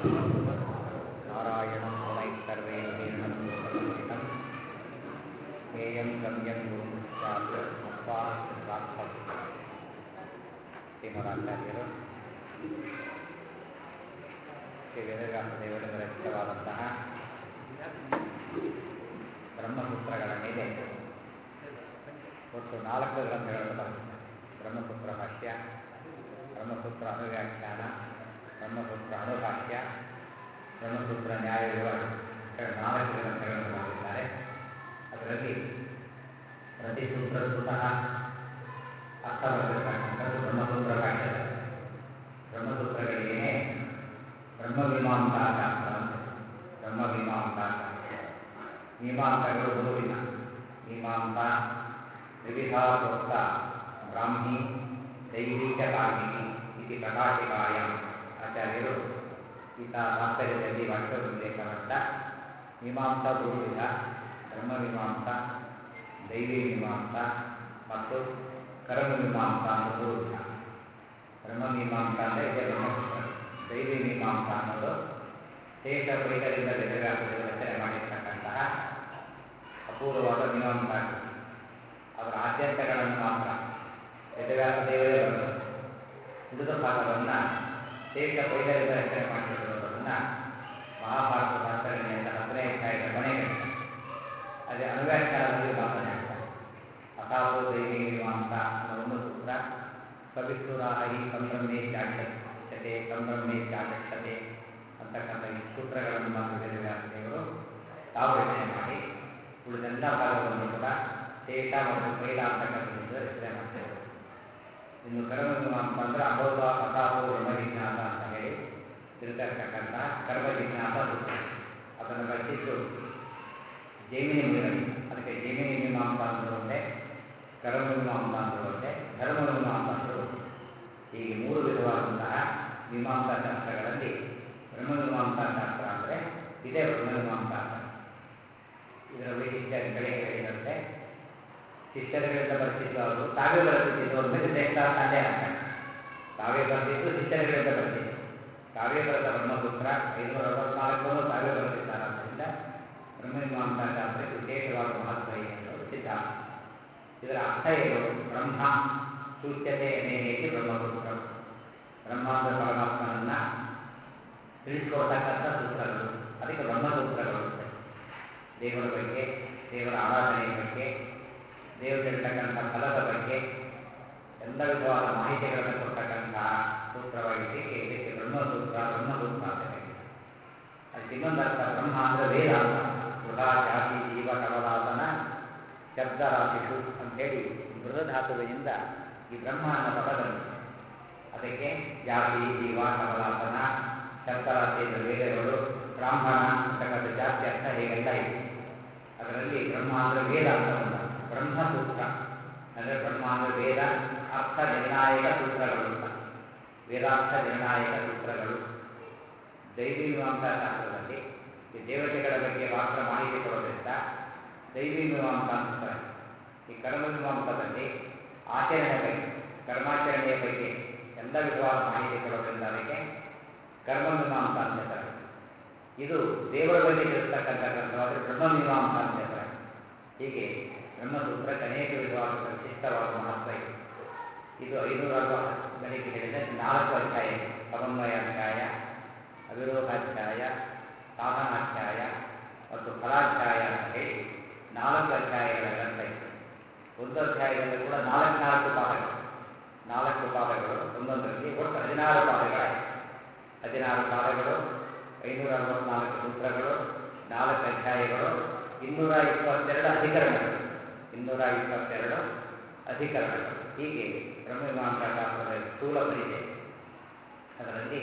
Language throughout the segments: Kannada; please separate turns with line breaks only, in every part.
नारायणं गुणैः सर्वैर्वेणं लोकलक्षितं ज्ञेयं गम्यं गुरुमुख्यात् मत्वार्थं ಶ್ರೀಮದಾಚಾರ್ಯರು ಶ್ರೀ ವೇದವ್ಯಾಸ ದೇವರಿಂದ ರಚಿತವಾದಂತಹ ಬ್ರಹ್ಮಸೂತ್ರಗಳ ಮೇಲೆ ಒಟ್ಟು ನಾಲ್ಕು ಗ್ರಂಥಗಳನ್ನು ಬರೆದಿದ್ದಾರೆ ಬ್ರಹ್ಮಸೂತ್ರ ಭಾಷ್ಯ ಬ್ರಹ್ಮಸೂತ್ರ ಅನುವ್ಯಾಖ್ಯಾನ ಬ್ರಹ್ಮಸೂತ್ರ ಅನುಭಾಷ್ಯ ಬ್ರಹ್ಮಸೂತ್ರ ನ್ಯಾಯ ವಿವರಣೆ ಎರಡು ನಾಲ್ಕು ಗ್ರಂಥಗಳನ್ನು ಬರೆದಿದ್ದಾರೆ ಅದರಲ್ಲಿ ಪ್ರತಿ ಸೂತ್ರಕ್ಕೂ ಸಹ ಅರ್ಥ ಬರೆದಿರ್ತಕ್ಕಂಥದ್ದು ಬ್ರಹ್ಮಸೂತ್ರ ಭಾಷ್ಯದ ಬ್ರಹ್ಮಸೂತ್ರಗಳಿಗೆ ಬ್ರಹ್ಮಮೀಮಾಂಸಾ ಶಾಸ್ತ್ರ ಅಂತ ಬ್ರಹ್ಮಮೀಮಾಂಸಾ ಶಾಸ್ತ್ರ ಮೀಮಾಂಸಗಳು ಮೂರು ವಿಧ ಮೀಮಾಂಸ ವಿವಿಧಾ ಪ್ರೋಕ್ತ ಬ್ರಾಹ್ಮಿ ದೈವಿಕ ತಾರ್ಮಿಕಿ ಇತಿ ಪ್ರಕಾಶಿಕಾಯ ಆಚಾರ್ಯರು ಈತ ತಾತ್ಪರ್ಯದಲ್ಲಿ ವಾಕ್ಯ ಉಲ್ಲೇಖ ಮಾಡಿದ ಮೀಮಾಂಸಾ ಮೂರು ವಿಧ ಬ್ರಹ್ಮಮೀಮಾಂಸ ದೈವಿ ಮೀಮಾಂಸ ಮತ್ತು ಕರ್ಮಮೀಮಾಂಸ ಅಂತ ಮೂರು ವಿಧ ಬ್ರಹ್ಮಮೀಮಾಂಸ ಅಂದರೆ ಇದೆ ಬ್ರಹ್ಮಸೂತ್ರ ದೈವಿ ಮೀಮಾಂಸ ಅನ್ನೋದು ಶೇಷ ಪೈಕರಿಂದ ವೇದವ್ಯಾಸದೇವರು ರಚನೆ ಮಾಡಿರ್ತಕ್ಕಂತಹ ಅಪೂರ್ವವಾದ ಮೀಮಾಂಸಾ ಕೃತಿ ಅದರ ಆದ್ಯಂತಗಳನ್ನು ಮಾತ್ರ ವೇದವ್ಯಾಸ ದೇವರೇ ಬರೆದರು ಉಳಿದ ಭಾಗವನ್ನು ಶೇಷ ಪೈಲರಿಂದ ರಚನೆ ಮಾಡಿಕೊಂಡಿರೋದನ್ನು ಮಹಾಭಾರತದ ಆಚರಣೆಯಿಂದ ಹತ್ತನೇ ಅಧ್ಯಾಯದ ಕೊನೆಗೆ ಅದೇ ಅನುವ್ಯಾಖ್ಯಾನದಲ್ಲಿ ಮಾತನಾಡ್ತಾರೆ ಅಥಾಸೋ ದೈವಿ ಮೀಮಾಂಸ ಅನ್ನೋ ಒಂದು ಸೂತ್ರ ಸವಿಸ್ತುರಾಹಿ ಸಂಭ್ರಮೆ ಜಾಗೃತೆ ಸಂಭ್ರಮೆ ಜಾಗೃತೆ ಅಂತಕ್ಕಂಥ ಈ ಸೂತ್ರಗಳನ್ನು ಮಾತ್ರ ವೇದವ್ಯಾಸ ದೇವರು ತಾವು ರಚನೆ ಮಾಡಿ ಉಳಿದೆಲ್ಲ ಭಾಗವನ್ನು ಕೂಡ ಶೇಷ ಮತ್ತು ಪೈಲ ಅಂತಕ್ಕಂಥದ್ದು ರಚನೆ ಮಾಡ್ತಾರೆ ಇನ್ನು ಕರ್ಮಮೀಮಾಂಸ ಅಂದರೆ ಅಭೌತ ಅಥಾಸೋ ಬ್ರಹ್ಮ ಜಿಜ್ಞಾಸ ಅಂತ ಹೇಳಿ ತಿರುಗಿರ್ತಕ್ಕಂಥ ಕರ್ಮ ಜಿಜ್ಞಾಸ ಸೂತ್ರ ಅದನ್ನು ರಚಿಸಿದ್ದು ಜೈಮಿನಿ ಮುನಿಗಳು ಅದಕ್ಕೆ ಜೈಮಿನಿ ಮೀಮಾಂಸ ಅಂದರೂ ಒಂದೇ ಕರ್ಮಮೀಮಾಂಸ ಅಂದರೂ ಒಂದೇ ಧರ್ಮಮೀಮಾಂಸ ಅಂದರೂ ಒಂದೇ ಹೀಗೆ ಮೂರು ವಿಧವಾದಂತಹ ಮೀಮಾಂಸಾ ಶಾಸ್ತ್ರಗಳಲ್ಲಿ ಬ್ರಹ್ಮಮೀಮಾಂಸಾ ಶಾಸ್ತ್ರ ಅಂದರೆ ಇದೇ ಬ್ರಹ್ಮಮೀಮಾಂಸಾ ಅಂತ ಇದರ ವೈಶಿಷ್ಟ್ಯ ಕಡೆ ಹೇಳಿದಂತೆ ಶಿಷ್ಯರುಗಳಿಂದ ಬರೆಸಿದ್ದು ಅವರು ತಾವೇ ಬರೆದಿದ್ದು ಅವ್ರ ಮೇಲೆ ಶ್ರೇಷ್ಠಾಂತ ಅಲ್ಲೇ ಆಗ್ತಾರೆ ತಾವೇ ಬರೆದಿದ್ದು ಶಿಷ್ಯರುಗಳಿಂದ ಬರೆದಿದ್ದು ತಾವೇ ಬರೆದ ಬ್ರಹ್ಮಸೂತ್ರ ಐನೂರ ಅರವತ್ನಾಲ್ಕನ್ನು ತಾವೇ ಬರೆದಿದ್ದಾರೆ ಆದ್ದರಿಂದ ಬ್ರಹ್ಮಮೀಮಾಂಸಾ ಶಾಸ್ತ್ರಕ್ಕೆ ವಿಶೇಷವಾದ ಮಹತ್ವ ಇದೆ ಅನ್ನೋದು ಸಿದ್ಧಾಂತ ಇದರ ಅರ್ಥ ಏನು ಬ್ರಹ್ಮ ಸೂಚ್ಯತೆ ಏನೇನೇತಿ ಬ್ರಹ್ಮಸೂತ್ರ ಬ್ರಹ್ಮ ಅಂದರೆ ಪರಮಾತ್ಮನನ್ನ ತಿಳಿಸ್ಕೊಡ್ತಕ್ಕಂಥ ಸೂತ್ರಗಳು ಅದಕ್ಕೆ ಬ್ರಹ್ಮಸೂತ್ರಗಳು ಅಂತ ದೇವರ ಬಗ್ಗೆ ದೇವರ ಆರಾಧನೆಯ ಬಗ್ಗೆ ದೇವರಿರ್ತಕ್ಕಂಥ ಫಲದ ಬಗ್ಗೆ ಎಲ್ಲ ವಿಧವಾದ ಮಾಹಿತಿಗಳನ್ನು ಕೊಡ್ತಕ್ಕಂತಹ ಸೂತ್ರವಾಗಿದ್ದಕ್ಕೆ ಇದಕ್ಕೆ ಬ್ರಹ್ಮಸೂತ್ರ ಬ್ರಹ್ಮಸೂತ್ರ ಅಂತ ಕರೀತಾರೆ ಅದಕ್ಕೆ ಇನ್ನೊಂದು ಅರ್ಥ ಬ್ರಹ್ಮ ಅಂದರೆ ವೇದ ಅಂತ ಮೃಗ ಜಾತಿ ಜೀವ ಕಮಲಾಸನ ಶಬ್ದರಾಶಿಷು ಅಂಥೇಳಿ ಮೃಗಧಾತುವಿನಿಂದ ಈ ಬ್ರಹ್ಮ ಅನ್ನೋ ಪದ ಬಂದಿದೆ ಅದಕ್ಕೆ ಜಾತಿ ಜೀವ ಕಮಲಾಸನ ಶಬ್ದರಾಶಿ ವೇದಗಳು ಬ್ರಾಹ್ಮಣ ಅಂತಕ್ಕಂಥ ಜಾತಿ ಅರ್ಥ ಹೇಗೆಲ್ಲ ಇದೆ ಅದರಲ್ಲಿ ಬ್ರಹ್ಮ ಅಂದರೆ ವೇದ ಅಂತ ಬಂದ ಬ್ರಹ್ಮಸೂತ್ರ ಅಂದರೆ ಬ್ರಹ್ಮ ಅಂದರೆ ವೇದ ಅರ್ಥ ನಿರ್ಣಾಯಕ ಸೂತ್ರಗಳು ಅಂತ ವೇದಾರ್ಥ ನಿರ್ಣಾಯಕ ಸೂತ್ರಗಳು ದೈವಿ ಮೀಮಾಂಸಾ ಶಾಸ್ತ್ರದಲ್ಲಿ ಈ ದೇವತೆಗಳ ಬಗ್ಗೆ ಮಾತ್ರ ಮಾಹಿತಿ ಕೊಡೋದ್ರಿಂದ ದೈವಿ ಮೀಮಾಂಸಾ ಅಂತ ಈ ಕರ್ಮ ಮೀಮಾಂಸದಲ್ಲಿ ಆಚರಣೆ ಬಗ್ಗೆ ಕರ್ಮಾಚರಣೆಯ ಬಗ್ಗೆ ಎಲ್ಲ ವಿಧವಾದ ಮಾಹಿತಿ ಕೊಡೋದ್ರಿಂದ ಅದಕ್ಕೆ ಕರ್ಮ ಮೀಮಾಂಸ ಅಂತ ಹೇಳ್ತಾರೆ ಇದು ದೇವರ ಬಗ್ಗೆ ತಿಳಿಸ್ತಕ್ಕಂಥ ಗ್ರಂಥವಾದರೆ ಬ್ರಹ್ಮಮೀಮಾಂಸ ಅಂತ ಹೇಳ್ತಾರೆ ಹೀಗೆ ಬ್ರಹ್ಮಸೂತ್ರಕ್ಕೆ ಅನೇಕ ವಿಧವಾದ ವಿಶಿಷ್ಟವಾದ ಮಹತ್ವ ಇದೆ ಇದು ಐನೂರ ಅರವತ್ತಗಳಿಗೆ ಹೇಳಿದ ನಾಲ್ಕು ಅಧ್ಯಾಯ ಸಮನ್ವಯಾಧ್ಯಾಯ ಅವಿರೋಧಾಧ್ಯಾಯ ಸಾಧನಾಧ್ಯಾಯ ಮತ್ತು ಫಲಾಧ್ಯಾಯ ಅಂತ ಹೇಳಿ ನಾಲ್ಕು ಅಧ್ಯಾಯಗಳ ಗ್ರಂಥ ಇದೆ ಒಂದು ಅಧ್ಯಾಯದಲ್ಲಿ ಕೂಡ ನಾಲ್ಕು ನಾಲ್ಕು ಪಾದಗಳು ನಾಲ್ಕು ಪಾದಗಳು ಒಂದೊಂದರಲ್ಲಿ ಒಟ್ಟು ಹದಿನಾರು ಪಾದಗಳಾಯಿತು ಹದಿನಾರು ಪಾದಗಳು ಐನೂರ ಅರವತ್ನಾಲ್ಕು ಸೂತ್ರಗಳು ನಾಲ್ಕು ಅಧ್ಯಾಯಗಳು ಇನ್ನೂರ ಇಪ್ಪತ್ತೆರಡು ಅಧಿಕರಣಗಳು ಇನ್ನೂರ ಇಪ್ಪತ್ತೆರಡು ಅಧಿಕರಣಗಳು ಹೀಗೆ ಬ್ರಹ್ಮಮೀಮಾಂಸಾ ಶಾಸ್ತ್ರದ ಸ್ಥೂಲ ಪರಿಚಯ ಅದರಲ್ಲಿ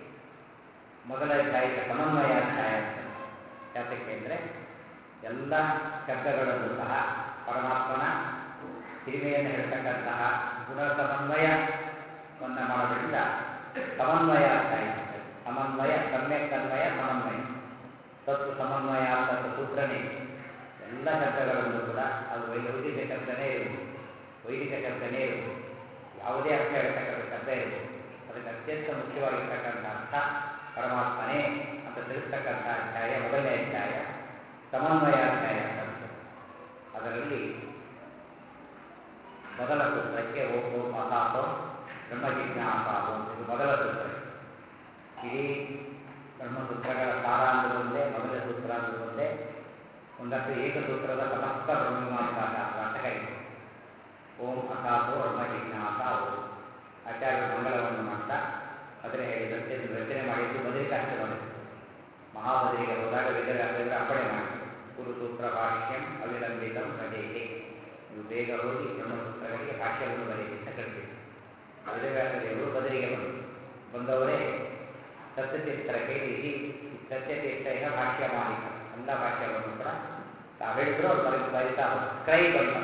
ಮೊದಲ ಅಧ್ಯಾಯಕ್ಕೆ ಸಮನ್ವಯ ಅಧ್ಯಾಯ ಅಂತ ಯಾತಕ್ಕೆ ಅಂದರೆ ಎಲ್ಲ ಶಬ್ದಗಳಲ್ಲೂ ಸಹ ಪರಮಾತ್ಮನ ಹಿರಿಮೆಯನ್ನು ಹೇಳ್ತಕ್ಕಂತಹ ಗುಣ ಸಮನ್ವಯವನ್ನು ಮಾಡೋದ್ರಿಂದ ಸಮನ್ವಯ ಅಧ್ಯಾಯ ಸಮನ್ವಯ ಸಮ್ಯಕ್ ಅನ್ವಯ ಸಮನ್ವಯ ತತ್ವ ಸಮನ್ವಯ ಅಂತ ಸೂತ್ರನೇ ಎಲ್ಲ ಶಬ್ದಗಳಲ್ಲೂ ಕೂಡ ಅದು ಲೌಕಿಕ ಶಬ್ದನೇ ಇರುವುದು ವೈದಿಕ ಶಬ್ದನೇ ಇರುವುದು ಯಾವುದೇ ಅರ್ಥ ಹೇಳ್ತಕ್ಕಂಥ ಶಬ್ದ ಇರುವುದು ಅದಕ್ಕೆ ಅತ್ಯಂತ ಮುಖ್ಯವಾಗಿರ್ತಕ್ಕಂಥ ಅರ್ಥ ಪರಮಾತ್ಮನೇ ಅಂತ ತಿಳಿಸ್ತಕ್ಕಂಥ ಅಧ್ಯಾಯ ಮೊದಲನೇ ಅಧ್ಯಾಯ ಸಮನ್ವಯಾಧ್ಯಾಯ ಅಂತ ಅಂತಾರೆ. ಅದರಲ್ಲಿ ಮೊದಲ ಸೂತ್ರಕ್ಕೆ ಓಂ ಓಂ ಅಸಾಸೋ ಬ್ರಹ್ಮ ಜಿಜ್ಞಾಸಾಸೋ ಇದು ಮೊದಲ ಸೂತ್ರ ಇಡೀ ಬ್ರಹ್ಮಸೂತ್ರಗಳ ಸಾರ ಅಂದ್ರೆ ಒಂದೇ ಮೊದಲ ಸೂತ್ರ ಅಂದ್ರೆ ಒಂದೇ ಒಂದಷ್ಟು ಏಕಸೂತ್ರದ ಸಮಸ್ತ ಬ್ರಹ್ಮಮೀಮಾಂಸಾ ಶಾಸ್ತ್ರ ಅಂತ ಕರೀತಾರೆ ಓಂ ಅಸಾಸೋ ಬ್ರಹ್ಮ ಜಿಜ್ಞಾಸ ಓಂ ಆಚಾರ್ಯರು ಮಂಗಳವನ್ನು ಮಾಡ್ತಾ ಅದರ ಹೇಳಿದಂತೆ ಇದನ್ನು ರಚನೆ ಮಾಡಿದ್ದು ಬದರಿಕಾಶ್ರಮದಲ್ಲಿ ಮಹಾಬದರಿಗೆ ಹೋದಾಗ ವೇದವ್ಯಾಸರು ಅಪ್ಪಣೆ ಮಾಡಿದರು ಗುರುಸೂತ್ರ ಭಾಷ್ಯಂ ಅವಿಲಂಬಿತಂ ರಜೇಕೆ ನೀವು ಬೇಗ ಹೋಗಿ ಬ್ರಹ್ಮಸೂತ್ರಗಳಿಗೆ ಭಾಷ್ಯವನ್ನು ಬರೆಯಿರಿ ಅಂತ ಕಳಿಸಿದರು ವೇದವ್ಯಾಸದೇವರು ಬದರಿಗೆ ಬಂದರು ಬಂದವರೇ ಸತ್ಯತೀರ್ಥರ ಕೇಳಿ ಈ ಸತ್ಯತೀರ್ಥ ಈಗ ಭಾಷ್ಯ ಮಾಲೀಕ ಎಲ್ಲ ಭಾಷ್ಯವನ್ನು ಕೂಡ ತಾವು ಹೇಳಿದ್ರು ಅವ್ರು ಬರೆದು ಬರೀತಾ ಹೋದ್ರು ಸ್ಕ್ರೈಬ್ ಅಂತ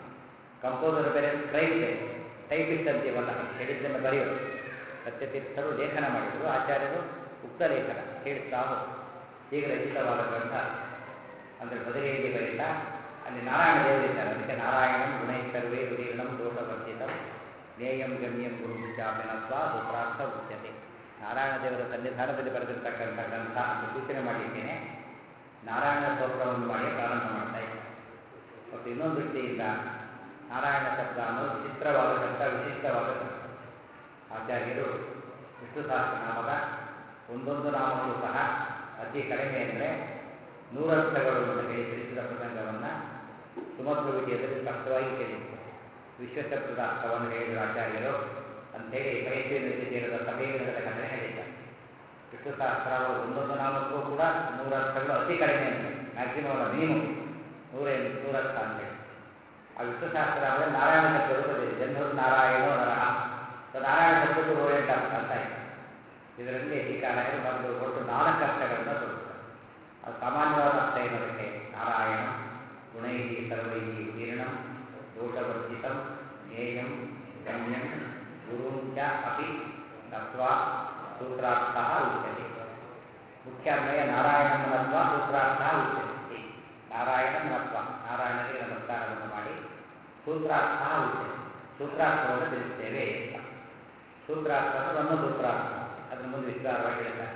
ಕಂಪೋಸರ್ ಬೇರೆ ಸ್ಕ್ರೈಬ್ ಬೇರೆ ಟೈಪಿಸ್ಟ್ ಅಂತೀವಲ್ಲ ಹೇಳಿದ್ದನ್ನು ಬರೆಯೋದು ಸತ್ಯತೀರ್ಥರು ಲೇಖನ ಮಾಡಿದರು ಆಚಾರ್ಯರು ಉಕ್ತ ಲೇಖನ ಕೇಳಿಸ್ತಾ ಹೋದ್ರು ಈಗ ರಚಿತವಾದ ಗ್ರಂಥ ಅಂದರೆ ಬದಲಿಯಲ್ಲಿ ಬರೀತಾ ಅಲ್ಲಿ ನಾರಾಯಣ ದೇವರಿದ್ದಾರೆ ಅದಕ್ಕೆ ನಾರಾಯಣಂ ಗುಣೈಶ್ವರ್ವೇ ಉದೀರ್ಣಂ ದೋಷವರ್ಜಿತಂ ಜ್ಞೇಯಂ ಗಮ್ಯಂ ಗುರು ಚಾಪಿನತ್ವ ಸೂತ್ರಾರ್ಥ ಉಚ್ಯತೆ ನಾರಾಯಣ ದೇವರ ಸನ್ನಿಧಾನದಲ್ಲಿ ಬರೆದಿರ್ತಕ್ಕಂಥ ಗ್ರಂಥ ಅಂತ ಸೂಚನೆ ಮಾಡಿದ್ದೇನೆ ನಾರಾಯಣ ಸ್ತೋತ್ರವನ್ನು ಮಾಡಿ ಪ್ರಾರಂಭ ಮಾಡ್ತಾ ಇದ್ದಾರೆ ಮತ್ತು ಇನ್ನೊಂದು ದೃಷ್ಟಿಯಿಂದ ನಾರಾಯಣ ಶಬ್ದ ಅನ್ನೋದು ವಿಚಿತ್ರವಾದ ಶಬ್ದ ವಿಶಿಷ್ಟವಾದ ಶಬ್ದ ಆಚಾರ್ಯರು ವಿಷ್ಣು ಸಹಸ್ರನಾಮದ ಒಂದೊಂದು ನಾಮಕ್ಕೂ ಸಹ ಅತಿ ಕಡಿಮೆ ಅಂದರೆ ನೂರರ್ಥಗಳು ಅಂತ ಹೇಳಿ ತಿಳಿಸಿದ ಪ್ರಸಂಗವನ್ನು ಸುಮಧ್ವ ವಿಜಯದಲ್ಲಿ ಸ್ಪಷ್ಟವಾಗಿ ತಿಳಿಸಿದೆ ವಿಶ್ವಶಬ್ದದ ಅರ್ಥವನ್ನು ಹೇಳಿದರು ಆಚಾರ್ಯರು ಅಂಥೇಳಿ ಮೈಸೂರಿನಲ್ಲಿ ಸೇರಿದ ಸಭೆಯಲ್ಲಿ ನಡೆದ ಘಟನೆ ಹೇಳಿದ್ದಾರೆ ವಿಷ್ಣು ಸಹಸ್ರಾವ ಒಂದೊಂದು ನಾಮಕ್ಕೂ ಕೂಡ ನೂರರ್ಥಗಳು ಅತಿ ಕಡಿಮೆ ಅಂದರೆ ಮ್ಯಾಕ್ಸಿಮಮ್ ಅಲ್ಲ ಮಿನಿಮಮ್ ನೂರ ನೂರರ್ಥ ಅಂತೇಳಿ ಆ ವಿಷ್ಣು ಸಹಸ್ರನಾಮದಲ್ಲಿ ನಾರಾಯಣ ಶಬ್ದಗಳು ಬಂದಿದೆ ಜನ್ಮರು ನಾರಾಯಣೋ ನರಹ ಸೊ ನಾರಾಯಣ ಶಬ್ದಕ್ಕೂ ನೂರೆಂಟು ಅರ್ಥ ಅಂತ ಆಯ್ತು ಇದರಲ್ಲಿ ಟೀಕಾರಾಯರು ಬಂದು ಒಟ್ಟು ನಾಲ್ಕು ಅರ್ಥಗಳನ್ನು ತೋರಿಸ್ತಾರೆ ಅದು ಸಾಮಾನ್ಯವಾದ ಅರ್ಥ ಏನದಕ್ಕೆ ನಾರಾಯಣ ಗುಣೈಹಿ ಸರ್ವೈಹಿ ಉದೀರ್ಣಂ ದೋಷವರ್ಜಿತಂ ಜ್ಞೇಯಂ ಗಮ್ಯಂ ಗುರುಂ ಚ ಅಪಿ ನತ್ವಾ ಸೂತ್ರಾರ್ಥ ಉಚ್ಯತೆ ಮುಖ್ಯಾನ್ವಯ ನಾರಾಯಣಂ ನತ್ವ ಸೂತ್ರಾರ್ಥ ಉಚ್ಯತೆ ನಾರಾಯಣಂ ನತ್ವ ನಾರಾಯಣನಿಗೆ ನಮಸ್ಕಾರವನ್ನು ಮಾಡಿ ಸೂತ್ರಾರ್ಥ ಉಚ್ಯತೆ ಸೂತ್ರಾರ್ಥವನ್ನು ತಿಳಿಸ್ತೇವೆ ಅಂತ ಸೂತ್ರಾರ್ಥ ಅಂದ್ರೆ ನಮ್ಮ ಸೂತ್ರಾರ್ಥ ಅದ್ರ ಮುಂದೆ ವಿಸ್ತಾರವಾಗಿ ಹೇಳ್ತಾರೆ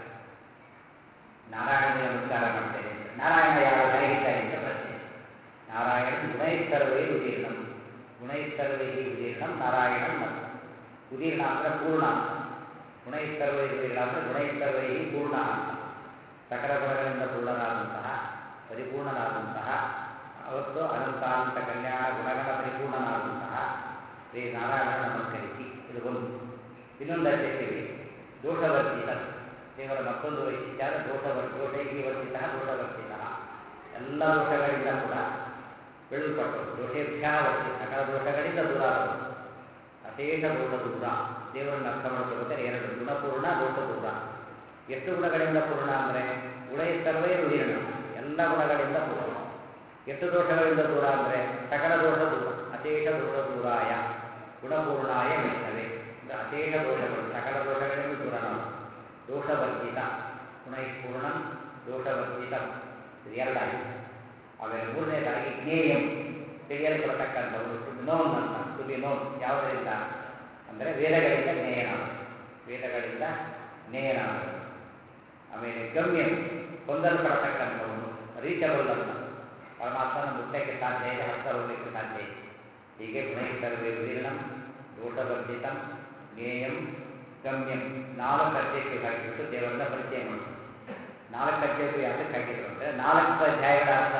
ನಾರಾಯಣನಿಗೆ ನಮಸ್ಕಾರ ಮಾಡ್ತೇನೆ ಅಂತ ನಾರಾಯಣ ಯಾರು ಹೇಗಿದ್ದಾರೆ ಅಂತ ಪ್ರಶ್ನೆ ನಾರಾಯಣ ಗುಣೈಸ್ತರ್ವೈ ಉದೀರ್ಣಂ ಗುಣೈಸ್ತರ್ವೈ ಉದೀರ್ಣಂ ನಾರಾಯಣಂ ನತ್ವ ಉದೀರ್ಣ ಅಂದ್ರೆ ಪೂರ್ಣ ಅಂತ ಗುಣೈಸ್ತರ್ವೈ ಉದೀರ್ಣ ಅಂದ್ರೆ ಗುಣೈಸ್ತರ್ವೈ ಪೂರ್ಣ ಅಂತ ಸಕಲ ಗುಣಗಳಿಂದ ಪೂರ್ಣನಾದಂತಹ ಪರಿಪೂರ್ಣನಾದಂತಹ ಅವತ್ತು ಅನಂತಾನಂತ ಕಲ್ಯಾಣ ಗುಣಗಳ ಪರಿಪೂರ್ಣನಾದಂತಹ ಶ್ರೀ ನಾರಾಯಣ ನಮಸ್ಕರಿಸಿ ಇದು ಒಂದು ಇನ್ನೊಂದು ಅಧ್ಯಕ್ಷರಿಗೆ ದೋಷವರ್ಜಿತ ದೇವರ ಮತ್ತೊಂದು ವೈಶಿಷ್ಟ್ಯ ದೋಷವರ್ ದೋಷೈಹಿ ವರ್ಜಿತ ದೋಷವರ್ಜಿತ ಎಲ್ಲ ದೋಷಗಳಿಂದ ಕೂಡ ಬೆಳೆಯಲ್ಪಟ್ಟರು ದೋಷೇಭ್ಯ ವರ್ಜಿ ಸಕಲ ದೋಷಗಳಿಂದ ದೂರ ಆದವರು ಅಶೇಷ ದೋಷ ದೂರ ದೇವರನ್ನು ಅರ್ಥ ಮಾಡ್ಕೋಬೇಕಾದ್ರೆ ಎರಡು ಗುಣಪೂರ್ಣ ದೋಷ ದೂರ ಎಷ್ಟು ಗುಣಗಳಿಂದ ಪೂರ್ಣ ಅಂದರೆ ಗುಣ ಸರ್ವೇ ಉದೀರ್ಣ ಎಲ್ಲ ಗುಣಗಳಿಂದ ಪೂರ್ಣ ಎಷ್ಟು ದೋಷಗಳಿಂದ ದೂರ ಅಂದರೆ ಸಕಲ ದೋಷ ದೂರ ಅಶೇಷ ದೋಷ ದೂರಾಯ ಗುಣಪೂರ್ಣಾಯ ಮೇಲ್ತವೆ ಅಂದರೆ ಅಶೇಷ ದೋಷಗಳು ಸಕಲ ದೋಷಗಳಿಂದ ದೂರ ನಾವು ದೋಷವರ್ಜಿತ ಗುಣೈಪೂರ್ಣ ದೋಷವರ್ಜಿತ ಇದು ಎರಡಾಗಿದೆ ಆಮೇಲೆ ಮೂರನೇದಾಗಿ ಜ್ಞೇಯಂ ತಿಳಿಯಲ್ಪಡತಕ್ಕಂಥವರು ಟು ಬಿ ನೋನ್ ಅಂತ ಟು ಬಿ ನೋನ್ ಯಾವುದರಿಂದ ಅಂದರೆ ವೇದಗಳಿಂದ ಜ್ಞೇಯನಾದರು ವೇದಗಳಿಂದ ಜ್ಞೇಯನಾದರು ಆಮೇಲೆ ಗಮ್ಯ ಹೊಂದಲ್ಪಡತಕ್ಕಂಥವನು ರೀಚಬಲ್ ಅಂತ ಪರಮಾತ್ಮನ ಮುಟ್ಟಕ್ಕೆ ಸಾಧ್ಯ ಇದೆ ಹಸ್ತ ಹೋಗಲಿಕ್ಕೆ ಸಾಧ್ಯ ಇದೆ ಹೀಗೆ ಗುಣೈಸ್ತರ್ವೇ ಉದೀರ್ಣಂ ದೋಷವರ್ಜಿತಂ ಜ್ಞೇಯಂ ಗಮ್ಯಂ ನಾಲ್ಕು ಅಧ್ಯಕ್ಷರು ಹಾಕಿಬಿಟ್ಟು ದೇವರನ್ನ ಪರಿಚಯ ಮಾಡ್ತಾರೆ ನಾಲ್ಕು ಅಧ್ಯಕ್ಷರು ಯಾತಕ್ಕೆ ಹಾಕಿದ್ರು ಅಂದರೆ ನಾಲ್ಕು ಅಧ್ಯಾಯಗಳ ಅರ್ಥ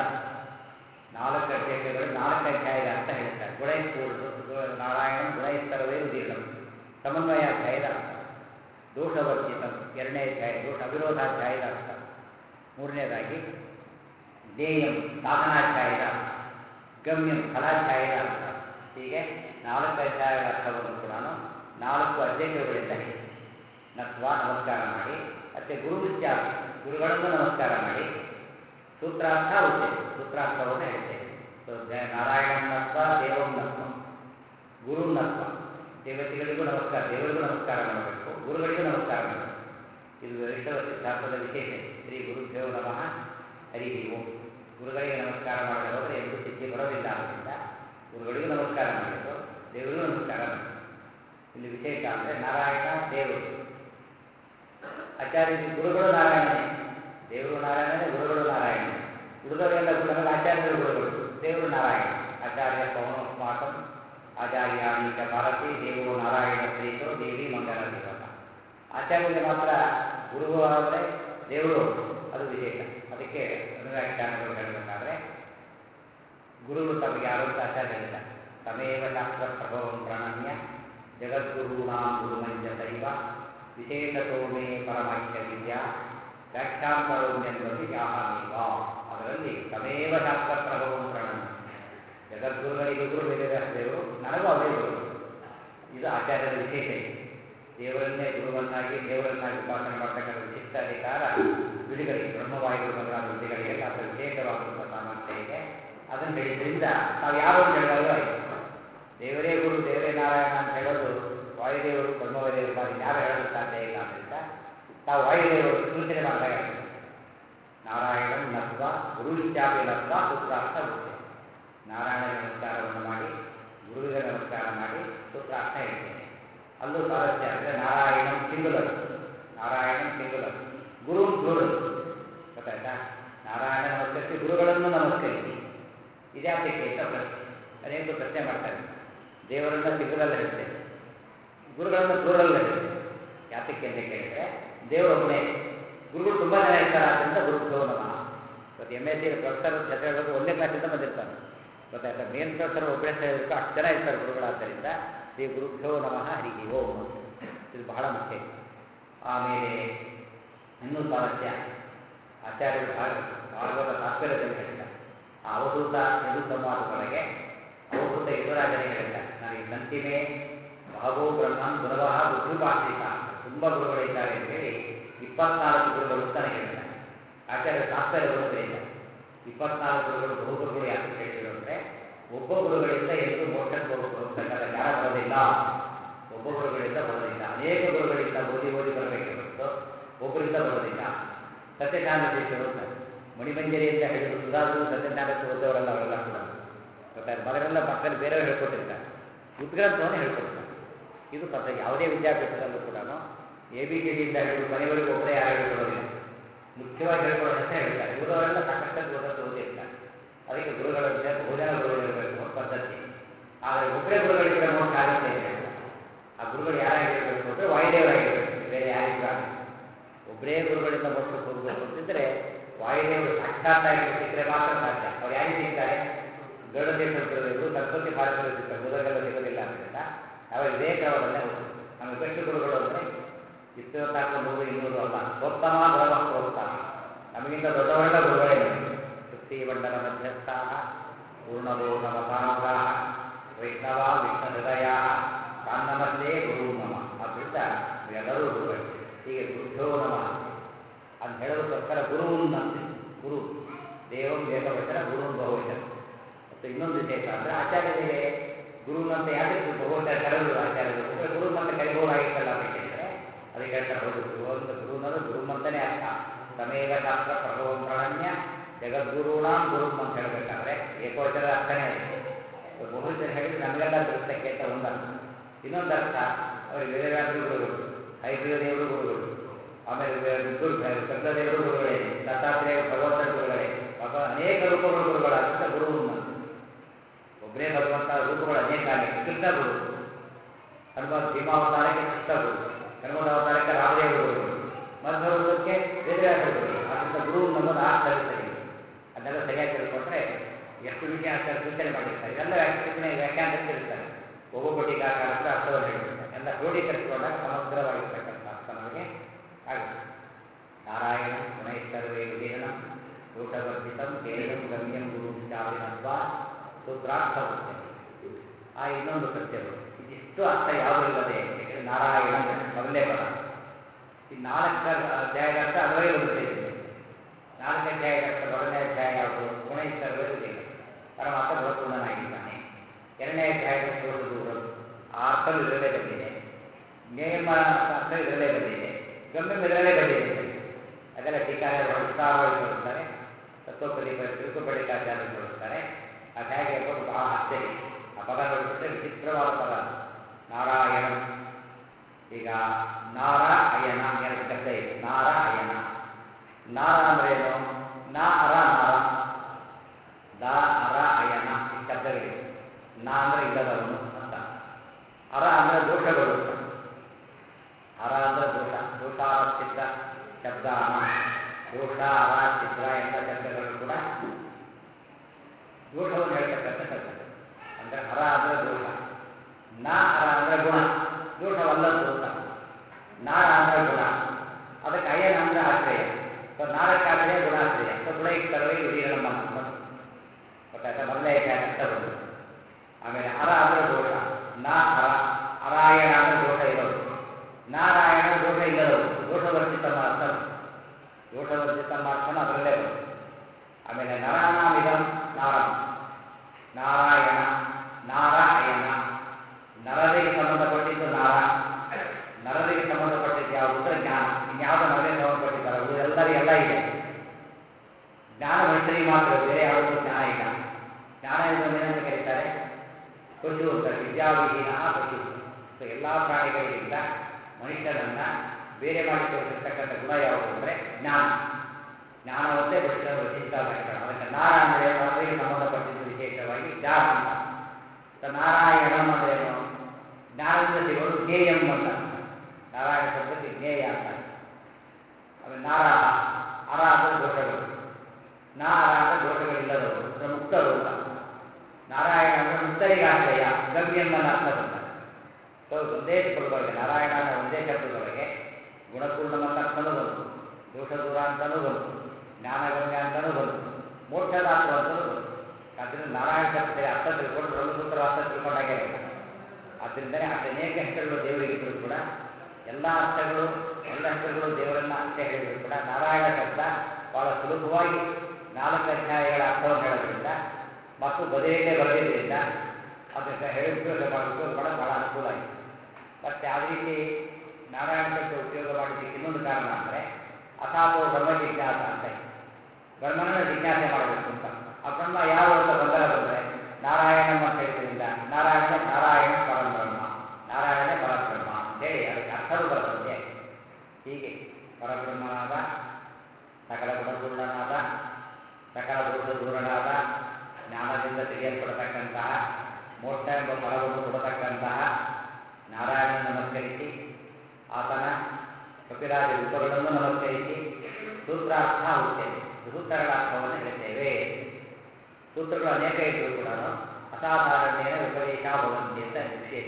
ನಾಲ್ಕು ಅಧ್ಯಾಯಗಳು ನಾಲ್ಕು ಅಧ್ಯಾಯದ ಅರ್ಥ ಹೇಳ್ತಾರೆ ಗುಣೈಪೂರ್ಣ ನಾರಾಯಣ ಗುಣೈಸ್ತರವೇ ಉದೀರ್ಣಂ ಸಮನ್ವಯಾಧ್ಯಾಯದ ಅರ್ಥ ದೋಷವರ್ಜಿತಂ ಎರಡನೇ ಅಧ್ಯಾಯ ದೋಷ ಅವಿರೋಧಾಧ್ಯಾಯದ ಅರ್ಥ ಮೂರನೇದಾಗಿ ಜ್ಞೇಯಂ ಸಾಧನಾಧ್ಯಾಯದ ಅರ್ಥ ಗಮ್ಯಂ ಫಲಾಧ್ಯಾಯದ ಅರ್ಥ ಹೀಗೆ ನಾಲ್ಕು ಅಧ್ಯಾಯಗಳ ಅರ್ಥವನ್ನು ಕೂಡ ನಾಲ್ಕು ಅಧ್ಯಕ್ಷಗಳಿಂದ ಹೇಳಿ ನತ್ವ ನಮಸ್ಕಾರ ಮಾಡಿ ಮತ್ತೆ ಗುರು ವಿದ್ಯಾರ್ಥಿ ಗುರುಗಳನ್ನು ನಮಸ್ಕಾರ ಮಾಡಿ ಸೂತ್ರಾರ್ಥ ಉಚ್ಚತೆ ಸೂತ್ರಾರ್ಥವನ್ನು ಹೇಳ್ತೇವೆ ಸೊ ನಾರಾಯಣಂ ನತ್ವ ದೇವಂ ನತ್ವ ಗುರು ನತ್ವ ದೇವತೆಗಳಿಗೂ ನಮಸ್ಕಾರ ದೇವರಿಗೂ ನಮಸ್ಕಾರ ಮಾಡಬೇಕು ಗುರುಗಳಿಗೂ ನಮಸ್ಕಾರ ಮಾಡಬೇಕು ಇದು ವೈಷ್ಣವ ಸಿದ್ಧಾಂತದ ವಿಶೇಷ ಶ್ರೀ ಗುರುಭ್ಯೋ ನಮಃ ಹರಿ ಓಂ ಗುರುಗಳಿಗೆ ನಮಸ್ಕಾರ ಮಾಡದೆ ಹೋದರೆ ಎಂದೂ ಸಿದ್ಧಿ ಬರೋದಿಲ್ಲ ಆದ್ದರಿಂದ ಗುರುಗಳಿಗೂ ನಮಸ್ಕಾರ ಮಾಡಬೇಕು ದೇವರಿಗೂ ನಮಸ್ಕಾರ ಮಾಡಬೇಕು ಇಲ್ಲಿ ವಿಶೇಷ ಅಂದರೆ ನಾರಾಯಣ ದೇವರು ಆಚಾರ್ಯ ಗುರುಗಳು ನಾರಾಯಣನೇ ದೇವರು ನಾರಾಯಣನೇ ಗುರುಗಳು ನಾರಾಯಣನೇ ಉಳಿದವರೆಲ್ಲ ನಮಗೆ ಆಚಾರ್ಯರು ಗುರುಗಳು ದೇವರು ನಾರಾಯಣ ಆಚಾರ್ಯ ಪವನೋಸ್ಮಾಕಂ ಆಚಾರ್ಯಾಣೀಕ ಭಾರತಿ ದೇವೋ ನಾರಾಯಣ ಶ್ರೀತೋ ದೇವಿ ಮಂಗಲ ದೇವತ ಆಚಾರ್ಯರಿಗೆ ಮಾತ್ರ ಗುರು ಆದರೆ ದೇವರು ಅದು ವಿಶೇಷ ಅದಕ್ಕೆ ಅನುವ್ಯಾಖ್ಯಾನಗಳು ಹೇಳಬೇಕಾದ್ರೆ ಗುರುಗಳು ತಮಗೆ ಯಾರು ಅಂತ ಆಚಾರ್ಯ ಹೇಳಿದ್ದಾರೆ ತಮೇವ ಶಾಸ್ತ್ರ ಪ್ರಭವಂ ಪ್ರಣಮ್ಯ ಜಗದ್ಗುರುಣಾಂ ಗುರುಮಂಜತೈವ ವಿಶೇಷತೋ ಮೇ ಪರಮೈಕ್ಯ ವಿದ್ಯಾ ವ್ಯಾಖ್ಯಾಂತರೋಮ್ಯನ್ವತಿ ಯಾಹಮೇವ ಅದರಲ್ಲಿ ತಮೇವ ಶಾಸ್ತ್ರ ಪ್ರಭವಂ ಪ್ರಣಮ್ಯ ಜಗದ್ಗುರುಗಳಿಗೆ ಗುರು ವೇದವ್ಯಾಸ ದೇವರು ನನಗೂ ಅವರೇ ಗುರು ಇದು ಆಚಾರ್ಯರ ವಿಶೇಷ ಇದೆ ದೇವರನ್ನೇ ಗುರುವನ್ನಾಗಿ ದೇವರನ್ನಾಗಿ ಉಪಾಸನೆ ಮಾಡ್ತಕ್ಕಂಥ ವಿಶಿಷ್ಟ ಅಧಿಕಾರ ಋಷಿಗಳಿಗೆ ಬ್ರಹ್ಮವಾಯುಗಳು ಮೊದಲಾದ ಋಷಿಗಳಿಗೆ ಅಂತ ವಿಶೇಷವಾದಂಥ ಸಾಮರ್ಥ್ಯ ಇದೆ ಅದನ್ನು ಹೇಳಿದ್ರಿಂದ ನಾವು ಯಾರು ಅಂತ ಹೇಳಿದಾಗ ಆಯಿತು ದೇವರೇ ಗುರು ದೇವರೇ ನಾರಾಯಣ ಅಂತ ಹೇಳೋದು ವಾಯುದೇವರು ಬ್ರಹ್ಮವಾಯುದೇವರು ಮಾಡಿ ಯಾರು ಹೇಳಲು ಸಾಧ್ಯ ಇಲ್ಲ ಆದ್ದರಿಂದ ತಾವು ವಾಯುದೇವರು ಸೂಚನೆ ಮಾಡಿದಾಗ ಆಗ್ತದೆ ನಾರಾಯಣಂ ನತ್ವ ಗುರುಶ್ಚಾಪಿ ನತ್ವ ಸೂತ್ರಾರ್ಥ ಬುದ್ಧಿ ನಾರಾಯಣ ನಮಸ್ಕಾರವನ್ನು ಮಾಡಿ ಗುರುವಿಗೆ ನಮಸ್ಕಾರ ಮಾಡಿ ಸೂತ್ರಾರ್ಥ ಹೇಳ್ತೇನೆ ಅಲ್ಲೂ ಸಾರಸ್ಯ ಅಂದರೆ ನಾರಾಯಣಂ ಸಿಂಗುಲರ್ ನಾರಾಯಣಂ ಸಿಂಗುಲರ್ ಗುರು ಪ್ಲೂರಲ್ ಗೊತ್ತಾಯ್ತಾ ನಾರಾಯಣ ನಮಸ್ಕರಿಸಿ ಗುರುಗಳನ್ನು ನಮಸ್ಕರಿಸಿ ಇದ್ಯಾತಕ್ಕೆ ಅಂತ ಪ್ರಶ್ನೆ ಅನೇಕ ಪ್ರಶ್ನೆ ಮಾಡ್ತಾರೆ ದೇವರನ್ನ ಸಿಂಗುಲಲ್ಲಿ ಹೇಳ್ತೇವೆ ಗುರುಗಳನ್ನು ಪ್ಲೂರಲ್ ಹೇಳ್ತೇವೆ ಯಾತಕ್ಕೆ ಅಂತ ಕೇಳಿದರೆ ದೇವರೊಬ್ಬನೇ ಗುರುಗಳು ತುಂಬ ಜನ ಇರ್ತಾರೆ ಆದ್ದರಿಂದ ಗುರುಭ್ಯೋ ನಮಃ ಇವತ್ತು ಎಮ್ ಎಸ್ ಸಿ ಪ್ರೊಫೆಸರ್ ಹೆಸರು ಹೇಳಬೇಕು ಒಂದನೇ ಕ್ಲಾಸಿಂದ ಬಂದಿರ್ತಾನೆ ಗೊತ್ತಾಯ್ತಾ ಮೇನ್ ಪ್ರೊಫೆಸರ್ ಒಬ್ಬರೇ ಹೆಸರು ಹೇಳಬೇಕು ಅಷ್ಟು ಜನ ಇರ್ತಾರೆ ಗುರುಗಳಾದ್ದರಿಂದ ಶ್ರೀ ಗುರುಭ್ಯೋ ನಮಃ ಹರಿಗೆ ಓಂ ಇದು ಬಹಳ ಮುಖ್ಯ ಆಮೇಲೆ ಇನ್ನೂ ಸ್ವಾರಸ್ಯ ಆಚಾರ್ಯರು ಭಾಗ ಭಾಗವತ ತಾತ್ಪರ್ಯದಲ್ಲಿ ಹೇಳಿದ್ದಾರೆ ಆ ಅವಧೂತ ಯದು ಸಂವಾದದೊಳಗೆ ಅವಧೂತ ಯದುರಾಜನಿಗೆ ಹೇಳಿದ್ದಾರೆ ನನಗೆ ಸಂತಿಮೆ ಭಾಗೋ ಬ್ರಹ್ಮನ್ ಗುಣವಹ ಬುದ್ಧಿಪಾಶ್ರಿತ ತುಂಬ ಗುರುಗಳಿದ್ದಾರೆ ಅಂತ ಹೇಳಿ ಇಪ್ಪತ್ನಾಲ್ಕು ಗುರುಗಳು ಅಂತ ನನಗೆ ಹೇಳಿದ್ದಾರೆ ಆಚಾರ್ಯ ತಾತ್ಪರ್ಯವನ್ನು ಬರೀತಾರೆ ಇಪ್ಪತ್ನಾಲ್ಕು ಗುರುಗಳು ಬಹುಗುರುಗಳು ಯಾಕೆ ಹೇಳಿದರು ಅಂದರೆ ಒಬ್ಬ ಗುರುಗಳಿಂದ ಎಂದು ಮೋಕ್ಷಕ್ಕೆ ಹೋಗ್ತಕ್ಕಂಥ ಜ್ಞಾನ ಬರೋದಿಲ್ಲ ಒಬ್ಬ ಗುರುಗಳಿಂದ ಬರೋದಿಲ್ಲ ಅನೇಕ ಗುರುಗಳಿಂದ ಓದಿ ಓದಿ ಬರಬೇಕೆ ಹೊರತು ಒಬ್ಬರಿಂದ ಬರೋದಿಲ್ಲ ಸತ್ಯಜ್ಞಾನ ದೇಶರು ಅಂತ ಮಣಿಮಂಜರಿಯಿಂದ ಹಿಡಿದು ಸುಧಾರು ಸತ್ಯಜ್ಞಾನಕ್ಕೆ ಓದೋರೆಲ್ಲ ಅವರೆಲ್ಲ ಕೂಡ ಗೊತ್ತಾಯ್ತು ಮಗರೆಲ್ಲ ಮಕ್ಕಳು ಬೇರೆಯವರು ಹೇಳ್ಕೊಟ್ಟಿರ್ತಾರೆ ಉದ್ಗ್ರಂಥವನ್ನು ಹೇಳ್ಕೊಡ್ತಾರೆ ಇದು ಪದ್ಧ ಯಾವುದೇ ವಿದ್ಯಾಪೀಠದಲ್ಲೂ ಕೂಡ ಎ ಬಿ ಸಿ ಡಿಯಿಂದ ಹಿಡಿದು ಮನೆಯವರೆಗೂ ಒಬ್ಬರೇ ಯಾರು ಹೇಳ್ಕೊಡೋದಿಲ್ಲ ಮುಖ್ಯವಾಗಿ ಹೇಳ್ಕೊಳ್ಳೋ ಹೆಸರು ಹೇಳ್ತಾರೆ ಉಳಿದವರೆಲ್ಲ ಸಾಕಷ್ಟು ಓದೋದು ಓದಿರ್ತಾರೆ ಅದಕ್ಕೆ ಗುರುಗಳಂತೆ ಬಹುಜನ ಗುರುಗಳಿರಬೇಕು ಅಂತ ಪದ್ಧತಿ ಆದರೆ ಒಬ್ಬರೇ ಗುರುಗಳಿದ್ರೆ ಮೋಕ್ಷ ಆಗುತ್ತೆ ಅಂತ ಹೇಳ್ತಾರೆ ಆ ಗುರುಗಳು ಯಾರಾಗಿರಬೇಕು ಅಂದರೆ ವಾಯುದೇವರಾಗಿರಬೇಕು ಬೇರೆ ಯಾರಿಗೂ ಆಗಲ್ಲ ಒಬ್ಬರೇ ಗುರುಗಳಿಂದ ಮೋಕ್ಷಕ್ಕೆ ಹೋಗಬೇಕು ಅಂತಿದ್ರೆ ವಾಯುದೇವರು ಸಾಕ್ಷಾತ್ತಾಗಿ ಸಿಕ್ಕರೆ ಮಾತ್ರ ಸಾಧ್ಯ ಅವ್ರು ಯಾರಿಗೆ ಸಿಗ್ತಾರೆ ಗರುಡ ದೇಶರು ಸರಸ್ವತಿ ಭಾರತದಲ್ಲಿ ಸಿಗ್ತಾರೆ ಗುರುಗಳೆಲ್ಲ ಸಿಗೋದಿಲ್ಲ ಆದ್ದರಿಂದ ನಾವು ಇದೇ ಕ್ರಮದಲ್ಲೇ ಹೋಗ್ತೀವಿ ನಮಗೆ ಬೆಸ್ಟ್ ಗುರುಗಳು ಅಂದರೆ ಇಪ್ಪತ್ನಾಲ್ಕು ನೂರು ಇನ್ನೂರು ಅಲ್ಲ ಸೋತ್ತಮ ಬ್ರಹ್ಮ ಪ್ರೋತ್ಸಾಹ ನಮಗಿಂತ ದೊಡ್ಡವರೆಲ್ಲ ಗುರುಗಳೇ ನಮಗೆ ಮಂಡಲ ಮಧ್ಯಸ್ಥ ಪೂರ್ಣಬೋಧ ಮತಾನುಗಾ ವೈಷ್ಣವ ವಿಷ್ಣು ಹೃದಯ ತಾನ್ನಮಸ್ತೆ ಗುರು ನಮ ಆದ್ದರಿಂದ ಎಲ್ಲರೂ ಗುರುಗಳು ಹೀಗೆ ಗುರುಭ್ಯೋ ನಮಃ ಅಂತ ಹೇಳೋದಕ್ಕೋಸ್ಕರ ಗುರುವನ್ನಂತೆ ಗುರು ದೇವಂ ಏಕವಚನ ಗುರುನ್ ಬಹುವಚನ ಮತ್ತು ಇನ್ನೊಂದು ವಿಶೇಷ ಅಂದರೆ ಆಚಾರ್ಯರಿಗೆ ಗುರುನಂತ ಯಾಕೆ ಬಹುವಚನ ಕರೆದು ಆಚಾರ್ಯರು ಅಂದರೆ ಗುರುನಂತ ಕರಿಬಹುದಾಗಿತ್ತಲ್ಲ ಅಂತ ಕೇಳಿದರೆ ಅದಕ್ಕೆ ಹೇಳ್ತಾರೆ ಹೌದು ಒಂದು ಗುರುನದು ಗುರುಮಂತನೇ ಅರ್ಥ ತಮೇವ ಶಾಸ್ತ್ರ ಪ್ರಭವಂ ಪ್ರಣಮ್ಯ ಜಗದ್ಗುರುಣಾಂ ಗುರುಂ ಅಂತ ಹೇಳಬೇಕಾದ್ರೆ ಏಕವಚನದ ಅರ್ಥನೇ ಅದಕ್ಕೆ ಬಹುವಚನ ಹೇಳಿದ್ರೆ ನಮಗೆಲ್ಲ ತಿಳಿಸ್ತಕ್ಕೆ ಅಂತ ಒಂದು ಅರ್ಥ ಇನ್ನೊಂದು ಅರ್ಥ ಅವರಿಗೆ ವೇದವ್ಯಾಸರು ಗುರುಗಳು ಹೈಗ್ರೀವ ದೇವರು ಗುರುಗಳು ಆಮೇಲೆ ಗುರು ಕಗ್ಗದೇವರು ಗುರುಗಳೇ ದತ್ತಾತ್ರೇಯ ಭಗವಂತನ ಗುರುಗಳೇ ಪಾಪ ಅನೇಕ ರೂಪಗಳು ಗುರುಗಳಾದಂಥ ಗುರು ಒಬ್ಬರೇ ಭಗವಂತ ರೂಪಗಳು ಅನೇಕ ಅನೇಕ ಕೃಷ್ಣ ಗುರು ಹನುಮ ಭೀಮಾವತಾರಕ್ಕೆ ಕೃಷ್ಣ ಗುರು ಹನುಮದ ಅವತಾರಕ್ಕೆ ರಾಮದೇವ ಗುರುಗಳು ಮಧ್ವರೂಪಕ್ಕೆ ವೇದವ್ಯಾಸ ಗುರುಗಳು ಆದ್ದರಿಂದ ಗುರು ನಮ್ಮದು ಆ ಸರಿ ಅದನ್ನೆಲ್ಲ ಸರಿಯಾಗಿ ತಿಳ್ಕೊಂಡ್ರೆ ಎಷ್ಟು ವಿಷಯ ಆಚಾರ ಸೂಚನೆ ಮಾಡಿರ್ತಾರೆ ಇದೆಲ್ಲ ವ್ಯಾಖ್ಯಾನ ವ್ಯಾಖ್ಯಾನದಲ್ಲಿ ಇರ್ತಾರೆ ಒಬ್ಬೊಬ್ಬ ಟೀಕಾಕಾರರು ಅರ್ಥವನ್ನು ಹೇಳಿರ್ತಾರೆ ಎಲ್ಲ ಕ್ರೋಢೀಕರಿಸಿಕೊಂಡಾಗ ಸಮಗ್ರವಾಗಿರ್ತಕ್ಕಂಥ ಅರ್ಥ ನಮಗೆ ಆಗುತ್ತೆ ನಾರಾಯಣ ಗುಣೈಸ್ತರ್ವೇ ವಿಲೀನ ದೋಷವರ್ಜಿತಂ ಕೇವಲಂ ಗಮ್ಯಂ ಗುರು ಚಾಪಿನತ್ವ ಸೂತ್ರಾರ್ಥ ಆ ಇನ್ನೊಂದು ಸತ್ಯಗಳು ಇದಿಷ್ಟು ಅರ್ಥ ಯಾವುದೂ ಇಲ್ಲದೆ ಯಾಕೆಂದರೆ ನಾರಾಯಣ ಮೊದಲೇ ಪದ ಈ ನಾಲ್ಕ ಅಧ್ಯಾಯದ ಅರ್ಥ ಅದರೊಳಗೆ ಬರುತ್ತೆ ನಾಲ್ಕು ಅಧ್ಯಾಯದ ಅರ್ಥ ಮೊದಲನೇ ಅಧ್ಯಾಯ ಯಾವುದು ಗುಣೈಸ್ತರ್ವೇ ವಿಲೀನ ಪರಮಾತ್ಮ ಗುಣಪೂರ್ಣನಾಗಿದ್ದಾನೆ ಎರಡನೇ ಅಧ್ಯಾಯದ ದೋಷ ದೂರ ಆ ಅರ್ಥವು ಇದರಲ್ಲೇ ಬಂದಿದೆ ನೇಮ ಅರ್ಥ ಇದರಲ್ಲೇ ಬಂದಿದೆ ಗಮ್ಯ ಇದರಲ್ಲೇ ಬಂದಿದೆ ಅದೆಲ್ಲ ಟೀಕಾರ ವಿಸ್ತಾರವಾಗಿ ತೋರಿಸ್ತಾರೆ ತತ್ವಪದಿ ತಿರುಕುಪಡಿಕಾಚಾರ್ಯ ತೋರಿಸ್ತಾರೆ ಅದು ಹೇಗೆ ಎಂಬುದು ಬಹಳ ಆಶ್ಚರ್ಯ ಆ ಪದ ನೋಡಿಬಿಟ್ರೆ ವಿಚಿತ್ರವಾದ ಪದ ನಾರಾಯಣ ಈಗ ನಾರ ಅಯನ ಎರಡು ಶಬ್ದ ಇದೆ ನಾರ ಅಯನ ನಾರ ಅಂದ್ರೆ ಏನು ನಾ ಅರ ನಾರ ದ ಅರ ಅಯನ ಈ ಶಬ್ದಗಳಿವೆ ನಾ ಅಂದ್ರೆ ಇಲ್ಲದವನು ಅಂತ ಅರ ಅಂದ್ರೆ ದೋಷಗಳು ಅಂತ ಅರ ಅಂದ್ರೆ ದೋಷ ದೋಷಾರಚಿತ್ತ ಶಬ್ದಾನ ದೋಷ ಅರ ಛಿದ್ರ ಎಂಬ ಶಬ್ದಗಳು ಕೂಡ ದೋಷವನ್ನು ಹೇಳ್ತಕ್ಕಂಥ ಶಬ್ದಗಳು ಅಂದ್ರೆ ಅರ ಅಂದ್ರೆ ದೋಷ ನ ಅರ ಅಂದ್ರೆ ಗುಣ ದೋಷವಲ್ಲದ್ದು ಅಂತ ನಾರ ಅಂದ್ರೆ ಗುಣ ಅದಕ್ಕೆ ಅಯ್ಯನ ಅಂದ್ರೆ ಆಶ್ರಯ ಸೊ ನಾರಕ್ಕೆ ಆಶ್ರಯ ಗುಣಾಶ್ರಯ ಸೊ ಗುಣ ಇಷ್ಟರವೇ ವಿಧೀರಣ ಅಂತ ಗೊತ್ತಾಯ್ತಾ ಮೊದಲೇ ಅರ್ಥ ಬಂತು ಆಮೇಲೆ ಅರ ಅಂದ್ರೆ ದೋಷ ನ ಅರ ಅರಾಯಣ ಅಂದ್ರೆ ದೋಷ ಇರೋದು ನಾರಾಯಣ ದೋಷ ಇಲ್ಲದವರು ದೋಷವರ್ಜಿತ ಅರ್ಥ ದೋಷವರ್ಜಿತ ಅರ್ಥನ ಅದರಲ್ಲೇ ಬರುತ್ತೆ ಆಮೇಲೆ ನರಾಣಾಮಿದಂ ನಾರಂ ನಾರಾಯಣ ನಾರ ಅಯನ ನರರಿಗೆ ಸಂಬಂಧಪಟ್ಟಿದ್ದು ನಾರ ನರರಿಗೆ ಸಂಬಂಧಪಟ್ಟಿದ್ದು ಯಾವುದು ಅಂದ್ರೆ ಜ್ಞಾನ ಇನ್ಯಾವುದೋ ನರರಿಗೆ ಸಂಬಂಧಪಟ್ಟಿದ್ದಲ್ಲ ಉಳಿದೆಲ್ಲರಿಗೂ ಎಲ್ಲ ಇದೆ ಜ್ಞಾನ ಮನುಷ್ಯರಿಗೆ ಮಾತ್ರ ಬೇರೆ ಯಾವುದಕ್ಕೂ ಜ್ಞಾನ ಇಲ್ಲ ಜ್ಞಾನ ಇದನ್ನು ಏನಂತ ಕರೀತಾರೆ ಪಶು ಅಂತ ವಿದ್ಯಾವಿಹೀನ ಪಶು ಸೊ ಎಲ್ಲ ಪ್ರಾಣಿಗಳಿಗಿಂತ ಮನುಷ್ಯನನ್ನ ಬೇರೆ ಮಾಡಿ ತೋರಿಸಿರ್ತಕ್ಕಂಥ ಗುಣ ಯಾವುದು ಅಂದರೆ ಜ್ಞಾನ ಜ್ಞಾನವನ್ನೇ ಮನುಷ್ಯನ ವಿಶಿಷ್ಟ ಲಕ್ಷಣ ಅದಕ್ಕೆ ನಾರ ಅಂದರೆ ನರರಿಗೆ ಸಂಬಂಧಪಟ್ಟಿದ್ದು ವಿಶೇಷವಾಗಿ ಜಾತ್ ಅಂತ ಸೊ ನಾರಾಯಣಂ ಅಂದ್ರೇನು ಜ್ಞಾನದಿಂದ ಸಿಗೋದು ಜ್ಞೇಯಂ ಅಂತ ನಾರಾಯಣ ಶಬ್ದಕ್ಕೆ ಜ್ಞೇಯ ಅಂತ ಆಮೇಲೆ ನಾರಾಹ ಅರ ಅಂದರೆ ದೋಷಗಳು ನಾರ ಅಂದರೆ ದೋಷಗಳಿಲ್ಲದವರು ಅಂದರೆ ಮುಕ್ತರು ಅಂತ ನಾರಾಯಣ ಅಂದರೆ ಮುಕ್ತರಿಗೆ ಆಶ್ರಯ ಗಮ್ಯಂ ಅನ್ನೋ ಅರ್ಥ ಬಂತ ಸೊ ಒಂದೇ ಪದದೊಳಗೆ ನಾರಾಯಣ ಅನ್ನೋ ಒಂದೇ ಶಬ್ದದೊಳಗೆ ಗುಣಪೂರ್ಣ ಅಂತ ಅರ್ಥನೂ ಬಂತು ದೋಷ ದೂರ ಅಂತಲೂ ಬಂತು ಜ್ಞಾನಗಮ್ಯ ಅಂತಲೂ ಬಂತು ಮೋಕ್ಷದಾತ್ರ ಅಂತಲೂ ಬಂತು ಆದ್ದರಿಂದ ನಾರಾಯಣ ಶಬ್ದ ಸರಿ ಅರ್ಥ ತಿಳ್ಕೊಂಡು ಬ್ರಹ್ಮಸೂತ್ರ ಅರ್ಥ ತಿಳ್ಕೊಂಡಾಗೆ ಆದ್ದರಿಂದಲೇ ಅಷ್ಟು ಅನೇಕ ಹೆಸರುಗಳು ದೇವರಿಗಿದ್ರು ಕೂಡ ಎಲ್ಲ ಅರ್ಥಗಳು ಎಲ್ಲ ಹೆಸರುಗಳು ದೇವರನ್ನ ಅಷ್ಟೇ ಹೇಳಿದ್ರು ಕೂಡ ನಾರಾಯಣ ಶಬ್ದ ಬಹಳ ಸುಲಭವಾಗಿ ನಾಲ್ಕು ಅಧ್ಯಾಯಗಳ ಅರ್ಥವನ್ನು ಹೇಳೋದ್ರಿಂದ ಮತ್ತು ಬದಲಿಯಲ್ಲೇ ಬರೆದಿದ್ದರಿಂದ ಅದಕ್ಕೆ ಹೇಳಿ ಉಪಯೋಗ ಮಾಡಿ ಉಪಯೋಗ ಮಾಡೋದು ಬಹಳ ಅನುಕೂಲ ಆಯಿತು ಮತ್ತು ಅದೇ ರೀತಿ ನಾರಾಯಣ ಶಬ್ದ ಉಪಯೋಗ ಮಾಡಿದ್ದಕ್ಕೆ ಇನ್ನೊಂದು ಕಾರಣ ಅಂದರೆ ಅಥಾತೋ ಬ್ರಹ್ಮ ಜಿಜ್ಞಾಸ ಅಂತ ಇದೆ ಬ್ರಹ್ಮನನ್ನ ಜಿಜ್ಞಾಸೆ ಮಾಡಬೇಕು ಅಂತ ಆ ಬ್ರಹ್ಮ ಯಾರು ಅಂತ ಗೊಂದಲ ಬಂದರೆ ನಾರಾಯಣಂ ಅಂತ ಹೇಳಿದ್ರಿಂದ ನಾರಾಯಣ ನಾರಾಯಣ ಪರಬ್ರಹ್ಮ ನಾರಾಯಣನೇ ಪರಬ್ರಹ್ಮ ಅಂತೇಳಿ ಅದಕ್ಕೆ ಅರ್ಥವೂ ಬರ್ತದೆ ಹೀಗೆ ಪರಬ್ರಹ್ಮನಾದ ಸಕಲ ಗುಣಪೂರ್ಣನಾದ ಸಕಲ ದೋಷ ದೂರನಾದ ಜ್ಞಾನದಿಂದ ತಿಳಿಯಲ್ಪಡತಕ್ಕಂತಹ ಮೋಕ್ಷ ಎಂಬ ಫಲವನ್ನು ಕೊಡತಕ್ಕಂತಹ ನಾರಾಯಣ ನಮಸ್ಕರಿಸಿ ಆತನ ಕಪಿರಾಜ ರೂಪಗಳನ್ನು ನಮಸ್ಕರಿಸಿ ಸೂತ್ರಾರ್ಥ ಉಚ್ಯತೆ ಸೂತ್ರಗಳ ಅರ್ಥವನ್ನು ಹೇಳ್ತೇವೆ ಸೂತ್ರಗಳು ಅನೇಕ ಇದ್ದರೂ ಕೂಡ ಅಸಾಧಾರಣೇನ ವಿಪದೇಶ ಭವಂತಿ ಅಂತ ವಿಶೇಷ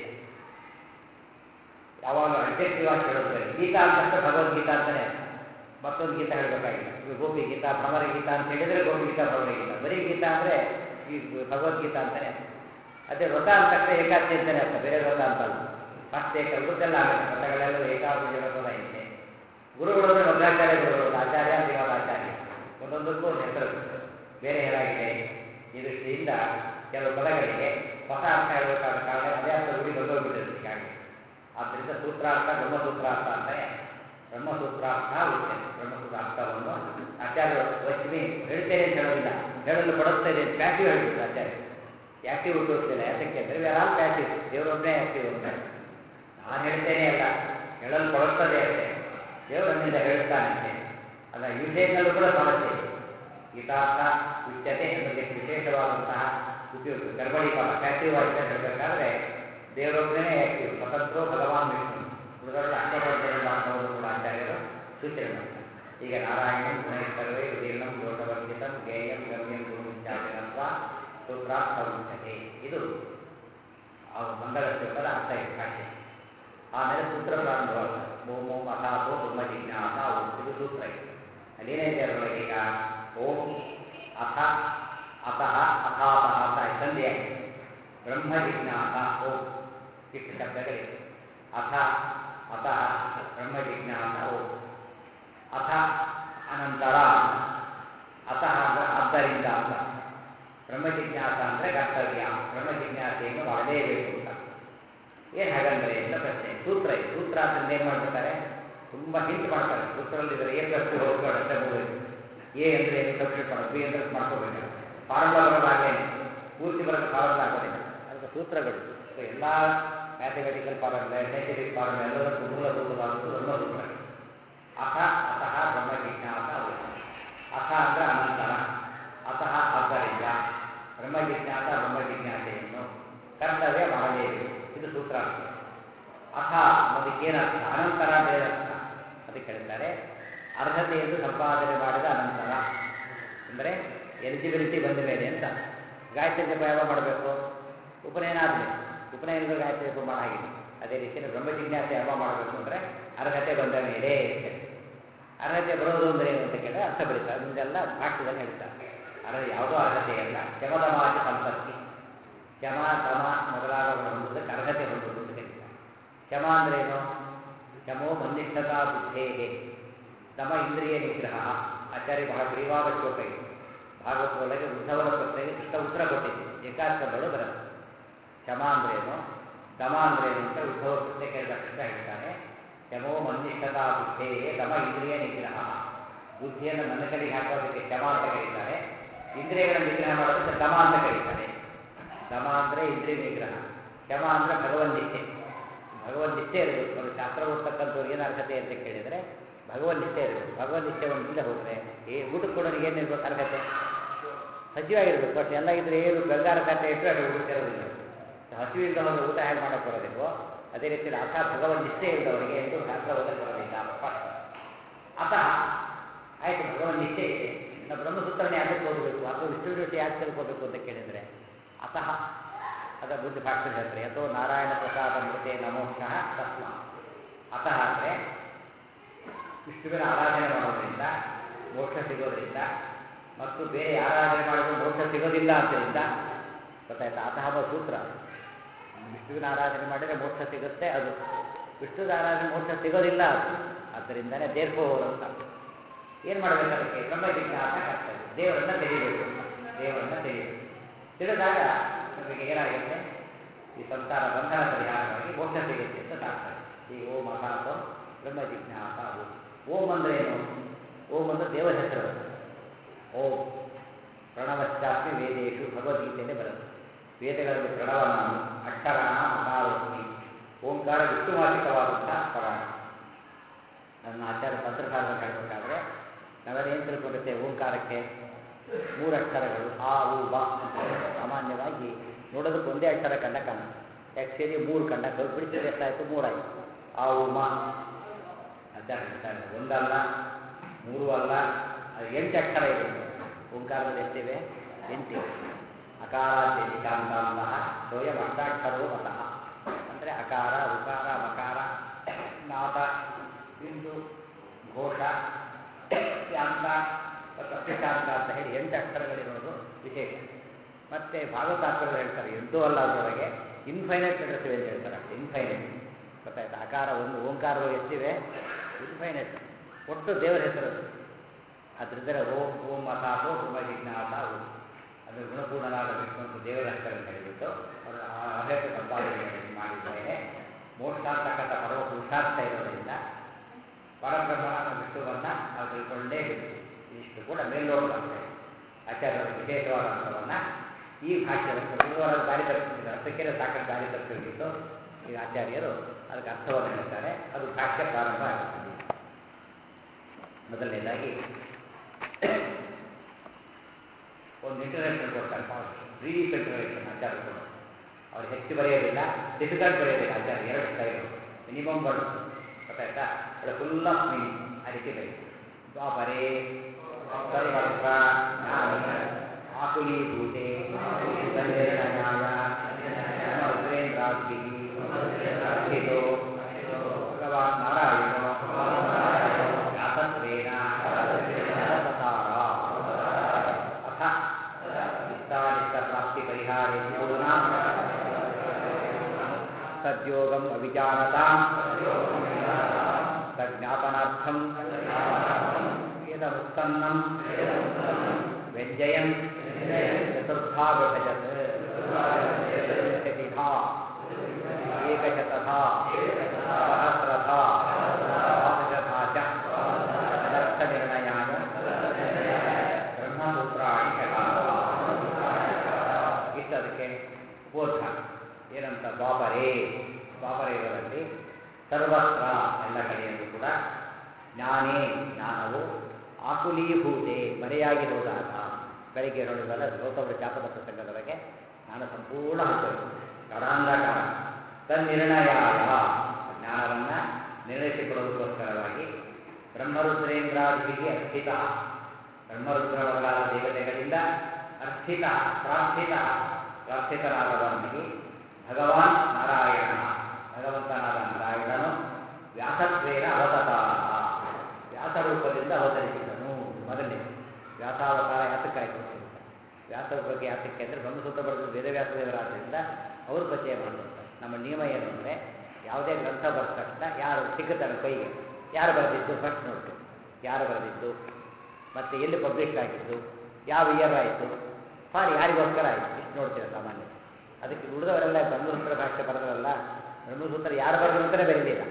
ಯಾವಾಗ ಅಬ್ಜೆಕ್ಟಿವ್ ಆಗಿ ಹೇಳೋದ್ರೆ ಗೀತಾ ಅಂತಷ್ಟೇ ಭಗವದ್ಗೀತಾ ಅಂತಲೇ ಮತ್ತೊಂದು ಗೀತಾ ಹೇಳಬೇಕಾಗಿಲ್ಲ ಈಗ ಗೋಪಿ ಗೀತಾ ಭ್ರಮರ ಗೀತಾ ಅಂತ ಹೇಳಿದರೆ ಗೋಪಿ ಗೀತಾ ಭ್ರಮರ ಗೀತಾ ಬರೀ ಗೀತಾ ಅಂದರೆ ಈ ಭಗವದ್ಗೀತಾ ಅಂತಲೇ ಅದೇ ವ್ರತ ಅಂತ ತಕ್ಷಣ ಏಕಾದಶಿ ಅಂತಲೇ ಅರ್ಥ ಬೇರೆ ವ್ರತ ಅಂತಲ್ಲ ಫಸ್ಟ್ ಏಕ ಉಳಿದೆಲ್ಲ ಆಮೇಲೆ ವ್ರತಗಳೆಲ್ಲ ಏಕಾದಶಿ ವ್ರತದ ಹಿಂದೆ ಗುರುಗಳು ಅಂದರೆ ಮಧ್ವಾಚಾರ್ಯ ಗುರುಗಳು ಆಚಾರ್ಯ ಶ್ರೀವಾದ ಆಚಾರ್ಯ ಒಂದೊಂದಕ್ಕೂ ಒಂದು ಹೆಸರು ಬೇರೆ ಏನಾಗಿದೆ ಈ ದೃಷ್ಟಿಯಿಂದ ಕೆಲವು ಪದಗಳಿಗೆ ಹೊಸ ಅರ್ಥ ಹೇಳಬೇಕಾದ ಕಾರಣ ಅದೇ ಅರ್ಥ ರೂಢಿ ಬಂದೋಗ್ಬಿಟ್ಟಿರುತ್ತೆ ಈಗಾಗಲೇ ಆದ್ದರಿಂದ ಸೂತ್ರಾರ್ಥ ಬ್ರಹ್ಮಸೂತ್ರಾರ್ಥ ಅಂತಲೇ ಬ್ರಹ್ಮಸೂತ್ರಾರ್ಥ ಉಚ್ಯತೆ ಬ್ರಹ್ಮಸೂತ್ರ ಅರ್ಥವನ್ನು ಆಚಾರ್ಯರು ವಚ್ಮಿ ಹೇಳ್ತೇನೆ ಅಂತ ಹೇಳೋದಿಲ್ಲ ಹೇಳಲು ಪಡುತ್ತದೆ ಅಂತ ಪ್ಯಾಸಿವ್ ಹೇಳ್ಬಿಟ್ಟು ಆಚಾರ್ಯ ಆ್ಯಕ್ಟಿವ್ ಉಪಯೋಗಿಸ್ತಿಲ್ಲ ಯಾತಕ್ಕೆ ಅಂದರೆ ವಿ ಆರ್ ಆಲ್ ಪ್ಯಾಸಿವ್ ದೇವರೊಬ್ಬನೇ ಆ್ಯಕ್ಟಿವ್ ಅಂತ ನಾನು ಹೇಳ್ತೇನೆ ಅಲ್ಲ ಹೇಳಲು ಪಡುತ್ತದೆ ಅಷ್ಟೇ ದೇವರು ನನ್ನಿಂದ ಹೇಳ್ತಾನೆ ಅಷ್ಟೇ ಅದರ ಯೂಸೇಜ್ನಲ್ಲೂ ಕೂಡ ಸಮಸ್ಯೆ ಇದೆ ಗೀತಾರ್ಥ ಉಚ್ಯತೆ ಅನ್ನೋದಕ್ಕೆ ವಿಶೇಷವಾದಂತಹ ಉಪಯೋಗ ಗರ್ಭಡಿ ಪದ ಪ್ಯಾಸಿವ್ ವಾಯ್ಸ್ ಅಂತ ಹೇಳಬೇಕಾದ್ರೆ ದೇವರೊಬ್ಬನೇ ಆ್ಯಕ್ಟಿವ್ ಸ್ವತಂತ್ರೋ ಭಗವಾನ್ ವಿಷ್ಣು ಉಳಿದವರೆಲ್ಲ ಅಷ್ಟಪಡ್ತೇನೆಂಬ ಅರ್ಥವನ್ನು ಕೂಡ ಆಚಾರ್ಯರು ಸೂಚನೆ ಮಾಡ್ತಾರೆ ಈಗ ನಾರಾಯಣಂ ಗುಣೈಸ್ತರ್ವೇ ಉದೀರ್ಣಂ ದೋಷವರ್ಜಿತಂ ಜ್ಞೇಯಂ ಗಮ್ಯಂ ಗುರು ಇತ್ಯಾದಿನತ್ವ ಸೂತ್ರಾರ್ಥ ಉಚ್ಯತೆ ಇದು ಆ ಮಂಗಲ ಶ್ಲೋಕದ ಅರ್ಥ ಇದೆ ಭಾಷೆ ಆಮೇಲೆ ಸೂತ್ರ ಪ್ರಾರಂಭವಾಗ್ತದೆ ಓಂ ಓಂ ಅಥಾತೋ ಬ್ರಹ್ಮ ಜಿಜ್ಞಾಸ ಓಂ ಇದು ಸೂತ್ರ ಇದೆ ಅಲ್ಲೇನಿದೆ ಅದರೊಳಗೆ ಈಗ ಓಂ ಅಥ ಅತಃ ಅಥಾತಃ ಅಂತ ಸಂಧಿಯಾಗಿದೆ ಬ್ರಹ್ಮ ಜಿಜ್ಞಾಸ ಓಂ ಇಷ್ಟು ಶಬ್ದಗಳಿವೆ ಅಥ ಅತಃ ಬ್ರಹ್ಮ ಜಿಜ್ಞಾಸ ಓಂ ಅಥ ಅನಂತರ ಅತಃ ಅಂದರೆ ಆದ್ದರಿಂದ ಅಂತ ಬ್ರಹ್ಮ ಜಿಜ್ಞಾಸ ಅಂದರೆ ಕರ್ತವ್ಯ ಬ್ರಹ್ಮ ಜಿಜ್ಞಾಸೆಯನ್ನು ಮಾಡಲೇಬೇಕು ಅಂತ ಏನು ಹಾಗಂದ್ರೆ ಅಂತ ಪ್ರಶ್ನೆ ಸೂತ್ರ ಇದೆ ಸೂತ್ರ ಅಂತ ಏನು ಮಾಡ್ಬಿಡ್ತಾರೆ ತುಂಬ ಹಿಂಟ್ ಮಾಡ್ತಾರೆ ಸೂತ್ರದಲ್ಲಿ ಇದ್ರೆ ಎ ಪ್ಲಸ್ ಬಿ ಹೋಗ್ಬೇಡ ಅಂತ ಮುಗಿದು ಎ ಅಂದರೆ ಏನು ಸಬ್ಸ್ಟಿಟ್ ಮಾಡೋದು ಬಿ ಅಂದರೆ ಮಾಡ್ಕೋಬೇಕು ಫಾರ್ಮುಲಾ ಬರೋದು ಆಗಲೇನೆ ಪೂರ್ತಿ ಬರೋದು ಫಾರ್ಮುಲಾ ಆಗೋದಿಲ್ಲ ಅದಕ್ಕೆ ಸೂತ್ರಗಳು ಸೊ ಎಲ್ಲ ಮ್ಯಾಥಮೆಟಿಕಲ್ ಫಾರ್ಮುಲೆ ಸೈಂಟಿಫಿಕ್ ಫಾರ್ಮುಲೆ ಎಲ್ಲದಕ್ಕೂ ಮೂಲಭೂತವಾದದ್ದು ಬ್ರಹ್ಮಸೂತ್ರ ಅಥ ಅತಃ ಬ್ರಹ್ಮ ಜಿಜ್ಞಾಸ ಅವಶ್ಯ ಅಥ ಅಂದ್ರೆ ಅನಂತರ ಅತಃ ಆದ್ದರಿಂದ ಬ್ರಹ್ಮ ಜಿಜ್ಞಾಸ ಬ್ರಹ್ಮ ಜಿಜ್ಞಾಸೆಯನ್ನು ಕರ್ತವ್ಯ ಮಾಡಲೇಬೇಕು ಇದು ಸೂತ್ರಾರ್ಥ ಅಥ ಅನ್ನೋದಕ್ಕೇನರ್ಥ ಅನಂತರ ಅಂತ ಏನರ್ಥ ಅದಕ್ಕೆ ಹೇಳ್ತಾರೆ ಅರ್ಹತೆಯನ್ನು ಸಂಪಾದನೆ ಮಾಡಿದ ಅನಂತರ ಅಂದರೆ ಎಲಿಜಿಬಿಲಿಟಿ ಬಂದ ಮೇಲೆ ಅಂತ ಗಾಯತ್ರಿ ಜಪ ಯಾವಾಗ ಮಾಡಬೇಕು ಉಪನಯನ ಆದಮೇಲೆ ಉಪನಯನದ ಗಾಯತ್ರಿ ಜಪ ಮಾಡಾಗಿದೆ ಅದೇ ರೀತಿಯಲ್ಲಿ ಬ್ರಹ್ಮ ಜಿಜ್ಞಾಸೆ ಯಾವಾಗ ಮಾಡಬೇಕು ಅಂದರೆ ಅರ್ಹತೆ ಬಂದ ಮೇಲೆ ಅಂತ ಹೇಳಿ. ಅರ್ಹತೆ ಬರೋದು ಅಂದರೆ ಏನು ಅಂತ ಕೇಳಿದ್ರೆ ಅರ್ಥ ಬರೀತಾರೆ ಮುಂದೆಲ್ಲ ಭಾಷ್ಯದಲ್ಲಿ ಹೇಳ್ತಾರೆ ಅರ್ಹ ಯಾವುದೋ ಅರ್ಹತೆ ಅಲ್ಲ ಶಮದಮಾಚ ಸಂಪತ್ತಿ ಶಮ ದಮ ಮೊದಲಾದವುಗಳು ಹೊಂದುವುದಕ್ಕೆ ಅರ್ಹತೆ ಹೊಂದುವುದು ಅಂತ ಕರೀತಾರೆ ಶಮ ಅಂದ್ರೇನು ಶಮೋ ಮನ್ನಿಷ್ಠತಾ ಬುದ್ಧೇಹೆ ದಮ ಇಂದ್ರಿಯ ನಿಗ್ರಹ ಆಚಾರ್ಯ ಬಹಳ ಪ್ರಿಯವಾದ ಶ್ಲೋಕ ಇದು ಭಾಗವತದೊಳಗೆ ಉದ್ಧವರ ಪ್ರಶ್ನೆಗೆ ಕೃಷ್ಣ ಉತ್ತರ ಕೊಟ್ಟಿದ್ದು ಏಕಾಸ್ಕಂದಳು ಬರುತ್ತೆ ಶಮ ಅಂದ್ರೇನು ದಮ ಅಂದ್ರೇನು ಅಂತ ಉದ್ಧವರ ಪ್ರಶ್ನೆ ಕೇಳಿದ ಕೃಷ್ಣ ಹೇಳ್ತಾನೆ ಶಮೋ ಮನ್ನಿಷ್ಠತಾ ಬುದ್ಧೇಹೆ ದಮ ಇಂದ್ರಿಯ ನಿಗ್ರಹ ಬುದ್ಧಿಯನ್ನು ನನ್ನ ಕಡೆಗೆ ಹಾಕೋದಕ್ಕೆ ಶಮ ಅಂತ ಕರೀತಾರೆ ಇಂದ್ರಿಯಗಳನ್ನು ನಿಗ್ರಹ ಮಾಡೋದಕ್ಕೆ ದಮ ಅಂತ ಕರೀತಾರೆ ದಮ ಅಂದರೆ ಇಂದ್ರಿಯ ನಿಗ್ರಹ ಶಮ ಅಂದರೆ ಭಗವನ್ನಿಷ್ಠೆ ಭಗವನ್ನಿಷ್ಠೆ ಇರಬೇಕು ಒಂದು ಶಾಸ್ತ್ರ ಓದ್ತಕ್ಕಂಥವ್ರಿಗೆ ಏನು ಅರ್ಹತೆ ಅಂತ ಕೇಳಿದರೆ ಭಗವನ್ನಿಷ್ಠೆ ಇರಬೇಕು ಭಗವನ್ನಿಷ್ಠೆ ಒಂದು ಇಲ್ಲದೆ ಹೋದರೆ ಏ ಊಟಕ್ಕೆ ಕೊಡೋರಿಗೆ ಏನಿರ್ಬೇಕು ಅರ್ಹತೆ ಹಸಿವಾಗಿರ್ಬೇಕು ಬಟ್ ಎಲ್ಲ ಇದ್ರೆ ಏನು ಗಂಗಾರ ಖಾತೆ ಇಟ್ಟರೆ ಅದು ಊಟ ಇರೋದಿಲ್ಲ ಹಸಿವಿಲ್ಲದ ಹೋದ್ರೆ ಊಟ ಹೇಗೆ ಮಾಡಕ್ಕೆ ಬರೋದಿಲ್ವೋ ಅದೇ ರೀತಿಯಲ್ಲಿ ಅಥ ಭಗವನ್ನಿಷ್ಠೆ ಇಲ್ಲದವರಿಗೆ ಎಂದು ಶಾಸ್ತ್ರ ಓದಕ್ಕೆ ಬರೋದಿಲ್ಲ ಸ್ಪಷ್ಟ ಅತಃ ಆಯಿತು ಭಗವನ್ನಿಷ್ಠೆ ಇದೆ ನಾವು ಬ್ರಹ್ಮಸೂತ್ರನೇ ಯಾಕೆ ಓದಬೇಕು ಅಥವಾ ವಿಷ್ಣು ಯಾಕೆ ತಿಳ್ಕೋಬೇಕು ಅಂತ ಕೇಳಿದರೆ ಅತಃ ಅದ ಬುದ್ಧಿ ಭಾಷೆ ಹೇಳ್ತಾರೆ ಯಥೋ ನಾರಾಯಣ ಪ್ರಸಾದ ಮೃತೆ ನಮೋಕ್ಷ ತಸ್ಮ ಅತಃ ಅಂದರೆ ವಿಷ್ಣುವಿನ ಆರಾಧನೆ ಮಾಡೋದ್ರಿಂದ ಮೋಕ್ಷ ಸಿಗೋದ್ರಿಂದ ಮತ್ತು ಬೇರೆ ಆರಾಧನೆ ಮಾಡಿದ್ರೆ ಮೋಕ್ಷ ಸಿಗೋದಿಲ್ಲ ಆದ್ದರಿಂದ ಗೊತ್ತಾಯ್ತಾ ಅತಃ ಅನ್ನೋ ಸೂತ್ರ ವಿಷ್ಣುವಿನ ಆರಾಧನೆ ಮಾಡಿದರೆ ಮೋಕ್ಷ ಸಿಗುತ್ತೆ ಅದು ವಿಷ್ಣುವಿನ ಆರಾಧನೆ ಮೋಕ್ಷ ಸಿಗೋದಿಲ್ಲ ಅದು ಆದ್ದರಿಂದನೇ ದೇರ್ಫೋರ್ ಅಂತ ಏನು ಮಾಡಬೇಕು ಅದಕ್ಕೆ ಬ್ರಹ್ಮ ಜಿಜ್ಞಾಸ ಕರ್ತವ್ಯ ದೇವರನ್ನ ತಿಳಿಬೇಕು ದೇವರನ್ನ ತಿಳಿಬೇಕು ತಿಳಿದಾಗ ನಮಗೆ ಏನಾಗುತ್ತೆ ಈ ಸಂಸಾರ ಬಂಧನ ಪರಿಹಾರವಾಗಿ ಮೋಕ್ಷ ಸಿಗುತ್ತೆ ಅಂತ ತಾಡ್ತಾರೆ ಈ ಓಂ ಅಥಾತೋ ಬ್ರಹ್ಮ ಜಿಜ್ಞಾಸ ಓಂ ಓಂ ಅಂದ್ರೆ ಏನು ಓಂ ಅಂದ್ರೆ ದೇವರ ಹೆಸರು ಓಂ ಪ್ರಣವಶ್ಚಾಸ್ಮಿ ವೇದೇಶು ಭಗವದ್ಗೀತೆಯಲ್ಲಿ ಬರುತ್ತೆ ವೇದಗಳಲ್ಲಿ ಪ್ರಣವ ನಾನು ಅಕ್ಷರಾಣ ಅಕಾರೋಸ್ಮಿ ಓಂಕಾರ ವಿಷ್ಣುವಾಚಿಕವಾದಂತಹ ಪರಾಣ ನನ್ನ ಆಚಾರ್ಯ ತಂತ್ರಸಾರದಲ್ಲಿ ಹೇಳಬೇಕಾದ್ರೆ ನಾವೆಲ್ಲ ಏನು ತಿಳ್ಕೊಂಡಿರ್ತೇವೆ ಓಂಕಾರಕ್ಕೆ ಮೂರು ಅಕ್ಷರಗಳು ಆ ಉ ಬ ಅಂತ ಸಾಮಾನ್ಯವಾಗಿ ನೋಡೋದಕ್ಕೆ ಒಂದೇ ಅಕ್ಷರ ಕಂಡ ಕಾಣುತ್ತೆ ಆ್ಯಕ್ಚುಲಿ ಮೂರು ಕಂಡ ಬಿಡಿಸಿದ್ರೆ ಎಷ್ಟಾಯಿತು ಮೂರಾಯಿತು ಆ ಉ ಮ ಆಚಾರ ಹೇಳ್ತಾರೆ ಒಂದಲ್ಲ ಮೂರು ಅಲ್ಲ ಅದು ಎಂಟು ಅಕ್ಷರ ಇದೆ ಓಂಕಾರದಲ್ಲಿ ಎಷ್ಟಿವೆ ಎಂಟಿವೆ ಅಕಾರಾದ್ಯತಿ ಕಾಂತಾಂತಹ ಸ್ವಯಂ ಅಷ್ಟಾಕ್ಷರೋ ಮತಃ ಅಂದರೆ ಅಕಾರ ಉಕಾರ ಮಕಾರ ನಾದ ಬಿಂದು ಘೋಷ ಯಾಂತ ಮತ್ತು ಅಕ್ಷಾಂತ ಅಂತ ಹೇಳಿ ಎಂಟು ಅಕ್ಷರಗಳಿರೋದು ವಿಶೇಷ ಮತ್ತೆ ಭಾಗವತಾಕ್ಷರಗಳು ಹೇಳ್ತಾರೆ ಎಂಟೂ ಅಲ್ಲ ಅದರೊಳಗೆ ಇನ್ಫೈನೈಟ್ ಲೆಟರ್ಸ್ ಇವೆ ಅಂತ ಹೇಳ್ತಾರೆ ಅಷ್ಟೇ ಇನ್ಫೈನೈಟ್ ಗೊತ್ತಾಯ್ತಾ ಅಕಾರ ಒಂದು ಓಂಕಾರಗಳು ಎಷ್ಟಿವೆ ಇನ್ಫೈನೈಟ್ ಒಟ್ಟು ದೇವರ ಹೆಸರು ಅದು. ಅದರಿಂದ ಓಂ ಓಂ ಅಥಾಥೋ ಬ್ರಹ್ಮ ಜಿಜ್ಞಾಸ ಓಂ ಅದು ಗುಣಪೂರ್ಣನಾದ ವಿಷ್ಣು ಅಂತ ದೇವರ ಹೆಸರನ್ನು ಹೇಳಿಬಿಟ್ಟು ಅವರ ಅರ್ಹತೆ ಸಂಪಾದನೆ ಮಾಡಿದ ಮೇಲೆ ಮೋಕ್ಷ ಅಂತಕ್ಕಂಥ ಪರಮ ಪುರುಷಾರ್ಥ ಇರೋದ್ರಿಂದ ಪರಬ್ರಹ್ಮನಾದ ವಿಷ್ಣುವನ್ನ ನಾವು ತಿಳ್ಕೊಳ್ಳೇಬೇಕು ಇಷ್ಟು ಕೂಡ ಮೇಲ್ನೋಟದಂತೆ ಆಚಾರ್ಯರ ವಿಶೇಷವಾದ ಅರ್ಥವನ್ನು ಈ ಭಾಷೆಯನ್ನು ವಿವರ ದಾರಿ ತಪ್ಪಿಸಿದ ಅರ್ಥಕ್ಕೆ ಸಾಕಷ್ಟು ದಾರಿ ತಪ್ಪಿರ್ಬಿಟ್ಟು ಈ ಆಚಾರ್ಯರು ಅದಕ್ಕೆ ಅರ್ಥವನ್ನು ಹೇಳ್ತಾರೆ ಅದು ಭಾಷ್ಯ ಪ್ರಾರಂಭ ಆಗುತ್ತದೆ ಮೊದಲನೇದಾಗಿ ಒಂದು ಇಂಟರ್ನೆಟ್ ಕೊಡ್ತಾರೆ ಬ್ರೀಫ್ ಇಂಟರ್ನೆಟ್ ಆಚಾರ್ಯರು ಅವ್ರು ಹೆಚ್ಚು ಬರೆಯೋದಿಲ್ಲ ಡಿಫಿಕಲ್ಟ್ ಬರೆಯೋದಿಲ್ಲ ಆಚಾರ್ಯ ಎರಡು ಸ್ಟೈಲು ಮಿನಿಮಮ್ ವರ್ಡ್ ಗೊತ್ತಾಯ್ತಾ ಅದು ಫುಲ್ ಆಫ್ ಮೀನಿಂಗ್ ಆ ರೀತಿ ಬರೀತಾರೆ ದ್ವಾಪರೇ ಸರ್ವತ್ರ ಜ್ಞಾನಿ ಆಕುಲೀಭೂತೆ ಸಂನಿರ್ಣಯಾಯ ಉಗ್ರೇಂದ್ರಾದ್ಭಿ ಅರ್ಥಿತೋ ಭಗವಾನ್ ನಾರಾಯಣೋ ವ್ಯಾಸತ್ವೇನ ಸತಾರ ಅಥ ಇಷ್ಟಾನಿಷ್ಟ ಪ್ರಾಪ್ತಿ ಪರಿಹಾರೇ ಪೂರ್ಣ ಸದ್ಯೋಗಂ ಅವಿಜಾನತಾಂ ತಜ್ಞಾಪನಾರ್ಥಂ ವೇದಮುತ್ಪನ್ನಂ ವ್ಯಂಜಯನ್ ಚತುರ್ಧಾ ವಿಭಜತ್ ವಿಂಶತಿಧಾ ಏಕಶತಧಾ ಸಹಸ್ರಧಾ ದ್ವಾದಶಧಾ ಚ ತದರ್ಥನಿರ್ಣಯಾಯ ಬ್ರಹ್ಮಸೂತ್ರಾಣಿ ಚಕಾರ ಇಷ್ಟು ಅದಕ್ಕೆ ಬೋಧ ಏನಂತ ದ್ವಾಪರೇ ದ್ವಾಪರ ಯುಗದಲ್ಲಿ ಸರ್ವತ್ರ ಎಲ್ಲ ಕಡೆಯಲ್ಲೂ ಕೂಡ
ಜ್ಞಾನೇ ಜ್ಞಾನವು ಆಕುಲೀಭೂತೆ ಮರೆಯಾಗಿ ಹೋದಾಗ ಬೆಳಗ್ಗೆ ನೋಡಿದಲ್ಲ ಗೌತಮರ ಶಾಪದ ಪ್ರಸಂಗದೊಳಗೆ ಜ್ಞಾನ ಸಂಪೂರ್ಣ ಹೊರಟೋಯ್ತು ಕಡಾಂಧಕಾರ ತನ್ನಿರ್ಣಯಾಯ ಜ್ಞಾನವನ್ನು ನಿರ್ಣಯಿಸಿಕೊಡುವುದಕ್ಕೋಸ್ಕರವಾಗಿ ಬ್ರಹ್ಮರುದ್ರೇಂದ್ರಾದಿಗೆ ಅರ್ಥಿತ ಬ್ರಹ್ಮರುದ್ರ ಮೊದಲಾದ ದೇವತೆಗಳಿಂದ ಅರ್ಥಿತ ಪ್ರಾರ್ಥಿತ ಪ್ರಾರ್ಥಿತನಾದವನಿಗೆ ಭಗವಾನ್ ನಾರಾಯಣ ಭಗವಂತನಾದ ನಾರಾಯಣನು ವ್ಯಾಸತ್ವೇನ ಅವತಾರ ವ್ಯಾಸರೂಪದಿಂದ ಅವತರಿಸಿದನು ಮೊದಲನೇ ವ್ಯಾಸಾವತಾರ ಯಾತಕ್ಕಾಯ್ತು ಅಂತ ವ್ಯಾಸರ ಬಗ್ಗೆ ಯಾತಕ್ಕೆ ಅಂದರೆ ಬ್ರಹ್ಮಸೂತ್ರ ಬರೆದ ವೇದವ್ಯಾಸದೇವರಾದ್ದರಿಂದ ಅವರು ಪರಿಚಯ ಮಾಡಿರ್ತಾರೆ ನಮ್ಮ ನಿಯಮ ಏನು ಅಂದರೆ ಯಾವುದೇ ಗ್ರಂಥ ಬರೆದ ತಕ್ಷಣ ಯಾರು ಸಿಗುತ್ತಾರೆ ಕೈಗೆ ಯಾರು ಬರೆದಿದ್ದು ಫಸ್ಟ್ ನೋಡ್ತೀವಿ ಯಾರು ಬರೆದಿದ್ದು ಮತ್ತು ಎಲ್ಲಿ ಪಬ್ಲಿಷ್ ಆಗಿದ್ದು ಯಾವ ಇಯರ್ ಆಯಿತು ಫಾರ್ ಯಾರಿಗೋಸ್ಕರ ಆಯಿತು ಇಷ್ಟು ನೋಡ್ತೀರ ಸಾಮಾನ್ಯ ಅದಕ್ಕೆ ಉಳಿದವರೆಲ್ಲ ಬ್ರಹ್ಮಸೂತ್ರ ಭಾಷೆ ಬರೆದ್ರಲ್ಲ ಬ್ರಹ್ಮಸೂತ್ರ ಯಾರು ಬರೆದ್ರು ಅಂತಲೇ ಬರೀಲಿಲ್ಲ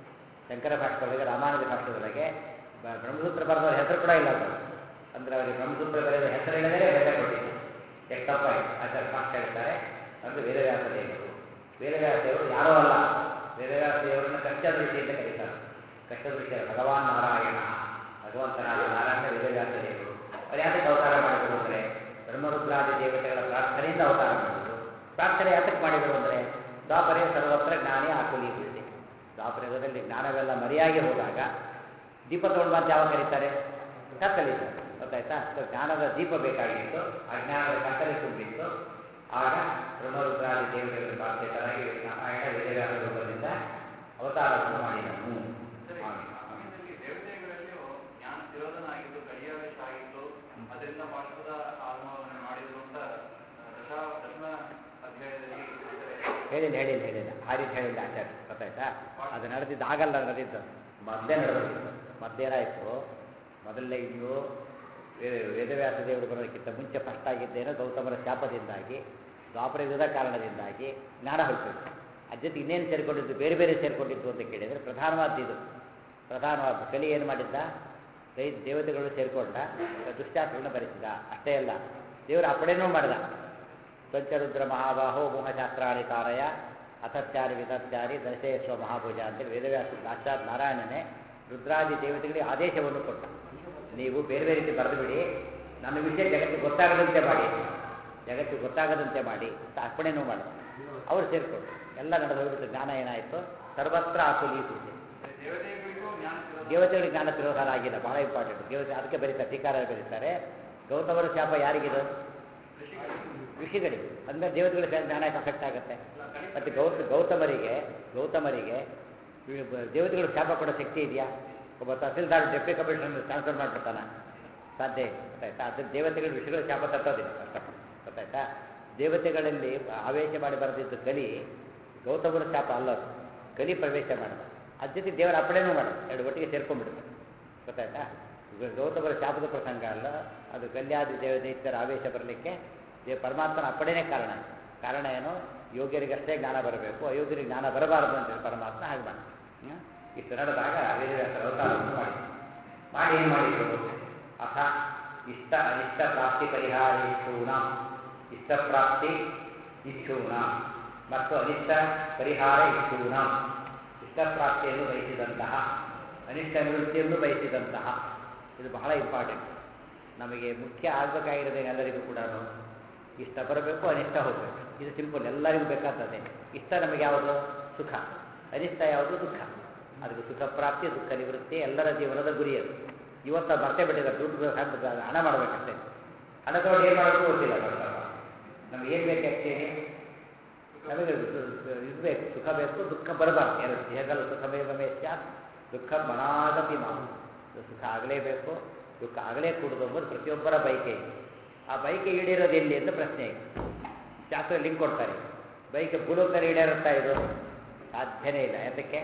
ಶಂಕರ ಭಾಷೆದೊಳಗೆ ರಾಮಾನುಜ ಭಾಷೆದೊಳಗೆ ಬ- ಬ್ರಹ್ಮಸೂತ್ರ ಬರೆದವ್ರ ಹೆಸರು ಕೂಡ ಇಲ್ಲ ಅದು ಅಂದರೆ ಅವರಿಗೆ ಬ್ರಹ್ಮಸೂತ್ರ ಬರೆದ ಹೆಸರು ಹೇಳಿದರೆ ಬೆಲೆ ಕೊಟ್ಟಿಲ್ಲ ಎಷ್ಟು ತಪ್ಪಾಯಿತು ಆಚಾರ್ಯ ಫಾಸ್ಟ್ ಹೇಳ್ತಾರೆ ಅದು ವೇದವ್ಯಾಸ ದೇವರು ವೇದವ್ಯಾಸ ದೇವರು ಯಾರೋ ಅಲ್ಲ ವೇದವ್ಯಾಸ ದೇವರನ್ನು ಕಷ್ಟದೃಷ್ಟಿ ಅಂತ ಕರೀತಾರೆ ಕಷ್ಟದೃಷ್ಟಿಯ ಭಗವಾನ್ ನಾರಾಯಣ ಭಗವಂತನಾದ ನಾರಾಯಣ ವೇದವ್ಯಾಸ ದೇವರು ಅವ್ರು ಯಾತಕ್ಕೆ ಅವತಾರ ಮಾಡಿದ್ರು ಅಂದರೆ ಬ್ರಹ್ಮರುದ್ರಾದಿ ದೇವತೆಗಳ ಪ್ರಾರ್ಥನೆಯಿಂದ ಅವತಾರ ಮಾಡಿದ್ರು ಪ್ರಾರ್ಥನೆ ಯಾತಕ್ಕೆ ಮಾಡಿದರು ಅಂದರೆ ದ್ವಾಪರೇ ಸರ್ವತ್ರ ಜ್ಞಾನಿ ಆಕುಲೀಕೃತಿ ದ್ವಾಪರಯುಗದಲ್ಲಿ ಜ್ಞಾನವೆಲ್ಲ ಮರೆಯಾಗಿ ಹೋದಾಗ ದೀಪ ತಗೊಂಡು ಬಂದು ಯಾವಾಗ ಕರೀತಾರೆ ಕತ್ತಲಿದ್ದಾರೆ ಗೊತ್ತಾಯ್ತಾ ಸೊ ಜ್ಞಾನದ ದೀಪ ಬೇಕಾಗಿತ್ತು ಆ ಜ್ಞಾನದ ಕತ್ತಲೆ ತುಂಬಿತ್ತು ಆಗ ಬ್ರಹ್ಮರುದ್ರಾದಿ ದೇವತೆಗಳ ಪ್ರಾರ್ಥಿತರಾಗಿ ನಾರಾಯಣ ವೇದವ್ಯಾಸ ರೂಪದಿಂದ ಅವತಾರವನ್ನು ಮಾಡಿದನು ಆಮೇಲೆ.
ಸಮಯದಲ್ಲಿ ದೇವತೆಗಳಲ್ಲಿಯೂ ಜ್ಞಾನ ತಿರೋಧನ ಆಗಿದ್ದು ಕಡಿಯಾವೇಶ ಆಗಿದ್ದು ಅದರಿಂದ ಪಾಠದ ಆಗಮನವನ್ನು ಮಾಡಿದ್ರು ಅಂತ ಆ, ದಶ ದಶಮ ಅಧ್ಯಾಯದಲ್ಲಿ ಹೇಳ್ತಾರೆ.
ಹೇಳಿಲ್ಲ ಹೇಳಿಲ್ಲ ಹೇಳಿಲ್ಲ ಆ ರೀತಿ ಹೇಳಿಲ್ಲ ಆಚಾರ್ಯ ಗೊತ್ತಾಯ್ತಾ ಅದು ನಡೆದಿದ್ದು ಆಗಲ್ಲ ನಡೆದಿದ್ದು ಮದ್ದೇ ನಡೆದಿದ್ದು ಮದ್ದೇನಾಯಿತು ಮೊದಲನೇ ಇನ್ನು ವೇ- ವೇದವ್ಯಾಸ ದೇವರು ಬರೋದಕ್ಕಿಂತ ಮುಂಚೆ ಫಸ್ಟ್ ಆಗಿದ್ದೇನೋ ಗೌತಮರ ಶಾಪದಿಂದಾಗಿ ದ್ವಾಪರಯುಗದ ಕಾರಣದಿಂದಾಗಿ ಜ್ಞಾನ ಹೊರಟೋಯ್ತು ಅದ್ರ ಜೊತೆ ಇನ್ನೇನು ಸೇರಿಕೊಂಡಿದ್ದು ಬೇರೆ ಬೇರೆ ಸೇರಿಕೊಂಡಿದ್ದು ಅಂತ ಕೇಳಿದರೆ ಪ್ರಧಾನವಾದ್ದು ಇದು ಪ್ರಧಾನವಾದ್ದು ಕಲಿ ಏನು ಮಾಡಿದ್ದ ದೈ ದೇವತೆಗಳು ಸೇರಿಕೊಂಡ ದುಶ್ಯಾಸ್ತ್ರಗಳನ್ನ ಬರೆಸಿದ ಅಷ್ಟೇ ಅಲ್ಲ ದೇವರು ಅಪ್ಪಣೆನೂ ಮಾಡಿದ ಪಂಚರುದ್ರ ಮಹಾಬಾಹೋ ಮೋಹಶಾಸ್ತ್ರಾಣಿ ತಾರಯ ಅಥತ್ಯಾರಿ ವಿತತ್ಯಾರಿ ದಶೇಶ್ವ ಮಹಾಭುಜ ಅಂತೇಳಿ ವೇದವ್ಯಾಸ ಸಾಕ್ಷಾತ್ ನಾರಾಯಣನೇ ರುದ್ರಾದಿ ದೇವತೆಗಳಿಗೆ ಆದೇಶವನ್ನು ಕೊಟ್ಟ ನೀವು ಬೇರೆ ಬೇರೆ ರೀತಿ ಬರೆದು ಬಿಡಿ ನನ್ನ ವಿಷಯ ಜಗತ್ತಿಗೆ ಗೊತ್ತಾಗದಂತೆ ಮಾಡಿ ಜಗತ್ತಿಗೆ ಗೊತ್ತಾಗದಂತೆ ಮಾಡಿ ಅಂತ ಅರ್ಪಣೆನೂ ಮಾಡಿದ ಅವರು ಸೇರಿಕೊಂಡ್ರು ಎಲ್ಲ ನಡೆದು ಹೋಗ್ಬಿಟ್ಟು ಜ್ಞಾನ ಏನಾಯಿತು ಸರ್ವತ್ರ ಆಕುಲೀಕೃತಿ
ದೇವತೆಗಳಿಗೂ ಜ್ಞಾನ ತಿರೋಧನ
ದೇವತೆಗಳಿಗೆ ಜ್ಞಾನ ತಿರೋಧಾನ ಆಗಿಲ್ಲ ಬಹಳ ಇಂಪಾರ್ಟೆಂಟ್ ದೇವತೆ ಅದಕ್ಕೆ ಬರೀತಾರೆ ಟೀಕಾರ ಬರೀತಾರೆ ಗೌತಮರ ಶಾಪ ಯಾರಿಗಿದು ಋಷಿಗಳಿಗೆ ಅಂದ್ರೆ ದೇವತೆಗಳ ಜ್ಞಾನ ಅಫೆಕ್ಟ್ ಆಗುತ್ತೆ ಮತ್ತು ಗೌತ ಗೌತಮರಿಗೆ ಗೌತಮರಿಗೆ ಇವ್ ಬ- ದೇವತೆಗಳು ಶಾಪ ಕೊಡೋ ಶಕ್ತಿ ಇದೆಯಾ ಒಬ್ಬ ತಹಸೀಲ್ದಾರ್ ಡೆಪ್ಟಿ ಕಮಿಷನರ್ ಟ್ರಾನ್ಸ್ಫರ್ ಮಾಡಿಬಿಡ್ತಾನ ಸಾಧ್ಯ ಇಲ್ಲ ಗೊತ್ತಾಯ್ತಾ ಅದು ದೇವತೆಗಳ ವಿಷಯಗಳ ಶಾಪ ತಟ್ಟೋದಿಲ್ಲ ಅರ್ಥ ಗೊತ್ತಾಯ್ತಾ ದೇವತೆಗಳಲ್ಲಿ ಆವೇಶ ಮಾಡಿ ಬರೆದಿದ್ದು ಕಲಿ ಗೌತಮರ ಶಾಪ ಅಲ್ಲ ಅದು ಕಲಿ ಪ್ರವೇಶ ಮಾಡಿದ ಅದ್ರ ಜೊತೆ ದೇವರ ಅಪ್ಪಣೆನೂ ಮಾಡೋದು ಎರಡು ಒಟ್ಟಿಗೆ ಸೇರ್ಕೊಂಡ್ಬಿಡುತ್ತೆ ಗೊತ್ತಾಯ್ತಾ ಗ- ಗೌತಮರ ಶಾಪದ ಪ್ರಸಂಗ ಅಲ್ಲ ಅದು ಕಲ್ಯಾದಿ ದೇವ ದೈತ್ಯರ ಆವೇಶ ಬರಲಿಕ್ಕೆ ದೇ ಪರಮಾತ್ಮನ ಅಪ್ಪಣೆನೇ ಕಾರಣ ಕಾರಣ ಏನು ಯೋಗ್ಯರಿಗಷ್ಟೇ ಜ್ಞಾನ ಬರಬೇಕು ಅಯೋಗ್ಯರಿಗೆ ಜ್ಞಾನ ಬರಬಾರದು ಅಂತೇಳಿ ಪರಮಾತ್ಮ ಹಾಗೆ ಮಾಡಿ ಇಷ್ಟು ನಡೆದಾಗ ವೇದವ್ಯಾಸರ ಅವತಾರವನ್ನು ಮಾಡಿ ಮಾಡಿ ಏನು ಮಾಡಿದ್ರು ಅಥ ಇಷ್ಟ ಅನಿಷ್ಟ ಪ್ರಾಪ್ತಿ ಪರಿಹಾರ ಇಚ್ಛೂಣಾಂ ಇಷ್ಟ ಪ್ರಾಪ್ತಿ ಇಚ್ಛೂಣಾಂ ಮತ್ತು ಅನಿಷ್ಟ ಪರಿಹಾರ ಇಚ್ಛೂಣಾಂ ಇಷ್ಟ ಪ್ರಾಪ್ತಿಯನ್ನು ಬಯಸಿದಂತಹ ಅನಿಷ್ಟ ನಿವೃತ್ತಿಯನ್ನು ಬಯಸಿದಂತಹ ಇದು ಬಹಳ ಇಂಪಾರ್ಟೆಂಟ್ ನಮಗೆ ಮುಖ್ಯ ಆಗಬೇಕಾಗಿರೋದೇನು ಎಲ್ಲರಿಗೂ ಕೂಡ ಇಷ್ಟ ಬರಬೇಕು ಅನಿಷ್ಟ ಹೋಗಬೇಕು ಇದು ಸಿಂಪಲ್ ಎಲ್ಲರಿಗೂ ಬೇಕಾದದ್ದೇ ಇಷ್ಟ ನಮಗೆ ಯಾವುದು ಸುಖ ಅನಿಷ್ಟ ಯಾವುದು ದುಃಖ ಅದಕ್ಕೆ ಸುಖ ಪ್ರಾಪ್ತಿ ದುಃಖ ನಿವೃತ್ತಿ ಎಲ್ಲರ ಜೀವನದ ಗುರಿ ಅದು ಇವತ್ತು ಮರ್ತೇ ಬಿಟ್ಟಿದ್ದಾರೆ ದುಡ್ಡು ಹಾಕ್ಬಿಟ್ಟು ಹಣ ಮಾಡಬೇಕಷ್ಟೇ ಹಣ ತಗೊಂಡು ಏನು ಮಾಡೋದು ಗೊತ್ತಿಲ್ಲ ಬರ್ತಾರ ನಮ್ಗೆ ಏನು ಬೇಕು ಆ್ಯಕ್ಚುಲಿ ನಮಗೆ ಇದು ಬೇಕು ಸುಖ ಬೇಕು ದುಃಖ ಬರಬಾರ್ದು ಎರಡು ದೇಹಗಳು ಸುಖಮೇವಮೇ ಸ್ಯಾತ್ ದುಃಖ ಮನಾಗತಿ ಮಾವು ಸುಖ ಆಗಲೇಬೇಕು ದುಃಖ ಆಗಲೇ ಕೂಡುದು ಎಂಬುದು ಪ್ರತಿಯೊಬ್ಬರ ಬೈಕೆ ಆ ಬೈಕೆ ಈಡೇರೋದು ಎಲ್ಲಿ ಅಂತ ಪ್ರಶ್ನೆ ಇದೆ ಶಾಸ್ತ್ರ ಲಿಂಕ್ ಕೊಡ್ತಾರೆ ಬೈಕ್ ಭೂಲೋಕದಲ್ಲಿ ಈಡೇರುತ್ತಾ ಇದು ಸಾಧ್ಯನೇ ಇಲ್ಲ ಯಾತಕ್ಕೆ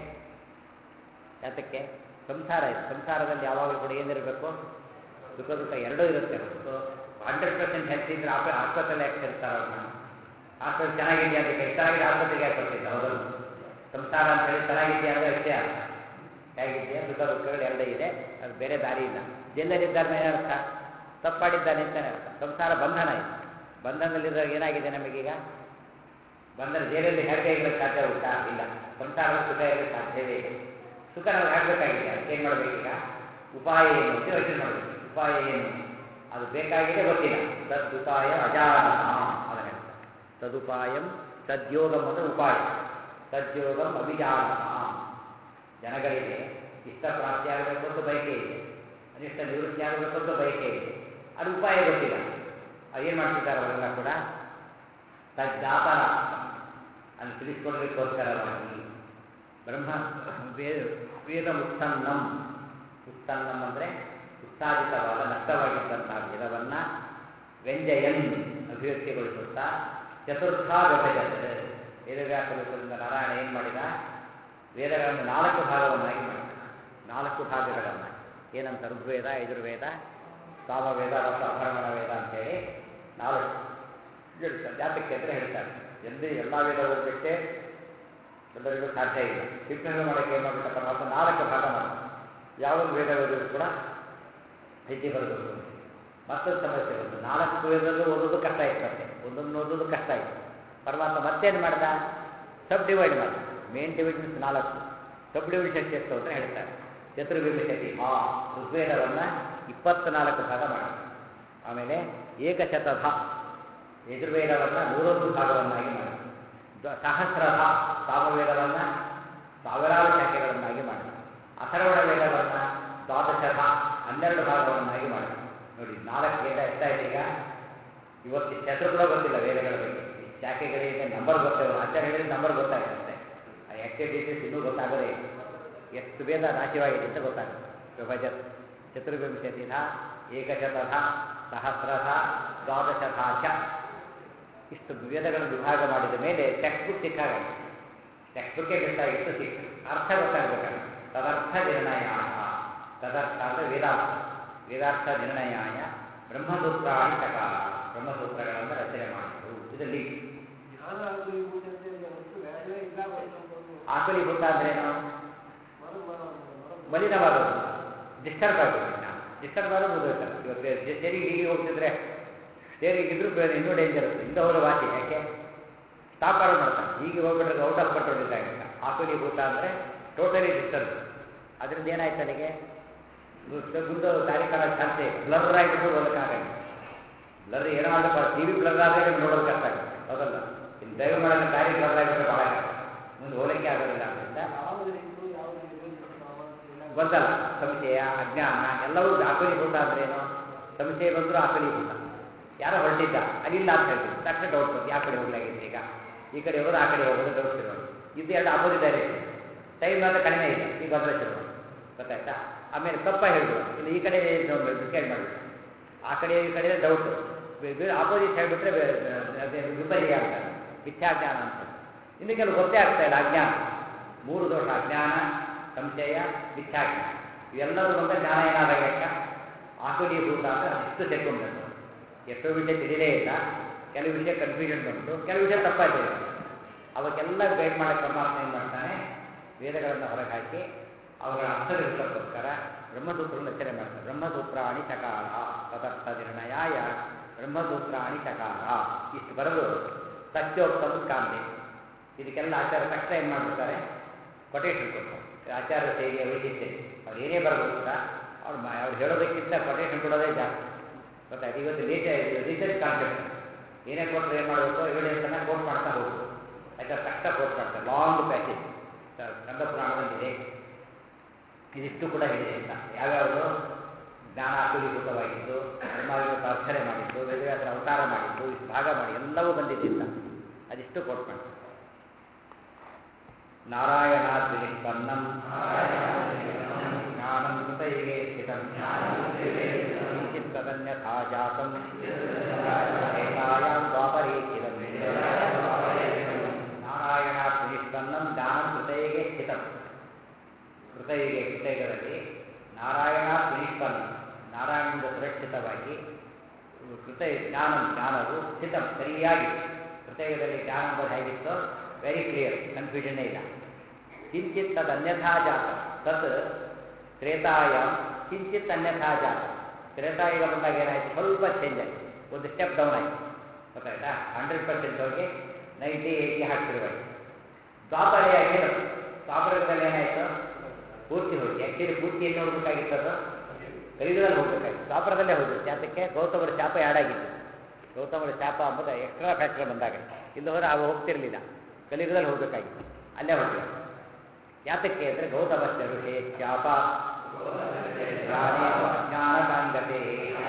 ಯಾತಕ್ಕೆ ಸಂಸಾರ ಇದೆ ಸಂಸಾರದಲ್ಲಿ ಯಾವಾಗಲೂ ಕೂಡ ಏನಿರಬೇಕು ಸುಖ ದುಃಖ ಎರಡೂ ಇರುತ್ತೆ ಹೊರತು ಹಂಡ್ರೆಡ್ ಪರ್ಸೆಂಟ್ ಹೆಲ್ತ್ ಇದ್ರೆ ಆಪ ಆಸ್ಪತ್ರೆಯಲ್ಲಿ ಯಾಕೆ ಸೇರ್ತಾರೆ ಅವ್ರನ್ನ ಆಸ್ಪತ್ರೆ ಚೆನ್ನಾಗಿದೆಯಾ ಅಂತ ಕೇಳಿ ಚೆನ್ನಾಗಿದೆ ಆಸ್ಪತ್ರೆಗೆ ಯಾಕೆ ಬರ್ತಿದ್ದ ಹೌದಲ್ಲ ಸಂಸಾರ ಅಂತ ಹೇಳಿ ಚೆನ್ನಾಗಿದೆಯಾ ಅಂದರೆ ಅಷ್ಟೇ ಅರ್ಥ ಹೇಗಿದೆಯಾ ಸುಖ ದುಃಖಗಳು ಎರಡೇ ಇದೆ ಅದು ಬೇರೆ ದಾರಿ ಇಲ್ಲ ಜೈಲಲ್ಲಿದ್ದಾರೆ ಏನರ್ಥ ತಪ್ಪಾಡಿದ್ದಾನೆ ಅಂತಾನೆ ಅರ್ಥ ಸಂಸಾರ ಬಂಧನ ಇದೆ ಬಂಧನದಲ್ಲಿದ್ದಾಗ ಏನಾಗಿದೆ ನಮಗೀಗ ಬಂಧನ ಜೈಲಲ್ಲಿ ಹೇಗೆ ಇರಲಿಕ್ಕೆ ಸಾಧ್ಯ ಉಂಟಾ ಇಲ್ಲ ಸಂಸಾರದ ಸುಖ ಇರಲಿಕ್ಕೆ ಸಾಧ್ಯವೇ ಇಲ್ಲ
ಸುಖ ನಾವು ಹಾಕಬೇಕಾಗಿದೆ ಅದಕ್ಕೆ ಏನು ಮಾಡಬೇಕೀಗ ಉಪಾಯ ಏನು ಅಂತ ಯೋಚನೆ ಮಾಡಬೇಕು ಉಪಾಯ ಏನು ಅದು ಬೇಕಾಗಿದೆ ಗೊತ್ತಿಲ್ಲ ತದುಪಾಯ ಅಜಾನ ಅದನ್ನ ತದುಪಾಯಂ ತದ್ಯೋಗಂ ಅಂದರೆ ಉಪಾಯ ತದ್ಯೋಗಂ ಅವಿಜಾನ ಜನಗಳಿಗೆ ಇಷ್ಟ ಪ್ರಾಪ್ತಿ ಆಗಬೇಕು ಅಂತ ಬಯಕೆ ಇದೆ ಅನಿಷ್ಟ ನಿವೃತ್ತಿ ಆಗಬೇಕು ಅಂತ ಬಯಕೆ ಇದೆ ಅದು ಉಪಾಯ ಗೊತ್ತಿಲ್ಲ ಏನು ಮಾಡ್ತಿದ್ದಾರೆ ಅವರೆಲ್ಲ ಕೂಡ ತಜ್ಜಾತನ ಅಲ್ಲಿ ತಿಳಿಸ್ಕೊಡ್ಲಿಕ್ಕೋಸ್ಕರವಾಗಿ ಬ್ರಹ್ಮ ವೇದ ವೇದ ಉತ್ಸನ್ನಂ ಉತ್ಸನ್ನಂ ಅಂದರೆ ಉತ್ಸಾಹಿತವಾದ ನಷ್ಟವಾಗಿದ್ದಂತಹ ವೇದವನ್ನು ವ್ಯಂಜಯನ್ ಅಭಿವ್ಯಕ್ತಿಗೊಳಿಸುತ್ತಾ ಚತುರ್ಥ ವಿಭಜನೆ ವೇದವ್ಯಾಸದಿಂದ ನಾರಾಯಣ ಏನು ಮಾಡಿದ ವೇದಗಳನ್ನು ನಾಲ್ಕು ಭಾಗವನ್ನಾಗಿ ಮಾಡಿದ ನಾಲ್ಕು ಭಾಗಗಳನ್ನು ಏನಂತ ಋಗ್ವೇದ ಯಜುರ್ವೇದ ಸಾಮವೇದ ಮತ್ತು ಅಭರಮಣ ವೇದ ಅಂತೇಳಿ ನಾಲ್ಕು ಹೇಳ್ತಾರೆ ಜಾತಕ್ಕೆ ಅಂದರೆ ಹೇಳ್ತಾರೆ ಎಲ್ಲಿ ಎಲ್ಲ ವೇದ ಓದಲಿಕ್ಕೆ ಎಲ್ಲರಿಗೂ ಸಾಧ್ಯ ಇಲ್ಲ ಸಿಂಪಲ್ ಮಾಡೋಕ್ಕೆ ಏನು ಮಾಡಬೇಕ ಪರಮಾತ್ಮ ನಾಲ್ಕು ಭಾಗ ಮಾಡಿ ಯಾವೊಂದು ವೇದ ಓದಿದ್ರು ಕೂಡ ಹೆಜ್ಜೆ ಬರಬೇಕು ಮತ್ತೊಂದು ಸಮಸ್ಯೆ ಬಂತು ನಾಲ್ಕು ವೇದದಲ್ಲೂ ಓದೋದು ಕಷ್ಟ ಇರ್ತದೆ ಒಂದೊಂದು ಓದೋದು ಕಷ್ಟ ಇತ್ತು ಪರಮಾತ್ಮ ಮತ್ತೇನು ಮಾಡ್ದ ಸಬ್ ಡಿವೈಡ್ ಮಾಡ್ದ ಮೇನ್ ಡಿವಿಷನ್ಸ್ ನಾಲ್ಕು ಸಬ್ ಡಿವಿಷನ್ಸ್ ಎಷ್ಟು ಅಂತ ಹೇಳ್ತಾರೆ ಚತುರ್ವಿಂಶತಿ ಹಾ ಋಗ್ವೇದವನ್ನು ಇಪ್ಪತ್ನಾಲ್ಕು ಭಾಗ ಮಾಡಿ ಆಮೇಲೆ ಏಕಶತಧ ಯಜುರ್ವೇದವನ್ನು ನೂರೊಂದು ಭಾಗವನ್ನಾಗಿ ಮಾಡಿ ದ- ಸಹಸ್ರದ ಸಾಮವೇದವನ್ನು ಸಾವಿರಾರು ಶಾಖೆಗಳನ್ನಾಗಿ ಮಾಡಿ ಅಥರ್ವಣ ವೇದವನ್ನು ದ್ವಾದಶಧ ಹನ್ನೆರಡು ಭಾಗವನ್ನಾಗಿ ಮಾಡಿ ನೋಡಿ ನಾಲ್ಕು ವೇದ ಎಷ್ಟಾಯ್ತು ಈಗ ಇವತ್ತು ಇಷ್ಟು ಹೆಸರು ಕೂಡ ಗೊತ್ತಿಲ್ಲ ವೇದಗಳ ಬಗ್ಗೆ ಈ ಶಾಖೆಗಳಿಗೆ ನಂಬರ್ ಗೊತ್ತಿಲ್ಲ ಆಚಾರ್ಯ ಹೇಳಿದ್ರೆ ನಂಬರ್ ಗೊತ್ತಾಗುತ್ತೆ ಆ ಆಕ್ಟಿವಿಟೀಸ್ ಇನ್ನೂ ಗೊತ್ತಾಗದೇ ಇಲ್ಲ ಎಷ್ಟು ವೇದ ನಾಶವಾಗಿದೆ ಅಂತ ಗೊತ್ತಾಗುತ್ತೆ ವಿಭಜತ್ ಚತುರ್ವಿಂಶತಿಧ ಏಕಶತಧ ಸಹಸ್ರಧ ದ್ವಾದಶಧ ಚ ಇಷ್ಟು ವೇದಗಳನ್ನು ವಿಭಾಗ ಮಾಡಿದ ಮೇಲೆ ಟೆಕ್ಸ್ಟ್ ಬುಕ್ ಸಿಕ್ಕಾಗತ್ತೆ ಟೆಕ್ಸ್ಟ್ ಬುಕ್ಕೇ ಬೇಕಾಗಿತ್ತು ಸಿಕ್ತು ಅರ್ಥ ಗೊತ್ತಾಗಬೇಕಾಗುತ್ತೆ ತದರ್ಥ ನಿರ್ಣಯ ತದರ್ಥ ಅಂದರೆ ವೇದಾರ್ಥ ವೇದಾರ್ಥ ನಿರ್ಣಯಾಯ ಬ್ರಹ್ಮಸೂತ್ರಾಣಿ ಚಕಾರ ಬ್ರಹ್ಮಸೂತ್ರಗಳನ್ನು ರಚನೆ ಮಾಡಿದರು ಇದು ಲೀಕ್
ಜ್ಞಾನ ಆಗುವುದು ಹೊತ್ತು ವ್ಯಾಸನೇ ಇಲ್ಲ ಬರ್ತಂಬೋದು
ಆಕಲೀಭೂತ ಅಂದ್ರೇನು
ಮರ ಮರ ಮರ
ಮಲಿನವಾದದ್ದು ಡಿಸ್ಟರ್ಬ್ ಆಗುತ್ತೆ ಡಿಸ್ಟರ್ಬ್ ಆದ್ರೆ ಮುಗಿದೋಯ್ತಲ್ಲ ಇವತ್ತು ಸ್ಟೇರಿಗೆ ಹೀಗೆ ಹೋಗ್ತಿದ್ರೆ ಸ್ಟೇರಿಗೆ ಇದ್ರೂ ಬೇರೆ ಇನ್ನೂ ಡೇಂಜರ್ ಇರುತ್ತೆ ಇಂದ ಹೋದ ವಾಸಿ ಯಾಕೆ ಸ್ಟಾಪ್ ಆರ್ಡರ್ ಮಾಡ್ತಾನೆ ಹೀಗೆ ಹೋಗ್ಬಿಟ್ರೆ ಔಟ್ ಆಫ್ ಕಂಟ್ರೋಲ್ ಇದ್ದಾಗಿಲ್ಲ ಆಕಲೀಭೂತ ಅಂದರೆ ಟೋಟಲಿ ಡಿಸ್ಟರ್ಬ್ ಅದರಿಂದ ಏನಾಯ್ತು ಅಲ್ಲಿಗೆ ಮುಂದೆ ದಾರಿ ಕಾಲ ಚಾನ್ಸೇ ಬ್ಲರ್ ಆಗಿಬಿಟ್ಟು ಓದಕ್ಕಾಗಲ್ಲ ಬ್ಲರ್ ಏನೋ ಆಗಪ್ಪ ಟಿ ವಿ ಬ್ಲರ್ ಆದರೆ ನಿಮ್ಗೆ ನೋಡೋದು ಕಷ್ಟ ಆಗುತ್ತೆ ಹೌದಲ್ಲ ಇನ್ನು ಡ್ರೈವ್ ಮಾಡೋದು ದಾರಿ ಬ್ಲರ್ ಆಗಿಬಿಟ್ರೆ ಭಾಳ ಕಷ್ಟ ಮುಂದೆ ಹೋಗಲಿಕ್ಕೆ ಆಗೋದಿಲ್ಲ ಆದ್ದರಿಂದ
ಯಾವುದು ಇತ್ತು ಯಾವುದು ಇರಬೇಕು ನಾವು ಎಲ್ಲ
ಗೊಂದಲ ಸಂಶಯ ಅಜ್ಞಾನ ಎಲ್ಲವೂ ಆಕಲೀಭೂತ ಅಂದ್ರೇನು ಸಂಶಯ ಬಂದರೂ ಆಕಲೀಭೂತ ಯಾರೋ ಹೊರಟಿದ್ದ ಅಲ್ಲಿಲ್ಲ ಅಂತ ಹೇಳ್ತೀವಿ ತಕ್ಷಣ ಡೌಟ್ ಬಂದು ಯಾವ ಕಡೆ ಹೋಗ್ಲಾಗಿದೆ ಈಗ ಈ ಕಡೆ ಹೋಗೋದು ಆ ಕಡೆ ಹೋಗೋದು ಡೌಟ್ ಶುರುವಾಗಿ ಇದು ಎರಡು ಆಪೋಸಿಟ್ ಡೈರೆಕ್ಷನ್ ಟೈಮ್ ಮಾತ್ರ ಕಡಿಮೆ ಇಲ್ಲ ಈ ಗೊಂದಲ ಶುರುವಾಗಿ ಗೊತ್ತಾಯ್ತಾ ಆಮೇಲೆ ತಪ್ಪ ಹೇಳ್ಬೋದು ಇಲ್ಲಿ ಈ ಕಡೆ ಡಿಸೈಡ್ ಮಾಡಬೇಕು ಆ ಕಡೆ ಈ ಕಡೆ ಡೌಟು ಆಪೋಸಿಟ್ ಹೇಳ್ಬಿಟ್ರೆ ಬೇ- ಅದೇ ವಿಪರ್ಯ ಅಂತಾರೆ ಮಿಥ್ಯಾಜ್ಞಾನ ಅಂತ ಇನ್ನು ಕೆಲವು ಗೊತ್ತೇ ಆಗ್ತಾ ಇಲ್ಲ ಅಜ್ಞಾನ ಮೂರು ದೋಷ ಅಜ್ಞಾನ ಸಂಶಯ ಮಿಥ್ಯಾಜ್ಞಾನ ಇವೆಲ್ಲರೂ ಬಂದ ಜ್ಞಾನ ಏನಾದಾಗ ಲೆಕ್ಕ ಆಕುಲೀಭೂತ ಅಂತ ಅಷ್ಟು ತೆಕ್ಕೊಂಡ್ಬಂತು ಎಷ್ಟೋ ವಿಷಯ ತಿಳಿದೇ ಇಲ್ಲ ಕೆಲವು ವಿಷಯ ಕನ್ಫ್ಯೂಷನ್ ಬಂತು ಕೆಲವು ವಿಷಯ ತಪ್ಪಾಯ್ತು ಅವಕ್ಕೆಲ್ಲ ಗೈಡ್ ಮಾಡಕ್ಕೆ ಪರಮಾತ್ಮ ಏನು ಮಾಡ್ತಾನೆ ವೇದಗಳನ್ನು ಹೊರಗೆ ಹಾಕಿ ಅವುಗಳ ಅರ್ಥ ತಿಳಿಸೋಕ್ಕೋಸ್ಕರ ಬ್ರಹ್ಮಸೂತ್ರವನ್ನು ರಚನೆ ಮಾಡ್ತಾರೆ ಬ್ರಹ್ಮಸೂತ್ರಾಣಿ ಚಕಾರ ತದರ್ಥ ನಿರ್ಣಯಾಯ ಬ್ರಹ್ಮಸೂತ್ರಾಣಿ ಚಕಾರ ಇಷ್ಟು ಬರೆದು ಸತ್ಯೋಕ್ತಮ ಕಾಂದೆ ಇದಕ್ಕೆಲ್ಲ ಆಚಾರ್ಯ ತಕ್ಷಣ ಏನು ಮಾಡಿರ್ತಾರೆ ಕೊಟೇಶನ್ ಕೊಡ್ತಾರೆ ಆಚಾರ್ಯ ಸೇವೆಯ ವೈಶಿಷ್ಟ್ಯ ಅವ್ರು ಏನೇ ಬರೆದ್ರು ಕೂಡ ಅವ್ರು ಮ- ಅವ್ರು ಹೇಳೋದಕ್ಕಿಂತ ಕೊಟೇಶನ್ ಕೊಡೋದೇ ಜಾಸ್ತಿ ಗೊತ್ತಾಯ್ತು ಇವತ್ತು ಲೇಟ ರಿಸರ್ಚ್ ಕಾನ್ಸೆಪ್ಟ್ ಏನೇ ಕೊಟ್ಟರೆ ಏನು ಮಾಡಬೇಕು ಎವಿಡೆನ್ಸನ್ನು ಕೋಟ್ ಮಾಡ್ತಾ ಹೋಗ್ಬೇಕು ಆಯ್ತಾ ತಕ್ಷಣ ಕೋಟ್ ಮಾಡ್ತಾರೆ ಲಾಂಗ್ ಪ್ಯಾಸೇಜ್ ಕಂದ ಪುರಾಣದಲ್ಲಿದೆ ಇದಿಷ್ಟು ಕೂಡ ಹೇಳಿದೆ ಅಂತ ಯಾವ್ಯಾವುದು ಜ್ಞಾನ ಆಕುಲೀಭೂತವಾಗಿದ್ದು ಬ್ರಹ್ಮಾವಿನ ಪ್ರಾರ್ಥನೆ ಮಾಡಿದ್ದು ವೇದವ್ಯಾಸರ ಅವತಾರ ಮಾಡಿದ್ದು ಇಷ್ಟು ಭಾಗ ಮಾಡಿ ಎಲ್ಲವೂ ಬಂದಿದ್ದಿಲ್ಲ ಅದಿಷ್ಟು ಕೋಟ್ ಮಾಡ್ತಾರೆ ನಾರಾಯಣಾದ್ ವಿನಿಷ್ಪನ್ನಂ ಜ್ಞಾನಂ ಕೃತೈಗೆ ಸ್ಥಿತಂ ಕಿಂಚಿತ್ ತದನ್ಯಥಾ ಜಾತಂ ತ್ರೇತಾಯಾಂ ದ್ವಾಪರೇಖಿತಂ ನಾರಾಯಣಾತ್ ವಿನಿಷ್ಪನ್ನಂ ಜ್ಞಾನಂ ಕೃತೈಗೆ ಸ್ಥಿತಂ ಕೃತಯುಗೆ ಕೃತಯುಗದಲ್ಲಿ ನಾರಾಯಣ ವಿನಿಷ್ಪನ್ನ ನಾರಾಯಣನಿಂದ ಸುರಕ್ಷಿತವಾಗಿ ಕೃತ ಜ್ಞಾನ ಜ್ಞಾನವು ಸ್ಥಿತ ಸರಿಯಾಗಿ ಕೃತಯುಗದಲ್ಲಿ ಜ್ಞಾನ ಎಂಬುದು ಹೇಗಿತ್ತೋ ವೆರಿ ಕ್ಲಿಯರ್ ಕನ್ಫ್ಯೂಷನ್ನೇ ಇಲ್ಲ ಕಿಂಚಿತ್ ತದ್ ಅನ್ಯಥಾ ಜಾತ ತತ್ ತ್ರೇತಾಯ ಕಿಂಚಿತ್ ಅನ್ಯಥಾ ಜಾತ ತ್ರೇತಾಯುಗ ಬಂದಾಗ ಏನಾಯಿತು ಸ್ವಲ್ಪ ಚೇಂಜ್ ಆಯಿತು ಒಂದು ಸ್ಟೆಪ್ ಡೌನ್ ಆಯಿತು ಗೊತ್ತಾಯ್ತಾ ಹಂಡ್ರೆಡ್ ಪರ್ಸೆಂಟ್ ಹೋಗಿ ನೈಂಟಿ ಏಯ್ಟಿ ಹಾಕ್ತಿರುವಾಯಿತು ದ್ವಾಪರೆಯಾಗಿ ದ್ವಾಪರದಲ್ಲಿ ಏನಾಯಿತು
ಪೂರ್ತಿ ಹೋಗಿ ಆ್ಯಕ್ಚುಲಿ ಪೂರ್ತಿ ಎಲ್ಲಿ ಹೋಗ್ಬೇಕಾಗಿತ್ತದು ಕಲಿಯುಗದಲ್ಲಿ ಹೋಗ್ಬೇಕಾಗಿತ್ತು ಶಾಪರದಲ್ಲೇ ಹೋಗಿತ್ತು ಶಾತಕ್ಕೆ ಗೌತಮರ ಶಾಪ ಯಾಡಾಗಿತ್ತು ಗೌತಮರ ಶಾಪ ಅಂಬುದು ಎಕ್ಸ್ಟ್ರಾ ಫ್ಯಾಕ್ಟರ್ ಬಂದಾಗ ಇಲ್ಲಿ ಹೋದ್ರೆ ಅವು ಹೋಗ್ತಿರ್ಲಿಲ್ಲ ಕಲಿಯುಗದಲ್ಲಿ ಹೋಗ್ಬೇಕಾಗಿತ್ತು ಅಲ್ಲೇ ಹೋಗ್ಬೇಕು ಯಾತಕ್ಕೆ ಅಂದರೆ ಗೌತಮಸ್ಯ ಋಷಿ ಶಾಪ ಜ್ಞಾನಕಾಂಗತೆ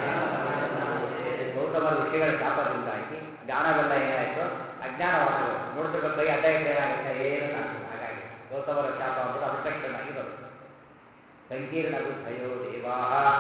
ಗೌತಮ ಋಷಿಗಳ ಶಾಪದಿಂದಾಗಿ ಜ್ಞಾನವೆಲ್ಲ ಏನಾಯಿತು ಅಜ್ಞಾನವಾಗಬೇಕು ನೋಡ್ತಿರ್ಬೇಕು ಕೈ ಅಡ್ಡ ಇಟ್ಟು ಏನಾಗುತ್ತೆ ಏನು ಕಾಣ್ತಿಲ್ಲ ಹಾಗಾಗಿ ಗೌತಮರ ಶಾಪ ಅಂಬುದು ಅಬ್ಸ್ಟ್ರಕ್ಷನ್ ಆಗಿ ಬರುತ್ತೆ ಸಂಕೀರ್ಣ ಬುದ್ಧಯೋ ದೇವಾ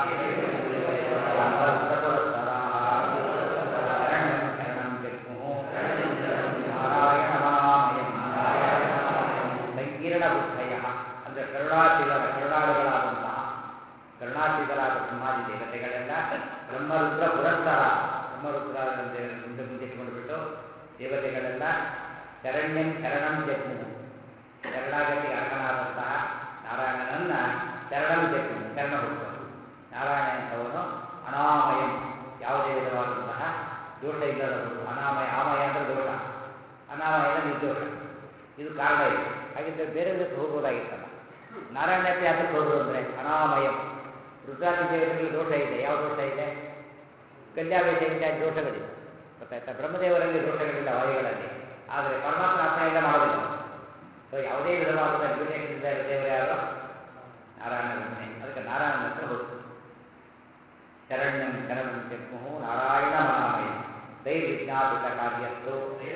ಶರಣಂ ಜಗ್ಮುಃ ನಾರಾಯಣಮನಾಮಯಂ ಸಂಕೀರ್ಣ ಬುದ್ಧಯ ಅಂದರೆ ಕರುಣಾಶೀಲರ ಕರುಣಾಳುಗಳಾದಂತಹ ಕರುಣಾಶೀಲರಾದ ಬ್ರಹ್ಮಾದಿ ದೇವತೆಗಳೆಲ್ಲ ಬ್ರಹ್ಮರುದ್ರ ಪುರಸ್ಕಾರ ಬ್ರಹ್ಮರುದ್ರ ಮುಂದೆ ಮುಂದಿಟ್ಕೊಂಡು ಬಿಟ್ಟು ದೇವತೆಗಳೆಲ್ಲ ಶರಣ್ಯಂ ಶರಣಂ ಜಗ್ಮು ಶರಣಾಗತಿಗೆ ಅರ್ಹನಾದಂತಹ ನಾರಾಯಣನನ್ನ ಶರಣಂ ಜಗ್ಮು ಶರಣ ಹುಡುಕರು ನಾರಾಯಣ ಎಂಥವನು ಅನಾಮಯಂ ಯಾವುದೇ ವಿಧವಾದಂತಹ ದೋಷ ಇಲ್ಲದವರು ಅನಾಮಯ ಆಮಯ ಅಂದರೆ ದೋಷ ಅನಾಮಯದ ನಿರ್ದೋಷ ಇದು ಕಾರಣ ಇದೆ ಹಾಗಿದ್ದರೆ ಬೇರೆ ವಿಧಕ್ಕೆ ಹೋಗ್ಬೋದಾಗಿತ್ತಲ್ಲ ನಾರಾಯಣಕ್ಕೆ ಯಾತಕ್ಕೆ ಹೋಗೋದು ಅಂದರೆ ಅನಾಮಯಂ ರುದ್ರಾದಿ ದೇವತೆಗಳಲ್ಲಿ ದೋಷ ಇದೆ ಯಾವ ದೋಷ ಇದೆ ಕಲ್ಯಾವೇಶ ಇತ್ಯಾದಿ ದೋಷಗಳಿದೆ ಗೊತ್ತಾಯ್ತಾ ಬ್ರಹ್ಮದೇವರಲ್ಲಿ ದೋಷಗಳಿಲ್ಲ ವಾಯುಗಳಲ್ಲಿ ಆದರೆ ಪರಮಾತ್ಮ ಅರ್ಪಣೆಯಿಂದ ಮಾಡೋದಿಲ್ಲ ಸೊ ಯಾವುದೇ ವಿಧವಾದ ಲಿಮಿಟೇಷನ್ ಇಲ್ಲದೆ ಇರೋ ದೇವರು ಯಾರು ನಾರಾಯಣ ಒಬ್ಬನೇ ಅದಕ್ಕೆ ನಾರಾಯಣನ ಹತ್ರ ಹೋಗ್ತು ಶರಣ್ಯಂ ಶರಣಂ ಜಗ್ಮುಹು ನಾರಾಯಣ ಮನಾಮಯ ದೈರ್ವಿಜ್ಞಾಪಿತ ಕಾರ್ಯಸ್ತು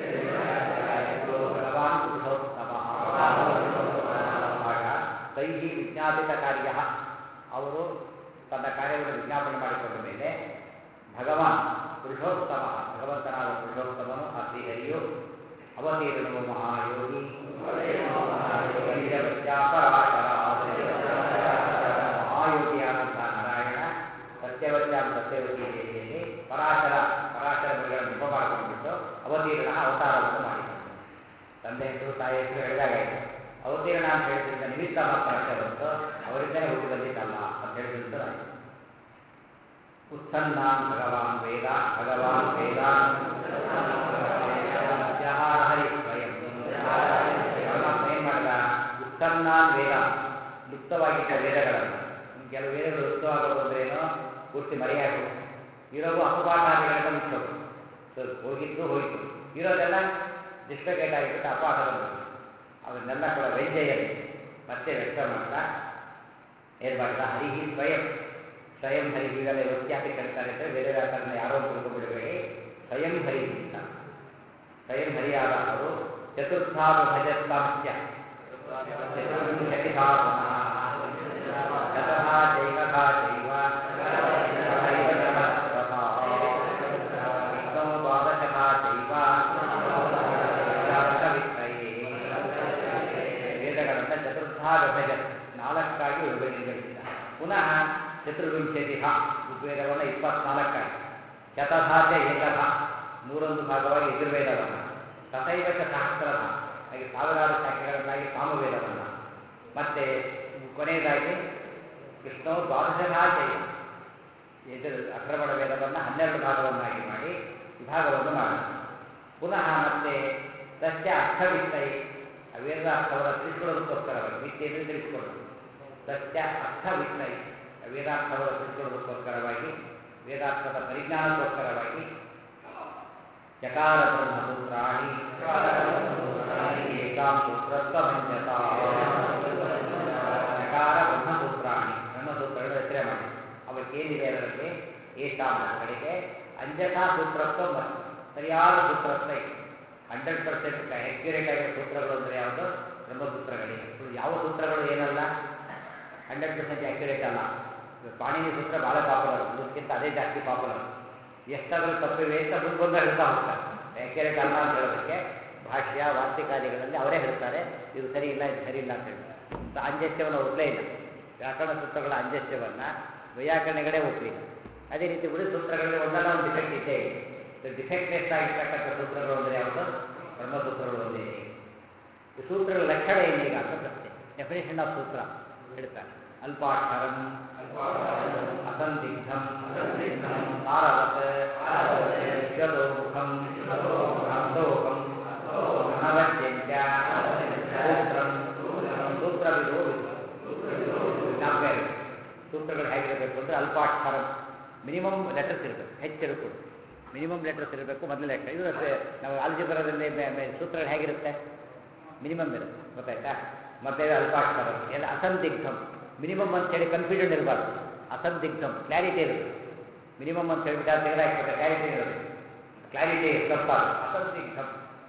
ಭಗವಾನ್ ಪುರುಷೋತ್ತಮ ಆಗ ತೈಹಿ ವಿಜ್ಞಾಪಿತ ಕಾರ್ಯ ಅವರು ತನ್ನ ಕಾರ್ಯವನ್ನು ವಿಜ್ಞಾಪನೆ ಮಾಡಿಕೊಂಡ ಮೇಲೆ ಭಗವಾನ್ ಪುರುಷೋತ್ತಮ ಭಗವಂತನಾದ ಪುರುಷೋತ್ತಮನು ಆ ಶ್ರೀಹರಿಯು ಅವತೀರ್ಣೋ ಮಹಾಯೋಗಿ ಪರಾಶರ ಮಹಾಯೋಗಿಯಾದಂತಹ ನಾರಾಯಣ ಸತ್ಯವತ್ಯಾಂ ಸತ್ಯವತಿ ದೇವಿಯಲ್ಲಿ ಪರಾಶರ ಪರಾಶರ ಮುನಿಗಳನ್ನು ನೆಪ ಮಾಡಿಕೊಂಡ್ಬಿಟ್ಟು ಅವತೀರ್ಣ ಅವತಾರವನ್ನು ಮಾಡಿಕೊಂಡರು ತಂದೆ ಹೆಸರು ತಾಯಿ ಹೆಸರು ಹೇಳಿದಾಗಾಯಿತು ಅವತೀರ್ಣ ಅಂತ ಹೇಳಿದ್ರಿಂದ ನಿಮಿತ್ತ ಮಾತ್ರ ಅಷ್ಟೇ ಹೊರತು ಅವರಿಂದಲೇ ಹುಟ್ಟಿ ಬಂದಿದ್ದಲ್ಲ ಅಂತ ಹೇಳಿದ್ರಿಂದ ಉತ್ಸನ್ನಾನ್ ಭಗವಾನ್ ವೇದ ಭಗವಾನ್ ವೇದ ಜಹಾರ ಹರಿ ಸ್ವಯಂ ಪರಮಾತ್ಮ ಏನ್ ಮಾಡಿದ ಉತ್ಸನ್ನಾನ್ ವೇದ ಲುಪ್ತವಾಗಿದ್ದ ವೇದಗಳನ್ನು ಕೆಲವು ವೇದಗಳು ಲುಪ್ತವಾಗೋದು ಅಂದ್ರೆ ಏನೋ ಪೂರ್ತಿ ಮರೆಯಾಗಿ ಇರೋವು ಅಪಪಾಠಾದಿಗಳಿಂದ ಮುಚ್ಚೋದು ಸೊ ಹೋಗಿದ್ದು ಹೋಯಿತು ಇರೋದೆಲ್ಲ ಡಿಸ್ಟ್ರಿಗೇಟ್ ಆಗಿಬಿಟ್ಟು ಅಪಾಠ ಬಂದರು ಅವನ್ನೆಲ್ಲ ಕೂಡ ವ್ಯಂಜಯಲ್ಲಿ ಮತ್ತೆ ವ್ಯಕ್ತ ಮಾಡ್ತಾ ಏನು ಮಾಡಿದ ಹರಿಹಿ ಸ್ವಯಂ ಸ್ವಯಂ ಹರಿ ಇವೆಲ್ಲ ವ್ಯಕ್ತಿಯಾಗಿ ಕರೀತಾರೆ ಅಂದರೆ ಬೇರೆ ವ್ಯಾಕರಣ ಯಾರೋ ತಿಳ್ಕೊಂಡ್ಬಿಡಬೇಡಿ ಸ್ವಯಂ ಹರಿ ಅಂತ ಸ್ವಯಂ ಹರಿಯಾದ ಅವರು ಚತುರ್ಥಾಭಜಸ್ತಾಂಶ್ಯ ಚತುರ್ವಿಂಶತಿಧಾ ಪುನಃ ಶತಧಾ ಚೈಕಧಾ ಚೈವ ತಥೈವ ಸಹಸ್ರಧಾ ವಿಷ್ಣು ದ್ವಾದಶಧಾ ಚೈವ ವಿತ್ರಯೇ ವೇದಗಳನ್ನು ಚತುರ್ಧಾ ವಿಭಜತ್ ನಾಲ್ಕಾಗಿ ವಿಭಜಿಸಿದ ಪುನಃ ಚತುರ್ವಿಂಶತಿ ಋಗ್ವೇದವನ್ನು ಇಪ್ಪತ್ನಾಲ್ಕಾಗಿ ಶತಧಾಚ ಏಕಧ ನೂರೊಂದು ಭಾಗವಾಗಿ ಯಜುರ್ವೇದವನ್ನು ತಥೈವ ಚ ಸಹಸ್ರದ ಹಾಗೆ ಸಾವಿರಾರು ಶಾಖೆಗಳನ್ನಾಗಿ ಸಾಮವೇದವನ್ನು ಮತ್ತೆ ಕೊನೆಯದಾಗಿ ವಿಷ್ಣು ದ್ವಾದಶಧಾಚಯ ಎದುರು ಅಕ್ರಮಣ ವೇದವನ್ನು ಹನ್ನೆರಡು ಭಾಗವನ್ನಾಗಿ ಮಾಡಿ ವಿಭಾಗವನ್ನು ಮಾಡಿ ಪುನಃ ಮತ್ತೆ ಸಸ್ಯ ಅರ್ಥವಿತ್ತೈ ಆ ವೇದ ಅರ್ಥವನ್ನು ತಿಳಿಸ್ಕೊಳ್ಳೋದಕ್ಕೋಸ್ಕರವಾಗಿ ವಿದ್ಯೆಯನ್ನು ತಿಳಿಸ್ಕೊಳ್ಳೋದು ಸತ್ಯ ಅರ್ಥವಿತ್ತೈ ಆ ವೇದಾರ್ಥವನ್ನು ತಿಳಿಸ್ಕೊಳ್ಳೋದಕ್ಕೋಸ್ಕರವಾಗಿ ವೇದಾರ್ಥದ ಪರಿಜ್ಞಾನಕ್ಕೋಸ್ಕರವಾಗಿ ಚಕಾರ ಬ್ರಹ್ಮಸೂತ್ರಾಣಿ ಏಕಾಂ ಸೂತ್ರತ್ವಮಂಜಸ ಚಕಾರ ಬ್ರಹ್ಮಸೂತ್ರಾಣಿ ಬ್ರಹ್ಮಸೂತ್ರಗಳು ಹೆಸರೇ ಮಾಡಿ ಅವಕ್ಕೇನಿದೆ ಅದರಲ್ಲಿ ಏಕಾಂ ಕಡೆಗೆ ಅಂಜಸಾ ಸೂತ್ರತ್ವ ಮತ್ತು ಸರಿಯಾದ ಸೂತ್ರತ್ವ ಇದೆ ಹಂಡ್ರೆಡ್ ಪರ್ಸೆಂಟ್ ಅಕ್ಯುರೇಟ್ ಆಗಿರೋ ಸೂತ್ರಗಳು ಅಂದರೆ ಯಾವುದು ಬ್ರಹ್ಮಸೂತ್ರಗಳಿವೆ ಉಳಿದ ಯಾವ ಸೂತ್ರಗಳು ಏನಲ್ಲ ಹಂಡ್ರೆಡ್ ಪರ್ಸೆಂಟ್ ಅಕ್ಯುರೇಟ್ ಅಲ್ಲ ಇವಾಗ ಪಾಣಿನಿ ಸೂತ್ರ ಭಾಳ ಪಾಪ್ಯುಲರ್ ಇದಕ್ಕಿಂತ ಅದೇ ಜಾಸ್ತಿ ಪಾಪ್ಯುಲರ್ ಎಷ್ಟಾದರೂ ತಪ್ಪಿವೆ ಅಂತ ಮುಂದೆ ಬಂದ ಹೇಳ್ತಾ ಹೋಗ್ತಾರೆ ಅಕ್ಯುರೇಟ್ ಅಲ್ಲ ಅಂತ ಹೇಳೋದಕ್ಕೆ ಭಾಷ್ಯ ವಾರ್ತಿಕಾದಿಗಳಲ್ಲಿ ಅವರೇ ಹೇಳ್ತಾರೆ ಇದು ಸರಿ ಇಲ್ಲ ಇದು ಸರಿ ಇಲ್ಲ ಅಂತ ಹೇಳ್ತಾರೆ ಸೊ ಅಂಜಸ್ಯವನ್ನು ಒಪ್ಪಲೇ ಇಲ್ಲ ವ್ಯಾಕರಣ ಸೂತ್ರಗಳ ಅಂಜಸ್ಯವನ್ನು ವೈಯಾಕರಣಗಳೇ ಒಪ್ಪಲಿಲ್ಲ ಅದೇ ರೀತಿ ಉಳಿದ ಸೂತ್ರಗಳಲ್ಲಿ ಒಂದಲ್ಲ ಒಂದು ಡಿಫೆಕ್ಟ್ ಇದ್ದೇ ಇದೆ ಡಿಫೆಕ್ಟ್ಲೆಸ್ ಆಗಿರ್ತಕ್ಕಂಥ ಸೂತ್ರಗಳು ಅಂದರೆ ಯಾವುದು ಬ್ರಹ್ಮಸೂತ್ರಗಳು ಒಂದೇ ಇದೆ ಈ ಸೂತ್ರಗಳ ಲಕ್ಷಣ ಏನೀಗ ಅಂತ ಪ್ರಶ್ನೆ ಡೆಫಿನೇಷನ್ ಆಫ್ ಸೂತ್ರ ಹೇಳ್ತಾರೆ ಅಲ್ಪಾಕ್ಷರಂ ಅಸಂದಿಗ್ಧಂ ತಾರವತ್ ವಿಶ್ವತೋಮುಖಂ ಹಂಸೋಕಂ ಅನವಶ್ಯಂಚ ಸೂತ್ರಂ ಸೂತ್ರವಿದೋ ವಿದು ಅಂದರೆ ಅಲ್ಪಾಕ್ಷರ ಮಿನಿಮಮ್ ಲೆಟರ್ಸ್ ಇರಬೇಕು ಹೆಚ್ಚಿರಕೂಡು ಮಿನಿಮಮ್ ಲೆಟರ್ಸ್ ಇರಬೇಕು ಮೊದಲ ಲೆಕ್ಕ ಇದು ಅಷ್ಟೇ ನಾವು ಆಲ್ಜಿಬ್ರಾದಲ್ಲಿ ಸೂತ್ರಗಳು ಹೇಗಿರುತ್ತೆ ಮಿನಿಮಮ್ ಇರುತ್ತೆ ಗೊತ್ತಾಯ್ತಾ ಮತ್ತೆ ಅಲ್ಪಾಕ್ಷರ ಎಲ್ಲ ಅಸಂದಿಗ್ಧಂ ಮಿನಿಮಮ್ ಅಂತೇಳಿ ಕನ್ಫ್ಯೂಷನ್ ಇರಬಾರ್ದು ಅಸಂದಿಗ್ಧಂ ಕ್ಲಾರಿಟಿ ಇರಬೇಕು ಮಿನಿಮಮ್ ಅಂತ ಹೇಳ್ಬಿಟ್ಟು ಅದು ತೆಗೆದಾಕ್ಬೇಕು ಕ್ಲಾರಿಟಿ ಇರಬೇಕು ಕ್ಲಾರಿಟಿ ತಪ್ಪಾಗ ಅಸಂದಿಗ್ಧಂ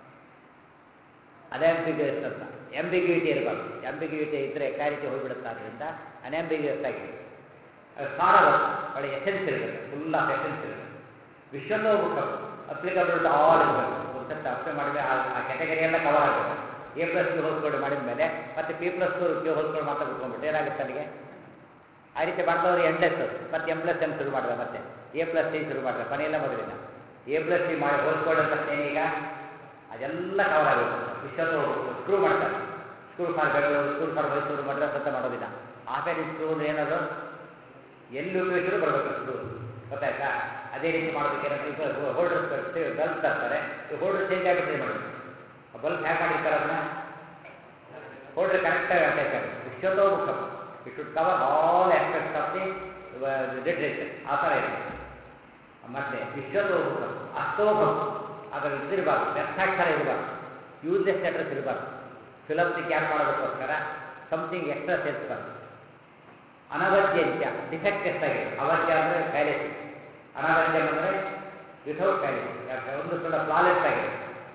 ಅನ್ಆಂಬಿಗ್ಯೂಸ್ ಅಂತ ಎಂಬಿಗ್ಯೂಟಿ ಇರಬಾರ್ದು ಎಂಬಿಗ್ಯೂಟಿ ಇದ್ದರೆ ಕ್ಲಾರಿಟಿ ಹೋಗಿಬಿಡುತ್ತೆ ಆದ್ದರಿಂದ ಅನ್ಆಂಬಿಗ್ಯೂಸ್ ಆಗಿದೆ ಅದು ಸಾರವತ್ ಒಳ್ಳೆ ಎಸೆನ್ಸ್ ಇರಬೇಕು ಫುಲ್ ಆಫ್ ಎಸೆನ್ಸ್ ಇರಬೇಕು ವಿಶ್ವತೋಮುಖ ಅಪ್ಲಿಕಬಲ್ ಟು ಆಲ್ ಇರಬೇಕು ಕಾನ್ಸೆಪ್ಟ್ ಅಪ್ಲೈ ಮಾಡಿದ್ರೆ ಆ ಆ ಕ್ಯಾಟಗರಿ ಎಲ್ಲ ಕವರ್ ಆಗಬೇಕು ಎ ಪ್ಲಸ್ ಕ್ಯೂ ಹೋಲ್ಸ್ಕೊಂಡು ಮಾಡಿದ ಮೇಲೆ ಮತ್ತೆ ಪಿ ಪ್ಲಸ್ ಕ್ಯೂ ಹೋಲ್ಸ್ಕೊಂಡು ಮಾತ್ರ ಬಿಟ್ಕೊಂಡ್ಬಿಟ್ಟು ಏನಾಗುತ್ತೆ ಅಲ್ಲಿಗೆ ಆ ರೀತಿ ಮಾಡ್ದವ್ರು ಎಂಡೆಸ್ ಮತ್ತೆ ಎಂ ಪ್ಲಸ್ ಎಮ್ ಶುರು ಮಾಡಿದ ಮತ್ತೆ ಎ ಪ್ಲಸ್ ಸಿ ಶುರು ಮಾಡಿದ ಕೊನೆಯೆಲ್ಲ ಮೊದಲಿನ ಎ ಪ್ಲಸ್ ಸಿ ಮಾಡಿ ಹೋಲ್ಸ್ಕೊಂಡ ತಕ್ಷಣ ಏನೀಗ ಅದೆಲ್ಲ ಕವರ್ ಆಗಬೇಕು ವಿಶ್ವದ ಸ್ಕ್ರೂ ಮಾಡ್ತಾರೆ screw for Bengaluru screw for Mysuru Madras ಅಂತ ಮಾಡೋದಿಲ್ಲ ಆಫೇರ್ ಸ್ಕ್ರೂ ಅಂದ್ರೆ ಏನದು ಎಲ್ಲಿ ಉಪಯೋಗಿಸಿದ್ರು ಬರಬೇಕು ಸ್ಕ್ರೂ ಗೊತ್ತಾಯ್ತಾ ಅದೇ ರೀತಿ ಮಾಡೋದಕ್ಕೆ ಹೋಲ್ಡರ್ಸ್ ಬಲ್ಬ್ ತರ್ತಾರೆ ಈ ಹೋಲ್ಡರ್ ಚೇಂಜ್ ಆಗಿಬಿಟ್ಟು ಮಾಡಬೇಕು ಆ ಬಲ್ಬ್ ಹೇಗೆ ಮಾಡಿರ್ತಾರೆ ಅದನ್ನ ಹೋಲ್ಡರ್ ಕರೆಕ್ಟಾಗಿ ಅಟ್ಯಾಚ್ ಆಗುತ್ತೆ ವಿಶ್ವತೋಮುಖ it should cover all aspects of the literature ಆ ಥರ ಇದೆ ಮತ್ತೆ ವಿಶ್ವತೋಮುಖ ಅಸ್ತೋಭಂ ಅದರ ಇದಿರಬಾರ್ದು ವ್ಯರ್ಥಾಕ್ಷರ ಇರಬಾರ್ದು ಯೂಸ್ಲೆಸ್ ಅಡ್ರೆಸ್ ಇರಬಾರ್ದು ಫಿಲಪ್ಸಿ ಕ್ಯಾಪ್ ಮಾಡೋದಕ್ಕೋಸ್ಕರ ಸಮಥಿಂಗ್ ಎಕ್ಸ್ಟ್ರಾ ಸೇರಿಸಬಾರ್ದು ಅನವದ್ಯಂತ್ಯ ಡಿಫೆಕ್ಟ್ ಎಷ್ಟಾಗಿದೆ ಅವಧ್ಯ ಅಂದರೆ ಫ್ಯಾಲಿಸಿ ಅನವದ್ಯಂ ಅಂದರೆ ವಿಥೌಟ್ ಫ್ಯಾಲಿಸಿ ಒಂದು ಸಲ ಫ್ಲಾಲೆಸ್ ಆಗಿದೆ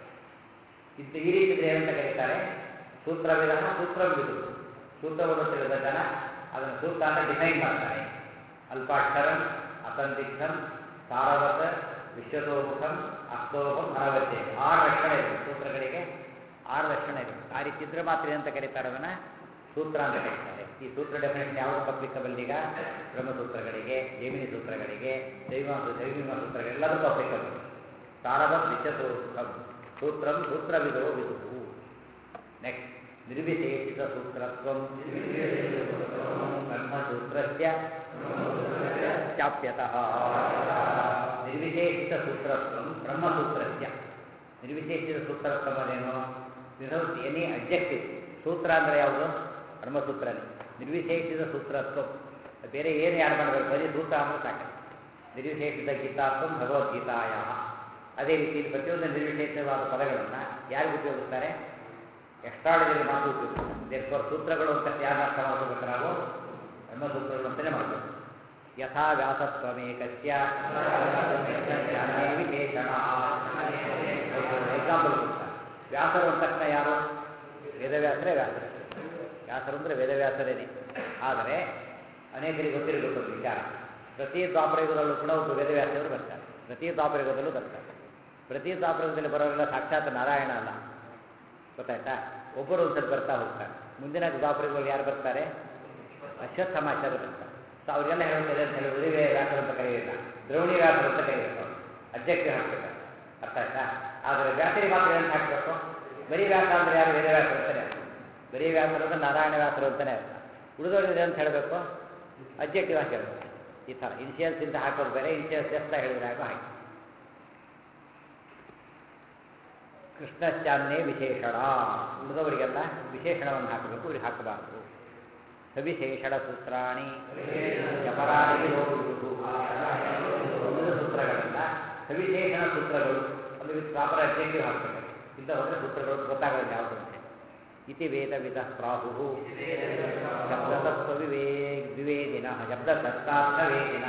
ಇದು ಈ ರೀತಿ ಇದ್ರೆ ಏನಂತ ಕರೀತಾರೆ ಸೂತ್ರವಿಧ ಸೂತ್ರವಿದು ಸೂತ್ರವನ್ನು ತಿಳಿದ ಜನ ಅದನ್ನು ಸೂತ್ರ ಅಂತ ಡಿಫೈನ್ ಮಾಡ್ತಾರೆ ಅಲ್ಪಾಕ್ಷರಂ ಅಸಂದಿಗ್ಧಂ ಸಾರವತ್ ವಿಶ್ವತೋಮುಖಂ ಅಸ್ತೋಮಂ ಅನವದ್ಯ ಆರು ಲಕ್ಷಣ ಇದೆ ಸೂತ್ರಗಳಿಗೆ ಆರು ಲಕ್ಷಣ ಇದೆ ಆ ರೀತಿ ಇದ್ರೆ ಮಾತ್ರ ಏನಂತ ಕರೀತಾರೆ ಅದನ್ನು ಸೂತ್ರ ಅಂತ ಕರೀತಾರೆ ಈ ಸೂತ್ರ ಡೆಫಿನೇಷನ್ ಯಾವುದಕ್ಕೆ ಅಪ್ಲಿಕಬಲ್ ಈಗ ಬ್ರಹ್ಮಸೂತ್ರಗಳಿಗೆ ಜೈಮಿನಿ ಸೂತ್ರಗಳಿಗೆ ದೈವ ದೈವಿಮ ಸೂತ್ರಗಳು ಎಲ್ಲದಕ್ಕೂ ಅಪ್ಲಿಕಬಲ್ ಸಾರವತ್ ವಿಶ್ವತೋಮುಖಂ ಸೂತ್ರಂ ಸೂತ್ರವಿದೋ ವಿದುಹು ನೆಕ್ಸ್ಟ್ ನಿರ್ವಿಶೇಷಿತ ಸೂತ್ರತ್ವಂ ಬ್ರಹ್ಮಸೂತ್ರಸ್ಯ ಚಾಪ್ಯತಃ ನಿರ್ವಿಶೇಷಿತ ಸೂತ್ರತ್ವಂ ಬ್ರಹ್ಮಸೂತ್ರಸ್ಯ ನಿರ್ವಿಶೇಷಿತ ಸೂತ್ರತ್ವಂ ಅದೇನು ವಿಧೌಟ್ ಎನಿ ಅಬ್ಜೆಕ್ಟಿವ್ ಸೂತ್ರ ಅಂದರೆ ಯಾವುದು ಬ್ರಹ್ಮಸೂತ್ರನೇ ನಿರ್ವಿಶೇಷಿತ ಸೂತ್ರತ್ವ ಬೇರೆ ಏನು ಯಾರು ಮಾಡಬೇಕು ಬರೀ ಸೂತ್ರ ಅಂದರೆ ಸಾಕು ನಿರ್ವಿಶೇಷಿತ ಗೀತಾತ್ವಂ ಭಗವದ್ಗೀತಾಯ ಅದೇ ರೀತಿ ಇಲ್ಲಿ ಪ್ರತಿಯೊಂದು ನಿರ್ವಿಶೇಷವಾದ ಪದಗಳನ್ನು ಯಾರಿಗೆ ಉಪಯೋಗಿಸ್ತಾರೆ ಎಕ್ಸ್ಟ್ರಾಡಿನರಿ ಮಾತು ಉಪಯೋಗಿಸ್ತಾರೆ ದೇರ್ಫೋರ್ ಸೂತ್ರಗಳು ಅಂತ ಯಾರು ಅರ್ಥ ಮಾಡ್ಕೋಬೇಕು ನಾವು ಬ್ರಹ್ಮಸೂತ್ರಗಳು ಅಂತಲೇ ಮಾಡಬೇಕು ಯಥಾ ವ್ಯಾಸತ್ವಮೇಕಸ್ಯ ಜ್ಞಾನೇ ವಿಶೇಷಣ ಎಕ್ಸಾಂಪಲ್ ಕೊಡ್ತಾರೆ ವ್ಯಾಸರು ಅಂದ ತಕ್ಷಣ ಯಾರು ವೇದವ್ಯಾಸರೇ ವ್ಯಾಸರು ವ್ಯಾಸರು ಅಂದರೆ ವೇದವ್ಯಾಸರೇನೆ ಆದರೆ ಅನೇಕರಿಗೆ ಗೊತ್ತಿರಬೇಕು ಒಂದು ವಿಚಾರ ಪ್ರತಿ ದ್ವಾಪರಯುಗದಲ್ಲೂ ಕೂಡ ಒಬ್ಬ ವೇದವ್ಯಾಸರು ಬರ್ತಾರೆ ಪ್ರತಿ ದ್ವಾಪರಯುಗದಲ್ಲೂ ಬರ್ತಾರೆ ಪ್ರತಿ ದ್ವಾಪರಯುಗದಲ್ಲಿ ಬರೋರೆಲ್ಲ ಸಾಕ್ಷಾತ್ ನಾರಾಯಣ ಅಲ್ಲ ಗೊತ್ತಾಯ್ತಾ ಒಬ್ಬರು ಒಂದ್ಸಲ ಬರ್ತಾ ಹೋಗ್ತಾರೆ ಮುಂದಿನ ದ್ವಾಪರಯುಗದಲ್ಲಿ ಯಾರು ಬರ್ತಾರೆ ಅಶ್ವತ್ಥಮಾಚಾರ್ಯ ಬರ್ತಾರೆ ಸೊ ಅವರಿಗೆಲ್ಲ ಹೇಳ್ತಾರೆ ಅಂತ ಹೇಳಿ ಉರಿವೆ ವ್ಯಾಸರು ಅಂತ ಕರೆಯೋದಿಲ್ಲ ದ್ರೋಣಿ ವ್ಯಾಸರು ಅಂತ ಕರೆಯಬೇಕು ಅವರು ಅಧ್ಯಕ್ಷ ಹಾಕ್ಬೇಕು ಅರ್ಥ ಆಯ್ತಾ ಆದರೆ ವ್ಯಾಸರಿಗೆ ಮಾತ್ರ ಏನು ಹಾಕಬೇಕು ಬರೀ ವ್ಯಾಸ ಅಂದರೆ ಯಾರು ವೇದ ವ್ಯಾಸರು ಅಂತಲೇ ಅರ್ಥ ಬರೀ ವ್ಯಾಸರು ಅಂದ್ರೆ ನಾರಾಯಣ ವ್ಯಾಸರು ಅಂತಲೇ ಅರ್ಥ ಉಳಿದವರಿಗೆ ಅಂತ ಹೇಳಬೇಕು ಅಬ್ಜೆಕ್ಟಿವ್ ಆಗಿ ಹೇಳಬೇಕು ಈ ಥರ ಇನ್ಶಿಯಲ್ಸ್ ಇಂದ ಹಾಕೋದು ಬೇರೆ ಇನ್ಶಿಯಲ್ಸ್ ಎಷ್ಟ ಹೇಳಿದ್ರೆ ಹಾಕೋ ಹಾಕಿ ಕೃಷ್ಣಶ್ಚಾನ್ನೇ ವಿಶೇಷಣ ಉಳಿದವರಿಗೆಲ್ಲ ವಿಶೇಷಣವನ್ನು ಹಾಕಬೇಕು ಇವ್ರಿಗೆ ಹಾಕಬಾರದು ಸವಿಶೇಷಣ ಸೂತ್ರಾಣಿ ಜಪರಾಣಿ ಉಳಿದ ಸೂತ್ರಗಳೆಲ್ಲ ಸವಿಶೇಷಣ ಸೂತ್ರಗಳು ಒಂದು ವಿತ್ ಪ್ರಾಪರ್ ಅಬ್ಜೆಕ್ಟಿವ್ ಹಾಕಬೇಕು ಇಲ್ಲ ಹೋದರೆ ಸೂತ್ರಗಳು ಗೊತ್ತಾಗೋದು ಯಾವುದು ಅಂತ ಇತಿ ವೇದವಿದ ಪ್ರಾಹು ಶಬ್ದತತ್ವ ವಿವೇ ವಿವೇದಿನ ಶಬ್ದತತ್ವಾರ್ಥ ವೇದಿನ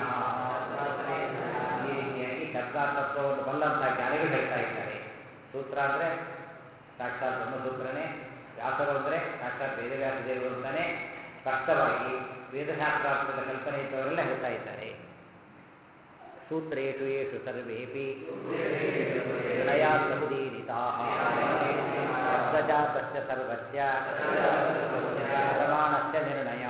ಈ ರೀತಿಯಾಗಿ ಶಬ್ದಾರ್ಥತ್ವವನ್ನು ಬಲ್ಲಂತ ಜ್ಞಾನಿಗಳು ಹೇಳ್ತಾ ಇದ್ದಾರೆ ಸೂತ್ರ ಅಂದರೆ ಸಾಕ್ಷಾತ್ ಬ್ರಹ್ಮಸೂತ್ರನೇ ವ್ಯಾಸರು ಅಂದರೆ ಸಾಕ್ಷಾತ್ ವೇದವ್ಯಾಸ ದೇವರು ಅಂತಾನೆ ಸ್ಪಷ್ಟವಾಗಿ ವೇದಶಾಸ್ತ್ರಾರ್ಥದ ಕಲ್ಪನೆ ಇದ್ದವರೆಲ್ಲ ಹೇಳ್ತಾ ಇದ್ದಾರೆ ಸೂತ್ರೇಷು ಯೇಷು ಸರ್ವೇಪಿ ನಿರ್ಣಯಾತ್ಮುದೀರಿತಾ ಶಬ್ದಜಾತಸ್ಯ ಸರ್ವಸ್ಯ ಪ್ರಮಾಣಸ್ಯ ನಿರ್ಣಯ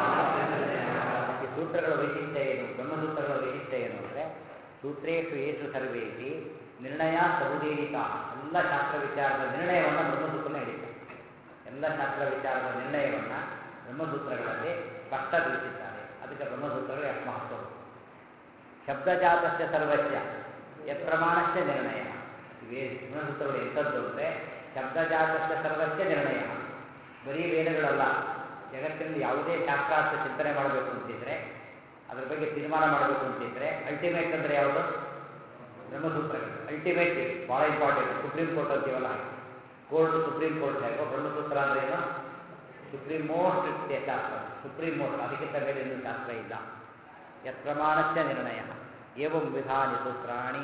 ಈ ಸೂತ್ರಗಳ ವೈಶಿಷ್ಟ್ಯ ಏನು ಬ್ರಹ್ಮಸೂತ್ರಗಳ ವೈಶಿಷ್ಟ್ಯ ಏನು ಅಂದರೆ ಸೂತ್ರೇಷು ಯೇಷು ಸರ್ವೇಪಿ ನಿರ್ಣಯ ಸಬುದೀರಿತ ಎಲ್ಲ ಶಾಸ್ತ್ರ ವಿಚಾರದ ನಿರ್ಣಯವನ್ನು ಬ್ರಹ್ಮಸೂತ್ರನೇ ಹೇಳಿದ್ದಾರೆ ಎಲ್ಲ ಶಾಸ್ತ್ರ ವಿಚಾರದ ನಿರ್ಣಯವನ್ನು ಬ್ರಹ್ಮಸೂತ್ರಗಳಲ್ಲಿ ಸ್ಪಷ್ಟ ತಿಳಿಸಿದ್ದಾರೆ ಅದಕ್ಕೆ ಬ್ರಹ್ಮಸೂತ್ರಗಳು ಎಷ್ಟು ಮಹತ್ವ ಶಬ್ದಜಾತಸ್ಯ ಸರ್ವಸ್ಯ ಯತ್ ಪ್ರಮಾಣಸ್ಯ ನಿರ್ಣಯ ಇವೇ ಬ್ರಹ್ಮಸೂತ್ರಗಳು ಎಂಥದ್ದು ಅಂದರೆ ಶಬ್ದಜಾತಸ್ಯ ಸರ್ವಸ್ಯ ನಿರ್ಣಯ ಬರೀ ವೇದಗಳಲ್ಲ ಜಗತ್ತಿನಲ್ಲಿ ಯಾವುದೇ ಶಾಸ್ತ್ರಾರ್ಥ ಚಿಂತನೆ ಮಾಡಬೇಕು ಅಂತಿದ್ರೆ ಅದ್ರ ಬಗ್ಗೆ ತೀರ್ಮಾನ ಮಾಡಬೇಕು ಅಂತಿದ್ರೆ ಅಲ್ಟಿಮೇಟ್ ಅಂದರೆ ಯಾವುದು ಬ್ರಹ್ಮಸೂತ್ರಗಳು ಅಲ್ಟಿಮೇಟ್ ಭಾಳ ಇಂಪಾರ್ಟೆಂಟ್ ಸುಪ್ರೀಂ ಕೋರ್ಟ್ ಅಂತೀವಲ್ಲ ಕೋರ್ಟ್ ಸುಪ್ರೀಂ ಕೋರ್ಟ್ ಹೇಗೋ ಬ್ರಹ್ಮಸೂತ್ರ ಅಂದ್ರೆ ಏನು ಸುಪ್ರೀಂ ಮೋಸ್ಟ್ ಶಾಸ್ತ್ರ ಸುಪ್ರೀಂ ಮೋಸ್ಟ್ ಅದಕ್ಕಿಂತ ಮೇಲೆ ಇನ್ನೂ ಶಾಸ್ತ್ರ ಇಲ್ಲ ಯತ್ ಪ್ರಮಾಣಸ್ಯ ನಿರ್ಣಯ ಏವಂ ವಿಧಾನಿ ಸೂತ್ರಾಣಿ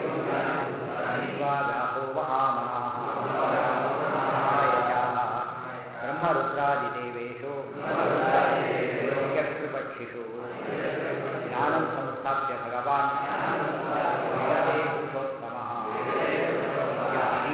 ವ್ಯಾಸೋ ಮಹಾಮನಾಃ ಮಹಾಯಶಾಃ ಬ್ರಹ್ಮರುದ್ರಾದಿದೇವೇಶು ಯಕ್ಷಪಕ್ಷಿಷು ಜ್ಞಾನಂ ಸಂಸ್ಥಾಪ್ಯ ಭಗವಾನ್ ಜಗದೇ ಪುರುಷೋತ್ತಮಃ ಜ್ಞಾನಿ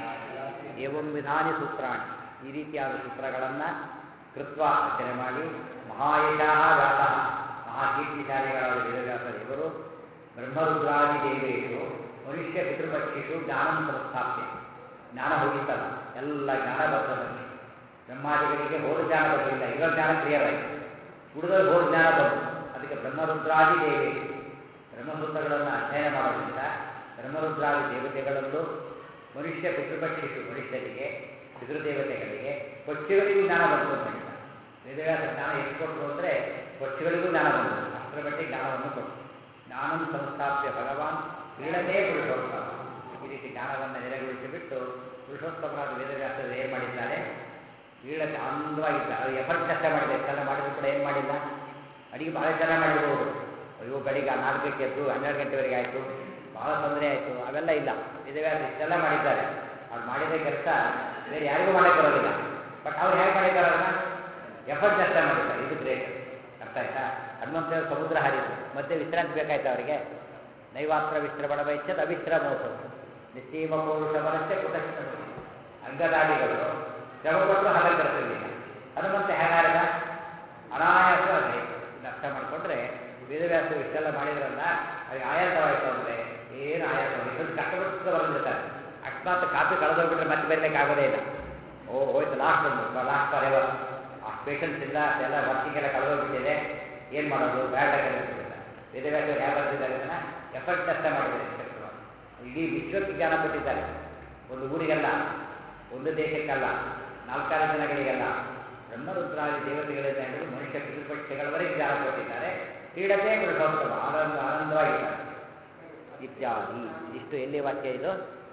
ಏವಂ ವಿಧಾನಿ ಸೂತ್ರಾಣಿ ಈ ರೀತಿಯಾದ ಸೂತ್ರಗಳನ್ನು ಕೃತ್ವ ರಚನೆ ಮಾಡಿ ಮಹಾಯಶಾಹ ವ್ಯಾಸ ಮಹಾಕೀರ್ತಿಶಾಲಿಗಳಾದ ವೇದವ್ಯಾಸ ದೇವರು ಬ್ರಹ್ಮರುದ್ರಾದಿ ದೇವೇಶು ಮನುಷ್ಯ ಪಿತೃಪಕ್ಷಿಷು ಜ್ಞಾನ ಸಂಸ್ಥಾಪ್ಯ ಜ್ಞಾನ ಹೋಗಿತ್ತಲ್ಲ ಎಲ್ಲ ಜ್ಞಾನ ಬರ್ತದಲ್ಲಿ ಬ್ರಹ್ಮಾದಿಗಳಿಗೆ ಹೋದ ಜ್ಞಾನ ಬರಲಿಲ್ಲ ಇರೋ ಜ್ಞಾನ ಕ್ಲಿಯರ್ ಆಯಿತು ಉಳಿದವ್ರಿಗೆ ಹೋದ ಜ್ಞಾನ ಬಂತು ಅದಕ್ಕೆ ಬ್ರಹ್ಮರುದ್ರಾದಿ ದೇವೇಶು ಬ್ರಹ್ಮಸೂತ್ರಗಳನ್ನು ಅಧ್ಯಯನ ಮಾಡೋದ್ರಿಂದ ಬ್ರಹ್ಮರುದ್ರಾದಿ ದೇವತೆಗಳಲ್ಲೂ ಮನುಷ್ಯ ಪಿತೃಪಕ್ಷಿಷು ಮನುಷ್ಯರಿಗೆ ಪಿತೃದೇವತೆಗಳಿಗೆ ಪಕ್ಷಿಗಳಿಗೂ ಜ್ಞಾನ ಬಂತು ಅಂತ ಹೇಳ್ತಾರೆ ವೇದವ್ಯಾಸ ಜ್ಞಾನ ಎಷ್ಟು ಕೊಟ್ಟರು ಅಂದರೆ ಪಕ್ಷಿಗಳಿಗೂ ಜ್ಞಾನ ಬಂತು ಅಷ್ಟರ ಮಟ್ಟಿಗೆ ಜ್ಞಾನವನ್ನು ಕೊಟ್ಟರು ಜ್ಞಾನಂ ಸಂಸ್ಥಾಪ್ಯ ಭಗವಾನ್ ಕ್ರೀಡನೇ ಪುರುಷೋತ್ತಮ ಈ ರೀತಿ ಜ್ಞಾನವನ್ನು ನೆಲೆಗೊಳಿಸಿಬಿಟ್ಟು ಪುರುಷೋತ್ತಮರಾದ ವೇದವ್ಯಾಸರು ಏನು ಮಾಡಿದ್ದಾರೆ ಕ್ರೀಡಕ್ಕೆ ಆನಂದವಾಗಿದ್ದ ಅದು ಎಫರ್ಟ್ ಕಷ್ಟ ಮಾಡಿದೆ ಇಷ್ಟೆಲ್ಲ ಮಾಡಿದ್ರು ಕೂಡ ಏನು ಮಾಡಿಲ್ಲ ಅಡಿಗೆ ಭಾಳ ಚೆನ್ನಾಗಿ ಮಾಡಿರ್ಬೋದು ಅಯ್ಯೋ ಬೆಳಿಗ್ಗೆ ನಾಲ್ಕಕ್ಕೆ ಎದ್ದು ಹನ್ನೆರಡು ಗಂಟೆವರೆಗೆ ಆಯಿತು ಭಾಳ ತೊಂದರೆ ಆಯಿತು ಅವೆಲ್ಲ ಇಲ್ಲ ವೇದವ್ಯಾಸ ಇಷ್ಟೆಲ್ಲ ಮಾಡಿದ್ದಾರೆ ಅವ್ರು ಮಾಡಿದ ಕೆಲಸ ಬೇರೆ ಯಾರಿಗೂ ಮಾಡಕ್ಕೆ ಬರೋದಿಲ್ಲ ಬಟ್ ಅವ್ರು ಹೇಗೆ ಮಾಡಿದ್ದಾರೆ ಅದನ್ನ ಎಫರ್ಟ್ ಅಷ್ಟೇ ಮಾಡಿದ್ದಾರೆ ಇದು ಗ್ರೇಟ್ ಅರ್ಥ ಆಯ್ತಾ ಹನುಮಂತ ಸಮುದ್ರ ಹರಿದ್ರು ಮತ್ತೆ ವಿಶ್ರಾಂತಿ ಬೇಕಾಯ್ತು ಅವರಿಗೆ ನೈವಾತ್ರ ವಿಶ್ರಮಣ ವೈಚ್ಯದ ಅವಿಶ್ರಮೋತ್ಸವ ನಿಶ್ಚೀಮ ಪೌರುಷ ಮನಸ್ಸೆ ಕುತಶ್ರಮ ಅಂಗದಾದಿಗಳು ಶ್ರಮ ಪಟ್ಟರು ಹಲ ಕರೆಸಿರಲಿಲ್ಲ ಹನುಮಂತ ಹೇಗಾರದ ಅನಾಯಾಸವಾಗಿ ಇದನ್ನ ಅರ್ಥ ಮಾಡಿಕೊಂಡ್ರೆ ವೇದವ್ಯಾಸ ಇಷ್ಟೆಲ್ಲ ಮಾಡಿದ್ರಲ್ಲ ಅವ್ರಿಗೆ ಆಯಾಸವಾಯಿತು ಅಂದರೆ ಏನು ಆಯಾಸ ಇಷ್ಟೊಂದು ಕಷ್ಟಪಟ್ಟು ಬರೆದಿರ್ತಾರೆ ಅಕಸ್ಮಾತ್ ಕಾಪಿ ಕಳೆದೋಗ್ಬಿಟ್ರೆ ಮತ್ತೆ ಬರಲಿಕ್ಕೆ ಆಗೋದೇ ಇಲ್ಲ ಓ ಹೋಯ್ತು ಲಾಸ್ಟ್ ಒಂದು ಲಾಸ್ಟ್ ಫಾರ್ ಎವರ್ ಆ ಪೇಷನ್ಸ್ ಇಲ್ಲ ಎಲ್ಲ ವರ್ಕಿಂಗ್ ಎಲ್ಲ ಕಳೆದೋಗ್ಬಿಟ್ಟಿದೆ ಏನು ಮಾಡೋದು ಬ್ಯಾಡ ಕಲಿಸ್ಬಿಟ್ಟಿಲ್ಲ ವೇದವ್ಯಾಸ ಹೇಗೆ ಬರ್ತಿದ್ದಾರೆ ಇದನ್ನ ಎಫರ್ಟ್ ಅಷ್ಟೇ ಮಾಡಿದ್ದಾರೆ ಶ್ರೇಷ್ಠವಾಗಿ. ಇಡೀ ವಿಶ್ವಕ್ಕೆ ಜ್ಞಾನ ಕೊಟ್ಟಿದ್ದಾರೆ ಒಂದು ಊರಿಗಲ್ಲ ಒಂದು ದೇಶಕ್ಕಲ್ಲ ನಾಲ್ಕಾರು ಜನಗಳಿಗಲ್ಲ ಬ್ರಹ್ಮರುದ್ರಾದಿ ದೇವತೆಗಳಿಂದ ಹಿಡಿದು ಮನುಷ್ಯ ಪಿತೃಪಕ್ಷಗಳವರೆಗೆ ಜ್ಞಾನ ಕೊಟ್ಟಿದ್ದಾರೆ ಕ್ರೀಡತೆ ಪುರುಷೋತ್ತಮ ಆನಂದ ಆನಂದವಾಗಿದ್ದಾರೆ ಇತ್ಯಾದಿ ಇಷ್ಟು ಎಲ್ಲಿ ವಾಕ್ಯ ಇದು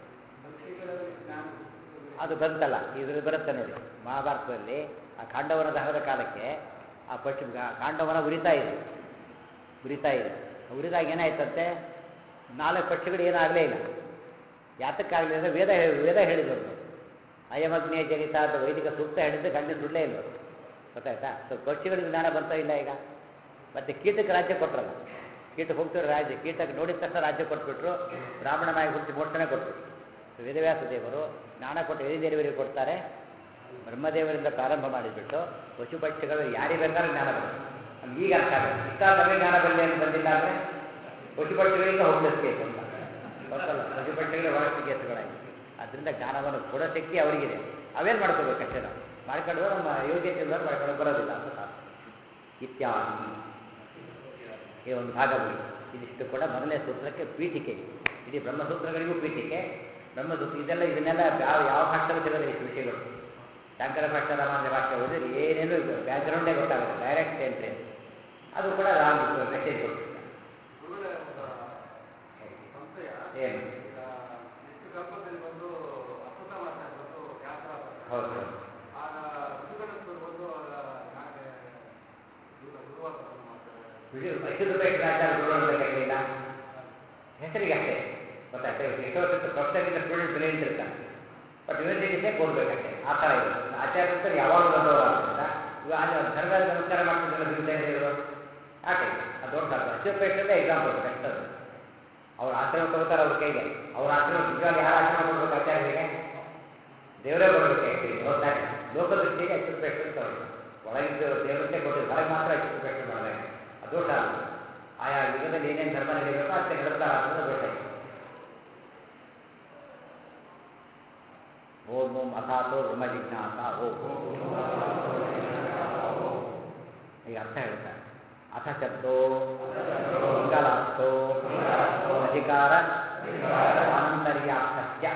ಅದು ಬಂತಲ್ಲ ಇದ್ರಲ್ಲಿ ಬರುತ್ತೆ ನೋಡಿ ಮಹಾಭಾರತದಲ್ಲಿ ಆ ಕಾಂಡವನ ದಹನದ ಕಾಲಕ್ಕೆ ಆ ಪಕ್ಷಿ ಕಾಂಡವನ ಉರಿತಾ ಇದೆ ಉರಿತಾ ಇದೆ ಉರಿದಾಗ ಏನಾಯ್ತಂತೆ ನಾಲ್ಕು ಪಕ್ಷಿಗಳು ಏನಾಗಲೇ ಇಲ್ಲ ಯಾತಕ್ಕಾಗಲಿಲ್ಲ ಅಂದರೆ ವೇದ ಹೇಳಿ ವೇದ ಹೇಳಿದ್ರು ಅಯಮಗ್ನಿಯ ಜನಿತ ಅಂತ ವೈದಿಕ ಸೂಕ್ತ ಹೇಳಿದ್ದು ಗಂಡ ಸುಳ್ಳೇ ಇಲ್ಲ ಗೊತ್ತಾಯ್ತಾ ಸೊ ಪಕ್ಷಿಗಳಿಗೆ ಜ್ಞಾನ ಬಂತ ಇಲ್ಲ ಈಗ ಮತ್ತೆ ಕೀಟಕ್ಕೆ ರಾಜ್ಯ ಕೊಟ್ಟರಲ್ಲ ಕೀಟ ಹೋಗ್ತಿರೋ ರಾಜ್ಯ ಕೀಟಕ್ಕೆ ನೋಡಿದ ತಕ್ಷಣ ರಾಜ್ಯ ಕೊಟ್ಬಿಟ್ರು ಬ್ರಾಹ್ಮಣ ನಾಯಿ ಹುಡುಕಿ ಮೋಕ್ಷನೇ ಕೊಟ್ಬಿಟ್ರು ಸೊ ವೇದವ್ಯಾಸ ದೇವರು ಜ್ಞಾನ ಕೊಟ್ಟು ಎಲ್ಲಿದೇವರಿಗೆ ಕೊಡ್ತಾರೆ ಬ್ರಹ್ಮದೇವರಿಂದ ಪ್ರಾರಂಭ ಮಾಡಿಬಿಟ್ಟು ಪಶು ಪಕ್ಷಿಗಳು ಯಾರಿಗೆ ಬೇಕಾದ್ರೂ ಜ್ಞಾನ ಬರುತ್ತೆ ನಮ್ಗೆ ಈಗ ಅರ್ಥ ಆಗುತ್ತೆ ಇಷ್ಟ ನಮಗೆ ಜ್ಞಾನ ಬರಲಿ ಅಂತ ಬಂದಿಲ್ಲ ಅಂದರೆ ಪಶು ಪಕ್ಷಿಗಳಿಂದ ಹೋಪ್ಲೆಸ್ ಕೇಸ್ ಅಂತ ಗೊತ್ತಲ್ಲ ಪಶು ಪಕ್ಷಿಗಳು ಬಹಳಷ್ಟು ಕೇಸುಗಳಾಗಿದೆ ಅದರಿಂದ ಜ್ಞಾನವನ್ನು ಕೊಡೋ ಶಕ್ತಿ ಅವರಿಗಿದೆ ಅವೇನು ಮಾಡ್ಕೋಬೇಕಷ್ಟೇ ನಾವು ಮಾಡ್ಕೊಂಡು ನಮ್ಮ ಯೋಗ್ಯತೆ ಇಲ್ಲದವ್ರು ಮಾಡ್ಕೊಂಡು ಬರೋದಿಲ್ಲ ಅಂತ ಸಾಕು ಇತ್ಯಾದಿ ಈ ಒಂದು ಭಾಗ ಮುಗಿ ಇದಿಷ್ಟು ಕೂಡ ಮೊದಲನೇ ಸೂತ್ರಕ್ಕೆ ಪೀಠಿಕೆ ಇಡೀ ಬ್ರಹ್ಮಸೂತ್ರಗಳಿಗೂ ಪೀಠಿಕೆ ಬ್ರಹ್ಮಸೂತ್ರ ಇದೆಲ್ಲ ಇದನ್ನೆಲ್ಲ ಯಾವ ಯಾವ ಭಾಷೆಗಳು ಸಿಗೋದಿಲ್ಲ ಇಷ್ಟು ವಿಷಯಗಳು ಶಂಕರ ಭಾಷೆ ರಾಮಾಂಜ ಭಾಷೆ ಓದಿದ್ರೆ ಏನೇನು ಬ್ಯಾಕ್ಗ್ರೌಂಡೇ ಗೊತ್ತಾಗುತ್ತೆ ಡೈರೆಕ್ಟ್ ಎಂಟ್ರಿ ಅದು ಕೂಡ ರಾಂಗ್ ಮೆಸೇಜ್ ಕೊಡ್ತಿಲ್ಲ
ಗುರುಗಳೇ ಒಂದು ಸಂಶಯ
ಏನು
ಈಗ ಎಷ್ಟು ಕಲ್ಪದಲ್ಲಿ ಬಂದು ಅಸತ ಭಾಷೆ ಬಂದು ವ್ಯಾಸರ ಭಾಷೆ
ಹೌದು ಹೌದು
ಆಗ ಋಷಿಗಣಸ್ಥರು ಬಂದು ಹಾಗೆ ಗುರುವಾರ ಮಾಡ್ತಾರೆ
ಅಶ್ವತ್ಥ ಆಚಾರ್ಯ ಗುರುಗಳು ಬೇಕಾಗಿಲ್ಲ ಹೆಸರಿಗೆ ಅಷ್ಟೇ ಗೊತ್ತಾಯ್ತಾ ಎಷ್ಟೋ ವರ್ಷಕ್ಕೆ ಪ್ರೊಫೆಸರ್ಗಿಂತ ಸ್ಟೂಡೆಂಟ್ ಬ್ರಿಲಿಯಂಟ್ ಇರ್ತಾನೆ ಬಟ್ ಯೂನಿವರ್ಸಿಟಿಸೇ ಕೊಡ್ಬೇಕಷ್ಟೇ ಆ ಥರ ಇದೆ ಆಚಾರ್ಯ ಅಂತ ಯಾವಾಗಲೂ ದೊಡ್ಡವರಾದ್ರಿಂದ ಇವಾಗ ಧರ್ಮದ ನಮಸ್ಕಾರ ಮಾಡ್ತಿದ್ದಲ್ಲ ಭೀಮಸೇನರು ಆ ಟೈಪ್ ಅದು ದೊಡ್ಡ ಅಶ್ವತ್ಥೇಶ್ವರದೇ ಎಕ್ಸಾಂಪಲ್ ಬೆಸ್ಟ್ ಅದು ಅವ್ರ ಆಶ್ರಮ ತಗೋತಾರೆ ಅವ್ರ ಕೈಗೆ ಅವ್ರ ಆಶ್ರಮ ನಿಜವಾಗಿ ಯಾರು ಆಶ್ರಮ ಕೊಡ್ಬೇಕು ಆಚಾರ್ಯರಿಗೆ ದೇವರೇ ಕೊಡಬೇಕು ಆ್ಯಕ್ಚುಲಿ ಹೋಗ್ತಾರೆ ಲೋಕದೃಷ್ಟಿಗೆ ಅಶ್ವತ್ಥೇಶ್ವರ ತಗೊಳ್ಳಿ ಒಳಗಿದ್ದ ದೇವರನ್ನೇ ಕೊಟ್ಟಿದ್ದು ಹೊರಗೆ ಮಾತ್ರ ಅಶ್ವತ್ಥೇಶ್ವರ ಮಾಡಿದಾಗ ಅದು ದೋಷ ಅಲ್ಲ ಆಯಾ ಯುಗದಲ್ಲಿ ಏನೇನು ಧರ್ಮ ನಡೀಬೇಕೋ ಅಷ್ಟೇ ನಡೆಸ್ತಾರ ಅನ್ನೋದು ದೋಷ ಇದೆ ಓಂ ಓಂ ಅಥಾತೋ ಬ್ರಹ್ಮ ಜಿಜ್ಞಾಸ ಓ ಈಗ ಅರ್ಥ ಹೇಳ್ತಾರೆ ಅಥ ಶಬ್ದೋ ಮಂಗಲಾರ್ಥೋ ಅಧಿಕಾರ ಆನಂತರ್ಯಾರ್ಥಸ್ಯ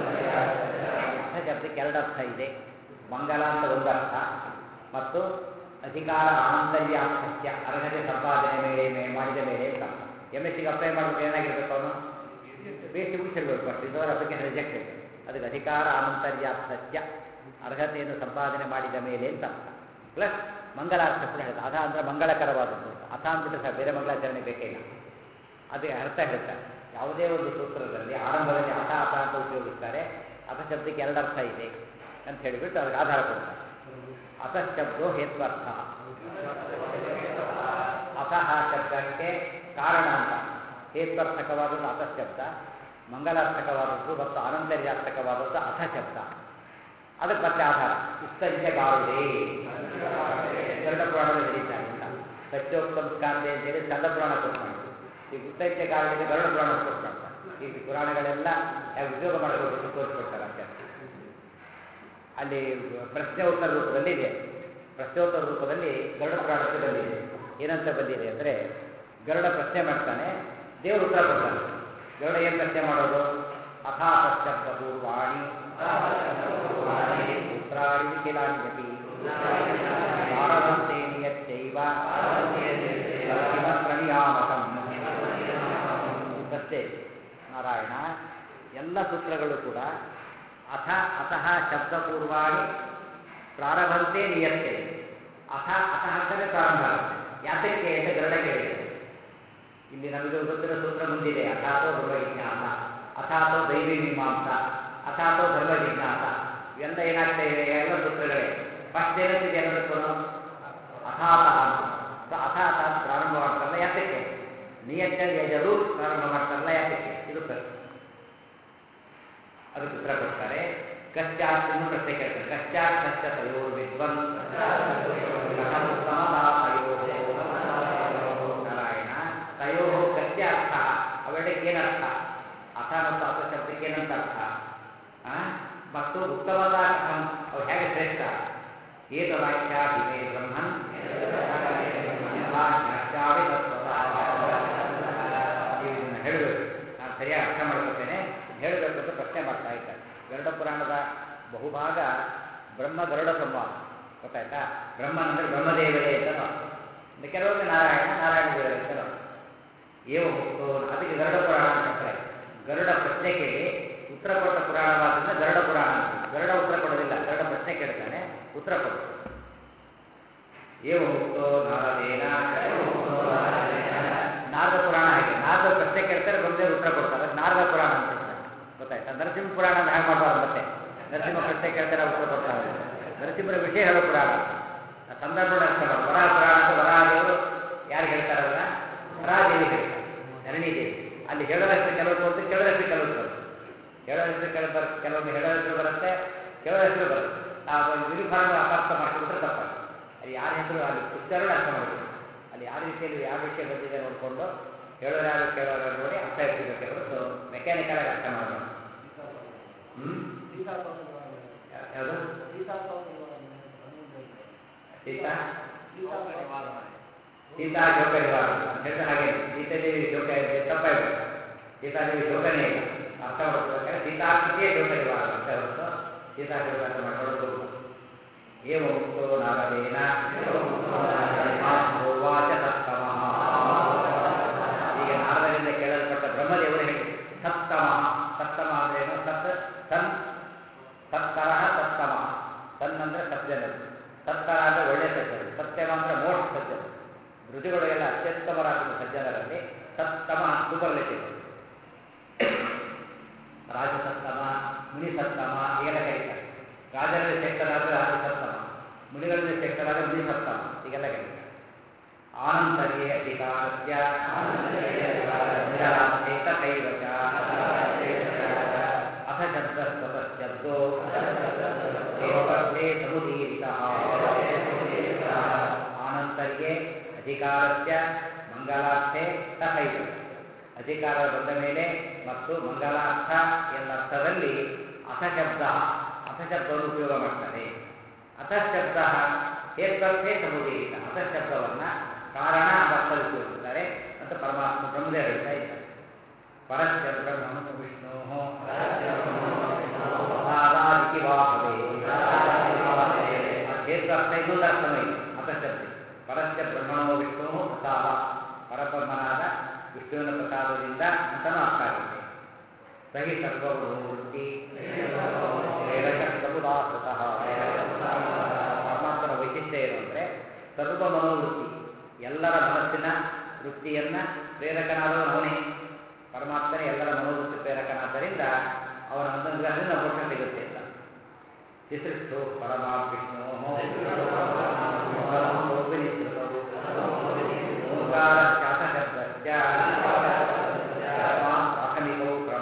ಅಥ ಶಬ್ದಕ್ಕೆ ಎರಡು ಅರ್ಥ ಇದೆ ಮಂಗಲ ಅಂತ ಒಂದು ಅರ್ಥ ಮತ್ತು ಅಧಿಕಾರ ಆಂತರ್ಯಾಸಕ್ಯ ಅರ್ಹತೆ ಸಂಪಾದನೆ ಮೇಲೆ ಮೇ- ಮಾಡಿದ ಮೇಲೆ ಅಂತ ಎಮ್ ಎಸ್ ಸಿಗೆ ಅಪ್ಲೈ ಮಾಡೋದು ಏನಾಗಿರ್ಬೇಕು ಅವನು ಪಿ ಎಚ್ ಡಿ ಮುಗಿಸಿರ್ಬೇಕು ಫಸ್ಟ್ ಇದರ ಅಪ್ಲಿಕೇಶನ್ ರಿಜೆಕ್ಟೆಡ್ ಅದಕ್ಕೆ ಅಧಿಕಾರ ಆನಂತರ್ಯಾಸತ್ಯ ಅರ್ಹತೆಯನ್ನು ಸಂಪಾದನೆ ಮಾಡಿದ ಮೇಲೆ ಅಂತ ಪ್ಲಸ್ ಮಂಗಲಾರ್ಥ ಕೂಡ ಹೇಳ್ತಾರೆ ಅಥ ಅಂದರೆ ಮಂಗಳಕರವಾದದ್ದು ಅಂತ ಅಥ ಅಂದ್ಬಿಟ್ಟು ಸಹ ಬೇರೆ ಮಂಗಳಾಚರಣೆ ಬೇಕೇ ಇಲ್ಲ ಅದಕ್ಕೆ ಅರ್ಥ ಹೇಳ್ತಾರೆ ಯಾವುದೇ ಒಂದು ಸೂತ್ರದಲ್ಲಿ ಆರಂಭದಲ್ಲಿ ಅಥ ಅಥ ಅಂತ ಉಪಯೋಗಿಸ್ತಾರೆ ಅಥ ಶಬ್ದಕ್ಕೆ ಎರಡು ಅರ್ಥ ಇದೆ ಅಂತ ಹೇಳಿಬಿಟ್ಟು ಅದಕ್ಕೆ ಆಧಾರ ಕೊಡ್ತಾರೆ ಅಥ ಶಬ್ದೋ ಹೇತ್ವರ್ಥ ಅತಃ ಶಬ್ದಕ್ಕೆ ಕಾರಣ ಅಂತ ಹೇತ್ವರ್ಥಕವಾದದ್ದು ಅಥ ಶಬ್ದ ಮಂಗಲಾರ್ಥಕವಾದದ್ದು ಮತ್ತು ಆನಂತರ್ಯಾರ್ಥಕವಾದದ್ದು ಅಥ ಶಬ್ದ ಅದಕ್ಕೆ ಮತ್ತೆ ಆಧಾರ ಇಷ್ಟಂಚ ಗಾರುಡೆ ಗರುಡ ಪುರಾಣದಲ್ಲಿ ನಡೀತಾರೆ ಅಂತ ಸತ್ಯೋಕ್ತಂ ಸ್ಕಾಂದೆ ಅಂತೇಳಿ ಸ್ಕಂದ ಪುರಾಣ ಕೊಟ್ಕೊಂಡು ಈ ಉತ್ತೈತ್ಯ ಗಾರುಡಿಗೆ ಗರುಡ ಪುರಾಣ ಕೊಟ್ಕೊಳ್ತಾರೆ ಈ ಪುರಾಣಗಳೆಲ್ಲ ಹೇಗೆ ಉಪಯೋಗ ಮಾಡ್ಕೊಳ್ಬೇಕು ತೋರಿಸ್ಕೊಡ್ತಾರೆ ಅಂತ ಅಲ್ಲಿ ಪ್ರಶ್ನೆ ಉತ್ತರ ರೂಪದಲ್ಲಿ ಇದೆ ಪ್ರಶ್ನೋತ್ತರ ರೂಪದಲ್ಲಿ ಗರುಡ ಪುರಾಣಕ್ಕೆ ಬಂದಿದೆ ಏನಂತ ಬಂದಿದೆ ಅಂದರೆ ಗರುಡ ಪ್ರಶ್ನೆ ಮಾಡ್ತಾನೆ ದೇವರು ಉತ್ತರ ಕೊಡ್ತಾನೆ ಗರುಡ ಏನು ಪ್ರಶ್ನೆ ಮಾಡೋದು ಅಥಾತ ಶಬ್ದ ಪೂರ್ವಾಣಿ ಉತ್ರಾಣಿ ನಿಖಿಲಾನಿ ಗತಿ ಭಾರವಂತೆ ನಿಯಚ್ಚೈವ ಕಿಮತ್ರ ನಿಯಾಮಕಂ ಪ್ರಶ್ನೆ ನಾರಾಯಣ ಎಲ್ಲ ಸೂತ್ರಗಳು ಕೂಡ ಅಥ ಅತಃ ಶಬ್ದಪೂರ್ವಾಣಿ ಪ್ರಾರಂಭಂತೆ ನಿಯತ್ತೆ ಅಥ ಅತಃ ಅಂತಲೇ ಪ್ರಾರಂಭ ಆಗುತ್ತೆ ಯಾತಕ್ಕೆ ಅಂತ ಗರುಡ ಕೇಳಿದೆ ಇಲ್ಲಿ ನಮಗೆ ಗೊತ್ತಿರೋ ಸೂತ್ರ ಮುಂದಿದೆ ಅಥಾತೋ ಧ್ರುವ ಜಿಜ್ಞಾಸ ಅಥಾತೋ ದೈವಿ ಮೀಮಾಂಸ ಅಥಾತೋ ಧರ್ಮ ಜಿಜ್ಞಾಸ ಇವೆಲ್ಲ ಏನಾಗ್ತಾ ಇದೆ ಎಲ್ಲ ಸೂತ್ರಗಳೇ ಫಸ್ಟ್ ಏನಂತಿದೆ ಅನ್ನೋದಕ್ಕೂ ಅಥಾತಃ ಅಂತ ಸೊ ಅಥಾತ ಅಂತ ಪ್ರಾರಂಭ ಮಾಡ್ತಾರಲ್ಲ ಯಾತಕ್ಕೆ ನಿಯತ್ತ ಯಜರು ಪ್ರಾರಂಭ ಮಾಡ್ತಾರಲ್ಲ ಯಾತಕ್ಕೆ ಇದು ಪ್ರಶ್ನೆ ಅದಕ್ಕೆ ಉತ್ತರ ಕೊಡ್ತಾರೆ ಕಶ್ಚಾತ್ ಇನ್ನು ಪ್ರಶ್ನೆ ಕೇಳ್ತಾರೆ ಕಶ್ಚಾತ್ ಕಶ್ಚ ತಯೋರ್ ವಿದ್ವನ್ ನಾರಾಯಣ ತಯೋ ಕಶ್ಯ ಅರ್ಥ ಅವೆರಡಕ್ಕೆ ಏನರ್ಥ ಅಥ ಮತ್ತು ಅಥ ಶಬ್ದಕ್ಕೆ ಏನಂತ ಅರ್ಥ ಆ? ಮತ್ತು ಉತ್ತಮತಾ ಕಥಂ ಅವು ಹೇಗೆ ಶ್ರೇಷ್ಠ ಏಕ ವಾಕ್ಯ ಹಿಮೇ ಬ್ರಹ್ಮನ್ ಯಥಾ ಜ್ಞಾತ್ಯಾವಿ ತತ್ವತಃ. ನೀವು ಇದನ್ನ ಹೇಳಬೇಕು ನಾನು ಸರಿಯಾಗಿ ಅರ್ಥ ಮಾಡ್ಕೊತೇನೆ ಹೇಳಬೇಕು ಅಂತ ಪ್ರಶ್ನೆ ಮಾಡ್ತಾ ಇದ್ದಾರೆ ಗರುಡ ಪುರಾಣದ ಬಹುಭಾಗ ಬ್ರಹ್ಮ ಗರುಡ ಸಂವಾದ ಗೊತ್ತಾಯ್ತಾ ಬ್ರಹ್ಮನಂದ್ರೆ ಬ್ರಹ್ಮದೇವರೇ ಅಂತ ನಾವು ಇನ್ನು ಕೆಲವೊಮ್ಮೆ ನಾರಾಯಣ ನಾರಾಯಣ ದೇವರೇ ಅಂತ ನಾವು ಏವ ಮುಕ್ತೋ ಅದಕ್ಕೆ ಗರುಡ ಪುರಾಣ ಅಂತ ಕರೀತಾರೆ ಗರುಡ ಪ್ರಶ್ನೆ ಕೇಳಿ ಉತ್ತರ ಕೊಟ್ಟ ಪುರಾಣವಾದ್ರಿಂದ ಗರುಡ ಪುರಾಣ ಅಂತ ಗರುಡ ಉತ್ತರ ಕೊಡೋದಿಲ್ಲ ಗರುಡ ಪ್ರಶ್ನೆ ಕೇಳ್ತಾನೆ ಉತ್ತರ ಕೊಡು ಏವ ಮುಕ್ತೋ ನಾರದೇನ ನಾರದ ಪುರಾಣ ಹಾಗೆ ನಾರದ ಪ್ರಶ್ನೆ ಕೇಳ್ತಾರೆ ಬ್ರಹ್ಮದೇವರು ಉತ್ತರ ಕೊಡ್ತಾರೆ ಅದಕ್ಕೆ ನಾರದ ಪುರಾಣ ಅಂತ ಹೇಳ್ತಾರೆ ಗೊತ್ತಾಯ್ತಾ ನರಸಿಂಹ ಪುರಾಣ ಅಂತ ಹಾಗೆ ಮಾಡಬಾರ್ದು ಮತ್ತೆ ನರಸಿಂಹ ಪ್ರಶ್ನೆ ಕೇಳ್ತಾರೆ ಉತ್ತರ ಕೊಡ್ತಾರೆ ನರಸಿಂಹರ ವಿಷಯ ಹೇಳೋ ಪುರಾಣ ಆ ಸಂದರ್ಭದಲ್ಲಿ ಅರ್ಥ ಮಾಡಿ ವರಾಹ ಪುರಾಣ ಅಂತ ವರಾಹ ದೇವರು ಯಾರು ಹೇಳ್ತಾರಲ್ಲ ವರಾದೇವಿ ಹೇಳ್ತಾರೆ ಧರಣಿ ದೇವಿ ಅಲ್ಲಿ ಹೇಳೋದಷ್ಟು ಕೆಲವು ಬರುತ್ತೆ ಕೇಳೋದಷ್ಟು ಕೆಲವು ಬರುತ್ತೆ ಹೇಳೋದಷ್ಟು ಕೆಲವು ಬರುತ್ತೆ ಕೆಲವೊಮ್ಮೆ ಹೇಳೋದಷ್ಟು ಬರುತ್ತೆ ಕೇಳೋದಷ್ಟು ಬರುತ್ತೆ ನಾವು ಯೂನಿಫಾರ್ಮ್ ಅಪಾರ್ಥ ಮಾಡ್ಕೊಂಡ್ರೆ ತಪ್ಪಾಗುತ್ತೆ ಅಲ್ಲಿ ಯಾರ ಹೆಸರು ಅಲ್ಲಿ ಉಚ್ಚಾರಣೆ ಅರ್ಥ ಮಾಡಬೇಕು ಅಲ್ಲಿ ಯಾವ ರೀತಿಯಲ್ಲಿ ಯಾವ ವಿಷಯ ಬಂದಿದೆ ನೋಡಿಕೊಂಡು ಹೇಳೋರು ಯಾರು ಕೇಳೋರು ಯಾರು ನೋಡಿ ಅರ್ಥ ಇರ್ತಿರ್ಬೇಕು ಹೊರತು ಮೆಕ್ಯಾನಿಕಲ್ ಆಗಿ ಅರ್ಥ ಮಾಡಬಾರ್ದು ಹ್ಞೂ ಯಾವುದು ಸೀತಾ ಸೀತಾ ಶೋಕ ನಿವಾರ ಅಂತ ಹೇಳಿದ್ರೆ ಹಾಗೆ ಸೀತಾದೇವಿ ಶೋಕ ಇದೆ ತಪ್ಪಾಯ್ತು ಸೀತಾದೇವಿ ಶೋಕನೇ ಇಲ್ಲ ಅರ್ಥ ಮಾಡ್ಕೋಬೇಕಾದ್ರೆ ಸೀತಾಕೃತಿಯೇ ಶೋಕ ನಿವಾರ ಅಂತ ಹೊರತು ಸೀತಾ ಶೋಕ ಅಂತ ಮಾಡ್ಕೊಳ್ಳೋದು ಏವ ಮುಕ್ತೋ ನಾರದೇನ ಭೋವಾಚ ಸತ್ತಮಃ ಈಗ ನಾರದರಿಂದ ಕೇಳಲ್ಪಟ್ಟ ಬ್ರಹ್ಮದೇವರು ಹೇಳಿ ಸತ್ತಮಃ ಸತ್ತಮ ಅಂದ್ರೆ ಏನು ಸತ್ ಸನ್ ಸತ್ತರಹ ಸತ್ತಮ ಸನ್ ಅಂದ್ರೆ ಸಜ್ಜನರು ಸತ್ತರ ಅಂದ್ರೆ ಒಳ್ಳೆ ಸಜ್ಜನರು ಸತ್ಯಮ ಅಂದ್ರೆ ಮೋಸ್ಟ್ ಸಜ್ಜನರು ಋತುಗಳಿಗೆಲ್ಲ ಅತ್ಯುತ್ತಮರಾದ ಸಜ್ಜನರಲ್ಲಿ ಸತ್ತಮ ಸೂಪರ್ಲೆಟಿವ್ ರಾಜಸತ್ತಮ ಮುನಿ ಸತ್ತಮ ಹೀಗೆಲ್ಲ ಕರೀತಾರೆ ರಾಜರಲ್ಲಿ ಶ್ರೇಷ್ಠರಾದ ರಾಜಸತ್ತಮ ಮುನಿಗಳಲ್ಲಿ ಶ್ರೇಷ್ಠರಾದ ಮುನಿ ಸತ್ತಮ ಹೀಗೆಲ್ಲ ಕರೀತಾರೆ ಆನಂತರ್ಯೇ ಅಧಿಕಾರಸ್ಯ ನಿರಾರ್ಥೇ ತಥೈವ ಚ ಅಥ ಶಬ್ದ ಸ್ವತಃ ಶಬ್ದೋ ಏವೇ ಸಮುದೀರಿತಃ ಆನಂತರ್ಯೇ ಅಧಿಕಾರಸ್ಯ ಮಂಗಲಾರ್ಥೆ ತಥೈವ ಅಧಿಕಾರ ಬಂದ ಮೇಲೆ ಮತ್ತು ಮಂಗಲಾರ್ಥ ಎನ್ನರ್ಥದಲ್ಲಿ ಅಥ ಶಬ್ದ ಅಥ ಶಬ್ದವನ್ನು ಉಪಯೋಗ ಮಾಡ್ತಾರೆ ಅಥ ಶಬ್ದ ಹೇತ್ವರ್ಥೇ ಸಮುದೀರಿತ ಅಥ ಶಬ್ದವನ್ನು ಕಾರಣ ಅರ್ಥದಲ್ಲಿ ಉಪಯೋಗಿಸ್ತಾರೆ ಅಂತ ಪರಮಾತ್ಮ ಬ್ರಹ್ಮದೇವ ಹೇಳ್ತಾ ಇದ್ದಾರೆ ಪರಸ್ಯ ಬ್ರಹ್ಮ ವಿಷ್ಣು ಅದಾದಿತಿ ವಾ ಭವೆ ಹೇತ್ವರ್ಥ ಇನ್ನೊಂದು ಅರ್ಥನೂ ಇದೆ ಅಥ ಶಬ್ದ
ಪರಸ್ಯ ಬ್ರಹ್ಮಣೋ ವಿಷ್ಣು ಪ್ರಸಾದ ಪರಬ್ರಹ್ಮನಾದ ವಿಷ್ಣುವಿನ ಪ್ರಸಾದದಿಂದ ಅಂತನೂ ಅರ್ಥ ಆಗುತ್ತೆ ಸಹಿ ಸರ್ವವೃತ್ತಿ ಪ್ರೇರಕ ಸಮುದಾಹೃತಃ ಪರಮಾತ್ಮನ ವೈಶಿಷ್ಟ್ಯ ಏನು ಅಂದರೆ ಸರ್ವ ಮನೋವೃತ್ತಿ ಎಲ್ಲರ ಮನಸ್ಸಿನ ವೃತ್ತಿಯನ್ನ ಪ್ರೇರಕನಾದವನು ಅವನೇ ಪರಮಾತ್ಮನೇ ಎಲ್ಲರ ಮನೋವೃತ್ತಿ ಪ್ರೇರಕನಾದ್ದರಿಂದ ಅವನ ಅನುಗ್ರಹದಿಂದ ಮೋಕ್ಷ ಸಿಗುತ್ತೆ ಅಂತ ತಿಸೃಷ್ಟೋ ಪರಮಾ ವಿಷ್ಣೋ ಓಂಕಾರಶ್ಚಾತಶಬ್ದಶ್ಚ ಪ್ರಾಥಮಿಕೋ ಕ್ರಮ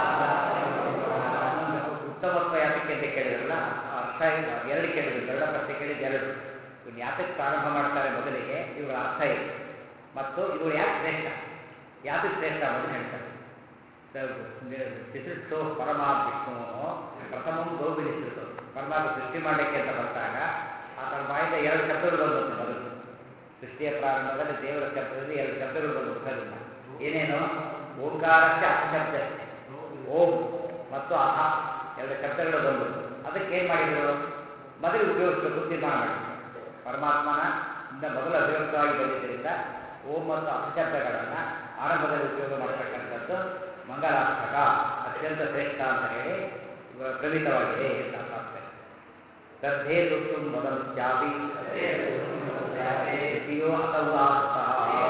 ಉತ್ತಮತ್ವ ಯಾತಕ್ಕೆ ಅಂತ ಕೇಳಿದ್ರಲ್ಲ ಅರ್ಥ ಏನು? ಎರಡು ಕೇಳಿದ್ರು ಗರುಡ ಪ್ರಶ್ನೆ ಕೇಳಿದ್ದು ಎರಡು ಇವ್ನು ಯಾತಕ್ಕೆ ಪ್ರಾರಂಭ ಮಾಡ್ತಾರೆ ಮೊದಲಿಗೆ ಇವುಗಳ ಅರ್ಥ ಇದೆ ಮತ್ತು ಇವುಗಳು ಯಾಕೆ ಶ್ರೇಷ್ಠ ಯಾತಕ್ಕೆ ಶ್ರೇಷ್ಠ ಅನ್ನೋದು ಹೇಳ್ತಾರೆ ಚಿತ್ರಿಸೋ ಪರಮಾ ವಿಷ್ಣು ಪ್ರಥಮಂ ಗೋಬಿನಿಸಿತು ಪರಮಾತ್ಮ ಸೃಷ್ಟಿ ಮಾಡಲಿಕ್ಕೆ ಅಂತ ಬಂದಾಗ ಆತನ ಬಾಯಿಂದ ಎರಡು ಶಬ್ದಗಳು ಬಂದಂತೆ ಮೊದಲು ಸೃಷ್ಟಿಯ ಪ್ರಾರಂಭದಲ್ಲಿ ದೇವರ ಶಬ್ದದಲ್ಲಿ ಎರಡು ಶಬ್ದಗಳು ಬಂದು ಮುಖದಿಂದ ಏನೇನು ಓಂಕಾರಕ್ಕೆ ಅರ್ಥಶಬ್ದ ಓಂ ಮತ್ತು ಅಹ ಎರಡು ಶಬ್ದಗಳು ಬಂದು ಅದಕ್ಕೆ ಏನು ಮಾಡಿದರು ಮೊದಲು ಉಪಯೋಗಿಸಬೇಕು ತೀರ್ಮಾನ ಮಾಡಿದರು ಪರಮಾತ್ಮನ ಇಂದ ಮೊದಲು ಅಭಿವ್ಯಕ್ತವಾಗಿ ಬಂದಿದ್ದರಿಂದ ಓಂ ಮತ್ತು ಅಪಶಬ್ದಗಳನ್ನು ಆರಂಭದಲ್ಲಿ ಉಪಯೋಗ ಮಾಡತಕ್ಕಂಥದ್ದು ಮಂಗಲಾರ್ಥಕ ಅತ್ಯಂತ ಶ್ರೇಷ್ಠ ಅಂತ ಹೇಳಿ ಇವ- ಪ್ರಮಿತವಾಗಿದೆ ಅಂತ ತಾತ್ಪರ್ಯ ಶ್ರದ್ಧೆ ತುಟ್ಟು ಮೊದಲುತ್ಯಾಪಿ ದ್ವಿತೀಯೋ ಅತೌದಾಹೃತಃ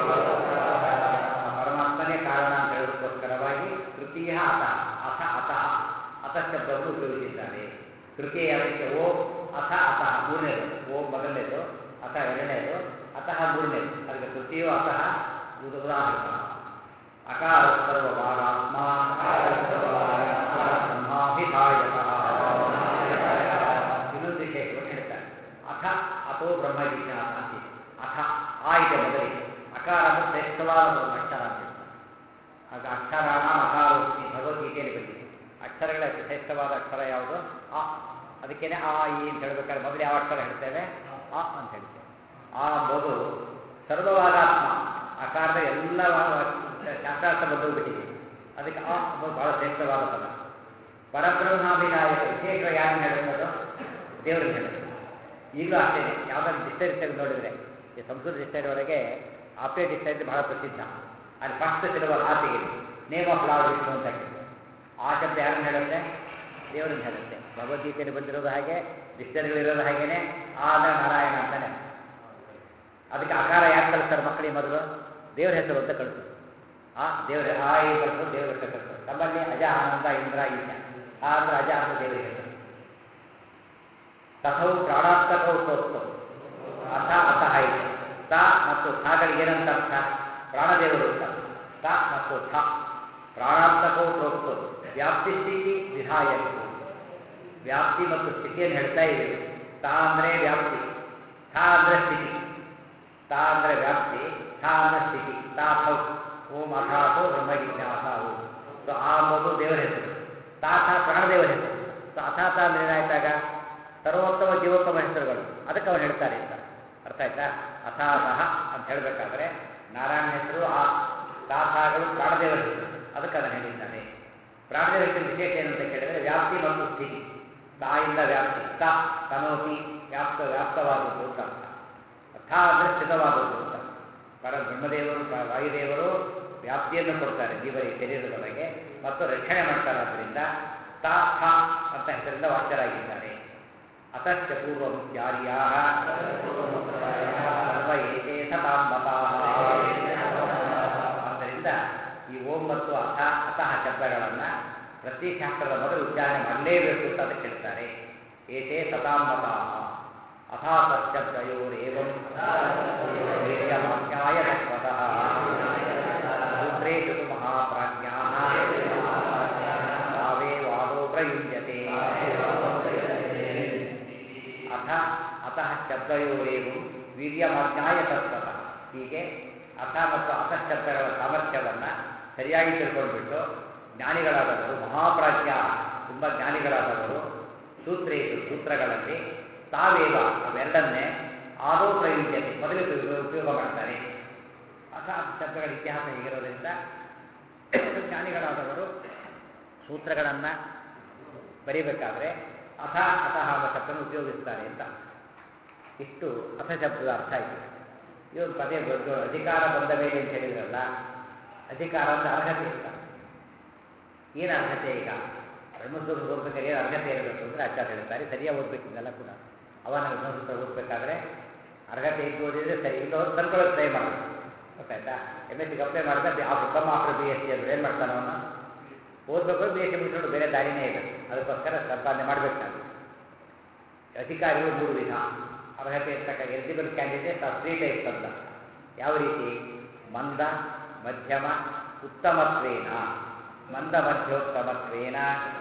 ಪರಮಾತ್ಮನೇ ಕಾರಣ ಅಂತ ಹೇಳೋದಕ್ಕೋಸ್ಕರವಾಗಿ ತೃತೀಯ ಅತ ಅಥ ಅತಃ ಅಥ ಶಬ್ದವನ್ನು ಉಪಯೋಗಿಸಿದ್ದಾರೆ ತೃತೀಯ ಅದಕ್ಕೆ ಓಂ ಅಥ ಅತಃ ಮೂರನೇದು ಓಂ ಮೊದಲನೇದು ಅಥ ಎರಡನೇದು ಅತಃ ಮೂರನೇದು ಅದಕ್ಕೆ ತೃತೀಯೋ ಅತಃ ಉದ- ಉದಾಹರಣ ಅಕಾರ ಸರ್ವಭಾಗಾತ್ಮ ಬ್ರಹ್ಮಾಭಿಧಾಯತಃ ಇನ್ನೊಂದು ವಿಶೇಷವನ್ನು ಹೇಳ್ತಾರೆ ಅಥ ಅಥೋ ಬ್ರಹ್ಮ ಜಿಜ್ಞಾಸ ಅಂತಿದೆ ಅಥ ಆ ಇದೆ ಮೊದಲಿಗೆ ಅಕಾರ ಅಂದ್ರೆ ಶ್ರೇಷ್ಠವಾದ ಒಂದು ಅಕ್ಷರ ಅಂತ ಹೇಳ್ತಾರೆ ಆಗ ಅಕ್ಷರಾಣ ಅಕಾರೋಕ್ತಿ ಭಗವದ್ಗೀತೆಯಲ್ಲಿ ಬಂದಿದೆ ಅಕ್ಷರಗಳ ಶ್ರೇಷ್ಠವಾದ ಅಕ್ಷರ ಯಾವುದು ಆ ಅದಕ್ಕೇನೆ ಆ ಈ ಅಂತ ಹೇಳ್ಬೇಕಾದ್ರೆ ಮೊದಲು ಯಾವ ಅಕ್ಷರ ಹೇಳ್ತೇವೆ ಆ ಅಂತ ಹೇಳ್ತೇವೆ ಆ ಅಂಬೋದು ಸರ್ವವಾದಾತ್ಮ ಅಕಾರದ ಎಲ್ಲ ಶಾಸ್ತ್ರಾರ್ಥ ಬಂದೋಗ್ಬಿಟ್ಟಿದೆ ಅದಕ್ಕೆ ಆ ಅಂಬೋದು ಬಹಳ ಶ್ರೇಷ್ಠವಾದ ಪದ ಪರಬ್ರಹ್ಮಾಭಿನಾಯಕ ವಿಶೇಷ ಯಾರನ್ನು ಹೇಳುತ್ತದೋ ದೇವರನ್ನು ಹೇಳುತ್ತೆ ಈಗಲೂ ಅಷ್ಟೇ ಯಾವುದಾದ್ರು ಡಿಕ್ಷನರಿ ತೆಗೆದು ನೋಡಿದರೆ ಈ ಸಂಸ್ಕೃತ ಡಿಕ್ಷನರಿ ಒಳಗೆ ಆಪ್ಟೇ ಡಿಕ್ಷನರಿ ಬಹಳ ಪ್ರಸಿದ್ಧ ಅಲ್ಲಿ ಫಸ್ಟ್ ಸಿಲುವ ಆ ತೆಗೆದು ನೇಮ್ ಆಫ್ ಲಾರ್ಡ್ ವಿಷ್ಣು ಅಂತ ಹೇಳಿ ಆ ಶಬ್ದ ಯಾರನ್ನು ಹೇಳುತ್ತೆ ದೇವರನ್ನು ಹೇಳುತ್ತೆ ಭಗವದ್ಗೀತೆಯಲ್ಲಿ ಬಂದಿರೋದು ಹಾಗೆ ಡಿಕ್ಷನರಿಗಳಿರೋದು ಹಾಗೇನೆ ಆ ಅಂದರೆ ನಾರಾಯಣ ಅಂತಾನೆ ಅದಕ್ಕೆ ಆಕಾರ ಯಾಕೆ ಕಳಿಸ್ತಾರೆ ಮಕ್ಕಳಿಗೆ ಮೊದಲು ದೇವರ ಹೆಸರು ಅಂತ ಕಳಿಸೋದು ಆ ದೇವರ ಆ ಈ ಕಳಿಸೋದು ದೇವರ ಹೆಸರು ಕಳಿಸೋದು ನಮ್ಮಲ್ಲಿ ಅಜ ಆನಂದ ಇಂದ್ರ ಈಶ ಆ ಅಂದ್ರೆ ಅಜ ಅಂತ ದೇವರ ಹೆಸರು ತಥೌ ಪ್ರಾಣಾತ್ಮಕೌ ಪ್ರೋಕ್ತೌ ಅಥ ಅತಃ ಇದೆ ತ ಮತ್ತು ಥಗಳಿಗೆ ಏನಂತ ಅರ್ಥ ಪ್ರಾಣದೇವರು ಅಂತ ತ ಮತ್ತು ಥ ಪ್ರಾಣಾತ್ಮಕೌ ಪ್ರೋಕ್ತೌ ವ್ಯಾಪ್ತಿ ಸ್ಥಿತಿ ವಿಧಾಯಕ ವ್ಯಾಪ್ತಿ ಮತ್ತು ಸ್ಥಿತಿಯನ್ನು ಹೇಳ್ತಾ ಇವೆ ತಾ ಅಂದರೆ ವ್ಯಾಪ್ತಿ ಥಾ ಅಂದರೆ ಸ್ಥಿತಿ ತಾ ಅಂದರೆ ವ್ಯಾಪ್ತಿ ಥಾ ಅಂದರೆ ಸ್ಥಿತಿ ತಾ ಥೌ ಓಂ ಅಥಾಥೋ ಬ್ರಹ್ಮ ಜಿಜ್ಞಾಸ ಓಂ ಸೊ ಆ ಅಂಬೋದು ದೇವರ ಹೆಸರು ತಾ ಥಾ ಪ್ರಾಣದೇವರ ಹೆಸರು ಸೊ ಅಥಾಥ ಅಂದ್ರೆ ಏನಾಯ್ತಾಗ ಸರ್ವೋತ್ತಮ ಜೀವೋತ್ತಮ ಹೆಸರುಗಳು ಅದಕ್ಕೆ ಅವನು ಹೇಳ್ತಾರೆ ಅಂತ ಅರ್ಥ ಆಯ್ತಾ ಅಥಾತಃ ಅಂತ ಹೇಳಬೇಕಾದ್ರೆ ನಾರಾಯಣ ಹೆಸರು ಆ ತಾಥಾಗಳು ಪ್ರಾಣದೇವರ ಹೆಸರು ಅದಕ್ಕೆ ಅದನ್ನು ಹೇಳಿದ್ದಾನೆ ಪ್ರಾಣದೇವರ ಹೆಸರು ವಿಶೇಷ ಏನು ಅಂತ ಕೇಳಿದರೆ ವ್ಯಾಪ್ತಿ ಮತ್ತು ಸ್ಥಿತಿ ತಾಯಿಂದ ವ್ಯಾಪ್ತಿ ತ ತನೋತಿ ವ್ಯಾಪ್ತ ವ್ಯಾಪ್ತವಾದದ್ದು ಅಂತ ಅರ್ಥ ಅಥ ಅಂದರೆ ಸ್ಥಿತವಾದದ್ದು ಅಂತ ಪರ ಬ್ರಹ್ಮದೇವರು ಪ- ವಾಯುದೇವರು ವ್ಯಾಪ್ತಿಯನ್ನು ಕೊಡ್ತಾರೆ ಜೀವರಿಗೆ ಶರೀರದೊಳಗೆ ಮತ್ತು ರಕ್ಷಣೆ ಮಾಡ್ತಾರೆ ಆದ್ದರಿಂದ ತ ಥ ಅಂತ ಹೆಸರಿಂದ ವಾಚ್ಯರಾಗಿದ್ದಾರೆ ಅತಶ್ಚ ಪೂರ್ವಂ ಚಾರ್ಯಾ ಸರ್ವ ಏತೇ ಸತಾಂ ಮತಾಃ. ಆದ್ದರಿಂದ ಈ ಓಂ ಮತ್ತು ಅಥ ಅತಃ ಶಬ್ದಗಳನ್ನು ಪ್ರತಿ ಶಾಸ್ತ್ರದ ಮೊದಲು ಉಚ್ಚಾರಣೆ ಮಾಡಲೇಬೇಕು ಅಂತ ಅದಕ್ಕೆ ಹೇಳ್ತಾರೆ ಏತೇ ಸತಾಂ ಮತಾಃ ಅಥಾತಶ್ಚಬ್ದಯೋರೇವಂ ವೀರ್ಯವಾಕ್ಯಾಯ ತತ್ವತಃ ಸೂತ್ರೇಷು ತು ಮಹಾಪ್ರಾಜ್ಞಾಃ ಭಾವೇ ವಾದೋ ಪ್ರಯುಜ್ಯತೆ ಅಥ ಅತಃ ಶಬ್ದಯೋರೇವು ವೀರ್ಯಮಾಜ್ಞಾಯ ತತ್ವತಃ ಹೀಗೆ ಅಥ ಮತ್ತು ಅಥ ಶಬ್ದಗಳ ಸಾಮರ್ಥ್ಯವನ್ನು ಸರಿಯಾಗಿ ತಿಳ್ಕೊಂಡ್ಬಿಟ್ಟು ಜ್ಞಾನಿಗಳಾದವರು ಮಹಾಪ್ರಾಜ್ಞ ತುಂಬ ಜ್ಞಾನಿಗಳಾದವರು ಸೂತ್ರೇಶು ಸೂತ್ರಗಳಲ್ಲಿ ತಾವೇವ ಅವೆರಡನ್ನೇ ಆದೋ ಪ್ರಯುಜ್ಯತೆ ಮೊದಲು ಉಪಯೋಗ ಉಪಯೋಗ ಮಾಡ್ತಾರೆ ಅಥ ಶಬ್ದಗಳ ಇತಿಹಾಸ ಹೇಗಿರೋದ್ರಿಂದ ಜ್ಞಾನಿಗಳಾದವರು ಸೂತ್ರಗಳನ್ನು ಬರೀಬೇಕಾದ್ರೆ ಅಥ ಅತಃ ಎಂಬ ಶಬ್ದವನ್ನು ಉಪಯೋಗಿಸ್ತಾರೆ ಅಂತ ಇಷ್ಟು ಅಥ ಶಬ್ದದ ಅರ್ಥ ಆಯಿತು
ಇವನು ಪದೇ ಬಂದು ಅಧಿಕಾರ ಬಂದ ಮೇಲೆ ಅಂತ ಹೇಳಿದ್ರಲ್ಲ ಅಧಿಕಾರ ಅಂತ ಅರ್ಹತೆ ಇರ್ತಾರೆ ಏನು ಅರ್ಹತೆ ಈಗ ಬ್ರಹ್ಮಸೂತ್ರ ಓದ್ಬೇಕಾದ್ರೆ ಏನು ಅರ್ಹತೆ ಇರಬೇಕು ಅಂದರೆ ಆಚಾರ್ಯ ಹೇಳ್ತಾರೆ ಸರಿಯಾಗಿ ಓದ್ಬೇಕು ಇದೆಲ್ಲ ಕೂಡ ಅವನ ಬ್ರಹ್ಮಸೂತ್ರ ಓದಬೇಕಾದ್ರೆ ಅರ್ಹತೆ ಇದ್ದು ಓದಿದ್ರೆ ಸರಿ ಇಲ್ಲ ತಂದ್ಕೊಳ್ಳೋಕೆ ಟ್ರೈ ಮಾಡಬೇಕು ಗೊತ್ತಾಯ್ತಾ ಎಮ್ ಎಸ್ ಸಿಗೆ ಅಪ್ಲೈ ಮಾಡಿದ್ರೆ ಆ ಉತ್ತಮ ಆಫ್ಟರ್ ಬಿ ಎಸ್ ಸಿ ಅಂದ್ರೆ ಏನು ಮಾಡ್ತಾನೆ ಅವನು ಓದಬೇಕು ಬಿ ಎಸ್ ಸಿ ಮುಗಿಸ್ಕೊಂಡು ಬೇರೆ ದಾರಿನೇ ಇಲ್ಲ ಅದಕ್ಕೋಸ್ಕರ ಸಂಪಾದನೆ ಮಾಡಬೇಕು ನಾನು ಅಧಿಕಾರಿಗಳು ಮೂರು ವಿಧ ಅರ್ಹತೆ ಇರ್ತಕ್ಕ ಎಲಿಜಿಬಲ್ ಕ್ಯಾಂಡಿಡೇಟ್ ಆ ತ್ರೀ ಟೈಪ್ಸ್ ಅಂತ ಯಾವ ರೀತಿ ಮಂದ ಮಧ್ಯಮ ಉತ್ತಮತ್ವೇನ ಮಂದ ಮಧ್ಯೋತ್ತಮತ್ವೇನ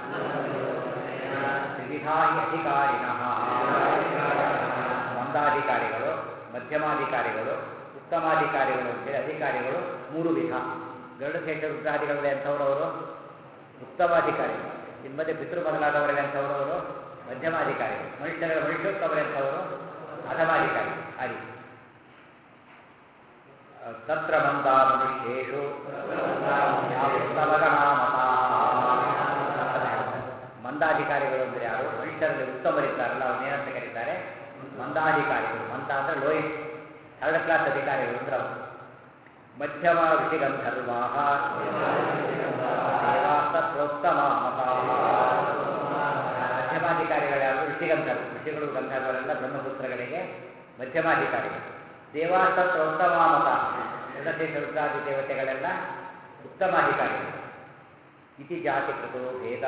ತ್ರಿವಿಧಾ ಹಿ ಅಧಿಕಾರಿಣಃ ಮಂದಾಧಿಕಾರಿಗಳು ಮಧ್ಯಮಾಧಿಕಾರಿಗಳು ಉತ್ತಮಾಧಿಕಾರಿಗಳು ಅಂತೇಳಿ ಅಧಿಕಾರಿಗಳು ಮೂರು ವಿಧ ಗರುಡಶೇಷ ರುದ್ರಾದಿಗಳಲ್ಲಿ ಅಂಥವ್ರು ಅವರು ಉತ್ತಮಾಧಿಕಾರಿಗಳು ಇನ್ನು ಮತ್ತೆ ಪಿತೃ ಮೊದಲಾದವರಲ್ಲಿ ಅಂಥವ್ರು ಅವರು ಮಧ್ಯಮಾಧಿಕಾರಿಗಳು ಮನುಷ್ಯರ ಮನುಷ್ಯೋತ್ತಮರೆಂಥವರು ಅಧಮಾಧಿಕಾರಿಗಳು ಆ ರೀತಿ ತತ್ರ ಮಂದ ಮನುಷ್ಯೇಷು ಮಂದಾಧಿಕಾರಿಗಳು ಅಂದರೆ ಯಾರು ಮನುಷ್ಯರಲ್ಲಿ ಉತ್ತಮರಿದ್ದಾರಲ್ಲ ಅವ್ರನ್ನೇನಂತ ಕರೀತಾರೆ ಮಂದಾಧಿಕಾರಿಗಳು ಮಂದ ಅಂದರೆ ಲೋಯೆಸ್ಟ್ ಥರ್ಡ್ ಕ್ಲಾಸ್ ಅಧಿಕಾರಿಗಳು ಅಂದ್ರೆ ಅವರು ಮಧ್ಯಮ ಋಷಿಗಂಧರ್ವಾ ಪ್ರೋತ್ತಮ ಮಧ್ಯಮಾಧಿಕಾರಿಗಳು ಯಾರು ಋಷಿಗಂಧರ್ವ ಋಷಿಗಳು ಗಂಧರ್ವರೆಲ್ಲ ಬ್ರಹ್ಮಸೂತ್ರಗಳಿಗೆ ಮಧ್ಯಮಾಧಿಕಾರಿಗಳು ದೇವಾಸ್ತ ಪ್ರೋತ್ತಮ ಮತ ಋಣಶೇಷ ರುದ್ರಾದಿ ದೇವತೆಗಳೆಲ್ಲ ಉತ್ತಮಾಧಿಕಾರಿಗಳು ಇತಿ ಜಾತಿ ಕೃತೋ ಭೇದ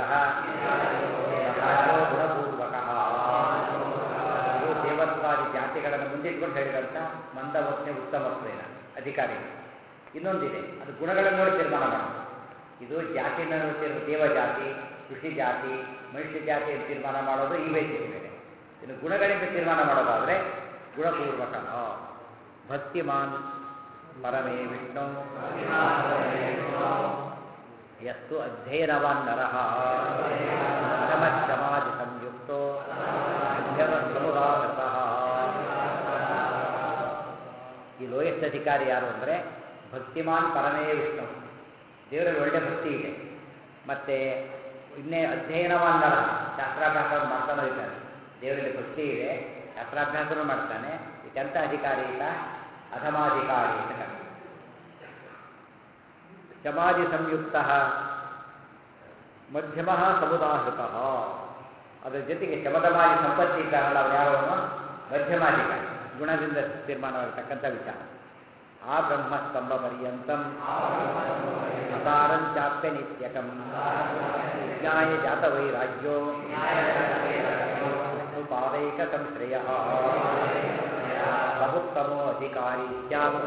ಗುಣಪೂರ್ವಕ ಇದು ದೇವತ್ವಾದಿ ಜಾತಿಗಳನ್ನು ಮುಂದಿಟ್ಕೊಂಡು ಹೇಳಿದಂಥ ಮಂದವತ್ನೆ ಉತ್ತಮತ್ವೇನ ಅಧಿಕಾರಿಗಳು ಇನ್ನೊಂದಿದೆ ಅದು ಗುಣಗಳನ್ನು ನೋಡಿ ತೀರ್ಮಾನ ಮಾಡೋದು ಇದು ಜಾತಿನ ದೇವಜಾತಿ ಕೃಷಿ ಜಾತಿ ಮನುಷ್ಯ ಜಾತಿ ಅಂತ ತೀರ್ಮಾನ ಮಾಡೋದು ಈ ಬೇಸಿಗೆ ಮೇಲೆ ಇನ್ನು ಗುಣಗಳಿಂದ ತೀರ್ಮಾನ ಮಾಡೋದಾದರೆ ಗುಣಪೂರ್ವಕ ಭಕ್ತಿಮಾನ್ ಪರಮೇ ವಿಷ್ಣು ಯಸ್ತು ಅಧ್ಯಯನವಾನ್ ನರಃ ಸಮಶ್ರಮಾದಿ ಸಂಯುಕ್ತೋ ಮಧ್ಯಮ ಸಮುದಾಹೃತಃ ಈ ಲೋಯೆಸ್ಟ್ ಅಧಿಕಾರಿ ಯಾರು ಅಂದರೆ ಭಕ್ತಿಮಾನ್ ಪರಮೇ ವಿಷ್ಣು ದೇವರಲ್ಲಿ ಒಳ್ಳೆ ಭಕ್ತಿ ಇದೆ ಮತ್ತೆ ಇನ್ನೇ ಅಧ್ಯಯನವಾನ್ ನರ ಶಾಸ್ತ್ರಾಭ್ಯಾಸವನ್ನು ಮಾಡ್ತಾನೂ ಇದ್ದಾನೆ ದೇವರಲ್ಲಿ ಭಕ್ತಿ ಇದೆ ಶಾಸ್ತ್ರಾಭ್ಯಾಸನೂ ಮಾಡ್ತಾನೆ ಇದೆಂಥ ಅಧಿಕಾರಿ ಈತ ಅಧಮಾಧಿಕಾರಿ ಅಂತ ಕರೀತಾರೆ ಶಮಾಧಿ ಸಂಯುಕ್ತ ಮಧ್ಯಮ ಸಮುದಾಹೃತ ಅದರ ಜೊತೆಗೆ ಶಮದಮಾದಿ ಸಂಪತ್ತಿ ಇದ್ದಾನಲ್ಲ ಅವನು ಯಾರವನು ಮಧ್ಯಮಾಧಿಕಾರಿ ಗುಣದಿಂದ ತೀರ್ಮಾನವಾಗಿರ್ತಕ್ಕಂಥ ವಿಚಾರ ಆ ಬ್ರಹ್ಮಸ್ತಂಭ ಪರ್ಯಂತಂ ಅಸಾರಂಚಾಪ್ಯ ನಿತ್ಯಕಂ ವಿಜ್ಞಾಯ ಜಾತ ವೈರಾಗ್ಯೋ ಪಾದೈಕ ಸಂಶ್ರಯ ಬಹುತ್ತಮೋ ಅಧಿಕಾರಿ ಸ್ಯಾತ್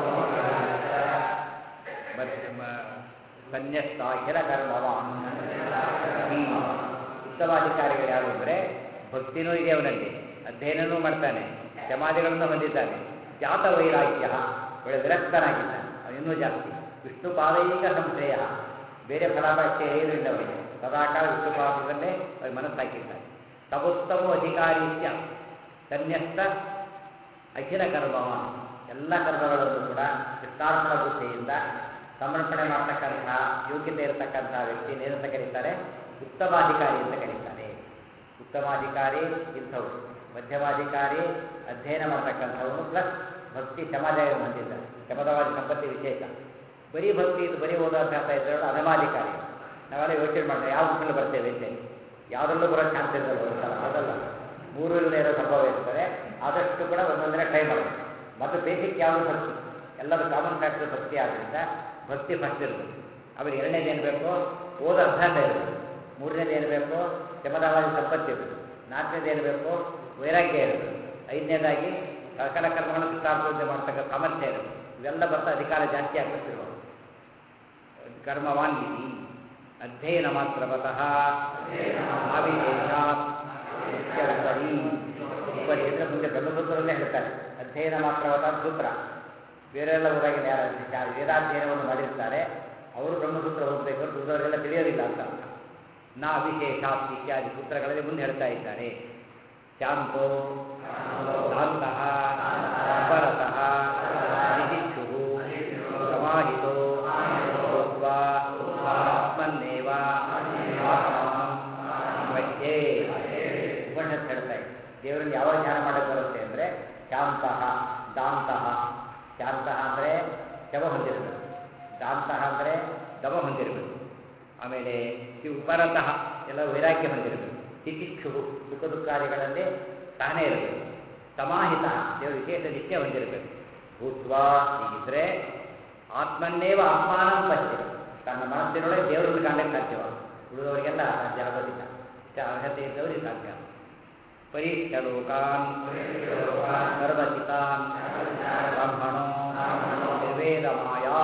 ಸನ್ಯಸ್ತಾಖಿಲ ಕರ್ಮವಾನ್ ಈ ಉತ್ತಮಾಧಿಕಾರಿಗಳು ಯಾರು ಅಂದರೆ ಭಕ್ತಿನೂ ಇದೆ ಅವನಲ್ಲಿ ಅಧ್ಯಯನನೂ ಮಾಡ್ತಾನೆ ಸಮಾಧಿಗಳನ್ನು ಹೊಂದಿದ್ದಾನೆ ಜಾತ ವೈರಾಗ್ಯ ಒಳ್ಳೆ ವಿರಕ್ತನಾಗಿದ್ದಾನೆ ಅವನಿನ್ನೂ ಜಾಸ್ತಿ ವಿಷ್ಣು ಪಾದೈಕ ಸಂಶಯ ಬೇರೆ ಫಲಾಪೇಕ್ಷೆ ಏನೂ ಇಲ್ಲ ಅವರಿಗೆ ಸದಾಕಾಲ ವಿಷ್ಣು ಪಾದದಲ್ಲೇ ಅವ್ರಿಗೆ ಮನಸ್ಸಾಕಿದ್ದಾನೆ ತಪೋತ್ತಮ ಅಧಿಕಾರಿ ಸನ್ಯಸ್ತ ಅಖಿಲ ಕರ್ಮವಾನ್ ಎಲ್ಲ ಕರ್ಮಗಳನ್ನು ಕೂಡ ಕೃಷ್ಣಾರ್ಪಣ ಬುದ್ಧಿಯಿಂದ ಸಮರ್ಪಣೆ ಮಾಡ್ತಕ್ಕಂಥ ಯೋಗ್ಯತೆ ಇರತಕ್ಕಂಥ ವ್ಯಕ್ತಿಯನ್ನು ಏನಂತ ಕರೀತಾರೆ ಉತ್ತಮಾಧಿಕಾರಿ ಅಂತ ಕರೀತಾರೆ ಉತ್ತಮಾಧಿಕಾರಿ ಇಂಥವ್ರು ಮಧ್ಯಮಾಧಿಕಾರಿ ಅಧ್ಯಯನ ಮಾಡ್ತಕ್ಕಂಥವನು ಪ್ಲಸ್ ಭಕ್ತಿ ಸಮಾಜವನ್ನು ಹೊಂದಿದ್ದಾರೆ ಶಮದವಾದಿ ಸಂಪತ್ತಿ ವಿಶೇಷ ಬರೀ ಭಕ್ತಿ ಇದು ಬರೀ ಓದೋ ಅಭ್ಯಾಸ ಇದ್ದರೆ ಅಧಮಾಧಿಕಾರಿ ನಾವೆಲ್ಲ ಯೋಚನೆ ಮಾಡ್ತೇವೆ ಯಾವ ಬುಕ್ಕಲ್ಲಿ ಬರ್ತೇವೆ ಅಂತೇಳಿ ಯಾವುದರಲ್ಲೂ ಬರೋ ಚಾನ್ಸ್ ಇರಲ್ಲ ಒಂದ್ಸಲ ಅದಲ್ಲ ಮೂರು ಇಲ್ಲದೆ ಇರೋ ಸಂಭವ ಇರ್ತದೆ ಆದಷ್ಟು ಕೂಡ ಒಂದೊಂದನೇ ಟ್ರೈ ಮಾಡಬೇಕು ಮತ್ತು ಬೇಸಿಕ್ ಯಾವುದು ಭಕ್ತಿ ಎಲ್ಲರೂ ಕಾಮನ್ ಫ್ಯಾಕ್ಟರ್ ಭಕ್ತಿ ಆದ್ದರಿಂದ ಭಕ್ತಿ ಫಸ್ಟ್ ಇರಬೇಕು ಆಮೇಲೆ ಎರಡನೇದು ಏನು ಬೇಕು ಓದೋ ಅಭ್ಯಾಸ ಇರಬೇಕು ಮೂರನೇದು ಏನು ಬೇಕು ಶಮದವಾದಿ ಸಂಪತ್ತಿ ಇರಬೇಕು ನಾಲ್ಕನೇದು ಏನು ಬೇಕು ವೈರಾಗ್ಯ ಇರಬೇಕು ಐದನೇದಾಗಿ ಸಕಲ ಕರ್ಮಗಳನ್ನು ಕೃಷ್ಣಾರ್ಪಣೆ ಮಾಡ್ತಕ್ಕ ಸಾಮರ್ಥ್ಯ ಇರಬೇಕು ಇವೆಲ್ಲ ಬರ್ತಾ ಅಧಿಕಾರ ಜಾಸ್ತಿ ಆಗ್ತಿರ್ಬೋದು ಕರ್ಮವಾನ್ ಇತಿ ಅಧ್ಯಯನ ಮಾತ್ರವತಃ ಆವಿದೇಶಾತ್ ಉಪರಿ ಉಪರಿ ಅಂದರೆ ಮುಂದೆ ಬ್ರಹ್ಮಸೂತ್ರದಲ್ಲೇ ಹೇಳ್ತಾರೆ ಅಧ್ಯಯನ ಮಾತ್ರವತ ಸೂತ್ರ ಬೇರೆಲ್ಲ ಊರಾಗಿನ ಯಾರು ವೇದಾಧ್ಯಯನವನ್ನು ಮಾಡಿರ್ತಾರೆ ಅವರು ಬ್ರಹ್ಮಸೂತ್ರ ಓದಬೇಕು ಅಂತ ಉಳಿದವರೆಲ್ಲ ತಿಳಿಯೋದಿಲ್ಲ ಅಂತ ಅರ್ಥ ನಾ ವಿಶೇಷಾತ್ ಇತ್ಯಾದಿ ಸೂತ್ರಗಳಲ್ಲಿ ಮುಂದೆ ಹೇಳ್ತಾ ಇದ್ದಾರೆ ಶಾಂತೋ ಶಾಂತಃ ಅಪರತಃ ನಿಧಿಕ್ಷು ಸಮಾಹಿತೋ ಭೂತ್ವಾ ಆತ್ಮನ್ನೇವ ಆತ್ಮಾನಂ ಮಧ್ಯೆ ಉಪನಿಷತ್ ಹೇಳ್ತಾ ಇದೆ ದೇವರಲ್ಲಿ ಯಾವಾಗ ಧ್ಯಾನ ಮಾಡಕ್ಕೆ ಬರುತ್ತೆ ಅಂದರೆ ಶಾಂತಃ ದಾಂತಃ ಶಾಂತಃ ಅಂದರೆ ಶವ ಹೊಂದಿರಬೇಕು ದಾಂತಃ ಅಂದರೆ ದಮ ಹೊಂದಿರಬೇಕು ಆಮೇಲೆ ಶಿ ಉಪರತಃ ಎಲ್ಲ ವೈರಾಗ್ಯ ಹೊಂದಿರಬೇಕು ತಿತಿಕ್ಷು ಸುಖ ದುಃಖಾದಿಗಳಲ್ಲಿ ಸಹನೆ ಇರಬೇಕು ಸಮಾಹಿತ ದೇವರ ವಿಶೇಷ ನಿತ್ಯ ಹೊಂದಿರಬೇಕು ಭೂತ್ವ ಹೀಗಿದ್ರೆ ಆತ್ಮನ್ನೇವ ಆತ್ಮಾನಂ ಪಶ್ಯ ತನ್ನ ಮನಸ್ಸಿನೊಳಗೆ ದೇವರನ್ನು ಕಾಣಲಿಕ್ಕೆ ಸಾಧ್ಯವಾಗ ಉಳಿದವರಿಗೆಲ್ಲ ಸಾಧ್ಯ ಆಗೋದಿಲ್ಲ ಇಷ್ಟ ಅರ್ಹತೆ ಇದ್ದವರಿಗೆ ಸಾಧ್ಯ ಪರೀಕ್ಷ ಲೋಕಾನ್ ಸರ್ವಚಿತಾನ್ ಬ್ರಾಹ್ಮಣೋ ನಿರ್ವೇದ ಮಾಯಾ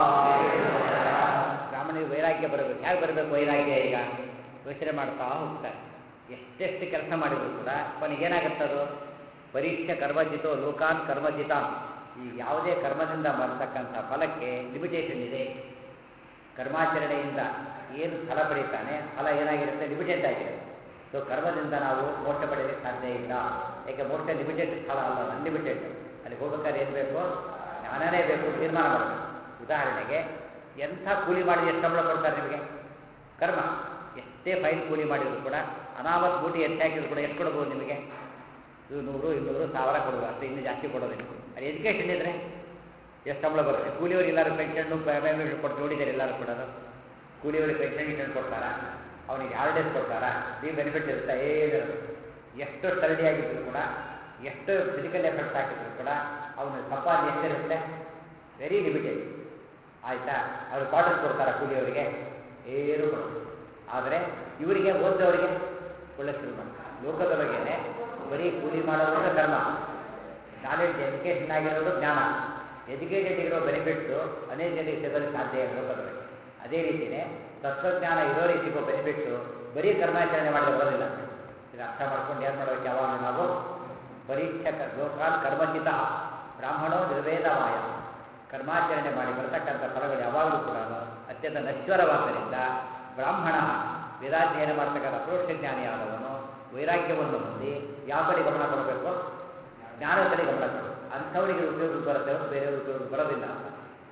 ಬ್ರಾಹ್ಮಣಿಗೆ ವೈರಾಗ್ಯ ಬರಬೇಕು ಹೇಗೆ ಬರಬೇಕು ವೈರಾಗ್ಯ ಈಗ ಯೋಚನೆ ಮಾಡ್ತಾ ಹೋಗ್ತಾರೆ ಎಷ್ಟೆಷ್ಟು ಕೆಲಸ ಮಾಡಿದ್ರು ಕೂಡ ಕೊನೆಗೇನಾಗುತ್ತದು ಪರೀಕ್ಷೆ ಕರ್ಮಜಿತೋ ಲೋಕಾನ್ ಕರ್ಮಜಿತಾನ್ ಈ ಯಾವುದೇ ಕರ್ಮದಿಂದ ಬರ್ತಕ್ಕಂಥ ಫಲಕ್ಕೆ ಲಿಮಿಟೇಷನ್ ಇದೆ ಕರ್ಮಾಚರಣೆಯಿಂದ ಏನು ಫಲ ಪಡೀತಾನೆ ಫಲ ಏನಾಗಿರುತ್ತೆ ಲಿಮಿಟೆಡ್ ಆಗಿರುತ್ತೆ ಸೊ ಕರ್ಮದಿಂದ ನಾವು ಮೋಕ್ಷ ಪಡೆಯಲಿಕ್ಕೆ ಸಾಧ್ಯ ಇಲ್ಲ ಯಾಕೆ ಮೋಕ್ಷ ಲಿಮಿಟೆಡ್ ಫಲ ಅಲ್ಲ ಅನ್ಲಿಮಿಟೆಡ್ ಅಲ್ಲಿ ಹೋಗ್ಬೇಕಾದ್ರೆ ಏನು ಬೇಕು ಜ್ಞಾನನೇ ಬೇಕು ತೀರ್ಮಾನ ಮಾಡಬೇಕು ಉದಾಹರಣೆಗೆ ಎಂಥ ಕೂಲಿ ಮಾಡಿದ ಎಷ್ಟು ಸಂಬಳ ಕೊಡ್ತಾರೆ ನಿಮಗೆ ಕರ್ಮ ಎಷ್ಟೇ ಫೈನ್ ಕೂಲಿ ಮಾಡಿದ್ರು ಕೂಡ ಅನಾಮತ್ ಬೂಟಿ ಎತ್ತಿ ಹಾಕಿದ್ರು ಕೂಡ ಎಷ್ಟು ಕೊಡ್ಬೋದು ನಿಮಗೆ ಇದು ನೂರು ಇನ್ನೂರು ಸಾವಿರ ಕೊಡುವ ಅಷ್ಟೇ ಇನ್ನೂ ಜಾಸ್ತಿ ಕೊಡೋದಿಲ್ಲ ಅಲ್ಲಿ ಎಜುಕೇಷನ್ ಇದ್ರೆ ಎಷ್ಟು ಸಂಬಳ ಬರುತ್ತೆ ಕೂಲಿಯವ್ರಿಗೆ ಎಲ್ಲರೂ ಪೆನ್ಷನ್ನು ಪೇಮೆಂಟ್ ಕೊಟ್ಟು ನೋಡಿದ್ದಾರೆ ಎಲ್ಲರೂ ಕೂಡ ಕೂಲಿಯವ್ರಿಗೆ ಪೆನ್ಷನ್ ಗಿನ್ಷನ್ ಕೊಡ್ತಾರಾ ಅವನಿಗೆ ಹಾಲಿಡೇಸ್ ಕೊಡ್ತಾರಾ ಈ ಬೆನಿಫಿಟ್ ಇರುತ್ತೆ ಏನಿರುತ್ತೆ ಎಷ್ಟು ಸ್ಟಡಿ ಆಗಿದ್ರು ಕೂಡ ಎಷ್ಟು ಫಿಸಿಕಲ್ ಎಫರ್ಟ್ಸ್ ಹಾಕಿದ್ರು ಕೂಡ ಅವನ ಸಂಪಾದನೆ ಎಷ್ಟಿರುತ್ತೆ ವೆರಿ ಲಿಮಿಟೆಡ್ ಆಯಿತಾ ಅವ್ರು ಕ್ವಾರ್ಟರ್ಸ್ ಕೊಡ್ತಾರಾ ಕೂಲಿಯವರಿಗೆ ಏನು ಕೊಡೋದು ಆದರೆ ಇವರಿಗೆ ಓದ್ದವರಿಗೆ ಒಳ್ಳೆ ಶುರು ಮಾಡ್ತಾರೆ ಲೋಕದೊಳಗೇನೆ ಬರೀ ಕೂಲಿ ಮಾಡೋದು ಕರ್ಮ ನಾಲೆಡ್ಜ್ ಎಜುಕೇಷನ್ ಆಗಿರೋದು ಜ್ಞಾನ ಎಜುಕೇಟೆಡ್ ಇರೋ ಬೆನಿಫಿಟ್ಸು ಅನೇಕ ಜನರಿಗೆ ಸಿಗೋದಕ್ಕೆ ಸಾಧ್ಯ ಇಲ್ಲ ಲೋಕದೊಳಗೆ ಅದೇ ರೀತಿಯೇ ತತ್ವಜ್ಞಾನ ಇರೋರಿಗೆ ಸಿಗೋ ಬೆನಿಫಿಟ್ಸು ಬರೀ ಕರ್ಮಾಚರಣೆ ಮಾಡಿದ್ರೆ ಬರೋದಿಲ್ಲ ಇದು ಅರ್ಥ ಮಾಡ್ಕೊಂಡು ಏನು ಮಾಡಬೇಕು ಯಾವಾಗ ನಾವು ಪರೀಕ್ಷಕ ಲೋಕಾನ್ ಕರ್ಮಚಿತ ಬ್ರಾಹ್ಮಣೋ ನಿರ್ವೇದವಾಯ ಕರ್ಮಾಚರಣೆ ಮಾಡಿ ಬರತಕ್ಕಂಥ ಫಲಗಳು ಯಾವಾಗಲೂ ಕೂಡ ಅತ್ಯಂತ ನಶ್ವರವಾದ್ದರಿಂದ ಬ್ರಾಹ್ಮಣ ವೇದಾಧ್ಯಯನ ಮಾಡ್ತಕ್ಕಂಥ ಅಪ್ರೋಕ್ಷ ಜ್ಞಾನಿಯಾದವನು ವೈರಾಗ್ಯವನ್ನು ಹೊಂದಿ ಯಾವ ಕಡೆ ಗಮನ ಕೊಡಬೇಕು ಜ್ಞಾನದ ಕಡೆ ಗಮನ ಕೊಡು ಅಂಥವರಿಗೆ ಉಪಯೋಗ ಬರುತ್ತೆ ಹೊರತು ಬೇರೆಯವ್ರಿಗೆ ಉಪಯೋಗ ಬರೋದಿಲ್ಲ ಅಂತ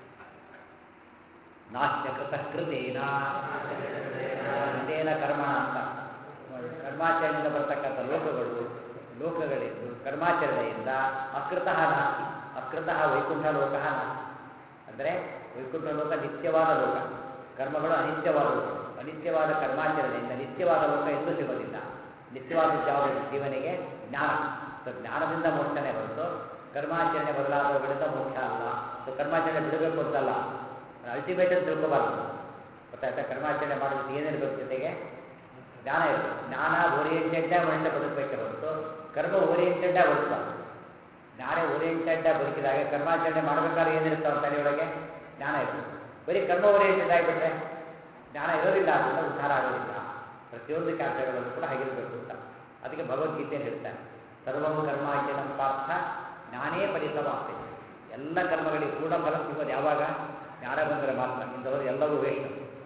ನಾಸ್ಯ ಕೃತಕೃತೇನ ಕೃತೇನ ಕರ್ಮಣ ಅಂತ ಕರ್ಮಾಚರಣೆಯಿಂದ ಬರ್ತಕ್ಕಂಥ ಲೋಕಗಳು ಲೋಕಗಳಿದ್ದು ಕರ್ಮಾಚರಣೆಯಿಂದ ಅಕೃತಃ ನಾಸ್ತಿ ಅಕೃತಃ ವೈಕುಂಠ ಲೋಕ ನಾಸ್ತಿ ಅಂದರೆ ವೈಕುಂಠ ಲೋಕ ನಿತ್ಯವಾದ ಲೋಕ ಕರ್ಮಗಳು ಅನಿತ್ಯವಾದ ಲೋಕ ಅನಿತ್ಯವಾದ ಕರ್ಮಾಚರಣೆಯಿಂದ ನಿತ್ಯವಾದ ಲೋಕ ಎಂದೂ ಸಿಗೋದಿಲ್ಲ ನಿತ್ಯವಾದ ಯಾವುದು ಜೀವನಿಗೆ ಜ್ಞಾನ ಸೊ ಜ್ಞಾನದಿಂದ ಮೋಕ್ಷನೇ ಹೊರತು ಕರ್ಮಾಚರಣೆ ಬದಲಾದವುಗಳಿಂದ ಮೋಕ್ಷ ಅಲ್ಲ ಸೊ ಕರ್ಮಾಚರಣೆ ಬಿಡಬೇಕು ಅಂತಲ್ಲ ಅಲ್ಟಿಮೇಟ್ ಅಂತ ತಿಳ್ಕೊಬಾರ್ದು ಗೊತ್ತಾಯ್ತಾ ಕರ್ಮಾಚರಣೆ ಮಾಡೋದಕ್ಕೆ ಏನಿರಬೇಕು ಜೊತೆಗೆ ಜ್ಞಾನ ಇರಬೇಕು ಜ್ಞಾನ ಓರಿಯೆಂಟೆಡ್ಡಾಗಿ ಮನುಷ್ಯ ಬದುಕಬೇಕೆ ಹೊರತು ಕರ್ಮ ಓರಿಯೆಂಟೆಡ್ಡಾಗಿ ಬದುಕಬಾರ್ದು ಜ್ಞಾನ ಓರಿಯೆಂಟೆಡ್ಡಾಗಿ ಬದುಕಿದಾಗ ಕರ್ಮಾಚರಣೆ ಮಾಡಬೇಕಾದ್ರೆ ಏನಿರ್ತಾವ ತಲೆಯೊಳಗೆ ಜ್ಞಾನ ಇರಬೇಕು ಬರೀ ಕರ್ಮ ಓರಿಯೆಂಟೆಡ್ ಆಗಿಬಿಟ್ರೆ ಜ್ಞಾನ ಇರೋದಿಲ್ಲ ಅದರಿಂದ ಉದ್ಧಾರ ಆಗೋದಿಲ್ಲ ಪ್ರತಿಯೊಂದು ಕೆಲಸಗಳಲ್ಲೂ ಕೂಡ ಹಾಗಿರಬೇಕು ಅಂತ ಅದಕ್ಕೆ ಭಗವದ್ಗೀತೆಯನ್ನು ಹೇಳ್ತಾನೆ ಸರ್ವಂ ಕರ್ಮಾಚರಣ ಪಾರ್ಥ ಜ್ಞಾನೇ ಪರಿಸಮಾಪ್ತಿ ಎಲ್ಲ ಕರ್ಮಗಳಿಗೆ ಪೂರ್ಣ ಫಲ ಸಿಗೋದು ಯಾವಾಗ ಜ್ಞಾನ ಬಂದರೆ ಮಾತ್ರ ಇಂಥವರು ಎಲ್ಲವೂ ವೇಷ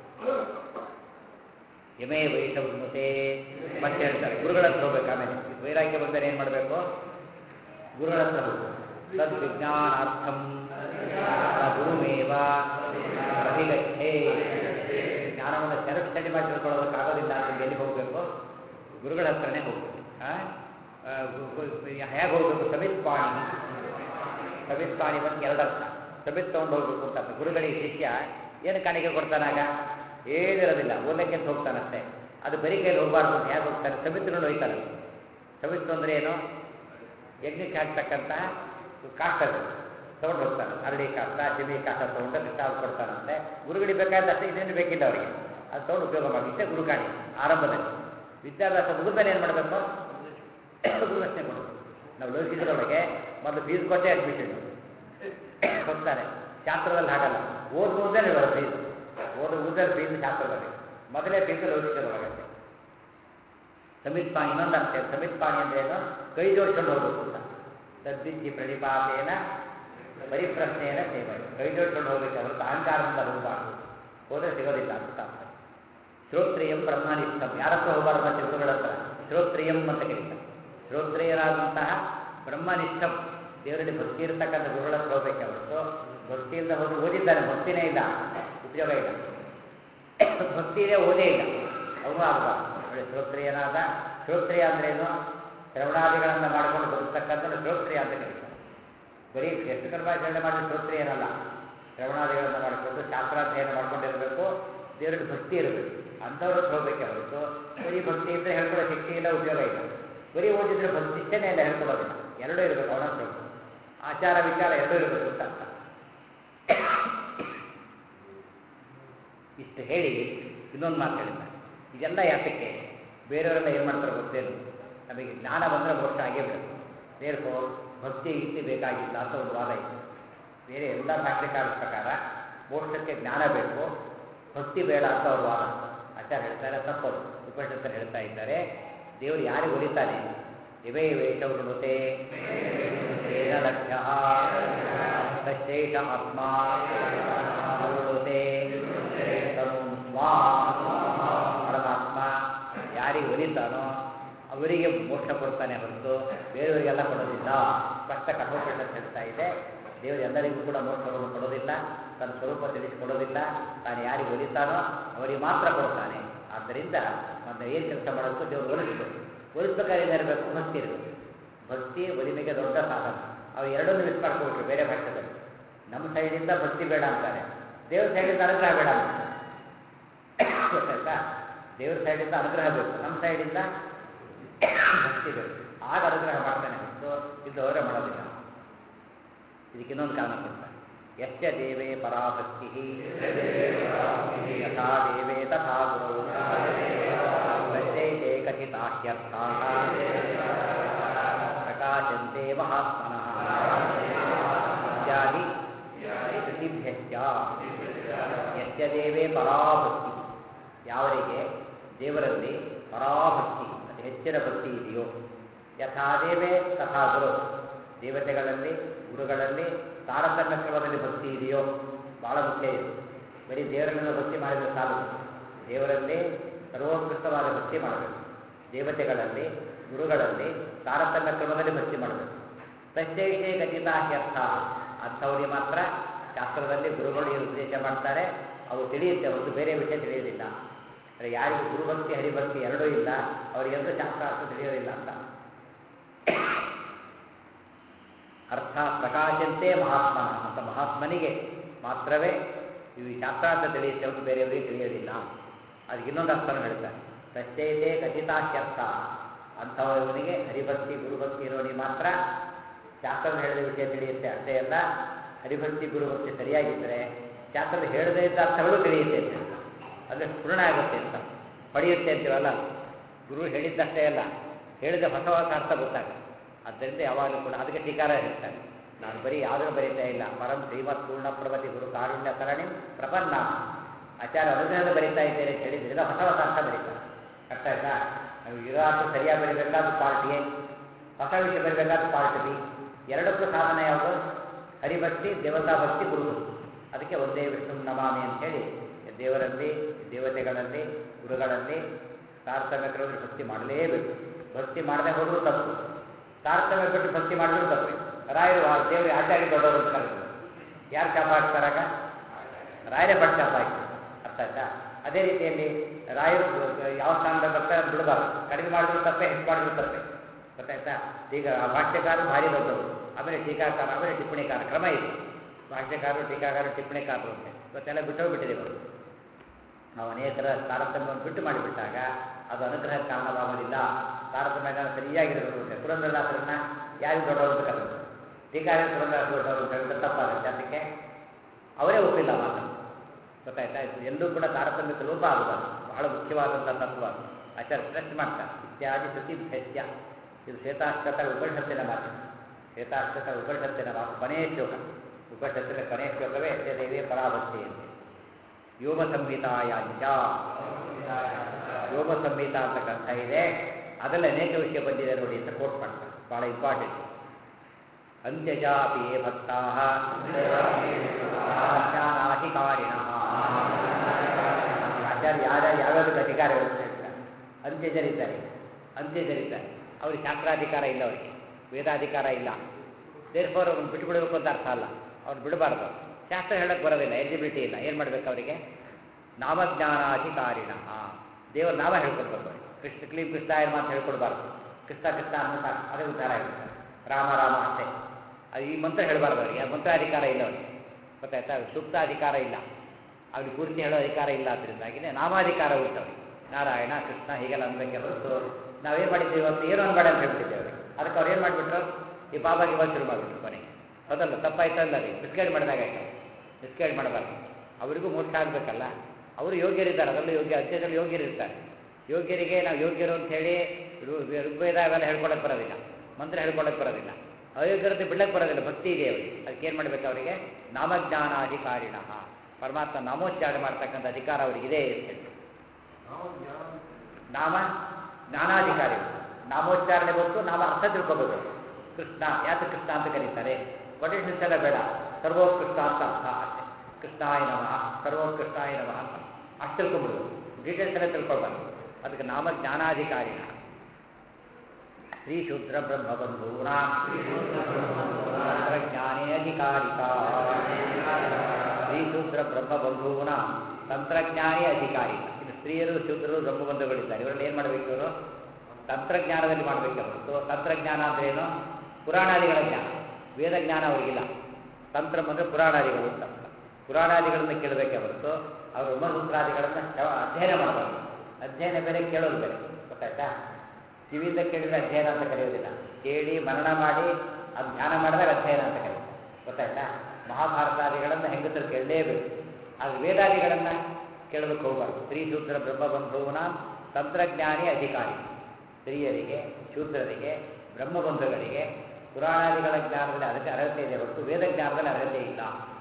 ಯಮೇ ವೈಷವತೆ ಮತ್ತೆ ಹೇಳ್ತಾರೆ ಗುರುಗಳ ಹತ್ರ ಹೋಗ್ಬೇಕು ಆಮೇಲೆ ವೈರಾಗ್ಯ ಬಂದರೆ ಏನು ಮಾಡಬೇಕು ಗುರುಗಳ ಹತ್ರ ಹೋಗು ತದ್ವಿಜ್ಞಾನಾರ್ಥಂ ಗುರುಮೇವ ಅಭಿಗಚ್ಚೇ ಜ್ಞಾನವನ್ನು ಸೆಲ್ಫ್ ಸ್ಟಡಿ ಮಾಡಿ ತಿಳ್ಕೊಳ್ಳೋದಕ್ಕಾಗೋದಿಲ್ಲ ಅಂತ ಎಲ್ಲಿಗೆ ಹೋಗಬೇಕು ಗುರುಗಳ ಹತ್ರನೇ ಹೋಗಬೇಕು ಹೇಗೆ ಹೋಗಬೇಕು ಸಮಿತ್ಪಾಣಿ ಸಮಿತ್ಪಾಣಿ ಬಂದು ಎರಡರ್ಥ ಸಮಿತ್ ತೊಗೊಂಡು ಹೋಗ್ಬೇಕು ಅಂತ ಗುರುಗಳಿಗೆ ಶಿಷ್ಯ ಏನು ಕಾಣಿಕೆ ಕೊಡ್ತಾನಾಗ ಏನಿರೋದಿಲ್ಲ ಓದಕ್ಕೆ ಅಂತ ಹೋಗ್ತಾನಷ್ಟೇ ಅದು ಬರೀ ಕೈಯಲ್ಲಿ ಹೋಗಬಾರ್ದು ಅಂತ ಹೇಗೆ ಹೋಗ್ತಾನೆ ಸಮಿತ್ರನ್ನು ಹೋಗ್ತಾನೆ ಸಮಿತ್ರ ಅಂದ್ರೆ ಏನು ಯಜ್ಞಕ್ಕೆ ಹಾಕ್ತಕ್ಕಂಥ ಕಾಷ್ಟಗಳು ತೊಗೊಂಡು ಹೋಗ್ತಾನೆ ಅರಳಿ ಕಾಷ್ಟ ಚಿಮಿ ಕಾಷ್ಟ ತೊಗೊಂಡು ಕೃಷ್ಣ ಕೊಡ್ತಾನಂತೆ ಗುರುಗಳಿಗೆ ಬೇಕಾದ ಅಷ್ಟೇ ಇನ್ನೇನು ಬೇಕಿಲ್ಲ ಅವರಿಗೆ ಅದು ತೊಗೊಂಡು ಉಪಯೋಗ ಮಾಡಿ ಇಷ್ಟೇ ಗುರುಕಾಣಿ ಆರಂಭದಲ್ಲಿ ವಿದ್ಯಾಭ್ಯಾಸ ಮುಗಿದ್ಮೇಲೆ ಏನು ಮಾಡಬೇಕು ಗುರುದಕ್ಷಿಣೆ ಕೊಡೋದು ನಾವು ಲೌಕಿಕದೊಳಗೆ ಮೊದಲು ಫೀಸ್ ಕೊಟ್ಟೆ ಅಡ್ಮಿಷನ್ ಹೋಗ್ತಾರೆ ಶಾಸ್ತ್ರದಲ್ಲಿ ಹಾಗಲ್ಲ ಓದ್ ಮುಗಿದ್ರೆ ಇವಾಗ ಫೀಸ್ ಓದು ಮುಗಿದ್ರೆ ಫೀಸ್ ಶಾಸ್ತ್ರದಲ್ಲಿ ಮೊದಲೇ ಫೀಸ್ ಲೌಕಿಕದೊಳಗಷ್ಟೇ ಸಮಿತ್ಪಾಣಿ ಇನ್ನೊಂದು ಅರ್ಥ ಇದೆ. ಸಮಿತ್ಪಾಣಿ ಅಂದ್ರೆ ಏನು ಕೈ ಜೋಡ್ಕೊಂಡು ಹೋಗ್ಬೇಕು ಅಂತ ಸದ್ವಿದ್ಯೆ ಪ್ರಣಿಪಾತೇನ ಪರಿಪ್ರಶ್ನೆಯನ್ನ ಸೇವೆ ಕೈ ಜೋಡ್ಕೊಂಡು ಹೋಗ್ಬೇಕು ಹೊರತು ಅಹಂಕಾರದಿಂದ ಹೋಗಬಾರ್ದು ಹೋದ್ರೆ ಸಿಗೋದಿಲ್ಲ ಅಂತ ಅರ್ಥ ಶ್ರೋತ್ರಿಯಂ ಬ್ರಹ್ಮನಿಷ್ಠಂ ಯಾರ ಹತ್ರ ಹೋಗಬಾರ್ದು ಅಂತ ಗುರುಗಳ ಹತ್ರ ಶ್ರೋತ್ರಿಯಂ ಅಂತ ಕರೀತಾರೆ ಶ್ರೋತ್ರಿಯರಾದಂತಹ ಬ್ರಹ್ಮನಿಷ್ಠಂ ದೇವರಲ್ಲಿ ಭಕ್ತಿ ಇರತಕ್ಕಂಥ ಗುರುಗಳ ಹತ್ರ ಹೋಗ್ಬೇಕೆ ಹೊರತು ಭಕ್ತಿಯಿಂದ ಹೋಗಿ ಓದಿದ್ದಾನೆ ಭಕ್ತಿನೇ ಇಲ್ಲ ಉಪಯೋಗ ಇಲ್ಲ ಭಕ್ತಿನೇ ಓದೇ ಇಲ್ಲ ಅವನು ಆಗಬಾರ್ದು ಒಳ್ಳೆ ಶ್ರೋತ್ರಿಯನಾದ ಶ್ರೋತ್ರಿಯ ಅಂದ್ರೇನು ಶ್ರವಣಾದಿಗಳನ್ನು ಮಾಡ್ಕೊಂಡು ಬದುಕ್ತಕ್ಕಂಥ ಶ್ರೋತ್ರಿಯ ಅಂತ ಕರೀತಾರೆ ಬರೀ ಎಷ್ಟು ಕರ್ಮಾಚರಣೆ ಮಾಡಿ ಶ್ರೋತ್ರಿ ಏನಲ್ಲ ಶ್ರವಣಾದಿಗಳನ್ನು ಮಾಡಿಕೊಂಡು ಶಾಸ್ತ್ರಾಧ್ಯಯನ ಮಾಡ್ಕೊಂಡಿರಬೇಕು ದೇವರಿಗೆ ಭಕ್ತಿ ಇರಬೇಕು ಅಂಥವ್ರ ಹತ್ರ ಹೋಗ್ಬೇಕೆ ಹೊರತು ಬರೀ ಭಕ್ತಿ ಇದ್ದರೆ ಹೇಳ್ಕೊಡೋ ಶಕ್ತಿ ಇಲ್ಲ ಉಪಯೋಗ ಇಲ್ಲ ಬರೀ ಓದಿದ್ರೆ ಭಕ್ತಿ ಇಷ್ಟನೇ ಇಲ್ಲ ಹೇಳ್ಕೊಡೋದಿಲ್ಲ ಎರಡೂ ಇರಬೇಕು ಅವನ ಹತ್ರ ಹೋಗ್ಬೇಕು. ಆಚಾರ ವಿಚಾರ ಎರಡೂ ಇರಬೇಕು ಅಂತ ಅರ್ಥ ಇಷ್ಟು ಹೇಳಿ ಇನ್ನೊಂದು ಮಾತು ಹೇಳಿದ್ದಾರೆ ಇದೆಲ್ಲ ಯಾತಕ್ಕೆ ಬೇರೆಯವರೆಲ್ಲ ಏನು ಮಾಡ್ತಾರೆ ಗೊತ್ತೇನು ನಮಗೆ ಜ್ಞಾನ ಬಂದರೆ ಮೋಕ್ಷ ಆಗೇ ಬಿಡುತ್ತೆ ದೇರ್ಕೋ ಭಕ್ತಿ ಇಷ್ಟು ಬೇಕಾಗಿಲ್ಲ ಅಂತ ಒಂದು ವಾದ ಇದೆ ಬೇರೆ ಎಲ್ಲ ಭಾಷೆಕಾರರ ಪ್ರಕಾರ ಮೋಕ್ಷಕ್ಕೆ ಜ್ಞಾನ ಬೇಕು ಭಕ್ತಿ ಬೇಡ ಅಂತ ಅವ್ರ ವಾದ ಆಚಾರ್ಯ ಹೇಳ್ತಾರೆ ತಪ್ಪದು ಉಪನಿಷತ್ತರು ಹೇಳ್ತಾ ಇದ್ದಾರೆ ದೇವರು ಯಾರಿಗೆ ಒಲಿತಾನೆ ಇವೇ ವೇಷವೃಣುತೆ ಏನ ಲಕ್ಷ್ಯ ತಶ್ಚೈಷ ಆತ್ಮ ಅವೃಣುತೆ ತನು ಸ್ವಾಂ ಪರಮಾತ್ಮ ಯಾರಿಗೆ ಒಲಿತಾನೋ ಅವರಿಗೆ ಮೋಕ್ಷ ಕೊಡ್ತಾನೆ ಹೊರತು ಬೇರೆಯವರಿಗೆಲ್ಲ ಕೊಡೋದಿಲ್ಲ ಸ್ಪಷ್ಟ ಕಠೋಪನಿಷತ್ ಹೇಳ್ತಾ ಇದೆ ದೇವರು ಎಲ್ಲರಿಗೂ ಕೂಡ ಮೋಕ್ಷವನ್ನು ಕೊಡೋದಿಲ್ಲ ತನ್ನ ಸ್ವರೂಪ ತಿಳಿಸಿಕೊಡೋದಿಲ್ಲ ತಾನು ಯಾರಿಗೆ ಒಲಿತಾನೋ ಅವರಿಗೆ ಮಾತ್ರ ಕೊಡ್ತಾನೆ ಆದ್ದರಿಂದ ಮತ್ತೆ ಏನು ಕೆಲಸ ಮಾಡೋದಕ್ಕೂ ದೇವರು ಒಲಿಸ್ಬೇಕು ಒಲಿಸ್ಬೇಕಾದ್ರೆ ಏನಿರಬೇಕು ಭಕ್ತಿ ಇರಬೇಕು ಭಕ್ತಿ ಒಲಿಮೆಗೆ ದೊಡ್ಡ ಸಾಧನ ಅವು ಎರಡನ್ನೂ ಮಿಸ್ ಮಾಡ್ಕೊಬಿಟ್ರು ಬೇರೆ ಭಾಷೆದಲ್ಲಿ ನಮ್ಮ ಸೈಡಿಂದ ಭಕ್ತಿ ಬೇಡ ಅಂತಾರೆ ದೇವ್ರ ಸೈಡಿಂದ ಅನುಗ್ರಹ ಬೇಡ ಅಂತಾರೆ ಗೊತ್ತಾಯ್ತಾ ದೇವ್ರ ಸೈಡಿಂದ ಅನುಗ್ರಹ ಬೇಕು ನಮ್ಮ ಸೈಡಿಂದ ಭಕ್ತಿ ಬೇಕು ಆಗ ಅನುಗ್ರಹ ಮಾಡ್ತಾನೆ ಹೊರತು ಇದು ಅವರೇ ಮಾಡೋದಿಲ್ಲ ಇದಕ್ಕೆ ಇನ್ನೊಂದು ಕಾರಣ ಕೊಡ್ತಾರೆ ಯಶ್ಚ ದೇವೇ ಪರಾಭಕ್ತಿ ಯಥಾ ದೇವೇ ತಥಾ ಗುರು ಪ್ರತ್ಯೈತೆ ಕಥಿತಾಹ್ಯರ್ಥಾ ಪ್ರಕಾಶಂತೆ ಮಹಾತ್ಮನಃ ಇತ್ಯಾದಿ ಶ್ರುತಿಭ್ಯಶ್ಚ ಯಶ್ಚ ದೇವೇ ಪರಾಭಕ್ತಿ ಯಾವರಿಗೆ ದೇವರಲ್ಲಿ ಪರಾಭಕ್ತಿ ಅತಿ ಹೆಚ್ಚಿನ ಭಕ್ತಿ ಇದೆಯೋ ಯಥಾ ದೇವೇ ತಥಾ ಗುರು ದೇವತೆಗಳಲ್ಲಿ ಗುರುಗಳಲ್ಲಿ ತಾರತಮ್ಯ ಕ್ರಮದಲ್ಲಿ ಭಕ್ತಿ ಇದೆಯೋ ಬಹಳ ಮುಖ್ಯ ಇದು ಬರೀ ದೇವರನ್ನ ಭಕ್ತಿ ಮಾಡಿದರೆ ಸಾಲದು ದೇವರಲ್ಲಿ ಸರ್ವೋತ್ಕೃಷ್ಟವಾದ ಭಕ್ತಿ ಮಾಡಬೇಕು ದೇವತೆಗಳಲ್ಲಿ ಗುರುಗಳಲ್ಲಿ ತಾರತಮ್ಯ ಕ್ರಮದಲ್ಲಿ ಭಕ್ತಿ ಮಾಡಬೇಕು ಪ್ರತ್ಯೇಕ ಗತಿತಾಹ್ಯರ್ಥ ಅಂಥವರಿಗೆ ಮಾತ್ರ ಶಾಸ್ತ್ರದಲ್ಲಿ ಗುರುಗಳು ಏನು ಉಪದೇಶ ಮಾಡ್ತಾರೆ ಅವು ತಿಳಿಯುತ್ತೆ ಹೊರತು ಬೇರೆ ವಿಷಯ ತಿಳಿಯೋದಿಲ್ಲ ಅಂದರೆ ಯಾರಿಗೂ ಗುರುಭಕ್ತಿ ಹರಿಭಕ್ತಿ ಎರಡೂ ಇಲ್ಲ ಅವರಿಗೆಂದು ಶಾಸ್ತ್ರಾರ್ಥ ತಿಳಿಯೋದಿಲ್ಲ ಅಂತ ಅರ್ಥ ಪ್ರಕಾಶಂತೆ ಮಹಾತ್ಮನ ಅಂತ ಮಹಾತ್ಮನಿಗೆ ಮಾತ್ರವೇ ಇವು ಶಾಸ್ತ್ರಾರ್ಥ ತಿಳಿಯುತ್ತೆ ಹೊರತು ಬೇರೆಯವರಿಗೆ ತಿಳಿಯೋದಿಲ್ಲ ಅದಕ್ಕೆ ಇನ್ನೊಂದು ಅರ್ಥನ ಹೇಳ್ತಾರೆ ಪ್ರತ್ಯೇತೆ ಖಚಿತಾಶ್ಯರ್ಥ ಅಂಥವನಿಗೆ ಹರಿಭಕ್ತಿ ಗುರುಭಕ್ತಿ ಇರೋನಿಗೆ ಮಾತ್ರ ಶಾಸ್ತ್ರದ ಹೇಳಿದ ವಿಷಯ ತಿಳಿಯುತ್ತೆ ಅಷ್ಟೇ ಅಲ್ಲ ಹರಿಭಕ್ತಿ ಗುರುಭಕ್ತಿ ಸರಿಯಾಗಿದ್ದರೆ ಶಾಸ್ತ್ರದ ಹೇಳದೇ ಇದ್ದ ಅರ್ಥಗಳು ತಿಳಿಯುತ್ತೆ ಅಂತ ಹೇಳ್ತಾರೆ. ಅಂದರೆ ಪೂರ್ಣ ಆಗುತ್ತೆ ಅಂತ ಪಡೆಯುತ್ತೆ ಅಂತೀವಲ್ಲ ಗುರು ಹೇಳಿದ್ದಷ್ಟೇ ಅಲ್ಲ ಹೇಳಿದ ಹೊಸ ಹೊಸ ಅರ್ಥ ಗೊತ್ತಾಗುತ್ತೆ ಆದ್ದರಿಂದ ಯಾವಾಗಲೂ ಕೂಡ ಅದಕ್ಕೆ ಟೀಕಾರ ಹೇಳ್ತಾರೆ ನಾನು ಬರೀ ಯಾವುದನ್ನು ಬರೀತಾ ಇಲ್ಲ ಪರಂ ಶ್ರೀಮತ್ ಪೂರ್ಣ ಪ್ರಭತಿ ಗುರು ಕಾರುಣ್ಯ ಸರಣಿ ಪ್ರಪನ್ನ ಆಚಾರ್ಯ ಅನುಗ್ರಹದ ಬರೀತಾ ಇದ್ದೇನೆ ಅಂತ ಹೇಳಿದ್ರಿಂದ ಹೊಸ ಹೊಸ ಅರ್ಥ ಬರೀತಾರೆ ಅರ್ಥ ಆಯ್ತಾ ನಾವು ಇರೋ ಅರ್ಥ ಸರಿಯಾಗಿ ಬರೀಬೇಕಾದ ಪಾರ್ಟ್ ಎ ಹೊಸ ವಿಷಯ ಬರೀಬೇಕಾದ ಪಾರ್ಟ್ ಬಿ ಎರಡಕ್ಕೂ ಸಾಧನ ಯಾವುದು ಹರಿಭಕ್ತಿ ದೇವತಾ ಭಕ್ತಿ ಗುರುಭಕ್ತಿ ಅದಕ್ಕೆ ಒಂದೇ ವಿಷ್ಣು ನಮಾಮಿ ಅಂತೇಳಿ ದೇವರಲ್ಲಿ ದೇವತೆಗಳಲ್ಲಿ ಗುರುಗಳಲ್ಲಿ ತಾರತಮ್ಯ ಕ್ರಮದಲ್ಲಿ ಭಕ್ತಿ ಮಾಡಲೇಬೇಕು ಭಕ್ತಿ ಮಾಡದೆ ಹೋದರೂ ತಪ್ಪು ತಾರತಮ್ಯ ಬಿಟ್ಟು ಭಕ್ತಿ ಮಾಡಿದ್ರು ತಪ್ಪು ರಾಯರು ಆ ದೇವರಿಗೆ ಆಚಾರ್ಯ ದೊಡ್ಡವರು ಅಂತ ಕರೆದ್ರು ಯಾರು ಶಾಪ ಹಾಕ್ತಾರಾಗ ರಾಯರೇ ಬಟ್ ಶಾಪ ಹಾಕಿ ಅರ್ಥ ಆಯ್ತಾ ಅದೇ ರೀತಿಯಲ್ಲಿ ರಾಯರು ಯಾವ ಸ್ಥಾನದಾಗ ಬರ್ತಾರೆ ಅದು ಬಿಡಬಾರ್ದು ಕಡಿಮೆ ಮಾಡಿದ್ರು ತಪ್ಪೆ ಹೆಚ್ಚು ಮಾಡಿದ್ರು ತಪ್ಪೆ ಗೊತ್ತಾಯ್ತಾ ಈಗ ಆ ಭಾಷ್ಯಕಾರರು ಭಾರಿ ದೊಡ್ಡವರು ಆಮೇಲೆ ಟೀಕಾಕಾರ ಆಮೇಲೆ ಟಿಪ್ಪಣಿಕಾರ ಕ್ರಮ ಇದೆ ಭಾಷ್ಯಕಾರರು ಟೀಕಾಕಾರರು ಟಿಪ್ಪಣಿಕಾರರು ಅಂತ ಇವತ್ತೆಲ್ಲ ಬಿಟ್ಟೋಗ್ಬಿಟ್ಟಿದೆ ನಾವು ಅನೇಕರ ತಾರತಮ್ಯವನ್ನು ಬಿಟ್ಟು ಮಾಡಿಬಿಟ್ಟಾಗ ಅದು ಅನುಗ್ರಹ ಕಾರಣವಾಗೋದಿಲ್ಲ ತಾರತಮ್ಯ ಜ್ಞಾನ ಸರಿಯಾಗಿರಬೇಕು ಅಂತ ಪುರಂದರದಾಸರನ್ನ ಯಾರಿಗೆ ದೊಡ್ಡವರು ಅಂತ ಕರೆದ್ರು ಟೀಕಾರಿ ಪುರಂದರದಾಸ ದೊಡ್ಡವರು ಅಂತ ಹೇಳಿದ್ರೆ ತಪ್ಪಾಗುತ್ತೆ ಅದಕ್ಕೆ ಅವರೇ ಒಪ್ಪಿಲ್ಲ ಮಾತು ಗೊತ್ತಾಯ್ತಾ ಇದು ಎಲ್ಲೂ ಕೂಡ ತಾರತಮ್ಯದ ಲೋಪ ಆಗಬಾರ್ದು ಬಹಳ ಮುಖ್ಯವಾದಂಥ ತತ್ವ ಅದು ಆಚಾರ್ಯ ಪ್ರಶ್ನೆ ಮಾಡ್ತಾರೆ ಇತ್ಯಾದಿ ಶ್ರುತಿ ಭೇದ್ಯ ಇದು ಶ್ವೇತಾಶ್ವತರ ಉಪನಿಷತ್ತಿನ ಮಾತು ಶ್ವೇತಾಶ್ವತರ ಉಪನಿಷತ್ತಿನ ಮಾತು ಕೊನೆಯ ಶ್ಲೋಕ ಉಪನಿಷತ್ತಿನ ಕೊನೆಯ ಶ್ಲೋಕವೇ ದೇವಿ ಪರಾಭಕ್ತಿ ಅಂತ ಯೋಗ ಸಂಹಿತಾಯಾಂಚ ಯೋಗ ಸಂಹಿತ ಅಂತ ಗ್ರಂಥ ಇದೆ ಅದರಲ್ಲಿ ಅನೇಕ ವಿಷಯ ಬಂದಿದೆ ನೋಡಿ ಅಂತ ಕೋಟ್ ಮಾಡ್ತಾರೆ ಭಾಳ ಇಂಪಾರ್ಟೆಂಟ್ ಅಂತ್ಯಜಾಪಿ ಯೇ ಭಕ್ತಾ ಅಧಿಕಾರಿಣ ಆಚಾರ್ಯ ಯಾರ ಯಾವ್ಯಾವುದಕ್ಕೆ ಅಧಿಕಾರಿಗಳು ಅಂತ ಹೇಳ್ತಾರೆ ಅಂತ್ಯಜರಿದ್ದಾರೆ ಅಂತ್ಯಜರಿದ್ದಾರೆ ಅವ್ರಿಗೆ ಶಾಸ್ತ್ರಾಧಿಕಾರ ಇಲ್ಲ ಅವರಿಗೆ ವೇದಾಧಿಕಾರ ಇಲ್ಲ ದೇರ್ಫೋರ್ ಅವ್ರನ್ನ ಬಿಟ್ಟು ಬಿಡಬೇಕು ಅಂತ ಅರ್ಥ ಅಲ್ಲ ಅವ್ರು ಬಿಡಬಾರ್ದು ಶಾಸ್ತ್ರ ಹೇಳಕ್ಕೆ ಬರೋದಿಲ್ಲ ಎಲಿಜಿಬಿಲಿಟಿ ಇಲ್ಲ ಏನು ಮಾಡಬೇಕು ಅವರಿಗೆ ನಾಮಜ್ಞಾನಾಧಿಕಾರಿಣ ದೇವರ ನಾಮ ಹೇಳ್ಕೊಡ್ಬೇಕು ಅವ್ರಿಗೆ ಕೃಷ್ಣ ಕ್ಲೀಂ ಕೃಷ್ಣ ಏನು ಮಾತು ಹೇಳ್ಕೊಡ್ಬಾರ್ದು ಕೃಷ್ಣ ಕೃಷ್ಣ ಅನ್ನೋ ಸಾಕು ಅದೇ ಉದ್ಧಾರ ಆಗುತ್ತೆ ರಾಮ ರಾಮ ಅಷ್ಟೇ ಅದು ಈ ಮಂತ್ರ ಹೇಳಬಾರ್ದು ಅವರಿಗೆ ಆ ಮಂತ್ರಾಧಿಕಾರ ಇಲ್ಲ ಅವರಿಗೆ ಗೊತ್ತಾಯ್ತಾ ಸೂಕ್ತ ಅಧಿಕಾರ ಇಲ್ಲ ಅವ್ರಿಗೆ ಪೂರ್ತಿ ಹೇಳೋ ಅಧಿಕಾರ ಇಲ್ಲ ಅದರಿಂದಾಗಿನೇ ನಾಮಾಧಿಕಾರ ಉಂಟು ಅವ್ರಿಗೆ ನಾರಾಯಣ ಕೃಷ್ಣ ಹೀಗೆಲ್ಲ ಅನ್ಬೇಕೆ ಹೊರತು ನಾವೇನು ಮಾಡಿದ್ದೀವಿ ಇವತ್ತು ಏನು ಅನ್ಬೇಡ ಅಂತ ಹೇಳ್ಬಿಟ್ಟಿದ್ದೇವೆ ಅವ್ರಿಗೆ ಅದಕ್ಕೆ ಅವ್ರು ಏನು ಮಾಡಿಬಿಟ್ರು ಈ ಬಾಬಾಗೆ ಇವಾಗ ಶುರು ಮಾಡಿಬಿಟ್ರು ಕೊನೆಗೆ ಹೌದಲ್ಲ ತಪ್ಪಾಯ್ತು ಅಲ್ಲ ರೀ ಮಿಸ್ಗೈಡ್ ಮಾಡಿದಾಗಾಯ್ತು ಮಿಸ್ಗೈಡ್ ಮಾಡಬಾರ್ದು ಅವರಿಗೂ ಮೋಕ್ಷ ಆಗಬೇಕಲ್ಲ ಅವರು ಯೋಗ್ಯರಿದ್ದಾರೆ ಅದರಲ್ಲೂ ಯೋಗ್ಯ ಅಧ್ಯಯನದಲ್ಲಿ ಯೋಗ್ಯರಿರ್ತಾರೆ ಯೋಗ್ಯರಿಗೆ ನಾವು ಯೋಗ್ಯರು ಅಂತ ಹೇಳಿ ಋ- ಋಗ್ವೇದ ಅವೆಲ್ಲ ಹೇಳ್ಕೊಳಕ್ಕೆ ಬರೋದಿಲ್ಲ ಮಂತ್ರ ಹೇಳ್ಕೊಳಕ್ಕೆ ಬರೋದಿಲ್ಲ ಅಯೋಗ್ಯರದ್ದು ಬಿಡಕ್ಕೆ ಬರೋದಿಲ್ಲ ಭಕ್ತಿ ಇದೆ ಅವರಿಗೆ ಅದಕ್ಕೆ ಏನು ಮಾಡಬೇಕು ಅವರಿಗೆ ನಾಮಜ್ಞಾನಾಧಿಕಾರಿಣ ಪರಮಾತ್ಮ ನಾಮೋಚ್ಚಾರಣೆ ಮಾಡ್ತಕ್ಕಂಥ ಅಧಿಕಾರ ಅವರಿಗಿದೆ ಅಂತ ಹೇಳಿ
ನಾವು ಜ್ಞಾನ
ನಾಮ ಜ್ಞಾನಾಧಿಕಾರಿ ನಾಮೋಚ್ಚಾರಣೆ ಗೊತ್ತು ನಾಮ ಅರ್ಥ ತಿಳ್ಕೋಬೇಕು ಕೃಷ್ಣ ಯಾಕೆ ಕೃಷ್ಣ ಅಂತ ಕರೀತಾರೆ ಕೊಟೇಶನ್ಸ್ ಎಲ್ಲ ಬೇಡ ಸರ್ವೋತ್ಕೃಷ್ಟ ಅಂತ ಅರ್ಥ ಅಷ್ಟೇ ಕೃಷ್ಣಾಯ ನಮಃ ಸರ್ವೋತ್ಕೃಷ್ಟಾಯ ನಮಃ ಅಂತ ಅಷ್ಟು ತಿಳ್ಕೊಂಬಿಡ್ಬೇಕು ಡೀಟೇಲ್ಸ್ ಎಲ್ಲ ತಿಳ್ಕೊಳ್ಬಾರ್ದು ಅದಕ್ಕೆ ನಾಮ ಜ್ಞಾನಾಧಿಕಾರಿಣ ಶ್ರೀ ಶೂದ್ರ ಬ್ರಹ್ಮಬಂಧೂನ ತಂತ್ರಜ್ಞಾನೇ ಅಧಿಕಾರಿಕ ಶ್ರೀ ಶೂದ್ರ ಬ್ರಹ್ಮಬಂಧೂನ ತಂತ್ರಜ್ಞಾನೇ ಅಧಿಕಾರಿ ಇದು ಸ್ತ್ರೀಯರು ಶೂದ್ರರು ಬ್ರಹ್ಮಬಂಧುಗಳಿದ್ದಾರೆ ಇವರಲ್ಲಿ ಏನು ಮಾಡಬೇಕು ಇವರು ತಂತ್ರಜ್ಞಾನದಲ್ಲಿ ಮಾಡಬೇಕೆ ಹೊರತು ತಂತ್ರಜ್ಞಾನ ಅಂದ್ರೆ ಏನು ಪುರಾಣಾದಿಗಳ ಜ್ಞಾನ ವೇದ ಜ್ಞಾನ ಅವರಿಗಿಲ್ಲ ತಂತ್ರ ಅಂದರೆ ಪುರಾಣಾದಿಗಳು ಅಂತ ಅರ್ಥ. ಪುರಾಣಾದಿಗಳನ್ನು ಕೇಳಬೇಕೆ ಹೊರತು ಅವರು ಬ್ರಹ್ಮಸೂತ್ರಾದಿಗಳನ್ನು ಶ್ರವ- ಅಧ್ಯಯನ ಮಾಡಬಾರ್ದು ಅಧ್ಯಯನ ಬೇರೆ ಕೇಳೋದು ಬೇರೆ ಗೊತ್ತಾಯ್ತಾ ಕಿವಿಯಿಂದ ಕೇಳಿದ್ರೆ ಅಧ್ಯಯನ ಅಂತ ಕರೆಯೋದಿಲ್ಲ ಕೇಳಿ ಮನನ ಮಾಡಿ ಅದು ಧ್ಯಾನ ಮಾಡಿದಾಗ ಅಧ್ಯಯನ ಅಂತ ಕರೀತಾರೆ ಗೊತ್ತಾಯ್ತಾ ಮಹಾಭಾರತಾದಿಗಳನ್ನು ಹೆಂಗಸರು ಕೇಳಲೇಬೇಕು ಆದರೆ ವೇದಾದಿಗಳನ್ನು ಕೇಳೋದಕ್ಕೆ ಹೋಗಬಾರ್ದು ಸ್ತ್ರೀ ಶೂದ್ರ ಬ್ರಹ್ಮಬಂಧುವನ ತಂತ್ರಜ್ಞಾನಿ ಅಧಿಕಾರಿ ಸ್ತ್ರೀಯರಿಗೆ ಶೂದ್ರರಿಗೆ ಬ್ರಹ್ಮಬಂಧುಗಳಿಗೆ ಪುರಾಣಾದಿಗಳ ಜ್ಞಾನದಲ್ಲಿ ಅರ್ಹತೆ ಅರ್ಹತೆ ಇದೆ ಹೊರತು ವೇದ ಜ್ಞಾನದಲ್ಲಿ ಅರ್ಹತೆ ಇಲ್ಲ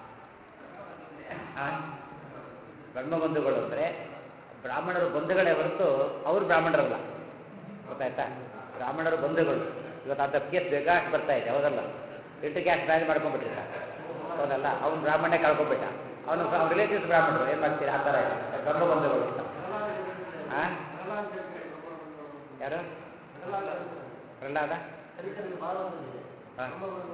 ಆ? ಬ್ರಹ್ಮಬಂಧುಗಳು ಅಂದರೆ ಬ್ರಾಹ್ಮಣರು ಬಂಧುಗಳೇ ಹೊರತು ಅವರು ಬ್ರಾಹ್ಮಣರಲ್ಲ ಗೊತ್ತಾಯ್ತಾ ಬ್ರಾಹ್ಮಣರು ಬಂಧುಗಳು ಇವತ್ತು ಅಂತ ಕೇಸ್ ಬೇಕಾಷ್ಟು ಬರ್ತಾ ಇದೆ ಹೌದಲ್ಲ ಎಂಟು ಕ್ಯಾಸ್ಟ್ ಮ್ಯಾರೇಜ್ ಮಾಡ್ಕೊಂಡ್ಬಿಟ್ಟಿರ್ತಾರೆ ಹೌದಲ್ಲ ಅವ್ನು ಬ್ರಾಹ್ಮಣೇ ಕಳ್ಕೊಂಡ್ಬಿಟ್ಟ ಅವನು ಅವ್ನ ರಿಲೇಟಿವ್ಸ್ ಬ್ರಾಹ್ಮಣರು ಏನು ಮಾಡ್ತೀರಿ ಆ ಥರ ಇದೆ ಬ್ರಹ್ಮಬಂಧುಗಳು ಅಂತ ಹಾಂ ಯಾರು ಪ್ರಹ್ಲಾದ ಹಾಂ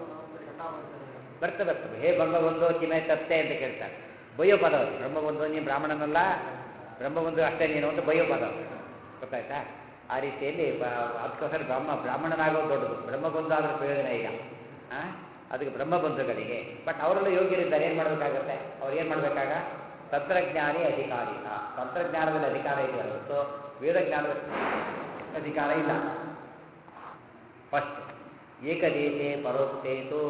ಬರ್ತಾ ಬರ್ತದೆ ಹೇ ಬ್ರಹ್ಮಬಂಧು ಕಿಮೆ ತತ್ತೆ ಅಂತ ಕೇಳ್ತಾರೆ ಬಯ್ಯೋ ಪದ ಅದು ಬ್ರಹ್ಮಬಂಧು ನೀನು ಬ್ರಾಹ್ಮಣನಲ್ಲ ಬ್ರಹ್ಮಬಂಧು ಅಷ್ಟೇ ನೀನು ಅಂತ ಬಯ್ಯೋ ಪದ ಅದು. ಗೊತ್ತಾಯ್ತಾ ಆ ರೀತಿಯಲ್ಲಿ ಬ- ಅದಕ್ಕೋಸ್ಕರ ಬ್ರಹ್ಮ ಬ್ರಾಹ್ಮಣನಾಗೋದು ದೊಡ್ಡದು ಬ್ರಹ್ಮಬಂಧು ಆದ್ರೆ ಪ್ರಯೋಜನ ಇಲ್ಲ ಆ? ಅದಕ್ಕೆ ಬ್ರಹ್ಮಬಂಧುಗಳಿಗೆ ಬಟ್ ಅವರಲ್ಲೂ ಯೋಗ್ಯರಿದ್ದಾರೆ ಏನು ಮಾಡಬೇಕಾಗತ್ತೆ ಅವ್ರು ಏನು ಮಾಡಬೇಕಾಗ ತಂತ್ರಜ್ಞಾನಿ ಅಧಿಕಾರಿ ತಂತ್ರಜ್ಞಾನದಲ್ಲಿ ಅಧಿಕಾರ ಇದೆ ಹೊರತು ವೇದಜ್ಞಾನದ ಅಧಿಕಾರ ಇಲ್ಲ ಫಸ್ಟ್ ಏಕದೇಶೆ ಪರೋಕ್ಷೇತು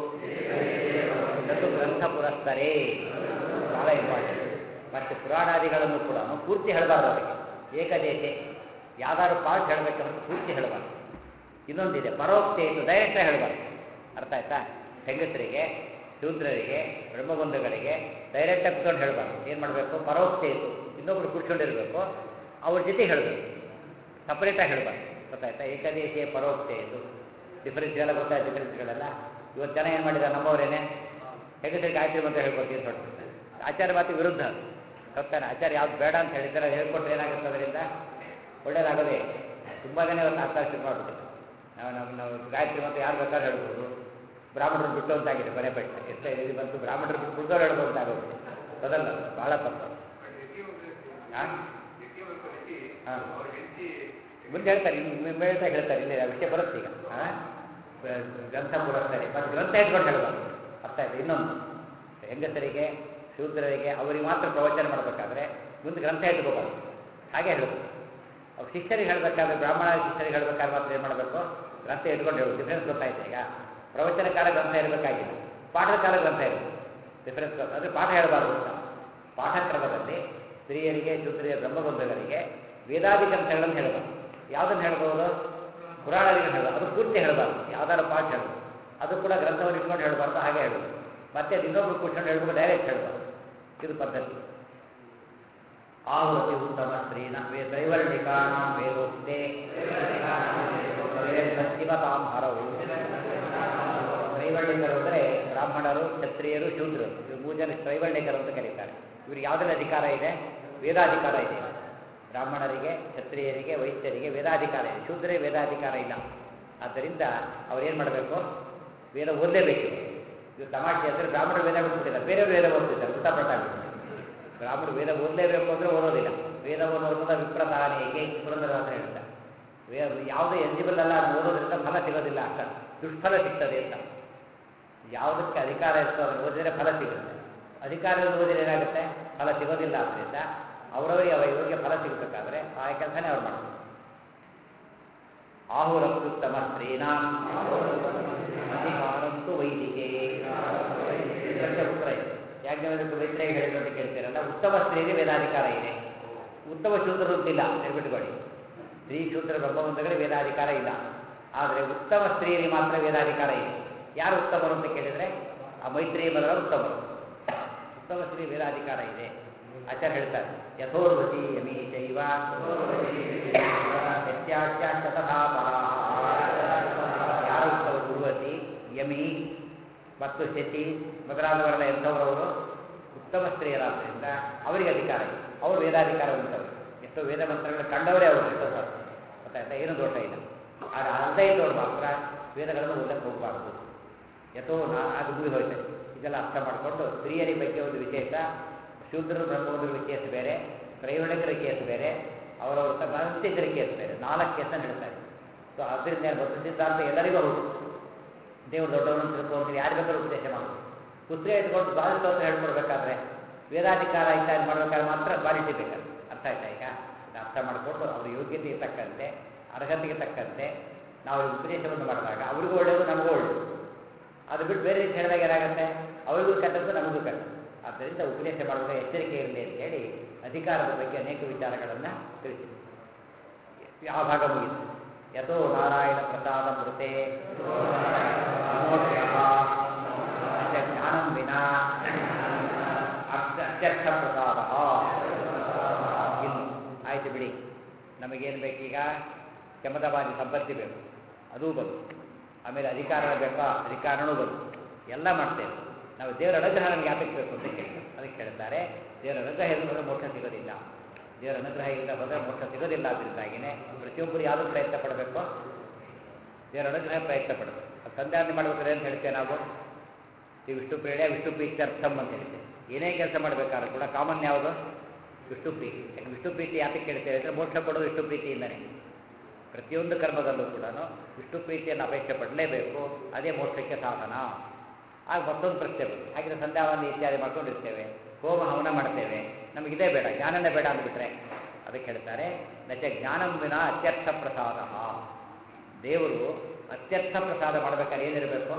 ನತು ಗ್ರಂಥ ಪುರಸ್ತರೇ ಬಹಳ ಇಂಪಾರ್ಟೆಂಟ್ ಮತ್ತು ಪುರಾಣಾದಿಗಳನ್ನು ಕೂಡ ಪೂರ್ತಿ ಹೇಳಬಾರ್ದು ಅವರಿಗೆ ಏಕದೇಶೆ ಯಾವ್ದಾದ್ರು ಪಾರ್ಟ್ ಹೇಳಬೇಕು ಹೊರತು ಪೂರ್ತಿ ಹೇಳಬಾರ್ದು ಇನ್ನೊಂದಿದೆ ಪರೋಕ್ಷೇತು ಡೈರೆಕ್ಟ್ ಹೇಳಬಾರ್ದು ಅರ್ಥ ಆಯ್ತಾ ಹೆಂಗಸರಿಗೆ ಶೂದ್ರರಿಗೆ ಬ್ರಹ್ಮಬಂಧುಗಳಿಗೆ ಡೈರೆಕ್ಟಾಗಿ ಕುತ್ಕೊಂಡು ಹೇಳಬಾರ್ದು ಏನು ಮಾಡಬೇಕು ಪರೋಕ್ಷೇತು ಇನ್ನೊಬ್ರು ಕೂತ್ಕೊಂಡಿರಬೇಕು ಅವ್ರ ಜೊತೆ ಹೇಳಬೇಕು ಸಪ್ರೇಟಾಗಿ ಹೇಳಬಾರ್ದು ಗೊತ್ತಾಯ್ತಾ ಏಕದೇಶೀಯ ಪರೋಕ್ಷೇತು ಡಿಫರೆನ್ಸ್ ಎಲ್ಲ ಗೊತ್ತಾಯ್ತು ಡಿಫರೆನ್ಸ್ಗಳೆಲ್ಲ ಇವತ್ತು ಜನ ಏನು ಮಾಡಿದ್ದಾರೆ ನಮ್ಮವರೇನೆ ಹೆಂಗಸರಿಗೆ ಗಾಯತ್ರಿ ಮಂತ್ರ ಹೇಳ್ಕೊಡ್ತೀವಿ ಅಂತ ಹೊರಟಿರ್ತಾರೆ ಆಚಾರ್ಯ ಮಾತಿಗೆ ವಿರುದ್ಧ ಗೊತ್ತಾನೆ ಆಚಾರ್ಯ ಯಾವ್ದು ಬೇಡ ಅಂತ ಹೇಳಿದ್ದಾರೆ ಅದು ಹೇಳ್ಕೊಟ್ರೆ ಏನಾಗುತ್ತೆ ಅದರಿಂದ ಒಳ್ಳೇದಾಗೋದೇ ತುಂಬ ಜನ ಇವತ್ತು ಅರ್ಥ ಶುರು ಮಾಡಿಬಿಟ್ಟಿದ್ದಾರೆ ನಾವು ನಮ್ಮ ನಾವು ಗಾಯತ್ರಿ ಮಂತ್ರ ಯಾರು ಬೇಕಾದ್ರೂ ಹೇಳ್ಬೋದು ಬ್ರಾಹ್ಮಣರು ಬಿಟ್ಟು ಅಂತಾಗಿದೆ ಕೊನೆ ಪೆಟ್ಟ ಎಷ್ಟೇ ಇದು ಬಂತು ಬ್ರಾಹ್ಮಣರು ಬಿಟ್ಟು ಬಿಟ್ಟವ್ರು ಹೇಳ್ಬೋದು ಅಂತ ಆಗೋದು ಅದಲ್ಲ ಬಹಳ ತಪ್ಪು ಹಾಂ ಹಾಂ ಮುಂದೆ ಹೇಳ್ತಾರೆ ಇನ್ನು ಹೇಳ್ತಾ ಹೇಳ್ತಾರೆ ಇಲ್ಲಿ ಆ ವಿಷಯ ಬರುತ್ತೆ ಈಗ ಆ? ಬ- ಗ್ರಂಥ ಪುರಸ್ತಾರೆ ಮತ್ತು ಗ್ರಂಥ ಇಟ್ಕೊಂಡು ಹೇಳಬಾರ್ದು ಅರ್ಥ ಆಯ್ತು ಇನ್ನೊಂದು ಹೆಂಗಸರಿಗೆ ಶೂದ್ರರಿಗೆ ಅವರಿಗೆ ಮಾತ್ರ ಪ್ರವಚನ ಮಾಡಬೇಕಾದ್ರೆ ಮುಂದೆ ಗ್ರಂಥ ಇಟ್ಕೋಬಾರ್ದು ಹಾಗೆ ಹೇಳಬೇಕು ಅವ್ರು ಶಿಷ್ಯರಿಗೆ ಹೇಳಬೇಕಾದ್ರೆ ಬ್ರಾಹ್ಮಣ ಶಿಷ್ಯರಿಗೆ ಹೇಳಬೇಕಾದ್ರೆ ಮಾತ್ರ ಏನು ಮಾಡಬೇಕು ಗ್ರಂಥ ಇಟ್ಕೊಂಡು ಹೇಳೋದು ಡಿಫ್ರೆನ್ಸ್ ಗೊತ್ತಾಯ್ತು ಈಗ ಪ್ರವಚನ ಕಾಲ ಗ್ರಂಥ ಇರಬೇಕಾಗಿಲ್ಲ ಪಾಠದ ಕಾಲ ಗ್ರಂಥ ಇರಬೇಕು ಡಿಫ್ರೆನ್ಸ್ ಅಂದರೆ ಪಾಠ ಹೇಳಬಾರ್ದು ಅಂತ ಪಾಠಕ್ರಮದಲ್ಲಿ ಸ್ತ್ರೀಯರಿಗೆ ಶೂದ್ರಿಯ ಬ್ರಹ್ಮಬಂಧುಗಳಿಗೆ ವೇದಾದಿ ಗ್ರಂಥಗಳನ್ನು ಹೇಳಬಾರ್ದು ಯಾವುದನ್ನು ಹೇಳ್ಬೋದು ಪುರಾಣಗಳನ್ನು ಹೇಳಬಾರ್ದು ಅದು ಪೂರ್ತಿ ಹೇಳಬಾರ್ದು ಯಾವ್ದಾದ್ರು ಪಾಠ ಹೇಳೋದು ಅದು ಕೂಡ ಗ್ರಂಥವನ್ನು ಇಟ್ಕೊಂಡು ಹೇಳಬಾರ್ದು ಹಾಗೆ ಹೇಳೋದು ಮತ್ತೆ ಅದು ಇನ್ನೊಬ್ರು ಕೂತ್ಕೊಂಡು ಹೇಳ್ಬೇಕು ಡೈರೆಕ್ಟ್ ಹೇಳಬಾರ್ದು ಇದು ಪದ್ಧತಿ ಆಹುತಿ ಉತ್ತಮ ಸ್ತ್ರೀನ ವೇ ದೈವರ್ಣಿಕಾಣಾಂ ವೇದೋಕ್ತೆ ಪಶ್ಚಿಮತಾಂ ಹರವು ತ್ರೈವರ್ಣಿಕರು ಅಂದರೆ ಬ್ರಾಹ್ಮಣರು ಕ್ಷತ್ರಿಯರು ಶೂದ್ರರು ಇವರು ಮೂರು ಜನ ತ್ರೈವರ್ಣಿಕರು ಅಂತ ಕರೀತಾರೆ ಇವ್ರಿಗೆ ಯಾವುದೆಲ್ಲ ಅಧಿಕಾರ ಇದೆ ವೇದಾಧಿಕಾರ ಇದೆ ಬ್ರಾಹ್ಮಣರಿಗೆ ಕ್ಷತ್ರಿಯರಿಗೆ ವೈದ್ಯರಿಗೆ ವೇದಾಧಿಕಾರ ಇದೆ ಶೂದ್ರರಿಗೆ ವೇದಾಧಿಕಾರ ಇಲ್ಲ ಆದ್ದರಿಂದ ಅವ್ರೇನು ಮಾಡಬೇಕು ವೇದ ಓದಲೇಬೇಕು ಇವ್ರು ತಮಾಷೆ ಅಂದರೆ ಬ್ರಾಹ್ಮಣರು ವೇದ ಬಿಟ್ಬಿಟ್ಟಿದ್ದಾರೆ ಬೇರೆ ವೇದ ಓದ್ತಿದ್ದಾರೆ ಉಲ್ಟಾಪಟ್ಟಾಗ್ಬಿಟ್ಟಿದೆ ಬ್ರಾಹ್ಮಣರು ವೇದ ಓದಲೇಬೇಕು ಅಂದರೆ ಓದೋದಿಲ್ಲ ವೇದವನ್ನು ಓದೋದ ವಿಪ್ರಧಾನೇಗೆ ಪುರಂದರದಾಸ ಹೇಳ್ತಾರೆ ವೇದ ಯಾವುದೇ ಎಲಿಜಿಬಲ್ ಅಲ್ಲ ಅದನ್ನು ಓದೋದ್ರಿಂದ ಫಲ ಸಿಗೋದಿಲ್ಲ ಅಂತ ದುಷ್ಫಲ ಸಿಗ್ತದೆ ಅಂತ ಯಾವುದಕ್ಕೆ ಅಧಿಕಾರ ಇರ್ತೋ ಅದನ್ನು ಓದಿದರೆ ಫಲ ಸಿಗುತ್ತೆ ಅಧಿಕಾರವನ್ನು ಓದಿದ್ರೆ ಏನಾಗುತ್ತೆ ಫಲ ಸಿಗೋದಿಲ್ಲ ಆದ್ದರಿಂದ ಅವರವರಿಗೆ ಅವರ ಯೋಗ್ಯ ಫಲ ಸಿಗಬೇಕಾದ್ರೆ ಆ ಕೆಲಸನೇ ಅವ್ರು ಮಾಡಬೇಕು ಆಹುರತ್ಯುತ್ತಮ ಸ್ತ್ರೀನಾಂ ಅಧಿಕಾರಂತು ವೈದಿಕೆ ಇದಕ್ಕೆ ಉತ್ತರ ಇದೆ ಯಾಜ್ಞವಲ್ಕ್ಯ ಮೈತ್ರೇಯ ಹೇಳಿದ್ರು ಅಂತ ಕೇಳ್ತೀರಲ್ಲ ಉತ್ತಮ ಸ್ತ್ರೀಗೆ ವೇದಾಧಿಕಾರ ಇದೆ ಉತ್ತಮ ಶೂದ್ರರು ಅಂತಿಲ್ಲ ನೆನ್ಬಿಟ್ಕೊಳ್ಳಿ ಸ್ತ್ರೀ ಶೂದ್ರ ಬ್ರಹ್ಮವಂತಗಳಿಗೆ ವೇದಾಧಿಕಾರ ಇಲ್ಲ ಆದರೆ ಉತ್ತಮ ಸ್ತ್ರೀಯರಿಗೆ ಮಾತ್ರ ವೇದಾಧಿಕಾರ ಇದೆ ಯಾರು ಉತ್ತಮರು ಅಂತ ಕೇಳಿದರೆ ಆ ಮೈತ್ರೇಯ ಮೊದಲ ಉತ್ತಮರು ಉತ್ತಮ ಸ್ತ್ರೀ ವೇದಾಧಿಕಾರ ಇದೆ ಆಚಾರ್ಯ ಹೇಳ್ತಾರೆ ಯಥೋರ್ವತಿ ಯಮಿ ಚೈವ ಯತ್ಯಾಚ್ಯಾಶ್ಚ ತಥಾ ಪರಾಃ. ಯಾರು ಉತ್ತಮ ಉರ್ವತಿ ಯಮಿ ಮತ್ತು ಶಚಿ ಮೊದಲಾದವರೆಲ್ಲ ಎಂಥವರವರು ಉತ್ತಮ ಸ್ತ್ರೀಯರಾದ್ದರಿಂದ ಅವರಿಗೆ ಅಧಿಕಾರ ಇದೆ ಅವರು ವೇದಾಧಿಕಾರ ಉಂಟವರು ಎಷ್ಟೋ ವೇದ ಮಂತ್ರಗಳು ಕಂಡವರೇ ಅವರು ಎಷ್ಟೋ ಸಲ ಗೊತ್ತಾಯ್ತಾ ಏನು ದೋಷ ಇಲ್ಲ ಆದರೆ ಅರ್ಧ ಇದ್ದವ್ರು ಮಾತ್ರ ವೇದಗಳನ್ನು ಓದಕ್ಕೆ ಹೋಗಬಾರ್ದು ಯಥೋ ನಾ ಅದು ಮುಗಿದು ಹೋಯ್ತು ಇದೆಲ್ಲ ಅರ್ಥ ಮಾಡಿಕೊಂಡು ಸ್ತ್ರೀಯರ ಬಗ್ಗೆ ಒಂದು ವಿಶೇಷ ಶೂದ್ರರು ಬ್ರಹ್ಮವಂತಗಳ ಕೇಸ್ ಬೇರೆ ತ್ರೈವಣಿಕರ ಕೇಸ್ ಬೇರೆ ಅವರವರ ಮನಸ್ಸಿಗರ ಕೇಸ್ ಬೇರೆ ನಾಲ್ಕು ಕೇಸನ್ನು ಹೇಳ್ತಾರೆ ಸೊ ಅದರಿಂದ ಏನು ಗೊತ್ತು ಸಿದ್ಧಾಂತ ಎಲ್ಲರಿಗೂ ಹೌದು ದೇವರು ದೊಡ್ಡವರನ್ನು ತಿಳ್ಕೊಂಡು ಯಾರು ಬೇಕಾದ್ರೂ ಉಪದೇಶ ಮಾಡೋದು ಪುತ್ರಿ ಇಟ್ಕೊಂಡು ದ್ವಾದಶೋತ್ತರ ಹೇಳ್ಕೊಡ್ಬೇಕಾದ್ರೆ ವೇದಾಧಿಕಾರ ಇತ್ಯಾದಿ ಮಾಡ್ಬೇಕಾದ್ರೆ ಮಾತ್ರ ಕ್ವಾಲಿಟಿ ಬೇಕಾದ್ರೆ ಅರ್ಥ ಆಯ್ತಾ ಈಗ ಇದು ಅರ್ಥ ಮಾಡಿಕೊಂಡು ಅವ್ರ ಯೋಗ್ಯತೆಗೆ ತಕ್ಕಂತೆ ಅರ್ಹತೆಗೆ ತಕ್ಕಂತೆ ನಾವು ಈ ಉಪದೇಶವನ್ನು ಮಾಡಿದಾಗ ಅವ್ರಿಗೂ ಒಳ್ಳೆಯದು ನಮಗೂ ಒಳ್ಳೆಯದು ಅದು ಬಿಟ್ಟು ಬೇರೆ ರೀತಿ ಹೇಳಿದಾಗ ಏನಾಗುತ್ತೆ ಅವರಿಗೂ ಕೆಟ್ಟದ್ದು ನಮಗೂ ಕೆಟ್ಟದ್ದು ಆದ್ದರಿಂದ ಉಪದೇಶ ಮಾಡುವಾಗ ಎಚ್ಚರಿಕೆ ಇರಲಿ ಅಂತ ಹೇಳಿ ಅಧಿಕಾರದ ಬಗ್ಗೆ ಅನೇಕ ವಿಚಾರಗಳನ್ನು ತಿಳಿಸಿದೆ ಆ ಭಾಗ ಮುಗಿತು ಯಥೋ ನಾರಾಯಣ ಪ್ರಸಾದ ಮೃತೆ ಅಮೋಘ್ಯಃ ಅಸ್ಯ ಜ್ಞಾನಂ ವಿನಾ ಅರ್ಥ- ಅತ್ಯರ್ಥ ಪ್ರಸಾದ ಇನ್ನು ಆಯ್ತು ಬಿಡಿ ನಮಗೇನು ಬೇಕೀಗ ಕೆಮದವಾದಿ ಸಂಪತ್ತಿ ಬೇಕು ಅದೂ ಬಂತು ಆಮೇಲೆ ಅಧಿಕಾರ ಬೇಕಾ ಅಧಿಕಾರನೂ ಬಂತು ಎಲ್ಲ ಮಾಡ್ತೇವೆ ನಾವು ದೇವರ ಅನುಗ್ರಹ ನಮ್ಗೆ ಯಾತಕ್ಕೆ ಬೇಕು ಅಂತ ಕೇಳ್ತಾರೆ ಅದಕ್ಕೆ ಹೇಳ್ತಾರೆ ದೇವರ ಅನುಗ್ರಹ ಇಲ್ಲದೆ ಹೋದರೆ ಮೋಕ್ಷ ಸಿಗೋದಿಲ್ಲ ದೇವರ ಅನುಗ್ರಹ ಇಲ್ಲದೆ ಹೋದರೆ ಮೋಕ್ಷ ಸಿಗೋದಿಲ್ಲ ಅದರಿಂದಾಗಿನೇ ಪ್ರತಿಯೊಬ್ಬರು ಯಾವುದು ಪ್ರಯತ್ನ ಪಡಬೇಕು ದೇವರ ಅನುಗ್ರಹ ಪ್ರಯತ್ನ ಪಡಬೇಕು ಅದು ಸಂಧಾನ ಮಾಡಬೇಕಾದ್ರೆ ಅಂತ ಹೇಳ್ತೇವೆ ನಾವು ಈ ವಿಷ್ಣು ಪ್ರೇರಣೆ ವಿಷ್ಣು ಪ್ರೀತ್ಯರ್ಥಂ ಅಂತ ಹೇಳ್ತೇವೆ ಏನೇ ಕೆಲಸ ಮಾಡಬೇಕಾದ್ರೂ ಕೂಡ ಕಾಮನ್ ಯಾವುದು ವಿಷ್ಣು ಪ್ರೀತಿ ಯಾಕೆ ವಿಷ್ಣು ಪ್ರೀತಿ ಯಾತಕ್ಕೆ ಕೇಳ್ತೇವೆ ಅಂದರೆ ಮೋಕ್ಷ ಕೊಡೋದು ವಿಷ್ಣು ಪ್ರೀತಿಯಿಂದನೇ ಪ್ರತಿಯೊಂದು ಕರ್ಮದಲ್ಲೂ ಕೂಡ ವಿಷ್ಣು ಪ್ರೀತಿಯನ್ನು ಅಪೇಕ್ಷೆ ಪಡಲೇಬೇಕು ಅದೇ ಮೋಕ್ಷಕ್ಕೆ ಸಾಧನ ಆಗ ಮತ್ತೊಂದು ಪ್ರಶ್ನೆ ಬಂತು ಹಾಗೆ ಸಂಧ್ಯಾವಂದಿ ಇತ್ಯಾದಿ ಮಾಡ್ಕೊಂಡಿರ್ತೇವೆ ಹೋಮ ಹವನ ಮಾಡ್ತೇವೆ ನಮಗಿದೇ ಬೇಡ ಜ್ಞಾನನೇ ಬೇಡ ಅಂದ್ಬಿಟ್ರೆ ಅದಕ್ಕೆ ಹೇಳ್ತಾರೆ ನಚ ಜ್ಞಾನಂ ವಿನ ಅತ್ಯರ್ಥ ಪ್ರಸಾದ ದೇವರು ಅತ್ಯರ್ಥ ಪ್ರಸಾದ ಮಾಡ್ಬೇಕಾದ್ರೆ ಏನಿರಬೇಕು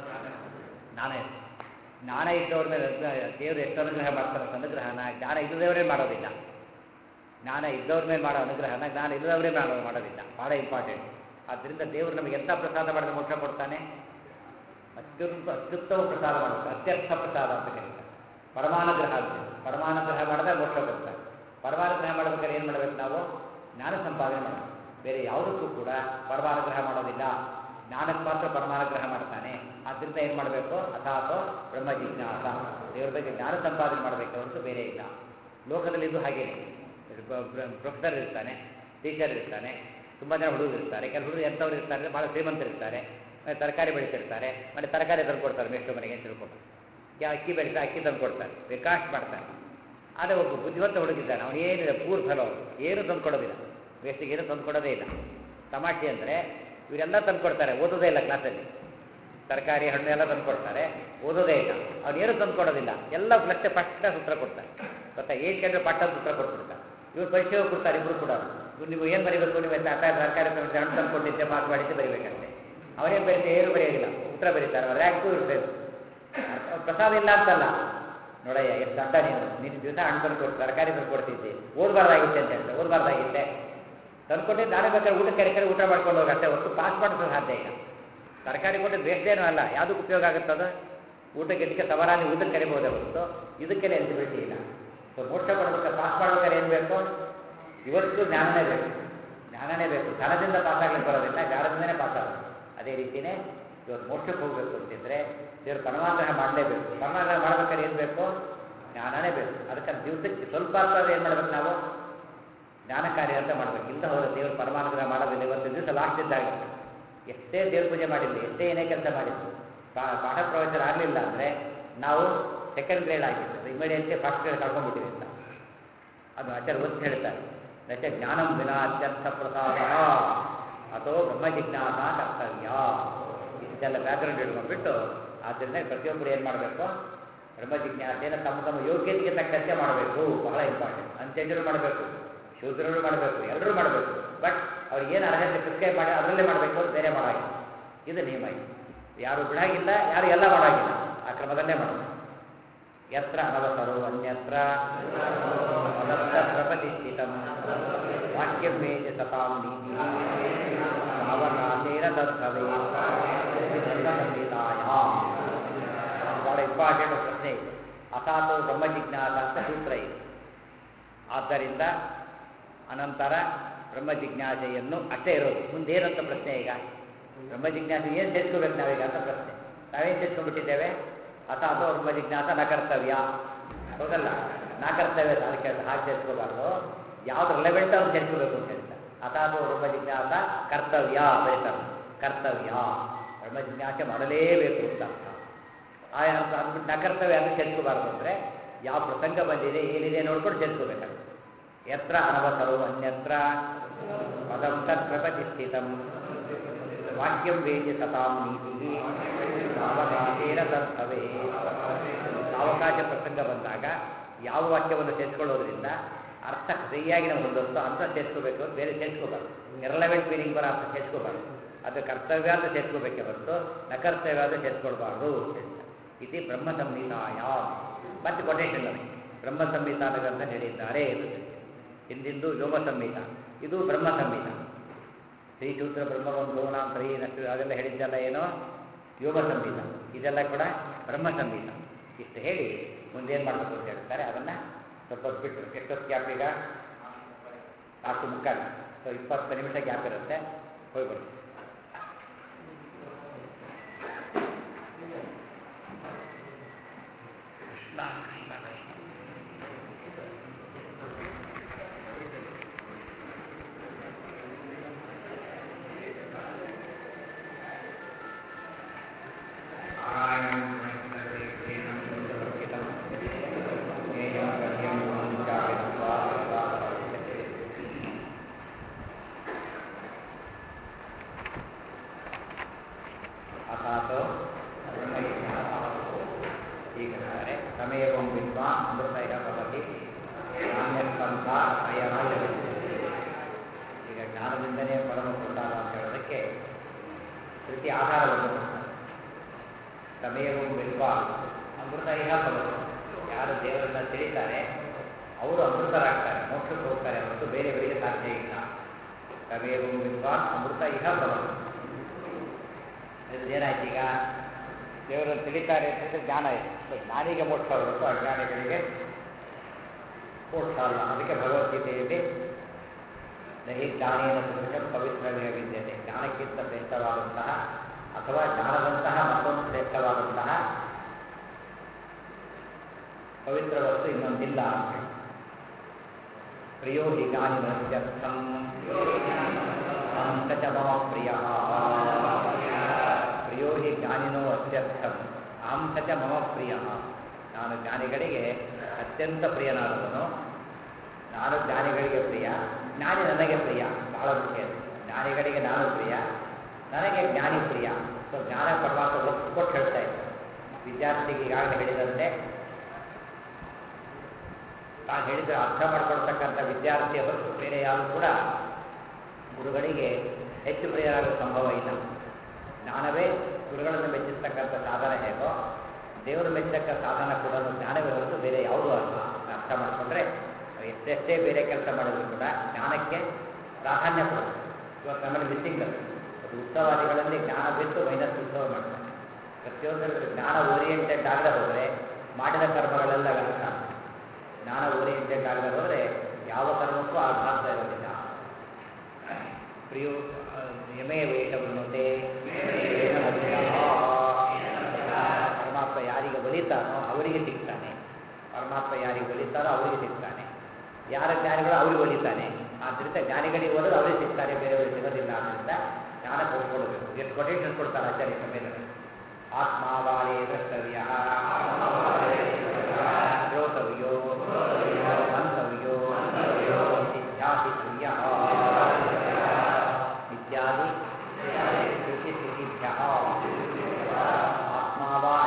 ಜ್ಞಾನ ಇರಬೇಕು ಜ್ಞಾನ ಇದ್ದವ್ರ ಮೇಲೆ ಅನುಗ್ರಹ- ದೇವರು ಎಷ್ಟು ಅನುಗ್ರಹ ಮಾಡ್ತಾರೆ ಅಂತ ಅನುಗ್ರಹನ ಜ್ಞಾನ ಇಲ್ಲದವರೇ ಮಾಡೋದಿಲ್ಲ ಜ್ಞಾನ ಇದ್ದವ್ರ ಮೇಲೆ ಮಾಡೋ ಅನುಗ್ರಹನ ಜ್ಞಾನ ಇಲ್ಲದವರೇ ಮಾಡೋ ಮಾಡೋದಿಲ್ಲ ಭಾಳ ಇಂಪಾರ್ಟೆಂಟ್ ಆದ್ದರಿಂದ ದೇವರು ನಮಗೆ ಎಂಥ ಪ್ರಸಾದ ಮಾಡಿದ್ರೆ ಮೋಕ್ಷ ಕೊಡ್ತಾನೆ ಅತ್ಯುತ್ತ ಅತ್ಯುತ್ತಮ ಪ್ರಸಾದ ಮಾಡಬೇಕು ಅತ್ಯರ್ಥ ಪ್ರಸಾದ ಅಂತ ಕರೀತಾರೆ ಪರಮಾನುಗ್ರಹ ಅಂತ ಪರಮಾನುಗ್ರಹ ಮಾಡಿದ್ರೆ ಮೋಕ್ಷ ಕೊಡ್ತಾರೆ ಪರಮಾನುಗ್ರಹ ಮಾಡ್ಬೇಕಾದ್ರೆ ಏನು ಮಾಡ್ಬೇಕು ನಾವು ಜ್ಞಾನ ಸಂಪಾದನೆ ಮಾಡಬೇಕು ಬೇರೆ ಯಾವುದಕ್ಕೂ ಕೂಡ ಪರಮಾನುಗ್ರಹ ಮಾಡೋದಿಲ್ಲ ಜ್ಞಾನಕ್ಕೆ ಮಾತ್ರ ಪರಮಾನುಗ್ರಹ ಮಾಡ್ತಾನೆ ಆದ್ದರಿಂದ ಏನು ಮಾಡಬೇಕು ಅಥಾತೋ ಬ್ರಹ್ಮ ಜಿಜ್ಞಾಸ ದೇವರ ಬಗ್ಗೆ ಜ್ಞಾನ ಸಂಪಾದನೆ ಮಾಡಬೇಕು ಹೊರತು ಬೇರೆ ಇಲ್ಲ ಲೋಕದಲ್ಲಿ ಇದು ಹಾಗೇನೆ ಪ್ರೊಫೆಸರ್ ಇರ್ತಾನೆ ಟೀಚರ್ ಇರ್ತಾನೆ ತುಂಬ ಜನ ಹುಡುಗರು ಇರ್ತಾರೆ ಕೆಲವು ಹುಡುಗರು ಎಂಥವ್ರು ಇರ್ತಾರೆ ಭಾಳ ಶ್ರೀಮಂತರಿರ್ತಾರೆ ಮತ್ತೆ ತರಕಾರಿ ಬೆಳೀತಿರ್ತಾರೆ ಮತ್ತೆ ತರಕಾರಿ ತಂದು ಕೊಡ್ತಾರೆ ಮೇಷ್ಟು ಮನೆಗೆ ಅಂತ ತಿಳ್ಕೊಂಡು ಯಾ ಅಕ್ಕಿ ಬೆಳೀತಾ ಅಕ್ಕಿ ತಂದು ಕೊಡ್ತಾರೆ ಬೇಕಾಷ್ಟು ಮಾಡ್ತಾರೆ ಆದರೆ ಒಬ್ಬ ಬುದ್ಧಿವಂತ ಹುಡುಗಿದ್ದಾನೆ ಅವನು ಏನಿದೆ ಪೂರ್ ಫೆಲೋ ಏನು ತಂದು ಕೊಡೋದಿಲ್ಲ ವೇಸ್ಟಿಗೆ ಏನು ತಂದು ಕೊಡೋದೇ ಇಲ್ಲ ತಮಾಷೆ ಅಂದರೆ ಇವರೆಲ್ಲ ತಂದು ಕೊಡ್ತಾರೆ ಓದೋದೇ ಇಲ್ಲ ಕ್ಲಾಸಲ್ಲಿ ತರಕಾರಿ ಹಣ್ಣು ಎಲ್ಲ ತಂದು ಕೊಡ್ತಾರೆ ಓದೋದೇ ಇಲ್ಲ ಅವನೇನು ತಂದು ಕೊಡೋದಿಲ್ಲ ಎಲ್ಲ ಫ್ಲಷ್ಟೇ ಫಸ್ಟ್ ಉತ್ತರ ಕೊಡ್ತಾರೆ ಗೊತ್ತಾ ಏನು ಕೇಳಿದ್ರೆ ಪಟ್ಟದ ಉತ್ತರ ಕೊಟ್ಬಿಡ್ತಾರೆ ಇವ್ರು ಪರೀಕ್ಷೆ ಹೋಗಿ ಕೊಡ್ತಾರೆ ಇಬ್ಬರು ಕೂಡ ಇವ್ರು ನೀವು ಏನು ಬರೀಬೇಕು ನೀವು ತರಕಾರಿ ತರಕಾರಿ ತಂದು ಹಣ್ಣು ತಂದು ಕೊಟ್ಟಿದ್ದೆ ಪಾಸ್ ಮಾಡಿದ್ದೆ ಬರೀಬೇಕಂತೆ ಅವರೇನು ಬರೀತೆ ಏನು ಬರೆಯೋದಿಲ್ಲ ಉತ್ತರ ಬರೀತಾರೆ ಅವ್ರ ರ್ಯಾಂಕು ಇರ್ತೇವೆ ಪ್ರಸಾದ ಇಲ್ಲ ಅಂತಲ್ಲ ನೋಡಯ್ಯ ಎಷ್ಟು ದಡ್ಡ ನೀನು ನಿನ್ನ ದಿವಸ ಹಣ್ಣು ತಂದು ಕೊಟ್ಟು ತರಕಾರಿ ತಂದು ಕೊಡ್ತಿದ್ದೆ ಓದಬಾರ್ದಾಗಿತ್ತೆ ಅಂತ ಹೇಳ್ತಾರೆ ಓದಬಾರ್ದಾಗಿತ್ತೆ ತಂದ್ಕೊಟ್ಟಿದ್ದು ನಾನೇ ಬೇಕಾದ್ರೆ ಊಟಕ್ಕೆ ಕರೆ ಊಟ ಮಾಡ್ಕೊಂಡು ಹೋಗಿ ಅಷ್ಟೇ ಹೊತ್ತು ಪಾಸ್ ಮಾಡೋದು ಸಾಧ್ಯ ಇಲ್ಲ ತರಕಾರಿ ಕೊಟ್ಟು ವೇಸ್ಟೇನೂ ಅಲ್ಲ ಯಾವುದಕ್ಕೆ ಉಪಯೋಗ ಆಗುತ್ತದ ಊಟಕ್ಕೆ ಇದಕ್ಕೆ ಸವರಾನಿ ಊಟಕ್ಕೆ ಕರಿಬೋದೇ ಹೊರತು ಇದಕ್ಕೆಲ್ಲ ಎಲಿಜಿಬಿಲಿಟಿ ಇಲ್ಲ ಸೊ ಮೋಕ್ಷ ಕೊಡ್ಬೇಕಾದ್ರೆ ಪಾಸ್ ಮಾಡ್ಬೇಕಾದ್ರೆ ಏನು ಬೇಕು ಇವತ್ತು ಜ್ಞಾನನೇ ಬೇಕು ಜ್ಞಾನನೇ ಬೇಕು ಧನದಿಂದ ಪಾಸ್ ಆಗ್ಲಿಕ್ಕೆ ಬರೋದಿಲ್ಲ ಜ್ಞಾನದಿಂದನೇ ಪಾಸ್ ಆಗೋದು ಅದೇ ರೀತಿಯೇ ಇವತ್ತು ಮೋಕ್ಷಕ್ಕೆ ಹೋಗಬೇಕು ಅಂತಿದ್ರೆ ದೇವರು ಪರಮಾಗ್ರಹ ಮಾಡಲೇಬೇಕು ಪರಮಾಗ್ರಹ ಮಾಡ್ಬೇಕಾದ್ರೆ ಏನು ಬೇಕು ಜ್ಞಾನನೇ ಬೇಕು ಅದಕ್ಕೆ ದಿವಸಕ್ಕೆ ಸ್ವಲ್ಪ ಆದ್ರೂ ಏನು ಮಾಡ್ಬೇಕು ನಾವು ಜ್ಞಾನ ಕಾರ್ಯ ಅಂತ ಮಾಡ್ಬೇಕು ಇಲ್ಲ ಹೋದ್ರೆ ದೇವರು ಪರಮಾನುಗ್ರಹ ಮಾಡೋದಿಲ್ಲ ಇವತ್ತು ದಿವಸ ಲಾಸ್ಟ್ ಇದ್ದಾಗ ಎಷ್ಟೇ ದೇವ್ರ ಪೂಜೆ ಮಾಡಿರಲಿ ಎಷ್ಟೇ ಏನೇ ಕೆಲಸ ಮಾಡಿರಲಿ ಪಾ- ಪಾಠ ಪ್ರವಚನ ಆಗಲಿಲ್ಲ ಅಂದರೆ ನಾವು ಸೆಕೆಂಡ್ ಗ್ರೇಡ್ ಆಗಿರ್ತದೆ ಇಮಿಡಿಯೇಟ್ಲಿ ಫಸ್ಟ್ ಗ್ರೇಡ್ ಕಳ್ಕೊಂಡ್ಬಿಟ್ಟಿವಿ ಅಂತ ಅದು ಆಚಾರ್ಯ ಒತ್ತಿ ಹೇಳ್ತಾರೆ ನಚ ಜ್ಞಾನಂ ವಿನಾ ಅತ್ಯರ್ಥ ಪ್ರಸಾದ ಅಥೋ ಬ್ರಹ್ಮ ಜಿಜ್ಞಾಸ ಕರ್ತವ್ಯ ಇಷ್ಟೆಲ್ಲ ಬ್ಯಾಕ್ಗ್ರೌಂಡ್ ಇಟ್ಕೊಂಡ್ಬಿಟ್ಟು ಆದ್ದರಿಂದ ಪ್ರತಿಯೊಬ್ಬರು ಏನು ಮಾಡಬೇಕು ಬ್ರಹ್ಮ ಜಿಜ್ಞಾಸೆಯನ್ನು ತಮ್ಮ ತಮ್ಮ ಯೋಗ್ಯತೆಗೆ ತಕ್ಕಂತೆ ಮಾಡಬೇಕು ಬಹಳ ಇಂಪಾರ್ಟೆಂಟ್ ಅಂತ್ಯಜರು ಮಾಡಬೇಕು ಶೂದ್ರರು ಮಾಡಬೇಕು ಎಲ್ಲರೂ ಮಾಡಬೇಕು ಬಟ್ ಅವ್ರು ಏನು ಅರ್ಹತೆ ಪ್ರಿಸ್ಕ್ರೈಬ್ ಮಾಡಿ ಅದರಲ್ಲೇ ಮಾಡಬೇಕು ಅಂತ ಬೇರೆ ಮಾಡಾಗಿಲ್ಲ ಇದು ನಿಯಮ ಇದೆ ಯಾರು ಬಿಡಾಗಿಲ್ಲ ಯಾರು ಎಲ್ಲ ಮಾಡಾಗಿಲ್ಲ ಆ ಕ್ರಮದಲ್ಲೇ ಮಾಡಬೇಕು ಯತ್ರ ಅನವಸರೋ ಅನ್ಯತ್ರ ಅನಂತ ಪ್ರಪತಿಷ್ಠಿತಂ ವಾಕ್ಯಂ ವೇದ ಸತಾಂ ನೀತಿ ಸಾವಕಾಶೇನ ತದ್ಭವೇ ಸಂಹಿತಾಯಾಮ್ ಬಹಳ ಇಂಪಾರ್ಟೆಂಟ್ ಪ್ರಶ್ನೆ ಇದೆ ಅಥಾತೋ ಬ್ರಹ್ಮ ಜಿಜ್ಞಾಸ ಅಂತ ಸೂತ್ರ ಇದೆ ಆದ್ದರಿಂದ ಅನಂತರ ಬ್ರಹ್ಮ ಜಿಜ್ಞಾಸೆಯನ್ನು ಅಷ್ಟೇ ಇರೋದು ಮುಂದೇನಂತ ಪ್ರಶ್ನೆ ಈಗ ಬ್ರಹ್ಮ ಜಿಜ್ಞಾಸೆ ಏನು ಸೇರ್ಕೋಬೇಕು ನಾವೀಗ ಅಂತ ಪ್ರಶ್ನೆ ನಾವೇನು ಸೇರ್ಕೊಂಡ್ಬಿಟ್ಟಿದ್ದೇವೆ ಅಥಾತೋ ಬ್ರಹ್ಮ ಜಿಜ್ಞಾಸ ನ ಕರ್ತವ್ಯ ಹೌದಲ್ಲ ನಾ ಕರ್ತವ್ಯ ಅಂತ ಅದಕ್ಕೆ ಹಾಗೆ ಸೇರ್ಕೋಬಾರ್ದು ಯಾವ್ದು ರಿಲೆವೆಂಟ್ ಅವ್ರು ಸೇರ್ಕೋಬೇಕು ಅಂತ ಹೇಳ್ತಾರೆ ಅಥಾತೋ ಬ್ರಹ್ಮ ಜಿಜ್ಞಾಸ ಕರ್ತವ್ಯ ಬರೀತಾರೆ ಕರ್ತವ್ಯ ಬ್ರಹ್ಮ ಜಿಜ್ಞಾಸೆ ಮಾಡಲೇಬೇಕು ಅಂತ ಅರ್ಥ ಆ ಅರ್ಥ ಅಂದ್ಬಿಟ್ಟು ನ ಕರ್ತವ್ಯ ಅಂತ ಸೇರ್ಕೋಬಾರ್ದು ಅಂದರೆ ಯಾವ ಪ್ರಸಂಗ ಬಂದಿದೆ ಏನಿದೆ ನೋಡ್ಕೊಂಡು ಸೇರ್ಕೋಬೇಕಾಗುತ್ತೆ ಯತ್ರ ಅನವಸರೋ ಅನ್ಯತ್ರ ಪದಂ ತತ್ ಪ್ರತಿಷ್ಠಿತಂ ವಾಕ್ಯಂ ವೇದ್ಯ ಸತಾಂ ನೀತಿ ಸಾವಕಾಶೇನ ತದ್ಭವೇ ಸಾವಕಾಶ ಪ್ರಸಂಗ ಬಂದಾಗ ಯಾವ ವಾಕ್ಯವನ್ನು ಸೇರಿಸ್ಕೊಳ್ಳೋದ್ರಿಂದ ಅರ್ಥ ಸರಿಯಾಗಿ ನಾವು ಹೊಂದೋಸ್ತೋ ಅಂತ ಸೇರಿಸ್ಕೋಬೇಕು ಅಂತ ಬೇರೆ ಸೇರಿಸ್ಕೋಬಾರ್ದು ಇರಲೆವೆಂಟ್ ಮೀನಿಂಗ್ ಬರೋ ಅರ್ಥ ಸೇರಿಸ್ಕೋಬಾರ್ದು ಅದು ಕರ್ತವ್ಯ ಅಂತ ಸೇರಿಸ್ಕೋಬೇಕೆ ಹೊರತು ನ ಕರ್ತವ್ಯ ಅಂತ ಸೇರಿಸ್ಕೊಳ್ಬಾರ್ದು ಇತಿ ಬ್ರಹ್ಮ ಸಂಹಿತಾಯ ಮತ್ತೆ ಕೊಟೇಶನ್ ಅದು ಬ್ರಹ್ಮ ಸಂಹಿತಾನ ಗ್ರಂಥ ಹೇಳಿದ್ದಾರೆ ಎಂದು ಹಿಂದಿಂದು ಯೋಗ ಸಂಹಿತ ಇದು ಬ್ರಹ್ಮ ಸಂಹಿತ ಶ್ರೀಶೂತ್ರ ಬ್ರಹ್ಮಬಂಧು ನಾಂ ತ್ರಯೀನಷ್ಟು ಅದೆಲ್ಲ ಹೇಳಿದ್ದೆಲ್ಲ ಏನೋ ಯೋಗ ಸಂಹಿತ ಇದೆಲ್ಲ ಕೂಡ ಬ್ರಹ್ಮ ಸಂಹಿತ ಇಷ್ಟು ಹೇಳಿ ಮುಂದೇನು ಮಾಡಬೇಕು ಅಂತ ಹೇಳ್ತಾರೆ ಅದನ್ನು ಸ್ವಲ್ಪ ಹೊತ್ತು ಬಿಟ್ಟು ಎಷ್ಟೊತ್ತು ಗ್ಯಾಪ್ ಈಗ ನಾಲ್ಕು ಮುಕ್ಕಾಲು ಸೊ ಇಪ್ಪತ್ತು ನಿಮಿಷ ಗ್ಯಾಪ್ ಇರುತ್ತೆ ಹೋಗಿ ಬನ್ನಿ ಕೃಷ್ಣ ಕೃಷ್ಣ ಕೃಷ್ಣ ಅಥಾತೋ ಹೀಗಾದರೆ ತಮೇವಂ ವಿದ್ವಾನ್ ಅಮೃತಯ ಭವತಿ ನಾಣ್ಯಸ್ಪಂಥ ಅಯನಾಯ ಈಗ ಜ್ಞಾನದಿಂದನೇ ಪರಮ ಪುರುಷಾರ ಅಂತ ಹೇಳೋದಕ್ಕೆ ಶ್ರುತಿ ಆಧಾರವನ್ನು ಕೊಡ್ತಾರೆ ತಮೇವಂ ವಿದ್ವಾನ್ ಅಮೃತ ಇಹ ಭವತಿ ಯಾರು ದೇವರನ್ನ ತಿಳಿತಾರೆ ಅವರು ಅಮೃತರಾಗ್ತಾರೆ ಮೋಕ್ಷಕ್ಕೆ ಹೋಗ್ತಾರೆ ಹೊರತು ಬೇರೆಯವರಿಗೆ ಸಾಧ್ಯ ಇಲ್ಲ ತಮೇವಂ ವಿದ್ವಾನ್ ಅಮೃತ ಇಹ ಭವತಿ ಏನಾಯ್ತು ಈಗ ದೇವರನ್ನು ತಿಳಿತಾರೆ ಅಂತಂದ್ರೆ ಜ್ಞಾನ ಇದೆ ಸೊ ಜ್ಞಾನಿಗೆ ಮೋಕ್ಷ ಹೊರತು ಅಜ್ಞಾನಿಗಳಿಗೆ ಮೋಕ್ಷ ಅಲ್ಲ ಅದಕ್ಕೆ ಭಗವದ್ಗೀತೆಯಲ್ಲಿ ನಹಿ ಜ್ಞಾನೇನ ಸದೃಶ ಪವಿತ್ರವೇ ವಿದ್ಯತೆ ಜ್ಞಾನಕ್ಕಿಂತ ಶ್ರೇಷ್ಠವಾದಂತಹ ಅಥವಾ ಜ್ಞಾನದಂತಹ ಮತ್ತೊಂದು ಶ್ರೇಷ್ಠವಾದಂತಹ ಪವಿತ್ರ ವಸ್ತು ಇನ್ನೊಂದಿಲ್ಲ ಅಂತ ಹೇಳಿ ಪ್ರಿಯೋ ಹಿ ಜ್ಞಾನಿನತ್ಯರ್ಥಂ ಚ ಮಮ ಪ್ರಿಯ ಪ್ರಿಯೋ ಹಿ ಜ್ಞಾನಿನೋ ಅತ್ಯರ್ಥಂ ಅಹಂ ಸಚ ಮಮ ಪ್ರಿಯ ನಾನು ಜ್ಞಾನಿಗಳಿಗೆ ಅತ್ಯಂತ ಪ್ರಿಯನಾದವನು ನಾನು ಜ್ಞಾನಿಗಳಿಗೆ ಪ್ರಿಯ ಜ್ಞಾನಿ ನನಗೆ ಪ್ರಿಯ ಬಹಳ ಮುಖ್ಯ ಅದು. ಜ್ಞಾನಿಗಳಿಗೆ ನಾನು ಪ್ರಿಯ ನನಗೆ ಜ್ಞಾನಿ ಪ್ರಿಯ ಸೊ ಜ್ಞಾನ ಪರಮಾತ್ಮ ಒತ್ತು ಕೊಟ್ಟು ಹೇಳ್ತಾ ಇದ್ದಾರೆ ವಿದ್ಯಾರ್ಥಿಗೆ ಈಗಾಗಲೇ ಹೇಳಿದಂತೆ ತಾನು ಹೇಳಿದ್ರೆ ಅರ್ಥ ಮಾಡ್ಕೊಳ್ತಕ್ಕಂಥ ವಿದ್ಯಾರ್ಥಿಯ ಹೊರತು ಬೇರೆ ಯಾರು ಕೂಡ ಗುರುಗಳಿಗೆ ಹೆಚ್ಚು ಪ್ರಿಯರಾಗುವ ಸಂಭವ ಇಲ್ಲ ಜ್ಞಾನವೇ ಗುರುಗಳನ್ನು ಮೆಚ್ಚಿಸ್ತಕ್ಕಂಥ ಸಾಧನ ಹೇಗೋ ದೇವರು ಮೆಚ್ಚಕ್ಕ ಸಾಧನ ಕೂಡ ಜ್ಞಾನವೇ ಹೊರತು ಬೇರೆ ಯಾವುದೂ ಅಲ್ಲ ಅರ್ಥ ಮಾಡಿಕೊಂಡ್ರೆ ಎಷ್ಟೆಷ್ಟೇ ಬೇರೆ ಕೆಲಸ ಮಾಡಿದ್ರು ಕೂಡ ಜ್ಞಾನಕ್ಕೆ ಪ್ರಾಧಾನ್ಯ ಕೊಡಬೇಕು ಇವತ್ತು ನಮ್ಮಲ್ಲಿ ಮಿಸ್ಸಿಂಗ್ ಅದು ಅದು ಉತ್ಸವಾದಿಗಳಲ್ಲಿ ಜ್ಞಾನ ಬಿಟ್ಟು ಮೈನಸ್ ಉತ್ಸವ ಮಾಡ್ತಾರೆ ಪ್ರತಿಯೊಂದರಲ್ಲೂ ಜ್ಞಾನ ಓರಿಯೆಂಟೆಡ್ ಆಗದೆ ಹೋದರೆ ಮಾಡಿದ ಕರ್ಮಗಳೆಲ್ಲ ವ್ಯರ್ಥ ಜ್ಞಾನ ಓರಿಯೆಂಟೆಡ್ ಆಗದೆ ಹೋದರೆ ಯಾವ ಕರ್ಮಕ್ಕೂ ಆ ಭಾಸ ಇರೋದಿಲ್ಲ ಪ್ರಿಯೋ ಯಮೇ ವೇಷ ವೃಣತೆ ಪರಮಾತ್ಮ ಯಾರಿಗೆ ಒಲಿತಾನೋ ಅವರಿಗೆ ಸಿಗ್ತಾನೆ ಪರಮಾತ್ಮ ಯಾರಿಗೆ ಒಲಿತಾನೋ ಅವರಿಗೆ ಸಿಗ್ತಾನೆ ಯಾರ ಜ್ಞಾನಿಗಳು ಅವ್ರಿಗೆ ಒಲಿತಾನೆ ಆದ್ದರಿಂದ ಜ್ಞಾನಿಗಳಿಗೆ ಹೋದ್ರೆ ಅವರಿಗೆ ಸಿಗ್ತಾನೆ ಬೇರೆಯವರಿಗೆ ಸಿಗೋದಿಲ್ಲ ಆದ್ದರಿಂದ ಜ್ಞಾನ ಕೊಡ್ಕೊಳ್ಬೇಕು ಎಷ್ಟು ಕೊಟೇಶನ್ ಕೊಡ್ತಾರೆ ಆಚಾರ್ಯ ಸಮೇತ ಆತ್ಮಾವಾರೇ ದ್ರಷ್ಟವ್ಯ ಶ್ರೋತವ್ಯೋ ಮಂತವ್ಯೋ ಧ್ಯಾಸಿತವ್ಯ ಇತ್ಯಾದಿ ಶ್ರುತಿ ಶ್ರುತಿಭ್ಯ ಆತ್ಮಾವಾ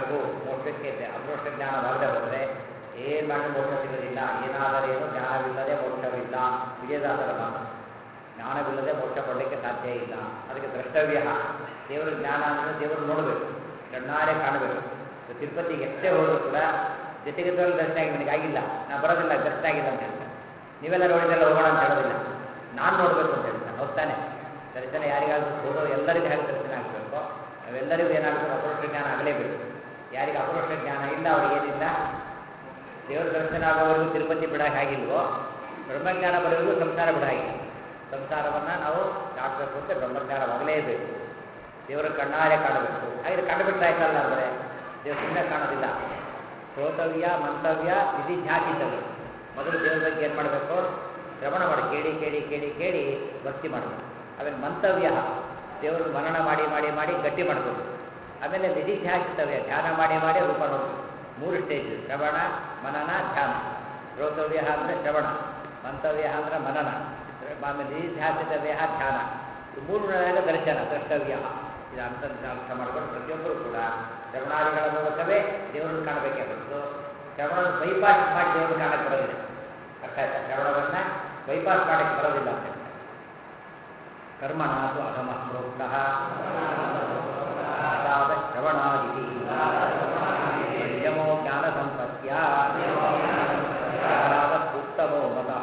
ಮಾಡಬೇಕು ಮೋಕ್ಷಕ್ಕೆ ಅಪರೋಕ್ಷ ಜ್ಞಾನವಾಗದೆ ಹೋದರೆ ಏನು ಮಾಡಿದ್ರೆ ಮೋಕ್ಷ ಸಿಗೋದಿಲ್ಲ ಏನಾದರೇನು ಜ್ಞಾನವಿಲ್ಲದೆ ಮೋಕ್ಷವಿಲ್ಲ ವಿಜಯದಾಸರ ಮಾತು ಜ್ಞಾನವಿಲ್ಲದೆ ಮೋಕ್ಷ ಪಡಲಿಕ್ಕೆ ಸಾಧ್ಯ ಇಲ್ಲ ಅದಕ್ಕೆ ದ್ರಷ್ಟವ್ಯ ದೇವರ ಜ್ಞಾನ ಅಂದರೆ ದೇವರು ನೋಡಬೇಕು ಕಣ್ಣಾರೆ ಕಾಣಬೇಕು ತಿರುಪತಿಗೆ ಎಷ್ಟೇ ಹೋದರೂ ಕೂಡ ಜೊತೆಗೆ ತೋರಿ ದರ್ಶನ ಆಗಿ ನನಗಾಗಿಲ್ಲ ನಾ ಬರೋದಿಲ್ಲ ದರ್ಶನ ಆಗಿಲ್ಲ ಅಂತ ಹೇಳ್ತಾರೆ ನೀವೆಲ್ಲ ನೋಡಿದೆಲ್ಲ ಹೋಗೋಣ ಅಂತ ಹೇಳೋದಿಲ್ಲ ನಾನು ನೋಡಬೇಕು ಅಂತ ಹೇಳ್ತಾನೆ ಹೋಗ್ತಾನೆ ದರ್ಶನ ಯಾರಿಗಾದ್ರೂ ಹೋದೋ ಎಲ್ಲರಿಗೂ ಹೇಗೆ ದರ್ಶನ ಆಗಬೇಕು ನಾವೆಲ್ಲರಿಗೂ ಏನಾಗಬೇಕು ಅಪರೋಕ್ಷ ಜ್ಞಾನ ಆಗಲೇಬೇಕು ಯಾರಿಗೆ ಅಪರೋಕ್ಷ ಜ್ಞಾನ ಇಲ್ಲ ಅವ್ರಿಗೆ ಏನಿಲ್ಲ ದೇವರ ದರ್ಶನ ಆಗೋವರೆಗೂ ತಿರುಪತಿ ಬಿಡೋಕೆ ಆಗಿಲ್ವೋ ಬ್ರಹ್ಮಜ್ಞಾನ ಬರೋವರೆಗೂ ಸಂಸಾರ ಬಿಡಾಗಿಲ್ಲ ಸಂಸಾರವನ್ನು ನಾವು ದಾಟಬೇಕು ಅಂತ ಬ್ರಹ್ಮಜ್ಞಾನವಾಗಲೇಬೇಕು ದೇವರ ಕಣ್ಣಾರೆ ಕಾಣಬೇಕು ಹಾಗೆ ಕಂಡುಬಿಟ್ರೆ ಆಯ್ತಲ್ಲ ಅಂದರೆ ದೇವರು ಸುಮ್ಮನೆ ಕಾಣೋದಿಲ್ಲ ಶ್ರೋತವ್ಯ ಮಂತವ್ಯ ವಿಧಿ ಧ್ಯಾಸಿತವ್ಯ ಮೊದಲು ದೇವರ ಬಗ್ಗೆ ಏನು ಮಾಡಬೇಕು ಶ್ರವಣ ಮಾಡಿ ಕೇಳಿ ಕೇಳಿ ಕೇಳಿ ಕೇಳಿ ಭಕ್ತಿ ಮಾಡಬೇಕು ಆಮೇಲೆ ಮಂತವ್ಯ ದೇವರು ಮನನ ಮಾಡಿ ಮಾಡಿ ಮಾಡಿ ಗಟ್ಟಿ ಮಾಡಬೇಕು ಆಮೇಲೆ ನಿಧಿಧ್ಯಾಸಿತವ್ಯ ಧ್ಯಾನ ಮಾಡಿ ಮಾಡಿ ರೂಪ ನೋಡಬೇಕು ಮೂರು ಸ್ಟೇಜ್ ಶ್ರವಣ ಮನನ ಧ್ಯಾನ ಶ್ರೋತವ್ಯ ಅಂದರೆ ಶ್ರವಣ ಮಂತವ್ಯ ಅಂದರೆ ಮನನ ಆಮೇಲೆ ನಿಧಿಧ್ಯಾಸಿತವ್ಯ ಧ್ಯಾನ ಈ ಮೂರು ನಡೆದಾಗ ದರ್ಶನ ದ್ರಷ್ಟವ್ಯ ಇದು ಅರ್ಥ ಅರ್ಥ ಮಾಡ್ಕೊಂಡು ಪ್ರತಿಯೊಬ್ಬರು ಕೂಡ ಶ್ರವಣಾದಿಗಳ ಮೂಲಕವೇ ದೇವರನ್ನು ಕಾಣಬೇಕೇ ಹೊರತು ಶ್ರವಣ ಬೈಪಾಸ್ ಮಾಡಿ ದೇವರನ್ನು ಕಾಣಕ್ಕೆ ಬರೋದಿಲ್ಲ ಅರ್ಥ ಆಯ್ತಾ ಶ್ರವಣವನ್ನು ಬೈಪಾಸ್ ಮಾಡಕ್ಕೆ ಬರೋದಿಲ್ಲ ಅಂತ ಹೇಳ್ತಾರೆ ಕರ್ಮಣಾತು ಅಧಮ ಪ್ರೋಕ್ತ ಅದಾದ ಶ್ರವಣಾದಿ ಯಮೋ ಜ್ಞಾನ ಸಂಪತ್ಯ ಉತ್ತಮೋ ಮತಃ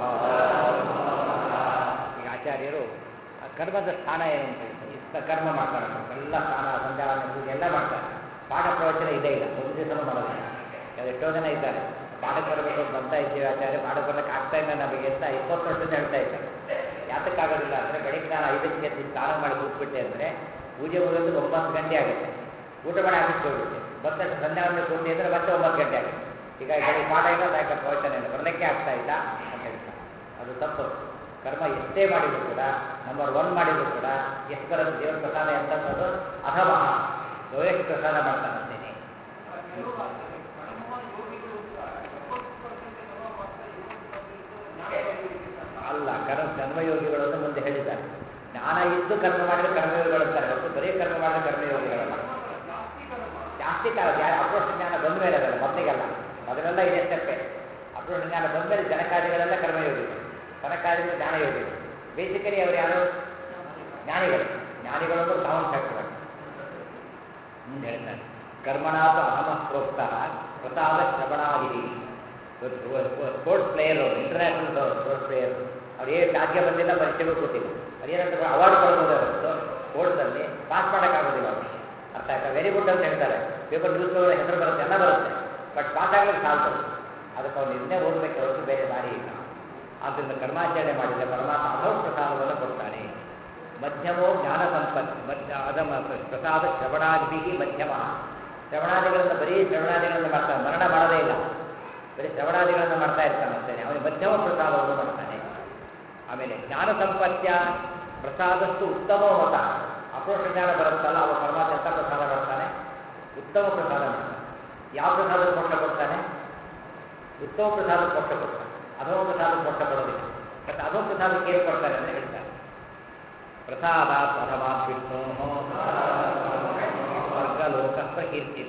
ಈಗ ಆಚಾರ್ಯರು ಆ ಕರ್ಮದ ಸ್ಥಾನ ಏನು ಅಂತ ಹೇಳ್ತಾರೆ ಇಷ್ಟ ಕರ್ಮ ಮಾಡ್ತಾರೆ ಎಲ್ಲ ಸ್ನಾನ ಸಂಧ್ಯಾವನೆ ಪೂಜೆ ಎಲ್ಲ ಮಾಡ್ತಾರೆ ಪಾಠ ಪ್ರವಚನ ಇದೇ ಇಲ್ಲ ಒಂದು ದಿವಸನೂ ಮಾಡೋದಿಲ್ಲ ಈಗ ಎಷ್ಟೋ ಜನ ಇದ್ದಾರೆ ಪಾಠಕ್ಕೆ ಬರಬೇಕು ಅಂತ ಅಂತ ಇದ್ದೀವಿ ಆಚಾರ್ಯ ಪಾಠಕ್ಕೆ ಬರೋಕ್ಕೆ ಆಗ್ತಾ ಇಲ್ಲ ನಮಗೆ ಅಂತ ಇಪ್ಪತ್ತು ವರ್ಷದಿಂದ ಹೇಳ್ತಾ ಇದ್ದಾರೆ ಯಾತಕ್ಕಾಗೋದಿಲ್ಲ ಅಂದರೆ ಬೆಳಿಗ್ಗೆ ನಾನು ಐದಕ್ಕೆ ಎದ್ದು ಸ್ನಾನ ಮಾಡಿ ಕೂತ್ಬಿಟ್ಟೆ ಅಂದರೆ ಪೂಜೆ ಮುಗಿದ್ರೆ ಒಂಬತ್ತು ಗಂಟೆ ಆಗುತ್ತೆ ಊಟ ಮಾಡಿ ಆಫೀಸ್ಗೆ ಹೋಗ್ಬಿಟ್ಟೆ ಮತ್ತೆ ಸಂಧ್ಯಾವನೆ ಪೂರ್ತಿ ಅಂದರೆ ಮತ್ತೆ ಒಂಬತ್ತು ಗಂಟೆ ಆಗುತ್ತೆ ಈಗ ಬೆಳಿಗ್ಗೆ ಪಾಠ ಇಲ್ಲ ಸಾಯಂಕಾಲ ಪ್ರವಚನ ಇಲ್ಲ ಬರಲಿಕ್ಕೆ ಆಗ್ತಾ ಇಲ್ಲ ಅಂತ ಹೇಳ್ತಾರೆ ಅದು ತಪ್ಪು ಕರ್ಮ ಎಷ್ಟೇ ಮಾಡಿದ್ರು ಕೂಡ ನಂಬರ್ ಒನ್ ಮಾಡಿದ್ರು ಕೂಡ ಎಷ್ಟು ಬರುತ್ತೆ ದೇವರ ಪ್ರಸಾದ ಎಂಥದ್ದು ಅಥವಾ ಲೋಯೆಸ್ಟ್ ಪ್ರಸಾದ ಮಾಡ್ತಾನಂತೇನೆ ಅಲ್ಲ ಕರ್ಮ ಕರ್ಮಯೋಗಿಗಳನ್ನು ಮುಂದೆ ಹೇಳಿದ್ದಾರೆ ಜ್ಞಾನ ಇದ್ದು ಕರ್ಮ ಮಾಡಿದ್ರೆ ಕರ್ಮಯೋಗಿಗಳು ಅಂತಾರೆ ಹೊರತು ಬರೀ ಕರ್ಮ ಮಾಡಿದ್ರೆ ಕರ್ಮಯೋಗಿಗಳಲ್ಲ ಜಾಸ್ತಿ ಕಾಲ ಯಾರು ಅಪ್ರೋಷ ಜ್ಞಾನ ಬಂದ ಮೇಲೆ ಅದಲ್ಲ ಮೊದಲಿಗೆಲ್ಲ ಮೊದಲೆಲ್ಲ ಇದೆ ಸ್ಟೆಪ್ಪೆ ಅಪ್ರೋಷ ಜ್ಞಾನ ಬಂದ ಮೇಲೆ ಜನಕಾದಿಗಳೆಲ್ಲ ಕರ್ಮಯೋಗಿಗಳು ತನಕಾದಿಗಳು ಜ್ಞಾನಯೋಗಿಗಳು ಬೇಸಿಕಲಿ ಅವರು ಯಾರು ಜ್ಞಾನಿಗಳು ಜ್ಞಾನಿಗಳನ್ನು ಕಾಮನ್ ಫ್ಯಾಕ್ಟರ್ ಮುಂದೆ ಹೇಳ್ತಾರೆ ಕರ್ಮಣಾತು ಅಹಮ ಪ್ರೋಕ್ತ ಪ್ರಸಾದ ಶ್ರವಣಾದಿರಿ ಸ್ಪೋರ್ಟ್ಸ್ ಪ್ಲೇಯರ್ ಅವರು ಇಂಟರ್ನ್ಯಾಷನಲ್ ಸ್ಪೋರ್ಟ್ಸ್ ಪ್ಲೇಯರ್ ಅವ್ರು ಏನು ಸಾಧ್ಯ ಬಂದಿಲ್ಲ ಪರೀಕ್ಷೆಗೂ ಕೊಟ್ಟಿಲ್ಲ ಅದೇನಂತ ಅವಾರ್ಡ್ ಕೊಡ್ಬೋದೇ ಹೊರತು ಸ್ಪೋರ್ಟ್ಸಲ್ಲಿ ಪಾಸ್ ಮಾಡೋಕ್ಕಾಗೋದಿಲ್ಲ ಅವರು ಅರ್ಥ ಆಯ್ತಾ ವೆರಿ ಗುಡ್ ಅಂತ ಹೇಳ್ತಾರೆ ಪೇಪರ್ ನ್ಯೂಸ್ ಪೇಪರ್ ಹೆಸರು ಬರುತ್ತೆ ಎಲ್ಲ ಬರುತ್ತೆ ಬಟ್ ಪಾಸ್ ಆಗಲಿಕ್ಕೆ ಸಾಲ್ದು ಅದಕ್ಕೆ ಅವ್ನು ಇದನ್ನೇ ಓದಬೇಕು ಹೊರತು ಬೇರೆ ದಾರಿ ಇಲ್ಲ ಆದ್ದರಿಂದ ಕರ್ಮಾಚರಣೆ ಮಾಡಿದರೆ ಪರಮಾತ್ಮ ಅಧೋ ಪ್ರಸಾದವನ್ನು ಕೊಡ್ತಾನೆ ಮಧ್ಯಮೋ ಜ್ಞಾನ ಸಂಪತ್ತು ಮಧ್ಯ ಅದಮ ಪ್ರಸಾದ ಶ್ರವಣಾದಿ ಮಧ್ಯಮ ಶ್ರವಣಾದಿಗಳನ್ನು ಬರೀ ಶ್ರವಣಾದಿಗಳನ್ನು ಮಾಡ್ತಾನೆ ಮರಣ ಮಾಡೋದೇ ಇಲ್ಲ ಬರೀ ಶ್ರವಣಾದಿಗಳನ್ನು ಮಾಡ್ತಾ ಇರ್ತಾನೆ ಅಷ್ಟೇ ಅವನಿಗೆ ಮಧ್ಯಮ ಪ್ರಸಾದವನ್ನು ಮಾಡ್ತಾನೆ ಆಮೇಲೆ ಜ್ಞಾನ ಸಂಪತ್ಯ ಪ್ರಸಾದಸ್ತು ಉತ್ತಮ ಮತ ಅಪರೋಕ್ಷ ಜ್ಞಾನ ಬರುತ್ತಲ್ಲ ಅವ ಪರಮಾತ್ಮ ಎಂಥ ಪ್ರಸಾದ ಮಾಡ್ತಾನೆ ಉತ್ತಮ ಪ್ರಸಾದ ಮಾಡ್ತಾನೆ ಯಾವ ಪ್ರಸಾದ ಮೋಕ್ಷ ಕೊಡ್ತಾನೆ ಉತ್ತಮ ಪ್ರಸಾದ ಮೋಕ್ಷ ಕೊಡ್ತಾನೆ ಅಧೋ ಪ್ರಸಾದ ಮೋಕ್ಷ ಕೊಡೋದಿಲ್ಲ ಮತ್ತು ಅಧೋ ಪ್ರಸಾದಕ್ಕೆ ಏನು ಕೊಡ್ತಾರೆ ಅಂತ ಹೇಳ್ತಾರೆ ಪ್ರಸಾದ ಪರಮಾತ್ ವಿಷ್ಣು ಸ್ವರ್ಗಲೋಕ ಪ್ರಕೀರ್ತಿತ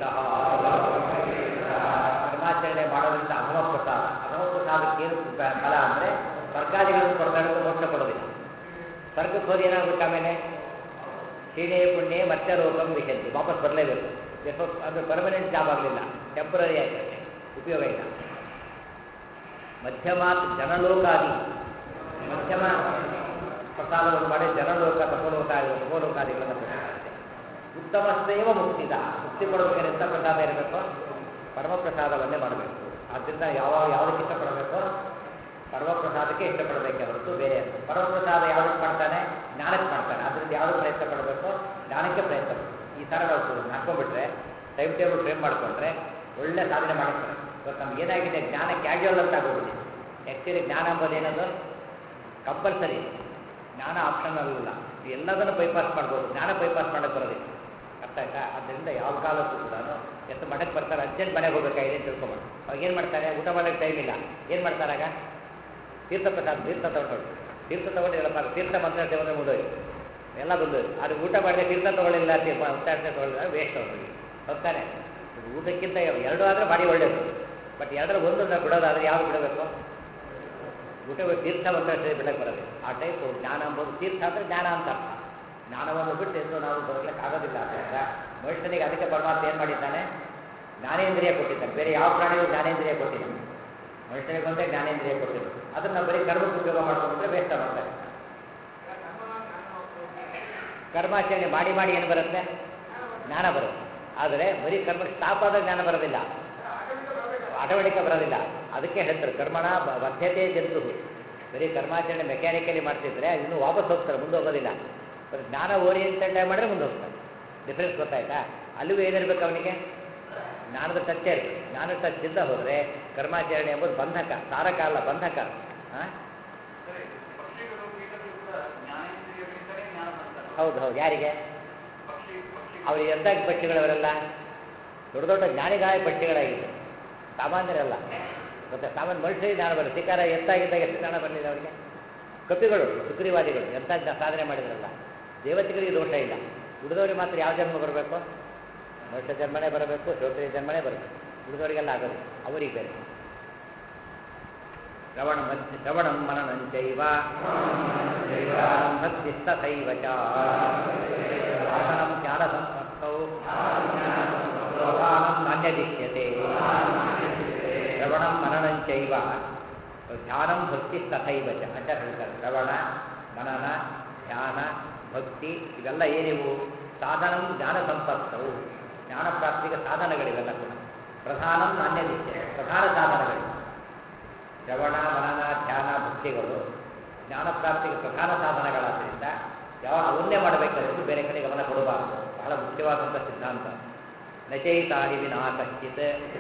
ಕರ್ಮಾಚರಣೆ ಮಾಡೋದ್ರಿಂದ ಅಧಮ ಪ್ರಸಾದ ಅಧಮ ಪ್ರಸಾದಕ್ಕೆ ಏನು ಫಲ ಅಂದರೆ ಸ್ವರ್ಗಾದಿಗಳನ್ನು ಕೊಡ್ತಾರೆ ಅಂತ ಮೋಕ್ಷ ಕೊಡೋದಿಲ್ಲ ಸ್ವರ್ಗಕ್ಕೆ ಹೋಗಿ ಏನಾಗಬೇಕು ಆಮೇಲೆ ಕ್ಷೀಣೆ ಪುಣ್ಯ ಮತ್ತೆ ರೋಗಂ ವಿಷಂತಿ ವಾಪಸ್ ಬರಲೇಬೇಕು ಎಷ್ಟೋ ಅದು ಪರ್ಮನೆಂಟ್ ಜಾಬ್ ಆಗಲಿಲ್ಲ ಟೆಂಪರರಿ ಆಯ್ತದೆ ಉಪಯೋಗ ಇಲ್ಲ ಮಧ್ಯಮಾತ್ ಜನಲೋಕಾದಿ ಮಧ್ಯಮ ಪ್ರಸಾದವನ್ನು ಮಾಡಿ ಜನಲೋಕ ತಪೋಲೋಕ ತಪೋಲೋಕಾದಿಗಳನ್ನು ಕೊಡ್ತಾರೆ ಉತ್ತಮಸ್ತೇವ ಮುಕ್ತಿದ ಮುಕ್ತಿ ಕೊಡಬೇಕಾದ್ರೆ ಎಂಥ ಪ್ರಸಾದ ಇರಬೇಕು ಪರಮ ಪ್ರಸಾದವನ್ನೇ ಮಾಡಬೇಕು ಆದ್ದರಿಂದ ಯಾವ ಯಾವುದಕ್ಕೆ ಇಷ್ಟಪಡಬೇಕು ಪರಮ ಪ್ರಸಾದಕ್ಕೆ ಇಷ್ಟಪಡಬೇಕೆ ಹೊರತು ಬೇರೆ ಅಲ್ಲ ಪರಮ ಪ್ರಸಾದ ಯಾವುದಕ್ಕೆ ಮಾಡ್ತಾನೆ ಜ್ಞಾನಕ್ಕೆ ಮಾಡ್ತಾನೆ ಅದರಿಂದ ಯಾವುದು ಪ್ರಯತ್ನ ಪಡಬೇಕು ಜ್ಞಾನಕ್ಕೆ ಪ್ರಯತ್ನ ಪಡಬೇಕು ಈ ಥರ ನಾವು ಹಾಕೊಂಡ್ಬಿಟ್ರೆ ಟೈಮ್ ಟೇಬಲ್ ಫ್ರೇಮ್ ಮಾಡಿಕೊಂಡ್ರೆ ಒಳ್ಳೆ ಸಾಧನೆ ಮಾಡ್ತಾರೆ ಇವತ್ತು ನಮ್ಗೆ ಏನಾಗಿದೆ ಜ್ಞಾನ ಕ್ಯಾಶುವಲ್ ಅಂತ ಆಗೋಗಿದೆ ಆ್ಯಕ್ಚುಲಿ ಜ್ಞಾನ ಅಂಬೋದು ಏನದು ಕಂಪಲ್ಸರಿ ಜ್ಞಾನ ಆಪ್ಷನಲ್ ಇಲ್ಲ ಎಲ್ಲದನ್ನು ಬೈಪಾಸ್ ಮಾಡ್ಬೋದು ಜ್ಞಾನ ಬೈಪಾಸ್ ಮಾಡೋಕ್ಕೆ ಬರೋದಿಲ್ಲ ಅರ್ಥ ಆಯ್ತಾ ಆದ್ದರಿಂದ ಯಾವ ಕಾಲಕ್ಕೂ ಕೂಡ ಎಷ್ಟು ಮಠಕ್ಕೆ ಬರ್ತಾರೆ ಅರ್ಜೆಂಟ್ ಮನೆಗೆ ಹೋಗ್ಬೇಕಾಗಿದೆ ತಿಳ್ಕೊಂಬ ಅವಾಗ ಏನು ಮಾಡ್ತಾರೆ ಊಟ ಮಾಡೋಕ್ಕೆ ಟೈಮ್ ಇಲ್ಲ ಏನು ಮಾಡ್ತಾರಾಗ ತೀರ್ಥ ಪ್ರಸಾದ ತೀರ್ಥ ತಗೊಂಡು ತೀರ್ಥ ತಗೊಂಡು ಹೇಳಪ್ಪ ತೀರ್ಥ ಮಂತ್ರ ಸೇವನೆ ಮುಗಿದೋಯ್ತು ಎಲ್ಲ ಬಂದು ಅದು ಊಟ ಮಾಡಿದ್ರೆ ತೀರ್ಥ ತಗೊಳ್ಳಿಲ್ಲ ಉತ್ತಾರ ತಗೊಳ್ಳಿಲ್ಲ ವೇಸ್ಟ್ ಅವ್ರಿಗೆ ಹೋಗ್ತಾನೆ ಊಟಕ್ಕಿಂತ ಎರಡು ಆದರೆ ಭಾರಿ ಒಳ್ಳೆಯದು ಬಟ್ ಎರಡರ ಒಂದನ್ನು ಬಿಡೋದಾದ್ರೆ ಯಾವ್ದು ಬಿಡಬೇಕು ಊಟ ತೀರ್ಥ ಒಂದು ಅಷ್ಟೇ ಬಿಡಕ್ಕೆ ಬರೋದು ಆ ಟೈಪ್ ಜ್ಞಾನ ಅಂಬೋದು ತೀರ್ಥ ಅಂದರೆ ಜ್ಞಾನ ಅಂತ ಅರ್ಥ ಜ್ಞಾನವನ್ನು ಬಿಟ್ಟು ಎಂದು ನಾವು ಬರಲಿಕ್ಕೆ ಆಗೋದಿಲ್ಲ ಆದ್ದರಿಂದ ಮನುಷ್ಯನಿಗೆ ಅದಕ್ಕೆ ಪರಮಾತ್ಮ ಏನು ಮಾಡಿದ್ದಾನೆ ಜ್ಞಾನೇಂದ್ರಿಯ ಕೊಟ್ಟಿದ್ದಾನೆ ಬೇರೆ ಯಾವ ಪ್ರಾಣಿಗೂ ಜ್ಞಾನೇಂದ್ರಿಯ ಕೊಟ್ಟಿಲ್ಲ ಮನುಷ್ಯನಿಗೆ ಒಂದೇ ಜ್ಞಾನೇಂದ್ರಿಯ ಕೊಟ್ಟಿಲ್ಲ ಅದನ್ನು ಬರೀ ಕರ್ಮಕ್ಕೆ ಉಪಯೋಗ ಮಾಡ್ಕೊಂಡ್ರೆ ವೇಸ್ಟ್ ಮಾಡ್ತಾರೆ ಕರ್ಮಾಚರಣೆ ಮಾಡಿ ಮಾಡಿ ಏನು ಬರುತ್ತೆ ಜ್ಞಾನ ಬರುತ್ತೆ ಆದರೆ ಬರೀ ಕರ್ಮ ಸ್ಟಾಪ್ ಆದ ಜ್ಞಾನ ಬರೋದಿಲ್ಲ ಆಟೋಮೆಟಿಕ್ ಬರೋದಿಲ್ಲ ಅದಕ್ಕೆ ಹೇಳ್ತಾರೆ ಕರ್ಮಣ ಬ- ಬದ್ಧತೆ ಜಂತು ಬರೀ ಕರ್ಮಾಚರಣೆ ಮೆಕ್ಯಾನಿಕಲಿ ಮಾಡ್ತಿದ್ರೆ ಇನ್ನೂ ವಾಪಸ್ ಹೋಗ್ತಾರೆ ಮುಂದೆ ಹೋಗೋದಿಲ್ಲ ಬರೀ ಜ್ಞಾನ ಓರಿಯೆಂಟೆಡ್ ಮಾಡಿದ್ರೆ ಮುಂದೆ ಹೋಗ್ತಾರೆ ಡಿಫ್ರೆನ್ಸ್ ಗೊತ್ತಾಯ್ತಾ ಅಲ್ಲಿಗೂ ಏನಿರ್ಬೇಕು ಅವನಿಗೆ ಜ್ಞಾನದ ಟಚ್ಚೇ ಇರಬೇಕು ಜ್ಞಾನದ ಟಚ್ ಇದ್ದ ಹೋದರೆ ಕರ್ಮಾಚರಣೆ ಎಂಬುದು ಬಂಧಕ ತಾರಕ ಅಲ್ಲ ಬಂಧಕ ಹಾಂ
ಸರಿ ಪಕ್ಷಿಗಳು ಕೀಟಗಳು ಕೂಡ ಜ್ಞಾನೇಂದ್ರಿಯಗಳಿಂದಲೇ ಜ್ಞಾನ ಮಾಡ್ತಾರೆ
ಹೌದು ಹೌದು ಯಾರಿಗೆ
ಪಕ್ಷಿ ಪಕ್ಷಿ
ಅವ್ರಿಗೆ ಎಂಥ ಪಕ್ಷಿಗಳವರೆಲ್ಲ ದೊಡ್ಡ ದೊಡ್ಡ ಜ್ಞಾನಿಗಾಯ ಪಕ್ಷಿಗಳಾಗಿದೆ ಸಾಮಾನ್ಯರಲ್ಲ ಮತ್ತೆ ಸಾಮಾನ್ಯ ಮನುಷ್ಯರಿಗೆ ಜ್ಞಾನ ಬರಲಿ ಶಿಕಾರ ಎತ್ತಾಗಿದ್ದಾಗ ಎಷ್ಟು ಜ್ಞಾನ ಬರಲಿಲ್ಲ ಅವರಿಗೆ ಕಪಿಗಳು ಸುಗ್ರೀವಾದಿಗಳು ಎಂಥ ಜ್ಞಾ- ಸಾಧನೆ ಮಾಡಿದ್ರಲ್ಲ ದೇವತೆಗಳಿಗೆ ದೋಷ ಇಲ್ಲ ಉಳಿದವರಿಗೆ ಮಾತ್ರ ಯಾವ ಜನ್ಮ ಬರಬೇಕು ಮನುಷ್ಯ ಜನ್ಮನೇ ಬರಬೇಕು ಶ್ರೋತ್ರಿಯ ಜನ್ಮನೇ ಬರಬೇಕು ಉಳಿದವರಿಗೆಲ್ಲ ಆಗೋದು ಅವರಿಗೆ ಬೇರೆ ಶ್ರವಣ ಶ್ರವಣಂ ಮನನಂಚೈವ ಭಕ್ತಿಸ್ತಥೈವ ಚ ಭಾಷಣಂ ಜ್ಞಾನ ಸಂಪತ್ತೌ ಪ್ರಧಾನಂ ನಾಣ್ಯದಿಶ್ಯತೆ ಶ್ರವಣಂ ಮನನಂಚೈವ ಧ್ಯಾನಂ ಭಕ್ತಿ ತಥೈವ ಚ ಅಂತ ಹೇಳ್ತಾರೆ ಶ್ರವಣ ಮನನ ಧ್ಯಾನ ಭಕ್ತಿ ಇವೆಲ್ಲ ಏನಿವು ಸಾಧನಂ ಜ್ಞಾನ ಸಂಪತ್ತವು ಜ್ಞಾನ ಪ್ರಾಪ್ತಿಗೆ ಸಾಧನಗಳಿವೆಲ್ಲ ಕೂಡ ಪ್ರಧಾನಂ ನಾಣ್ಯದಿಶ್ಯ ಪ್ರಧಾನ ಸಾಧನಗಳು ಶ್ರವಣ ಮನನ ಧ್ಯಾನ ಭಕ್ತಿಗಳು ಜ್ಞಾನ ಪ್ರಾಪ್ತಿಗೆ ಪ್ರಧಾನ ಸಾಧನಗಳಾದ್ದರಿಂದ ಯಾವ ಅವನ್ನೇ ಮಾಡಬೇಕಾದ್ರೆ ಬೇರೆ ಕಡೆ ಗಮನ ಕೊಡಬಾರದು ಬಹಳ ಮುಖ್ಯವಾದಂಥ ಸಿದ್ಧಾಂತ ನಚೈತಾನಿ ವಿನಾ ಕಶ್ಚಿತ್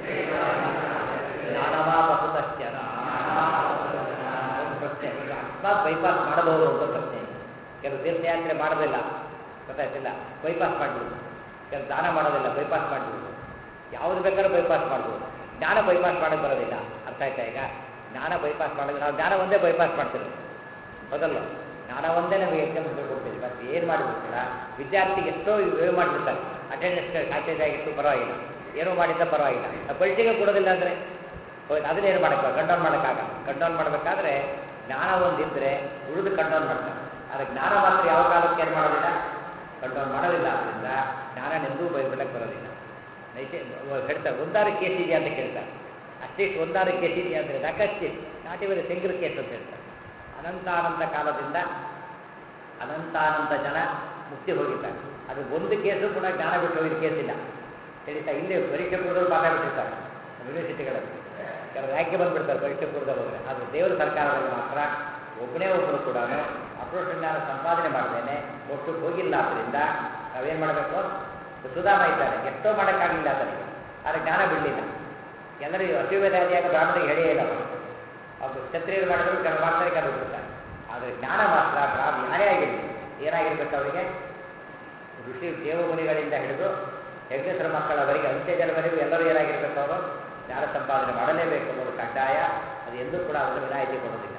ಜ್ಞಾನವಾಪಸುತಶ್ಚನ ಒಂದು ಪ್ರಶ್ನೆ ಈಗ ಅಕಸ್ಮಾತ್ ಬೈಪಾಸ್ ಮಾಡಬಹುದು ಅಂತ ಪ್ರಶ್ನೆ ಕೆಲವು ತೀರ್ಥಯಾತ್ರೆ ಮಾಡೋದಿಲ್ಲ ಗೊತ್ತಾಯ್ತಿಲ್ಲ ಬೈಪಾಸ್ ಮಾಡ್ಬೋದು ಕೆಲವು ದಾನ ಮಾಡೋದಿಲ್ಲ ಬೈಪಾಸ್ ಮಾಡ್ಬೋದು ಯಾವುದು ಬೇಕಾದ್ರೂ ಬೈಪಾಸ್ ಮಾಡ್ಬೋದು ಜ್ಞಾನ ಬೈಪಾಸ್ ಮಾಡೋಕ್ಕೆ ಬರೋದಿಲ್ಲ ಅರ್ಥ ಆಯ್ತಾ ಈಗ ಜ್ಞಾನ ಬೈಪಾಸ್ ಮಾಡೋದು ನಾವು ಜ್ಞಾನ ಒಂದೇ ಬೈಪಾಸ್ ಮಾಡ್ತೀವಿ ಹೌದಲ್ಲ ಜ್ಞಾನ ಒಂದೇ ನಮಗೆ ಎಕ್ಸಾಮ್ ಕೊಡ್ತೀವಿ ಬಟ್ ಏನು ಮಾಡಿದ್ರು ಕೂಡ ವಿದ್ಯಾರ್ಥಿಗೆ ಎಷ್ಟೋ ಇವು ಮಾಡಿಬಿಡ್ತಾರೆ ಅಟೆಂಡೆನ್ಸ್ ಶಾರ್ಟೇಜ್ ಆಗಿತ್ತು ಪರವಾಗಿಲ್ಲ ಏನೋ ಮಾಡಿದ್ದ ಪರವಾಗಿಲ್ಲ ನಾವು ಪರೀಕ್ಷೆಗೆ ಕೊಡೋದಿಲ್ಲ ಅಂದರೆ ಹೌದು ಅದನ್ನೇನು ಮಾಡೋಕ್ಕೆ ಕಂಟ್ರೋಲ್ ಮಾಡೋಕ್ಕಾಗಲ್ಲ ಕಂಟ್ರೋಲ್ ಮಾಡಬೇಕಾದ್ರೆ ಜ್ಞಾನ ಒಂದಿದ್ದರೆ ಉಳಿದು ಕಂಟ್ರೋಲ್ ಮಾಡ್ತಾರೆ ಆದರೆ ಜ್ಞಾನ ಮಾತ್ರ ಯಾವ ಕಾಲಕ್ಕೆ ಏನು ಮಾಡೋದಿಲ್ಲ ಕಂಟ್ರೋಲ್ ಮಾಡೋದಿಲ್ಲ ಆದ್ದರಿಂದ ಜ್ಞಾನನೆಂದೂ ಬೈಬಿಡಕ್ಕೆ ಬರೋದಿಲ್ಲ ನೈತೆ ಹೇಳ್ತಾರೆ ಒಂದಾರು ಕೇಸ್ ಇದೆಯಾ ಅಂತ ಕೇಳ್ತಾರೆ ಅಷ್ಟಿಷ್ಟು ಒಂದಾರು ಕೇಸ್ ಇದೆಯಾ ಅಂದರೆ ಸಾಕಷ್ಟಿಷ್ಟು ನಾಟ್ ಇವನ್ ಸಿಂಗಲ್ ಕೇಸ್ ಅಂತ ಹೇಳ್ತಾರೆ ಅನಂತಾನಂತ ಕಾಲದಿಂದ ಅನಂತಾನಂತ ಜನ ಮುಕ್ತಿ ಹೋಗಿದ್ದಾರೆ ಅದು ಒಂದು ಕೇಸು ಕೂಡ ಜ್ಞಾನ ಬಿಟ್ಟು ಹೋಗಿದ್ದ ಕೇಸ್ ಇಲ್ಲ ತಿಳಿತಾ ಇಲ್ಲಿ ಪರೀಕ್ಷೆ ಪೂರ್ವದಲ್ಲಿ ಪಾಠ ಬಿಟ್ಟಿರ್ತಾರೆ ಯೂನಿವರ್ಸಿಟಿಗಳಲ್ಲಿ ಕೆಲವು ಯಾಕೆ ಬಂದ್ಬಿಡ್ತಾರೆ ಪರೀಕ್ಷೆ ಪೂರ್ವದಲ್ಲಿ ಹೋದರೆ ಆದರೆ ದೇವರ ಸರ್ಕಾರದಲ್ಲಿ ಮಾತ್ರ ಒಬ್ಬನೇ ಒಬ್ಬರು ಕೂಡ ಅಪ್ರೋಷ ಜ್ಞಾನ ಸಂಪಾದನೆ ಮಾಡ್ದೇನೆ ಒಟ್ಟು ಹೋಗಿಲ್ಲ ಆದ್ದರಿಂದ ನಾವೇನು ಮಾಡಬೇಕು ಸುಧಾಮ ಇದ್ದಾನೆ ಎಷ್ಟೋ ಮಾಡೋಕ್ಕಾಗಲಿಲ್ಲ ಅದರಿಗೆ ಆದರೆ ಜ್ಞಾನ ಬಿಡಲಿಲ್ಲ ಎಲ್ಲರಿಗೂ ಅಶ್ವಮೇಧಾದಿಯಾಗ ಬ್ರಾಹ್ಮಣರಿಗೆ ಹೇಳಿಯೇ ಇಲ್ಲ ಅವರು ಅವರು ಕ್ಷತ್ರಿಯರು ಮಾಡಿದ್ರು ಕೆಲವು ಮಾಡ್ತಾರೆ ಕೆಲವು ಬಿಡ್ತಾರೆ ಆದರೆ ಜ್ಞಾನ ಮಾತ್ರ ಬ್ರಾಹ್ಮ ಯಾರೇ ಆಗಿರಲಿ ಏನಾಗಿರ್ಬೇಕು ಅವರಿಗೆ ಋಷಿ ದೇವಮುನಿಗಳಿಂದ ಹಿಡಿದು ಯಜ್ಞೇಶ್ವರ ಮಕ್ಕಳವರೆಗೆ ಅಂತ್ಯಜನವರೆಗೂ ಎಲ್ಲರೂ ಏನಾಗಿರ್ಬೇಕು ಅವರು ಜ್ಞಾನ ಸಂಪಾದನೆ ಮಾಡಲೇಬೇಕು ಅನ್ನೋದು ಕಡ್ಡಾಯ ಅದು ಎಂದೂ ಕೂಡ ಅದನ್ನು ವಿನಾಯಿತಿ ಕೊಡೋದಿಲ್ಲ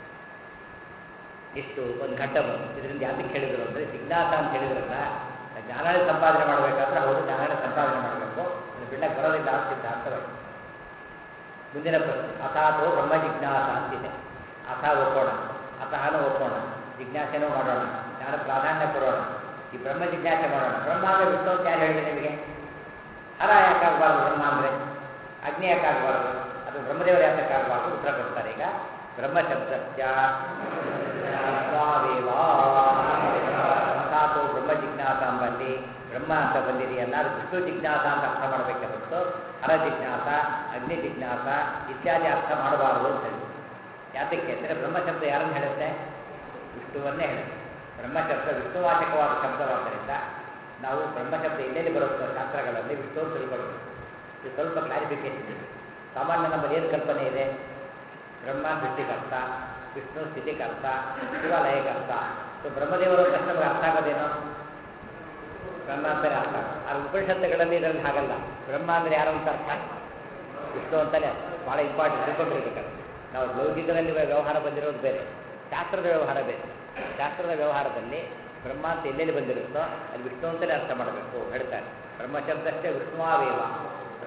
ಇಷ್ಟು ಒಂದು ಘಟ್ಟ ಬಂತು ಇದರಿಂದ ಯಾತಕ್ಕೆ ಹೇಳಿದ್ರು ಅಂದರೆ ಜಿಜ್ಞಾಸ ಅಂತ ಹೇಳಿದ್ರಲ್ಲ ಜ್ಞಾನ ಸಂಪಾದನೆ ಮಾಡಬೇಕಾದ್ರೆ ಹೌದು ಜ್ಞಾನ ಸಂಪಾದನೆ ಮಾಡಬೇಕು ಅದು ಬಿಡಕ್ಕೆ ಬರೋದಿಲ್ಲ ಅಂತ ಸಿದ್ಧಾಂತವಾಗಿ ಮುಂದಿನ ಪ್ರಶ್ನೆ ಅಥಾಥೋ ಬ್ರಹ್ಮ ಜಿಜ್ಞಾಸ ಅಂತಿದೆ ಅಥ ಒಪ್ಪೋಣ ಅಥಹನೂ ಒಪ್ಪೋಣ ಜಿಜ್ಞಾಸೆನೂ ಮಾಡೋಣ ಜ್ಞಾನ ಪ್ರಾಧಾನ್ಯ ಕೊಡೋಣ ಈ ಬ್ರಹ್ಮ ಜಿಜ್ಞಾಸೆ ಮಾಡೋಣ ಬ್ರಹ್ಮ ಅಂದರೆ ವಿಷ್ಣು ಅಂತ ಯಾರು ಹೇಳಿದೆ ನಿಮಗೆ ಹರ ಯಾಕಾಗಬಾರ್ದು ಬ್ರಹ್ಮ ಅಂದರೆ ಅಗ್ನಿ ಯಾಕಾಗಬಾರ್ದು ಅದು ಬ್ರಹ್ಮದೇವರು ಯಾತಕ್ಕಾಗಬಾರ್ದು ಉತ್ತರ ಕೊಡ್ತಾರೆ ಈಗ ಬ್ರಹ್ಮಶಬ್ದಸ್ಯ ಅಸ್ವಾವೇವ ಅಥಾಥೋ ಬ್ರಹ್ಮ ಜಿಜ್ಞಾಸ ಎಂಬಲ್ಲಿ ಬ್ರಹ್ಮ ಅಂತ ಬಂದಿದೆಯಲ್ಲ ಅದು ವಿಷ್ಣು ಜಿಜ್ಞಾಸ ಅಂತ ಅರ್ಥ ಮಾಡಬೇಕೆ ಹೊರತು ಹರ ಜಿಜ್ಞಾಸ ಅಗ್ನಿ ಜಿಜ್ಞಾಸ ಇತ್ಯಾದಿ ಅರ್ಥ ಮಾಡಬಾರದು ಅಂತ ಹೇಳಿ ಯಾತಕ್ಕೆ ಅಂದರೆ ಬ್ರಹ್ಮಶಬ್ದ ಯಾರನ್ನು ಹೇಳುತ್ತೆ ವಿಷ್ಣುವನ್ನೇ ಹೇಳುತ್ತೆ ಬ್ರಹ್ಮಶಬ್ದ ವಿಷ್ಣುವಾಚಕವಾದ ಶಬ್ದವಾದ್ದರಿಂದ ನಾವು ಬ್ರಹ್ಮಶಬ್ದ ಎಲ್ಲೆಲ್ಲಿ ಬರುತ್ತೋ ಶಾಸ್ತ್ರಗಳಲ್ಲಿ ವಿಷ್ಣು ಅಂತ ತಿಳ್ಕೊಳ್ಬೇಕು ಇದು ಸ್ವಲ್ಪ ಕ್ಲಾರಿಫಿಕೇಶನ್ ಇದೆ ಸಾಮಾನ್ಯ ನಮ್ಮಲ್ಲಿ ಏನು ಕಲ್ಪನೆ ಇದೆ ಬ್ರಹ್ಮ ಸೃಷ್ಟಿಕರ್ತ ವಿಷ್ಣು ಸ್ಥಿತಿಕರ್ತ ಶಿವ ಲಯಕರ್ತ ಸೊ ಬ್ರಹ್ಮದೇವರು ಅಂತ ತಕ್ಷಣ ನಮಗೆ ಅರ್ಥ ಆಗೋದೇನು ಬ್ರಹ್ಮ ಅಂತಾನೆ ಅರ್ಥ ಆದ್ರೆ ಉಪನಿಷತ್ತುಗಳಲ್ಲಿ ಇದರಲ್ಲಿ ಹಾಗಲ್ಲ ಬ್ರಹ್ಮ ಅಂದರೆ ಯಾರು ಅಂತ ಅರ್ಥ ವಿಷ್ಣು ಅಂತಾನೆ ಅರ್ಥ ಭಾಳ ಇಂಪಾರ್ಟೆಂಟ್ ತಿಳ್ಕೊಂಡಿರ್ಬೇಕಾದ್ರೆ ನಾವು ಲೌಕಿಕದಲ್ಲಿ ವ್ಯವಹಾರ ಬಂದಿರೋದು ಬೇರೆ ಶಾಸ್ತ್ರದ ವ್ಯವಹಾರ ಬೇರೆ ಶಾಸ್ತ್ರದ ವ್ಯವಹಾರದಲ್ಲಿ ಬ್ರಹ್ಮ ಅಂತ ಎಲ್ಲೆಲ್ಲಿ ಬಂದಿರುತ್ತೋ ಅಲ್ಲಿ ವಿಷ್ಣು ಅಂತಲೇ ಅರ್ಥ ಮಾಡಬೇಕು ಹೇಳ್ತಾರೆ ಬ್ರಹ್ಮಶಬ್ದಷ್ಟೇ ವಿಷ್ಣುವಾವೇವ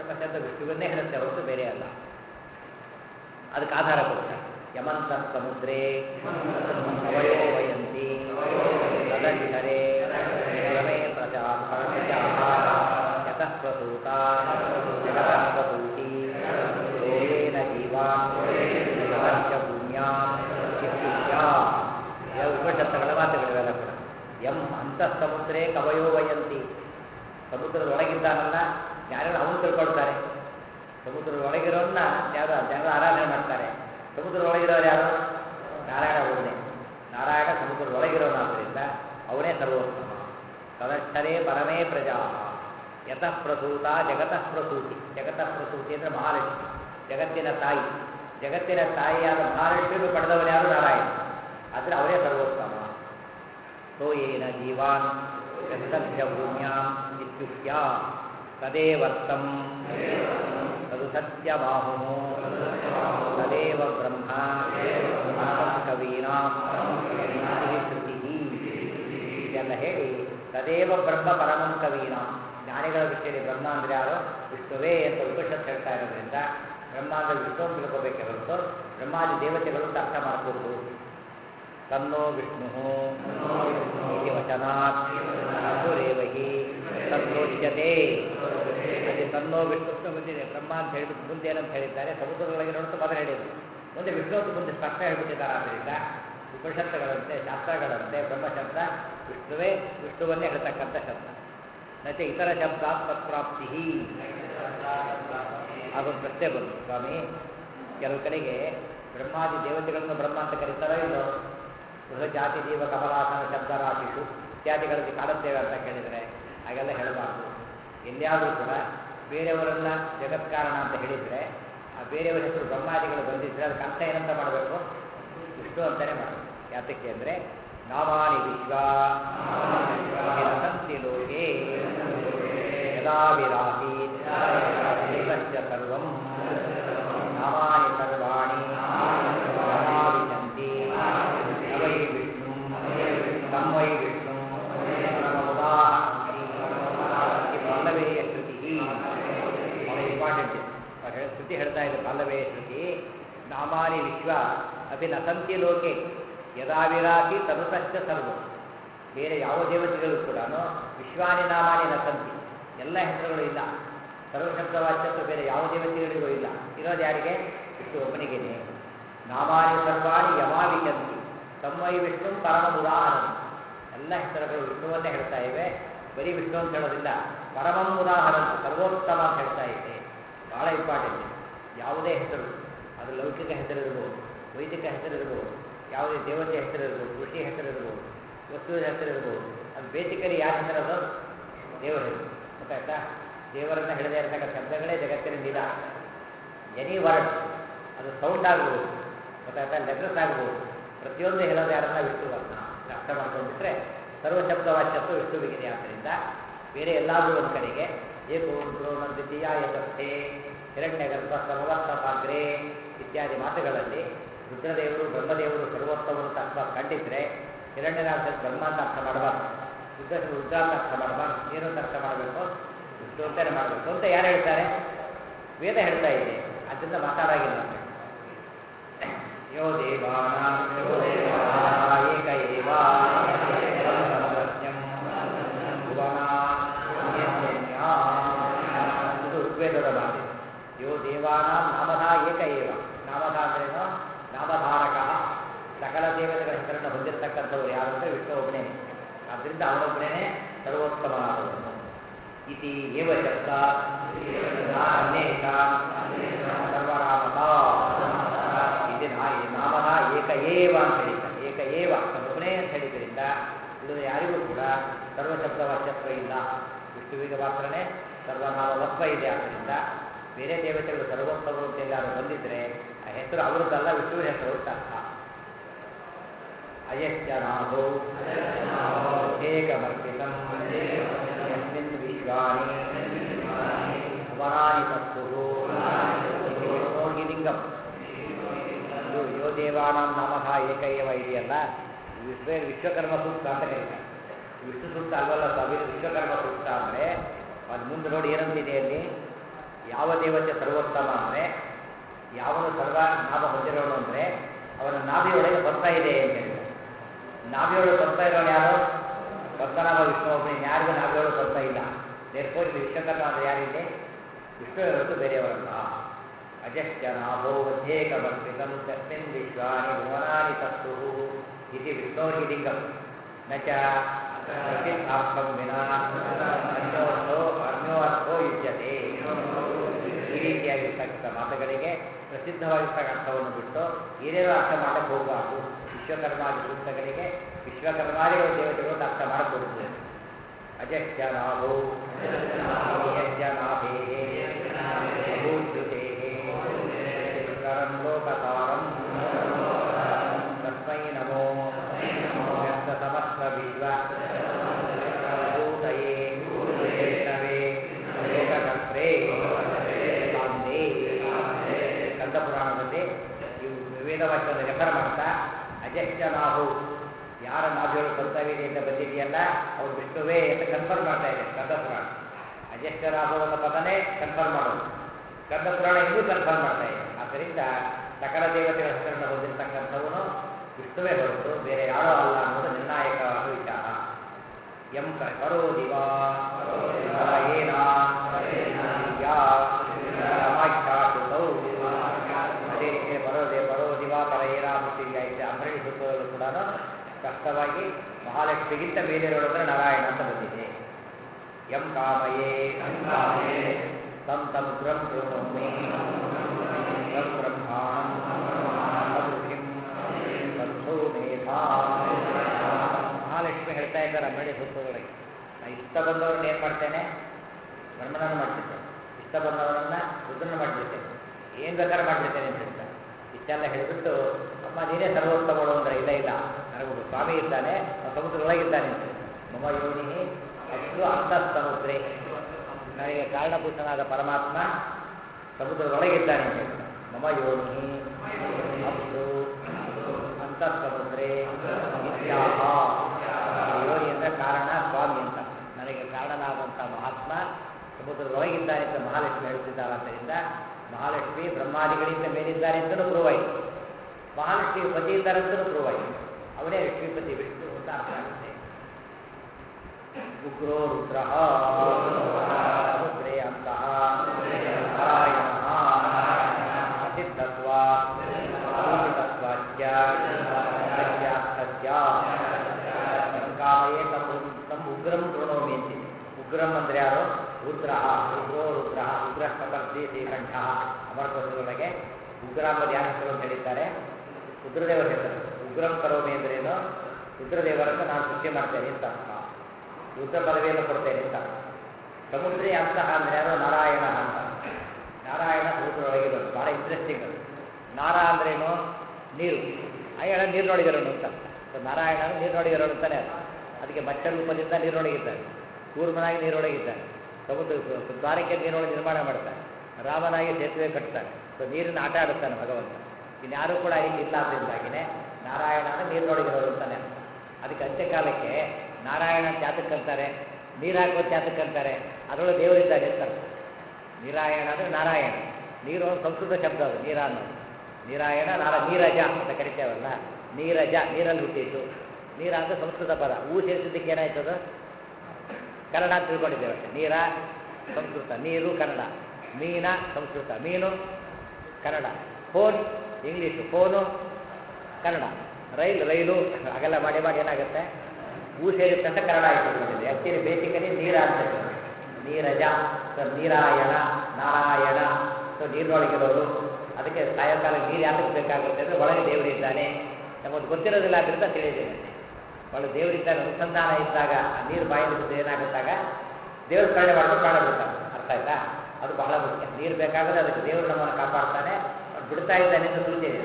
ಶಬ್ದ ವಿಷ್ಣುವನ್ನೇ ಹೇಳುತ್ತೆ ಹೊರತು ಬೇರೆ ಅಲ್ಲ ಅದಕ್ಕೆ ಆಧಾರ ಕೊಡ್ತಾರೆ ಯಮಂತ ಸಮುದ್ರೇ ಅವಯೋ ವಯಂತಿ ತದಕ್ಷರೇ ರಮೇ ಪ್ರಜಾ ಪ್ರಜಾಃ ಯತಃ ಪ್ರಸೂತ ಜಗತಃ ಪ್ರಸೂತಿ ಲೋಯೇನ ಜೀವಾನ್ ಜಗತ್ಯ ಭೂಮ್ಯಾಂ ಇತ್ಯುಕ್ತ ಇವು ಉಪನಿಷತ್ತುಗಳ ಮಾತುಗಳಿವೆಲ್ಲ ಕೂಡ ಎಂ ಅಂತಃ ಸಮುದ್ರೇ ಕವಯೋ ವಯಂತಿ ಸಮುದ್ರದ ಒಳಗಿದ್ದಾನಲ್ಲ ಯಾರೆಲ್ಲ ಅವನು ತಿಳ್ಕೊಳ್ತಾರೆ ಸಮುದ್ರದ ಒಳಗಿರೋನ್ನ ಯಾರು ಜನರು ಆರಾಧನೆ ಮಾಡ್ತಾರೆ ಸಮುದ್ರದ ಒಳಗಿರೋರು ಯಾರು ನಾರಾಯಣ ಒಬ್ಬನೇ ನಾರಾಯಣ ಸಮುದ್ರದ ಒಳಗಿರೋನಾದ್ದರಿಂದ ಅವನೇ ಸರ್ವೋತ್ತಮ ತದಕ್ಷರೇ ಪರಮೇ ಪ್ರಜಾ ಯತಃ ಪ್ರಸೂತ ಜಗತಃ ಪ್ರಸೂತಿ ಜಗತಃ ಪ್ರಸೂತಿ ಅಂದರೆ ಮಹಾಲಕ್ಷ್ಮಿ ಜಗತ್ತಿನ ತಾಯಿ ಜಗತ್ತಿನ ತಾಯಿಯಾದ ಮಹಾಲಕ್ಷ್ಮಿಯನ್ನು ಪಡೆದವರು ಯಾರು ನಾರಾಯಣ ಆದರೆ ಅವರೇ ಸರ್ವೋತ್ತಮ ಸೋಯೇನ ಜೀವಾನ್ ಗಂತಭ್ಯ ಭೂಮ್ಯಾಂ ಇತ್ಯುಕ್ತ್ಯ ತದೇವರ್ತಂ ತದು ಸತ್ಯಮಾಹು ತದೇವ ಬ್ರಹ್ಮ ಪರಮಂ ಕವೀನಾಂ ಶ್ರುತಿ ಇದೆಲ್ಲ ಹೇಳಿ ತದೇವ ಬ್ರಹ್ಮ ಪರಮಂ ಕವೀನಾಂ ಜ್ಞಾನಿಗಳ ವಿಷಯದಲ್ಲಿ ಬ್ರಹ್ಮ ಅಂದ್ರೆ ಯಾರು ವಿಷ್ಣುವೇ ಅಂತ ಉಪನಿಷತ್ ಹೇಳ್ತಾ ಇರೋದ್ರಿಂದ ಬ್ರಹ್ಮ ಅಂದ್ರೆ ವಿಷ್ಣು ಅಂತ ತಿಳ್ಕೋಬೇಕೆ ಹೊರತು ಬ್ರಹ್ಮಾದಿ ದೇವತೆಗಳು ಅಂತ ಅರ್ಥ ಮಾಡ್ಕೊಡ್ದು ತನ್ನೋ ವಿಷ್ಣು ಇತಿ ವಚನಾತ್ ಅಸುರೇವ ಹಿ ತನ್ನೋಚ್ಯತೆ ಅಲ್ಲಿ ತನ್ನೋ ವಿಷ್ಣು ಅಂತ ಬಂದಿದೆ ಬ್ರಹ್ಮ ಅಂತ ಹೇಳಿಬಿಟ್ಟು ಮುಂದೆ ಏನಂತ ಹೇಳಿದ್ದಾರೆ ಸಮುದ್ರದೊಳಗೆ ನೋಡ್ತು ಮೊದಲು ಹೇಳಿದರು ಮುಂದೆ ವಿಷ್ಣು ಅಂತ ಮುಂದೆ ಸ್ಪಷ್ಟ ಹೇಳ್ಬಿಟ್ಟಿದ್ದಾರೆ ಆದ್ದರಿಂದ ಉಪನಿಷತ್ತುಗಳಂತೆ ಶಾಸ್ತ್ರಗಳಂತೆ ಬ್ರಹ್ಮಶಬ್ದ ವಿಷ್ಣುವೇ ವಿಷ್ಣುವನ್ನೇ ಹೇಳ್ತಕ್ಕಂಥ ಶಬ್ದ ಮತ್ತೆ ಇತರ ಶಬ್ದ ತತ್ಪ್ರಾಪ್ತಿ ಅದೊಂದು ಪ್ರಶ್ನೆ ಬಂತು ಸ್ವಾಮಿ ಕೆಲವು ಕಡೆಗೆ ಬ್ರಹ್ಮಾದಿ ದೇವತೆಗಳನ್ನು ಬ್ರಹ್ಮ ಅಂತ ಕರೀತಾರೋ ಇಲ್ಲೋ ಬೃಹ ಜಾತಿ ಜೀವ ಕಮಲಾಸನ ಶಬ್ದ ರಾಶಿಷು ಇತ್ಯಾದಿಗಳಲ್ಲಿ ಕಾಣುತ್ತೇವೆ ಅಂತ ಕೇಳಿದರೆ ಹಾಗೆಲ್ಲ ಹೇಳಬಾರ್ದು ಎಲ್ಲಿಯಾದರೂ ಕೂಡ ಬೇರೆಯವರನ್ನ ಜಗತ್ಕಾರಣ ಅಂತ ಹೇಳಿದರೆ ಆ ಬೇರೆಯವರ ಹೆಸರು ಬ್ರಹ್ಮಾದಿಗಳು ಬಂದಿದ್ದರೆ ಅದಕ್ಕೆ ಅರ್ಥ ಏನಂತ ಮಾಡಬೇಕು ವಿಷ್ಣು ಅಂತಲೇ ಮಾಡಬೇಕು ಯಾತಕ್ಕೆ ಅಂದರೆ ನಾಮಾನಿ ವಿಶ್ವ ಸಂತಿ ಲೋಕೆ ಯದಾ ವಿರಾಸಿ ಏತಶ್ಚ ಸರ್ವಂ ನಾಮಾನಿ ಸರ್ವಾಣಿ ಯದಾ ವಿಶಂತಿ ನ ವೈ ವಿಷ್ಣು ತಂ ವೈ ವಿಷ್ಣು ಪರಮೋದಾಹಂತಿ ಬಾಂಧವೇಯ ಶ್ರುತಿ ಬಹಳ ಇಂಪಾರ್ಟೆಂಟ್ ಅವ್ರು ಹೇಳಿ ಶ್ರುತಿ ಹೇಳ್ತಾ ಇದೆ ಬಾಂಧವೇಯ ಶ್ರುತಿ ನಾಮಾನಿ ವಿಶ್ವ ಅಪಿ ನ ಸಂತಿ ಲೋಕೆ ಯದಾ ವಿರಾಸಿ ತನುತಶ್ಚ ಸರ್ವ ಬೇರೆ ಯಾವ ದೇವತೆಗಳು ಕೂಡ ವಿಶ್ವಾನಿ ನಾಮಾನಿ ನ ಸಂತಿ ಎಲ್ಲ ಹೆಸರುಗಳು ಇಲ್ಲ ಸರ್ವಶಬ್ದವಾಚ್ಯತ್ವ ಬೇರೆ ಯಾವ ದೇವತೆಗಳಿಗೂ ಇಲ್ಲ ಇರೋದು ಯಾರಿಗೆ ವಿಷ್ಣು ಒಬ್ಬನಿಗೇನೆ ನಾಮಾನಿ ಸರ್ವಾಣಿ ಯಮಾವಿಚಂತಿ ತಮ್ಮೈ ವಿಷ್ಣು ಪರಮ ಉದಾಹರಣ ಎಲ್ಲ ಹೆಸರುಗಳು ವಿಷ್ಣುವನ್ನೇ ಹೇಳ್ತಾ ಇವೆ ಬರೀ ವಿಷ್ಣು ಅಂತ ಹೇಳೋದಿಲ್ಲ ಪರಮಂ ಉದಾಹರಣ ಸರ್ವೋತ್ತಮ ಅಂತ ಹೇಳ್ತಾ ಇದೆ ಬಹಳ ಇಂಪಾರ್ಟೆಂಟ್ ಯಾವುದೇ ಹೆಸರು ಅದು ಲೌಕಿಕ ಹೆಸರಿರ್ಬೋದು ವೈದಿಕ ಹೆಸರಿರ್ಬೋದು ಯಾವುದೇ ದೇವತೆ ಹೆಸರಿರ್ಬೋದು ಋಷಿ ಹೆಸರಿರ್ಬೋದು ವಸ್ತುವಿನ ಹೆಸರಿರ್ಬೋದು ಅದು ಬೇಸಿಕಲಿ ಯಾರ ಹೆಸರದು ದೇವರ ಹೆಸರು ಗೊತ್ತಾಯ್ತಾ ದೇವರನ್ನ ಹಿಡಿದೇ ಇರತಕ್ಕಂಥ ಶಬ್ದಗಳೇ ಜಗತ್ತಿನ ನಿಲ ಎನಿ ವರ್ಡ್ ಅದು ಸೌಂಡ್ ಆಗ್ಬೋದು ಗೊತ್ತಾಯ್ತಾ ಲೆಟರ್ಸ್ ಆಗ್ಬೋದು ಪ್ರತಿಯೊಂದು ಹೇಳೋದು ಯಾರನ್ನ ವಿಷ್ಣುವನ್ನ ಅರ್ಥ ಮಾಡ್ಕೊಂಡ್ಬಿಟ್ರೆ ಸರ್ವಶಬ್ದವಾಚ್ಯತ್ವ ವಿಷ್ಣುವಿಗಿದೆ ಆದ್ದರಿಂದ ಬೇರೆ ಎಲ್ಲಾದರೂ ಒಂದು ಕಡೆಗೆ ಏಕೋ ದ್ರೋಣ ದ್ವಿತೀಯ ಯಥಸ್ಥೆ ಹಿರಣ್ಯಗರ್ಭ ಸಮವರ್ತಪಾಗ್ರೆ ಇತ್ಯಾದಿ ಮಾತುಗಳಲ್ಲಿ ರುದ್ರದೇವರು ಬ್ರಹ್ಮದೇವರು ಸರ್ವೋತ್ತಮರು ಅಂತ ಅರ್ಥ ಕಂಡಿದ್ರೆ ಹಿರಣ್ಯನಾಥ ಬ್ರಹ್ಮ ಅಂತ ಅರ್ಥ ಮಾಡಬಾರ್ದು ರುದ್ರ ರುದ್ರ ಅಂತ ಅರ್ಥ ಮಾಡಬಾರ್ದು ಏನು ಅಂತ ಅರ್ಥ ಮಾಡಬೇಕು ವಿಷ್ಣು ಅಂತಾನೆ ಮಾಡಬೇಕು ಅಂತ ಯಾರು ಹೇಳ್ತಾರೆ ವೇದ ಹೇಳ್ತಾ ಇದೆ ಅದರಿಂದ ಮಾತಾಡಾಗಿಲ್ಲ ಅಂತ ಯೋ ದೇವಾನಾಂ ಯೋ ದೇವಾನಾಂ ಏಕ ಏವ ಸರ್ವಸರ್ವಜ್ಞಂ ಭುವನಾಂ ಅನ್ಯನ್ಯಾಂ. ಇದು ಋಗ್ವೇದದ ಮಾತು ಯೋ ದೇವಾನಾಂ ನಾಮಧ ಏಕ ಏವ ನಾಮಧ ಅಂದ್ರೇನು ನಾಮಧಾರಕ ಸಕಲ ದೇವತೆಗಳ ಹೆಸರನ್ನು ಹೊಂದಿರತಕ್ಕಂಥವ್ರು ಯಾರು ಅಂದರೆ ವಿಷ್ಣು ಒಬ್ಬನೇ ಆದ್ದರಿಂದ ಅವನೊಬ್ಬನೇ ಸರ್ವೋತ್ತಮನಾದವನು ಇತಿ ಏವ ಶಬ್ದ ಅನೇಕಾನ್ ಸರ್ವನಾಮತ ಇದು ನಾಮಧ ಏಕ ಏವ ಅಂತ ಹೇಳಿದ್ದಾರೆ ಏಕ ಏವ ಒಬ್ಬನೇ ಅಂತ ಹೇಳಿದ್ರಿಂದ ಉಳಿದ ಯಾರಿಗೂ ಕೂಡ ಸರ್ವಶಬ್ದವಾಚ್ಯತ್ವ ಇಲ್ಲ ವಿಷ್ಣುವಿಗೆ ಮಾತ್ರನೇ ಸರ್ವನಾಮವತ್ವ ಇದೆ ಆದ್ದರಿಂದ ಬೇರೆ ದೇವತೆಗಳು ಸರ್ವೋತ್ತಮರು ಅಂತ ಎಲ್ಲಾರು ಬಂದಿದ್ರೆ ಆ ಹೆಸರು ಅವರದ್ದಲ್ಲ ವಿಷ್ಣುವಿನ ಹೆಸರು ಅಂತ ಅರ್ಥ ಅಯಶ್ಚನಾಭೋ ಏಕಮರ್ಪಿತಂ ಯಸ್ಮಿನ್ ವಿಶ್ವಾನಿ ಅವರಾನಿ ತತ್ಸು ಲಿಂಗಂ ಇದು ಯೋ ದೇವಾನಾಂ ನಾಮಃ ಏಕ ಏವ ಇದೆಯಲ್ಲ ವಿಶ್ವ ವಿಶ್ವಕರ್ಮ ಸೂಕ್ತ ಅಂತ ಕರೀತಾರೆ ವಿಷ್ಣು ಸೂಕ್ತ ಅಲ್ವಲ್ಲ ಸ್ವಾಮಿ ವಿಶ್ವಕರ್ಮ ಸೂಕ್ತ ಅಂದರೆ ಅದು ಮುಂದೆ ನೋಡಿ ಏನಂತಿದೆ ಅಲ್ಲಿ ಯಾವ ದೇವತೆ ಸರ್ವೋತ್ತಮ ಅಂದರೆ ಯಾವನು ಸರ್ವ ನಾಮ ಹೊಂದಿರೋನು ಅಂದರೆ ಅವನ ನಾಭಿಯೊಳಗೆ ಭಕ್ತ ಇದೆ ಅಂತ ಹೇಳಿದ್ದಾರೆ ನಾಭಿಯೊಳಗೆ ಭಕ್ತ ಇರೋನು ಯಾರು ಭಕ್ತನಾಮ ವಿಷ್ಣು ಒಬ್ಬನೇ ಯಾರಿಗೂ ನಾಭಿಯೊಳಗೆ ಭಕ್ತ ಇಲ್ಲ ದೇರ್ಫೋರ್ ಇಲ್ಲಿ ವಿಶ್ವಕರ್ಮ ಅಂದರೆ ಯಾರಿದೆ ವಿಷ್ಣು ಹೊರತು ಬೇರೆಯವರಲ್ಲ ಅಜಶ್ಚ ನಾಭೋ ಮಧ್ಯೇಕಮರ್ಪಿತಂ ತಸ್ಮಿನ್ ವಿಶ್ವಾನಿ ಭುವನಾನಿ ತಸ್ಸು ಇತಿ ವಿಷ್ಣೋರ್ಹಿ ಲಿಂಗಂ ನ ಚ ಪ್ರಸಿದ್ಧಾರ್ಥಂ ವಿನಾ ಅನ್ಯೋರ್ಥೋ ಅನ್ಯೋರ್ಥೋ ಯುಜ್ಯತೆ ಈ ರೀತಿಯಾಗಿರ್ತಕ್ಕಂಥ ಮಾತುಗಳಿಗೆ ಪ್ರಸಿದ್ಧವಾಗಿರ್ತಕ್ಕ ಅರ್ಥವನ್ನು ಬಿಟ್ಟು ಏನೇನೋ ಅರ್ಥ ಮಾಡಕ್ಕೆ ಹೋಗಬಾರ್ದು ವಿಶ್ವಕರ್ಮಾದಿ ಸೂಕ್ತಗಳಿಗೆ ವಿಶ್ವಕರ್ಮಾದಿಗಳು ದೇವತೆಗಳು ಅಂತ ಅರ್ಥ ಮಾಡಬಹುದು ಅಜಶ್ಚ ನಾಭೋ ಯಜ್ಜ ನಾಭೇ ಬಹುಶ್ರುತೆ ವಿಸ್ತರಂ ಲೋಕಸಾರಂ ತಸ್ಮೈ ನಮೋ ವ್ಯರ್ಥ ಸಮಸ್ತ ವಿಶ್ವ ಭೂತಯೇ ವಿಷ್ಣವೇ ಲೋಕಕರ್ತ್ರೇ ಕಾಂದೇ ಕಂದ ಪುರಾಣದಲ್ಲಿ ಇವು ವೇದವಾಕ್ಯವನ್ನು ರೆಫರ್ ಮಾಡ್ತಾ ಅಜಶ್ಚ ನಾಹು ಯಾರ ನಾಭಿಗಳು ಕರ್ತವ್ಯ ಅಂತ ಬಂದಿದೆಯಲ್ಲ ಅವ್ರು ವಿಷ್ಣುವೇ ಅಂತ ಕನ್ಫರ್ಮ್ ಮಾಡ್ತಾ ಇದೆ ಕಂದ ಪುರಾಣ ಅಜಶ್ಚ ನಾಹು ಅನ್ನೋ ಪದನೇ ಕನ್ಫರ್ಮ್ ಮಾಡೋದು ಕಂದ ಪುರಾಣ ಇನ್ನೂ ಕನ್ಫರ್ಮ್ ಮಾಡ್ತಾ ಇದೆ ಆದ್ದರಿಂದ ಸಕಲ ದೇವತೆಗಳ ಹೆಸರನ್ನು ಹೊಂದಿರತಕ್ಕಂಥವನು ವಿಷ್ಣುವೇ ಹೊರತು ಬೇರೆ ಯಾರೋ ಅಲ್ಲ ಅನ್ನೋದು ನಿರ್ಣಾಯಕವಾದ ವಿಚಾರ ಎಂ ಕ ಕರೋದಿವಾ ಏನ ಯಾ ಸಮಾಖ್ಯಾತೌ ಅದೇ ರೀತಿ ಬರೋದೆ ಬರೋದಿವ ಪರ ಏನಾಗುತ್ತಿಲ್ಲ ಇದೆ ಅಂಬರಣಿ ಸೂತ್ರದಲ್ಲೂ ಕೂಡ ಸ್ಪಷ್ಟವಾಗಿ ಮಹಾಲಕ್ಷ್ಮಿಗಿಂತ ಮೇಲಿರೋದ್ರೆ ನಾರಾಯಣ ಅಂತ ಬಂದಿದೆ ಎಂ ಕಾಮಯೇ ತಂ ತಂ ಉಗ್ರಂ ಕೃಣೋಮಿ ತಂ ಬ್ರಹ್ಮಾಣಂ ತಂ ಋಷಿಂ ತತ್ಸೋ ಮೇಧಾ ಮಹಾಲಕ್ಷ್ಮಿ ಹೇಳ್ತಾ ಇದ್ದಾರೆ ಅಂಬರಣಿ ಸೂತ್ರದೊಳಗೆ ನಾ ಇಷ್ಟ ಬಂದವ್ರನ್ನ ಏನು ಮಾಡ್ತೇನೆ ಬ್ರಹ್ಮನನ್ನು ಮಾಡ್ತಿರ್ತೇನೆ ಇಷ್ಟ ಬಂದವರನ್ನ ರುದ್ರನ ಮಾಡಿಬಿಡ್ತೇನೆ ಏನು ಬೇಕಾದ್ರೆ ಮಾಡಿಬಿಡ್ತೇನೆ ಅಂತ ಹೇಳ್ತಾರೆ ಇಷ್ಟೆಲ್ಲ ಹೇಳಿಬಿಟ್ಟು ಅಮ್ಮ ನೀನೇ ಸರ್ವೋತ್ತಮಗಳು ಅಂದ್ರೆ ಇಲ್ಲ ಇಲ್ಲ ನನಗೊಬ್ಬ ಸ್ವಾಮಿ ಇದ್ದಾನೆ ಅವನು ಸಮುದ್ರದೊಳಗಿದ್ದಾನೆ ಅಂತ ಮಮ ಯೋನಿ ಅಷ್ಟು ಅಂತಃ ಸಮುದ್ರೆ ನನಗೆ ಕಾರಣಭೂತನಾದ ಪರಮಾತ್ಮ ಸಮುದ್ರದೊಳಗಿದ್ದಾನೆ ಅಂತ ಹೇಳ್ತಾರೆ ಮಮ ಯೋನಿ ಅಷ್ಟು ಅಂತಃ ಸಮುದ್ರೆ ಇತ್ಯಾಹ ಯೋನಿ ಅಂದರೆ ಕಾರಣ ಸ್ವಾಮಿ ಅಂತ ನನಗೆ ಕಾರಣನಾದಂಥ ಮಹಾತ್ಮ ಸಮುದ್ರದೊಳಗಿದ್ದಾನೆ ಅಂತ ಮಹಾಲಕ್ಷ್ಮಿ ಹೇಳುತ್ತಿದ್ದಾರೆ ಆದ್ದರಿಂದ ಮಹಾಲಕ್ಷ್ಮಿ ಬ್ರಹ್ಮಾದಿಗಳಿಂದ ಮೇಲಿದ್ದಾರೆ ಅಂತಲೂ ಪ್ರೂವ್ ಆಯಿತು ಮಹಾಲಕ್ಷ್ಮಿ ಪತಿ ಇದ್ದಾರೆ ಅಂತಲೂ ಪ್ರೂವ್ ಆಯಿತು ಅವನೇ ಲಕ್ಷ್ಮೀಪತಿ ವಿಷ್ಣು ಅಂತ ಅರ್ಥ ಆಗುತ್ತೆ ಉಗ್ರೋ ರುದ್ರ ಸಮುದ್ರೇ ಅಂತಃ ನಾರಾಯಣ ಪ್ರಸಿದ್ಧತ್ವ ಸೂಚಿತತ್ವಾಚ್ಯ ಸತ್ಯಾರ್ಥಸ್ಯ ಕಾಮಯೇ ತಮ್ಮ ತಮ್ಮ ಉಗ್ರಂ ಕೃಣೋಮಿ ಅಂತಿದೆ ಉಗ್ರಂ ಅಂದ್ರೆ ಯಾರು ರುದ್ರ ರುದ್ರೋ ರುದ್ರ ಉಗ್ರ ಕಪರ್ದಿ ಶ್ರೀಕಂಠ ಅಮರಕೋಶದೊಳಗೆ ಉಗ್ರ ಅಂಬದು ಯಾರ ಹೆಸರು ಅಂತ ಹೇಳಿದ್ದಾರೆ ರುದ್ರದೇವರ ಹೆಸರು ಉಗ್ರಂ ಕರೋಮಿ ಅಂದ್ರೇನು ರುದ್ರದೇವರನ್ನು ನಾನು ಸೃಷ್ಟಿ ಮಾಡ್ತೇನೆ ಅಂತ ಅರ್ಥ ರುದ್ರ ಪದವಿಯನ್ನು ಕೊಡ್ತೇನೆ ಅಂತ ಸಮುದ್ರಿ ಅಂತಃ ಅಂದ್ರೆ ಯಾರು ನಾರಾಯಣ ಅಂತ ನಾರಾಯಣ ಸಮುದ್ರದೊಳಗಿರೋದು ಭಾಳ ಇಂಟ್ರೆಸ್ಟಿಂಗ್ ಅದು ನಾರ ಅಂದ್ರೇನು ನೀರು ಅಯ್ಯಣ ನೀರು ನೋಡಿದಿರೋನು ಅಂತ ಸೊ ನಾರಾಯಣ ನೀರು ನೋಡಿದಿರೋನು ಅಂತಾನೆ ಅರ್ಥ. ಅದಕ್ಕೆ ಮಚ್ಚ ರೂಪದಿಂದ ನೀರೊಳಗಿದ್ದಾನೆ ಕೂರ್ಮನಾಗಿ ನೀರೊಳಗಿದ್ದಾನೆ ಸಮುದ್ರ ದ್ವಾರಕ್ಕೆ ನೀರೊಳಗೆ ನಿರ್ಮಾಣ ಮಾಡ್ತಾನೆ ರಾಮನಾಗಿ ಸೇತುವೆ ಕಟ್ತಾನೆ ಸೊ ನೀರಿನ ಆಟ ಆಡುತ್ತಾನೆ ಭಗವಂತ ಇನ್ಯಾರೂ ಕೂಡ ಇಲ್ಲಿ ಇಲ್ಲ ಅದರಿಂದಾಗಿನೇ ನಾರಾಯಣ ಅಂದ್ರೆ ನೀರು ನೋಡಿದಿರೋರು ಅಂತಾನೆ ಅರ್ಥ. ಅದಕ್ಕೆ ಅಂತ್ಯಕಾಲಕ್ಕೆ ನಾರಾಯಣ ಅಂತ ಯಾತಕ್ಕೆ ಅಂತಾರೆ ನೀರು ಹಾಕೋ ಯಾತಕ್ಕೆ ಅಂತಾರೆ ಅದರೊಳಗೆ ದೇವರಿದ್ದಾರೆ ಅಂತ ಅರ್ಥ. ನೀರಾಯಣ ಅಂದರೆ ನಾರಾಯಣ ನೀರು ಒಂದು ಸಂಸ್ಕೃತ ಶಬ್ದ ಅದು ನೀರ ಅನ್ನೋದು ನೀರಾಯಣ ನಾರ ನೀರಜ ಅಂತ ಕರಿತೇವಲ್ಲ ನೀರಜ ನೀರಲ್ಲಿ ಹುಟ್ಟಿದ್ದು ನೀರ ಅಂತ ಸಂಸ್ಕೃತ ಪದ ಹೂ ಸೇರಿಸಿದ್ದಕ್ಕೆ ಏನಾಯ್ತದು ಕನ್ನಡ ಅಂತ ತಿಳ್ಕೊಂಡಿದ್ದೇವೆ ಅಷ್ಟೇ ನೀರ ಸಂಸ್ಕೃತ ನೀರು ಕನ್ನಡ ಮೀನ ಸಂಸ್ಕೃತ ಮೀನು Kannada phone English phone Kannada rail rail ಹಾಗೆಲ್ಲ ಮಾಡಿ ಮಾಡಿ ಏನಾಗುತ್ತೆ ಹೂ ಸೇರಿದ ತಕ್ಷಣ ಕನ್ನಡ ಆಯ್ತು ಆ್ಯಕ್ಚುಲಿ ಬೇಸಿಕಲಿ ನೀರ ಅಂತ ಹೇಳ್ತಾರೆ. ನೀರಜ ಸೊ ನೀರಾಯಣ ನಾರಾಯಣ ಸೊ ನೀರಿನೊಳಗಿರೋರು ಅದಕ್ಕೆ ಸಾಯಂಕಾಲ ನೀರು ಯಾತಕ್ಕೆ ಬೇಕಾಗುತ್ತೆ ಅಂದರೆ ಒಳಗೆ ದೇವರಿದ್ದಾನೆ ನಮಗೆ ಗೊತ್ತಿರೋದಿಲ್ಲ ಅದರಿಂದ ತಿಳಿದಿದೆ ಒಳಗೆ ದೇವರಿದ್ದಾಗ ಅನುಸಂಧಾನ ಇದ್ದಾಗ ಆ ನೀರು ಬಾಯಲ್ಲಿ ಬಿದ್ದು ಏನಾಗುತ್ತಾಗ ದೇವ್ರ ಸ್ಮರಣೆ ಮಾಡ್ಕೊಂಡು ಪ್ರಾಣ ಬಿಡ್ತಾನೆ ಅರ್ಥ ಆಯ್ತಾ ಅದು ಬಹಳ ಮುಖ್ಯ ನೀರು ಬೇಕಾದರೆ ಅದಕ್ಕೆ ದೇವರು ನಮ್ಮನ್ನು ಕಾಪಾಡ್ತಾನೆ ಅವ್ನು ಬಿಡ್ತಾ ಇದ್ದಾನೆ ಅಂತ ಸೂಚನೆ ಇದೆ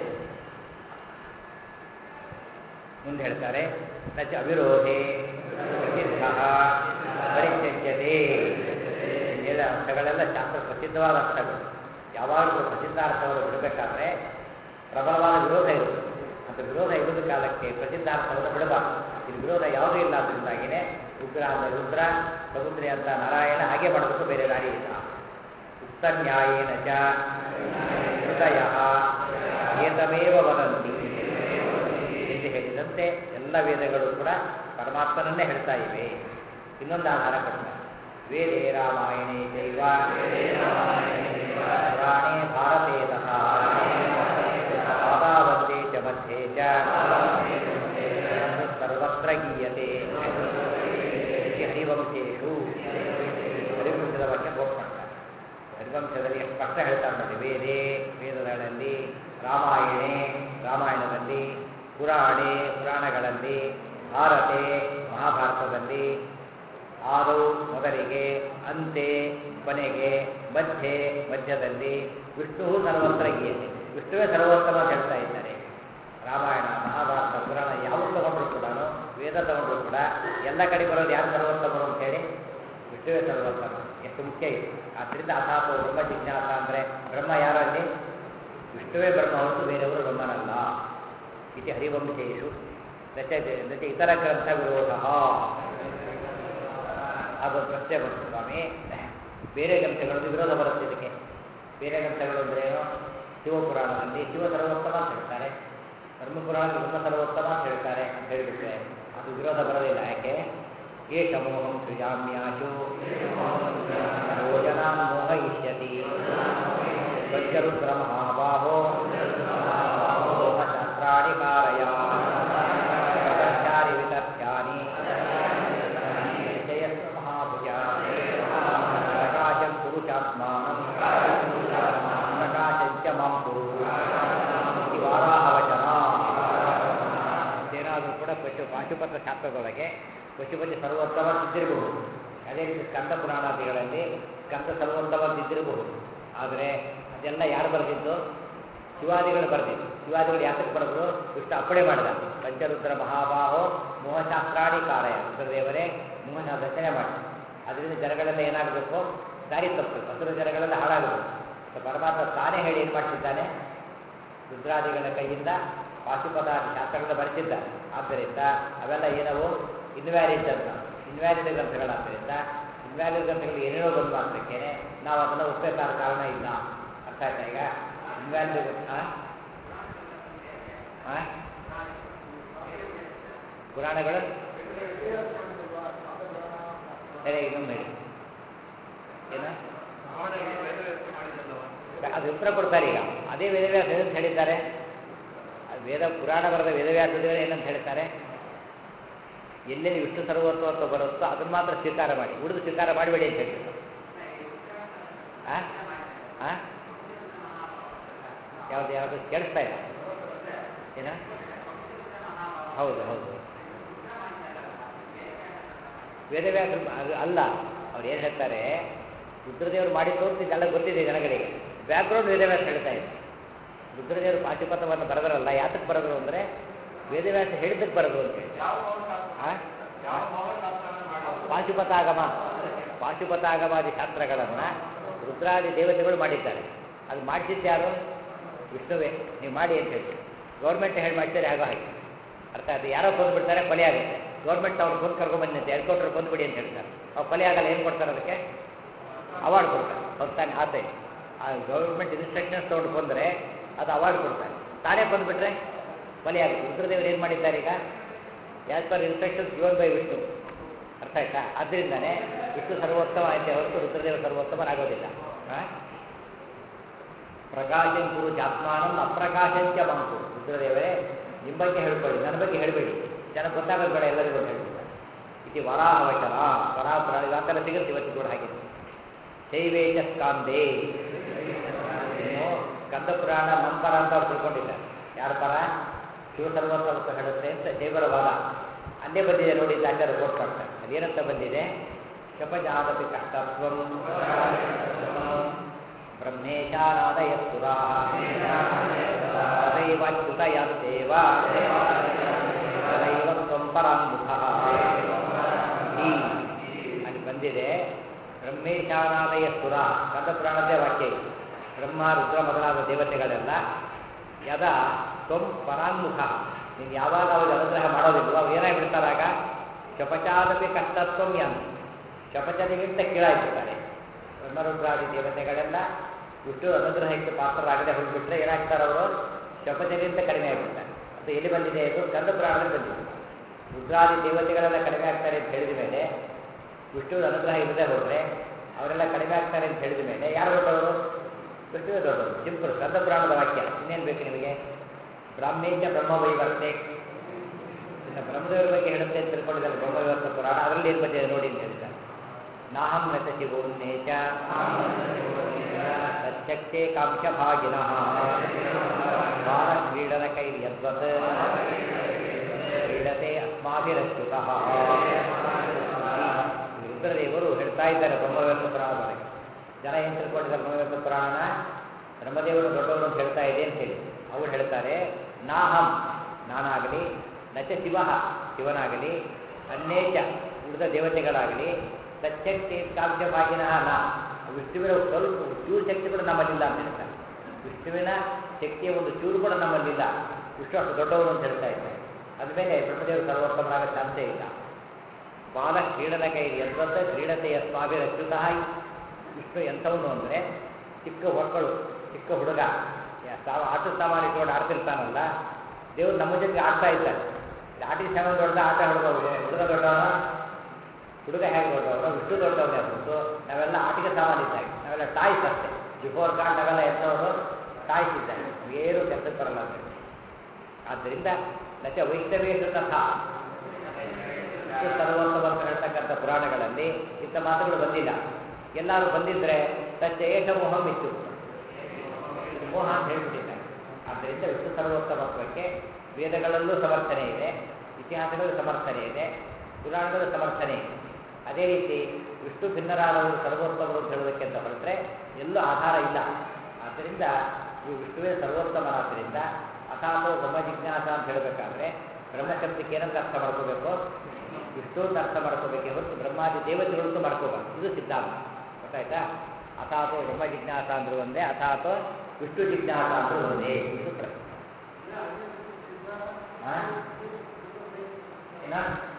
ಮುಂದೆ ಹೇಳ್ತಾರೆ ನಚ ಅವಿರೋಧೆ ಪ್ರಸಿದ್ಧ ಪರಿತ್ಯಜ್ಯತೆ ಹೇಳಿದ ಅರ್ಥಗಳೆಲ್ಲ ಶಾಸ್ತ್ರ ಪ್ರಸಿದ್ಧವಾದ ಅರ್ಥಗಳು ಯಾವಾಗಲೂ ಪ್ರಸಿದ್ಧ ಅರ್ಥವನ್ನು ಬಿಡಬೇಕಾದ್ರೆ ಪ್ರಬಲವಾದ ವಿರೋಧ ಇರುತ್ತೆ ಅಂತ ವಿರೋಧ ಇಲ್ಲದ ಕಾಲಕ್ಕೆ ಪ್ರಸಿದ್ಧ ಅರ್ಥವನ್ನು ಬಿಡಬಾರ್ದು ಇಲ್ಲಿ ವಿರೋಧ ಯಾವುದೂ ಇಲ್ಲ ಅದರಿಂದಾಗಿನೇ ಉಗ್ರ ಅಂತ ರುದ್ರ ಸಮುದ್ರಿ ಅಂತ ನಾರಾಯಣ ಹಾಗೆ ಮಾಡಬೇಕು ಬೇರೆ ದಾರಿ ಇಲ್ಲ ಉಕ್ತನ್ಯಾಯೇನ ಚ ಹೃದಯ ಏತಮೇವ ವದಂತಿ ಎಂದು ಹೇಳಿದಂತೆ ಎಲ್ಲ ವೇದಗಳು ಕೂಡ ಪರಮಾತ್ಮನನ್ನೇ ಹೇಳ್ತಾ ಇವೆ ಇನ್ನೊಂದು ಆಧಾರ ಕೊಡ್ತಾರೆ ವೇದೇ ರಾಮಾಯಣೇ ಚೈವ ಪುರಾಣೇ ಭಾರತೆ ತಥಾ ಪಾದಾವಂದೇ ಚ ಮಧ್ಯೆ ಚ ಸರ್ವತ್ರ ಗೀಯತೆ ಇತಿ ಹರಿವಂಶೇಷು ಹರಿವಂಶದ ಬಗ್ಗೆ ಕೋಟ್ ಮಾಡ್ತಾರೆ ಹರಿವಂಶದಲ್ಲಿ ಎಷ್ಟು ಸ್ಪಷ್ಟ ಹೇಳ್ತಾರೆ ನೋಡಿ ವೇದೇ ವೇದಗಳಲ್ಲಿ ರಾಮಾಯಣೆ ರಾಮಾಯಣದಲ್ಲಿ ಪುರಾಣೆ ಪುರಾಣಗಳಲ್ಲಿ ಭಾರತೆ ಮಹಾಭಾರತದಲ್ಲಿ ಆದೌ ಮೊದಲಿಗೆ ಅಂತೆ ಕೊನೆಗೆ ಮಧ್ಯೆ ಮಧ್ಯದಲ್ಲಿ ವಿಷ್ಣು ಸರ್ವತ್ರ ಗೀಯತೆ ವಿಷ್ಣುವೇ ಸರ್ವೋತ್ತಮ ಅಂತ ಹೇಳ್ತಾ ಇದ್ದಾರೆ ರಾಮಾಯಣ ಮಹಾಭಾರತ ಪುರಾಣ ಯಾವುದು ತಗೊಂಡ್ರು ಕೂಡ ವೇದ ತಗೊಂಡ್ರು ಕೂಡ ಎಲ್ಲ ಕಡೆ ಬರೋದು ಯಾರು ಸರ್ವೋತ್ತಮರು ಅಂತೇಳಿ ವಿಷ್ಣುವೇ ಸರ್ವೋತ್ತಮ ಎಷ್ಟು ಮುಖ್ಯ ಇದೆ ಆದ್ದರಿಂದ ಅಥಾಪ ಬ್ರಹ್ಮ ಜಿಜ್ಞಾಸ ಅಂದರೆ ಬ್ರಹ್ಮ ಯಾರಲ್ಲಿ ವಿಷ್ಣುವೇ ಬ್ರಹ್ಮ ಹೊರತು ಬೇರೆಯವರು ಬ್ರಹ್ಮನಲ್ಲ ಇತಿ ಹರಿವಂಶೇಷು ನಚ ನಚ ಇತರ ಗ್ರಂಥ ವಿರೋಧ ಅದೊಂದು ಪ್ರಶ್ನೆ ಬಂತು ಸ್ವಾಮಿ ಬೇರೆ ಗ್ರಂಥಗಳಲ್ಲಿ ವಿರೋಧ ಬರುತ್ತೆ ಇದಕ್ಕೆ ಬೇರೆ ಗ್ರಂಥಗಳು ಅಂದ್ರೆ ಏನು ಶಿವಪುರಾಣದಲ್ಲಿ ಶಿವ ಸರ್ವೋತ್ತಮ ಅಂತ ಹೇಳ್ತಾರೆ ಧರ್ಮಪುರಾಣದಲ್ಲಿ ಬ್ರಹ್ಮ ಸರ್ವೋತ್ತಮ ಅಂತ ಹೇಳ್ತಾರೆ ಅಂತ ಹೇಳಿಬಿಟ್ರೆ ಅದು ವಿರೋಧ ಬರೋದಿಲ್ಲ ಯಾಕೆ ಏ ಸಮೂಹಂ ಸೃಜಾಮ್ಯಾಶು ಭೋಜನಾನ್ ಮೋಹಯಿಷ್ಯತಿ ಪಂಚರುದ್ರ ಮಹಾಬಾಹೋ ಮೋಹಶಾಸ್ತ್ರಾಣಿ ಕಾರಯ ತಥಾಚಾರಿ ವಿತಥ್ಯಾನಿ ಜಯಸ್ವ ಮಹಾಭುಜ ಪ್ರಕಾಶಂ ಪುರುಷಾತ್ಮಾನಂ ಪ್ರಕಾಶಂಚ ಮಾಂ ಕುರು ಇತಿ ವಾರಾಹವಚನ ಏನಾದರೂ ಕೂಡ ಪಶು ಪಾಶುಪತ್ರ ಶಾಸ್ತ್ರದೊಳಗೆ ಪಶುಪತಿ ಸರ್ವೋತ್ತಮ ಸಿದ್ಧಿರಬಹುದು ಅದೇ ರೀತಿ ಸ್ಕಂದ ಪುರಾಣಾದಿಗಳಲ್ಲಿ ಸ್ಕಂದ ಸರ್ವೋತ್ತಮ ಸಿದ್ಧಿರಬಹುದು ಆದರೆ ಅದೆಲ್ಲ ಯಾರು ಬರೆದಿದ್ದು ಶಿವಾದಿಗಳು ಬರೆದಿದ್ದು ಶಿವಾದಿಗಳು ಯಾತಕ್ಕೆ ಬರೆದ್ರು ವಿಷ್ಣು ಅಪ್ಪಣೆ ಮಾಡಿದ ಪಂಚರುದ್ರ ಮಹಾಬಾಹೋ ಮೋಹಶಾಸ್ತ್ರಾಣಿ ಕಾರಯ ರುದ್ರದೇವರೇ ಮೋಹನ ರಚನೆ ಮಾಡಿ ಅದರಿಂದ ಜನಗಳೆಲ್ಲ ಏನಾಗಬೇಕು ದಾರಿ ತಪ್ಪಬೇಕು ಹಸಿರು ಜನಗಳೆಲ್ಲ ಹಾಳಾಗಬೇಕು ಸೊ ಪರಮಾತ್ಮ ತಾನೇ ಹೇಳಿ ಏನು ಮಾಡ್ತಿದ್ದಾನೆ ರುದ್ರಾದಿಗಳ ಕೈಯಿಂದ ಪಾಶುಪದ ಶಾಸ್ತ್ರಗಳನ್ನು ಬರೆದಿದ್ದಾರೆ ಆದ್ದರಿಂದ ಅವೆಲ್ಲ ಏನವು ಇನ್ವ್ಯಾಲಿಡ್ ಅಂತ ಇನ್ವ್ಯಾಲಿಡ್ ಗ್ರಂಥಗಳಾದ್ದರಿಂದ ಇನ್ವ್ಯಾಲಿಡ್ ಗ್ರಂಥಗಳು ಏನೇನೋ ಬಂದು ಮಾತ್ರಕ್ಕೇನೆ ನಾವು ಅದನ್ನು ಒಪ್ಪಬೇಕಾದ ಕಾರಣ ಇಲ್ಲ ಅರ್ಥ ಆಯ್ತಾ ಈಗ ಇನ್ವ್ಯಾಲಿಡ್ ಪುರಾಣಗಳು ಸರಿ ಇನ್ನೊಮ್ಮೆ ಹೇಳಿ ಏನು ಅದು ಉತ್ತರ ಕೊಡ್ತಾರೆ ಈಗ ಅದೇ ವೇದವ್ಯಾಸ ಏನಂತ ಹೇಳಿದ್ದಾರೆ ಅದು ವೇದ ಪುರಾಣ ಬರೆದ ವೇದವ್ಯಾಸದೇವರು ಏನಂತ ಹೇಳ್ತಾರೆ ಎಲ್ಲೆಲ್ಲಿ ವಿಷ್ಣು ಸರ್ವೋತ್ತಮತ್ವ ಬರುತ್ತೋ ಅದನ್ನು ಮಾತ್ರ ಸ್ವೀಕಾರ ಮಾಡಿ ಉಳಿದು ಸ್ವೀಕಾರ ಮಾಡಬೇಡಿ ಅಂತ ಹೇಳ್ತಾರೆ ಆ ಆ ಯಾವುದು ಯಾವುದು ಕೇಳಿಸ್ತಾ ಇಲ್ಲ ಏನ ಹೌದು ಹೌದು ವೇದವ್ಯಾಸ ಅಲ್ಲ ಅವ್ರು ಏನು ಹೇಳ್ತಾರೆ ರುದ್ರದೇವರು ಮಾಡಿ ತೋರಿಸಿ ಇದೆಲ್ಲ ಗೊತ್ತಿದೆ ಜನಗಳಿಗೆ ಬ್ಯಾಕ್ಗ್ರೌಂಡ್ ವೇದವ್ಯಾಸ ಹೇಳ್ತಾ ಇದೆ ರುದ್ರದೇವರು ಪಾಶುಪಥವನ್ನು ಬರೆದರಲ್ಲ ಯಾತಕ್ಕೆ ಬರೆದ್ರು ಅಂದರೆ ವೇದವ್ಯಾಸ ಹೇಳಿದ್ದಕ್ಕೆ ಬರೆದು ಅಂತ ಹೇಳಿ ಆ? ಪಾಶುಪತಾಗಮ ಪಾಶುಪತಾಗಮಾದಿ ಶಾಸ್ತ್ರಗಳನ್ನು ರುದ್ರಾದಿ ದೇವತೆಗಳು ಮಾಡಿದ್ದಾರೆ ಅದು ಮಾಡಿಸಿದ್ದು ಯಾರು ವಿಷ್ಣುವೇ ನೀವು ಮಾಡಿ ಅಂತ ಹೇಳಿ ಗೌರ್ಮೆಂಟ್ ಹೇಳಿ ಮಾಡ್ತಾರೆ ಆಗೋ ಹಾಗೆ ಅರ್ಥ ಆಯ್ತು ಯಾರೋ ಕೊಂದ್ಬಿಡ್ತಾರೆ ಕೊಲೆ ಆಗುತ್ತೆ ಗೌರ್ಮೆಂಟ್ ಅವ್ರು ಕೊಂದು ಕರ್ಕೊಂಬನ್ನಿ ಅಂತ ಎನ್ಕೌಂಟ್ರ್ ಕೊಂದ್ಬಿಡಿ ಅಂತ ಹೇಳ್ತಾರೆ ಅವ್ರು ಕೊಲೆ ಆಗಲ್ಲ ಏನು ಕೊಡ್ತಾರೆ ಅದಕ್ಕೆ ಅವಾರ್ಡ್ ಕೊಡ್ತಾರೆ ಹೊತ್ತಾನೆ ಆಸೆ ಆ ಗೌರ್ಮೆಂಟ್ ಇನ್ಸ್ಟ್ರಕ್ಷನ್ಸ್ ತೊಗೊಂಡು ಕೊಂದರೆ ಅದು ಅವಾರ್ಡ್ ಕೊಡ್ತಾರೆ ತಾನೇ ಬಂದುಬಿಟ್ರೆ ಕೊಲೆ ಆಗುತ್ತೆ ರುದ್ರದೇವರು ಏನು ಮಾಡಿದ್ದಾರೆ ಈಗ as per instructions given by Vishnu ಅರ್ಥ ಆಯ್ತಾ ಆದ್ದರಿಂದನೇ ವಿಷ್ಣು ಸರ್ವೋತ್ತಮ ಆಯ್ತೆ ಹೊರತು ರುದ್ರದೇವ ಸರ್ವೋತ್ತಮನಾಗೋದಿಲ್ಲ ಹಾಂ ಪ್ರಕಾಶಂ ಕುರು ಜಾತ್ಮಾನಂ ಅಪ್ರಕಾಶಂಚ ಮಂಕು ರುದ್ರದೇವರೇ ನಿಮ್ಮ ಬಗ್ಗೆ ಹೇಳ್ಕೊಳ್ಳಿ ನನ್ನ ಬಗ್ಗೆ ಹೇಳಬೇಡಿ ಜನ ಗೊತ್ತಾಗೋದು ಬೇಡ ಎಲ್ಲರಿಗೂ ಅಂತ ಹೇಳ್ಬಿಡ್ತಾರೆ ಇತಿ ವರಾಹ ವಚನ ವರಾಹ ಪುರಾಣ ಇದಾಂತೆಲ್ಲ ಸಿಗುತ್ತೆ ಇವತ್ತು ಕೂಡ ಹಾಗೆ ಶೈವೇಶ ಸ್ಕಾಂದೇ ಇನ್ನು ಸ್ಕಂದ ಪುರಾಣ ನಮ್ಮ ಪರ ಅಂತ ಅವ್ರು ತಿಳ್ಕೊಂಡಿದ್ದಾರೆ ಯಾರ ಪರ ಶಿವ ಸರ್ವೋತ್ತಮ ಹೇಳುತ್ತೆ ಅಂತ ದೇವರ ವಾದ ಅಲ್ಲೇ ಬಂದಿದೆ ನೋಡಿ ಅಂತ ಅಲ್ಲೇ ರಿಪೋರ್ಟ್ ಮಾಡ್ತಾರೆ ಅದೇನಂತ ಬಂದಿದೆ ಶಪಜಾದಪಿ ಕಷ್ಟತ್ವಂ ಬ್ರಹ್ಮೇಶಾನಾದಯ ಸುರಾ ತದೈವ ಚ್ಯುತಯಂತೇವ ತದೈವ ತ್ವಂ ಪರಾಂಗುಖ ಈ ಅಲ್ಲಿ ಬಂದಿದೆ ಬ್ರಹ್ಮೇಶಾನಾದಯ ಸುರ ಕಂದ ಪುರಾಣದೇ ವಾಕ್ಯ ಇದು ಬ್ರಹ್ಮ ರುದ್ರ ಮೊದಲಾದ ದೇವತೆಗಳೆಲ್ಲ ಯದ ತ್ವಂ ಪರಾನ್ಮುಖ ನೀನು ಯಾವಾಗ ಅವ್ರಿಗೆ ಅನುಗ್ರಹ ಮಾಡೋದಿಲ್ವೋ ಅವ್ರು ಏನಾಗ್ಬಿಡ್ತಾರಾಗ ಶಪಚಾದಪಿ ಕಷ್ಟತ್ವಂ ಯನ್ ಶಪಚನಿಗಿಂತ ಕೀಳಾಗ್ಬಿಡ್ತಾರೆ ಬ್ರಹ್ಮರುದ್ರಾದಿ ದೇವತೆಗಳೆಲ್ಲ ವಿಷ್ಣು ಅನುಗ್ರಹಕ್ಕೆ ಪಾತ್ರರಾಗದೆ ಹೋಗಿಬಿಟ್ರೆ ಏನಾಗ್ತಾರೆ ಅವರು ಶಪಥದಿಂದ ಕಡಿಮೆ ಆಗಿಬಿಡ್ತಾರೆ ಅದು ಎಲ್ಲಿ ಬಂದಿದೆ ಇದು ಕಂದ ಪುರಾಣದಲ್ಲಿ ಬಂದಿದೆ ರುದ್ರಾದಿ ದೇವತೆಗಳೆಲ್ಲ ಕಡಿಮೆ ಆಗ್ತಾರೆ ಅಂತ ಹೇಳಿದ ಮೇಲೆ ವಿಷ್ಣುವಿನ ಅನುಗ್ರಹ ಇಲ್ಲದೆ ಹೋದರೆ ಅವರೆಲ್ಲ ಕಡಿಮೆ ಆಗ್ತಾರೆ ಅಂತ ಹೇಳಿದ ಮೇಲೆ ಯಾರು ದೊಡ್ಡವರು ವಿಷ್ಣುವೇ ದೊಡ್ಡವರು ಸಿಂಪಲ್ ಕಂದ ಪುರಾಣದ ವಾಕ್ಯ ಇನ್ನೇನು ಬೇಕು ನಿಮಗೆ ಬ್ರಾಹ್ಮೇಚ ಬ್ರಹ್ಮವೈವರ್ತೆ ಇನ್ನು ಬ್ರಹ್ಮದೇವರ ಬಗ್ಗೆ ಹೇಳುತ್ತೆ ಅಂತ ತಿಳ್ಕೊಂಡಿದ್ದಾರೆ ಬ್ರಹ್ಮವೈವರ್ತ ಪುರಾಣ ಅದರಲ್ಲಿ ಏನು ಬಂದಿದೆ ನೋಡಿ ಅಂತ ಹೇಳಿದ್ದಾರೆ ನಾಹಂ ನತ ಶಿವೋನ್ನೇಚ ಸತ್ಯಕ್ಕೆ ಕಾಂಕ್ಷಭಾಗಿನಃ ಬಾಲ ಕ್ರೀಡನ ಕೈರ್ಯದ್ವತ್ ಕ್ರೀಡತೆ ಅಸ್ಮಾಭಿರಚ್ಯುತಃ ರುದ್ರದೇವರು ಹೇಳ್ತಾ ಇದ್ದಾರೆ ಬ್ರಹ್ಮವ್ಯವಸ್ಥ ಪುರಾಣದೊಳಗೆ ಜನ ಏನು ತಿಳ್ಕೊಂಡಿದ್ದಾರೆ ಬ್ರಹ್ಮವ್ಯವಸ್ಥ ಪುರಾಣನ ಬ್ರಹ್ಮದೇವರು ದೊಡ್ಡವರು ಅಂತ ಹೇಳ್ತಾ ಇದೆ ಅಂತ ಹೇಳಿ ಅವ್ರು ಹೇಳ್ತಾರೆ ನಾಹಂ ನಾನಾಗಲಿ ನಚ ಶಿವ ಶಿವನಾಗಲಿ ಅನ್ಯೇಚ ಉಳಿದ ದೇವತೆಗಳಾಗಲಿ ಸತ್ಯಕ್ಕೆ ಕಾವ್ಯಭಾಗಿನಃ ನಾ ವಿಷ್ಣುವಿನ ಸ್ವಲ್ಪ ಚೂರು ಶಕ್ತಿ ಕೂಡ ನಮ್ಮಲ್ಲಿಲ್ಲ ಅಂತ ಹೇಳ್ತಾರೆ ವಿಷ್ಣುವಿನ ಶಕ್ತಿಯ ಒಂದು ಚೂರು ಕೂಡ ನಮ್ಮಲ್ಲಿಲ್ಲ ವಿಷ್ಣು ಅಷ್ಟು ದೊಡ್ಡವರು ಅಂತ ಹೇಳ್ತಾ ಇದ್ದಾರೆ ಅದ್ಮೇಲೆ ಬ್ರಹ್ಮದೇವರು ಸರ್ವೋತ್ತಮರಾಗ ಚಾನ್ಸೇ ಇಲ್ಲ ಬಾಲ ಕ್ರೀಡನ ಕೈ ಯದ್ವತ್ತ ಕ್ರೀಡತೆ ಯಸ್ಮಾಭಿರ ಅಚ್ಯುತಃ ವಿಷ್ಣು ಎಂಥವನು ಅಂದರೆ ಚಿಕ್ಕ ಮಕ್ಕಳು ಚಿಕ್ಕ ಹುಡುಗ ಯಾ- ಸಾವ ಆಟದ ಸಾಮಾನು ಇಟ್ಕೊಂಡು ಆಡ್ತಿರ್ತಾನಲ್ಲ ದೇವ್ರು ನಮ್ಮ ಜೊತೆ ಆಡ್ತಾ ಇದ್ದಾರೆ ಆಟಿನ ಸಾಮಾನು ದೊಡ್ಡ ಆಟ ಹುಡುಗ ಹುಡುಗ ದೊಡ್ಡವನ ಹುಡುಗ ಹೇಗೆ ದೊಡ್ಡವನು ವಿಷ್ಣು ದೊಡ್ಡವನೇ ಹೊರತು ನಾವೆಲ್ಲ ಆಟಿಕೆ ಸಾಮಾನು ಇದ್ದಾಗ ನಾವೆಲ್ಲ ಟಾಯ್ಸ್ ಅಷ್ಟೇ ಬಿಫೋರ್ ಗಾಡ್ ನಾವೆಲ್ಲ ಎಂಥವರು ಟಾಯ್ಸ್ ಇದ್ದಾಗ ಏನು ಕೆಲಸಕ್ಕೆ ಬರಲ್ಲ ಅಂತ ಹೇಳಿ. ಆದ್ದರಿಂದ ನಚ ವೈಷ್ಣವೇಶು ತಥಾ ವಿಷ್ಣು ಸರ್ವೋತ್ತಮ ಅಂತ ಹೇಳ್ತಕ್ಕಂಥ ಪುರಾಣಗಳಲ್ಲಿ ಇಂಥ ಮಾತುಗಳು ಬಂದಿಲ್ಲ ಎಲ್ಲರೂ ಬಂದಿದ್ರೆ ತಚ್ಚ ಏಷ ಮೋಹಂ ಇತ್ತು ಇದು ಮೋಹ ಅಂತ ಹೇಳ್ಬಿಟ್ಟಿದ್ದಾರೆ ಆದ್ದರಿಂದ ವಿಷ್ಣು ಸರ್ವೋತ್ತಮತ್ವಕ್ಕೆ ವೇದಗಳಲ್ಲೂ ಸಮರ್ಥನೆ ಇದೆ ಇತಿಹಾಸಗಳಲ್ಲೂ ಸಮರ್ಥನೆ ಇದೆ ಪುರಾಣಗಳಲ್ಲೂ ಸಮರ್ಥನೆ ಇದೆ ಅದೇ ರೀತಿ ವಿಷ್ಣು ಭಿನ್ನರಾದವರು ಸರ್ವೋತ್ತಮರು ಅಂತ ಹೇಳೋದಕ್ಕೆ ಅಂತ ಹೊರಟ್ರೆ ಎಲ್ಲೂ ಆಧಾರ ಇಲ್ಲ ಆದ್ದರಿಂದ ಇವು ವಿಷ್ಣುವೇ ಸರ್ವೋತ್ತಮನಾದ್ದರಿಂದ ಅಥಾತೋ ಬ್ರಹ್ಮ ಜಿಜ್ಞಾಸ ಅಂತ ಹೇಳಬೇಕಾದ್ರೆ ಬ್ರಹ್ಮಶಬ್ದಕ್ಕೆ ಏನಂತ ಅರ್ಥ ಮಾಡ್ಕೋಬೇಕು ವಿಷ್ಣು ಅಂತ ಅರ್ಥ ಮಾಡ್ಕೋಬೇಕೆ ಹೊರತು ಬ್ರಹ್ಮಾದಿ ದೇವತೆಗಳಂತೂ ಮಾಡ್ಕೋಬಾರ್ದು ಇದು ಸಿದ್ಧಾಂತ ಗೊತ್ತಾಯ್ತಾ ಅಥಾತೋ ಬ್ರಹ್ಮ ಜಿಜ್ಞಾಸ ಅಂದ್ರೂ ಒಂದೇ ಅಥಾತೋ ವಿಷ್ಣು ಜಿಜ್ಞಾಸ ಅಂದ್ರೂ ಒಂದೇ ಇದು ಪ್ರಶ್ನೆ ಆ? ಏನ?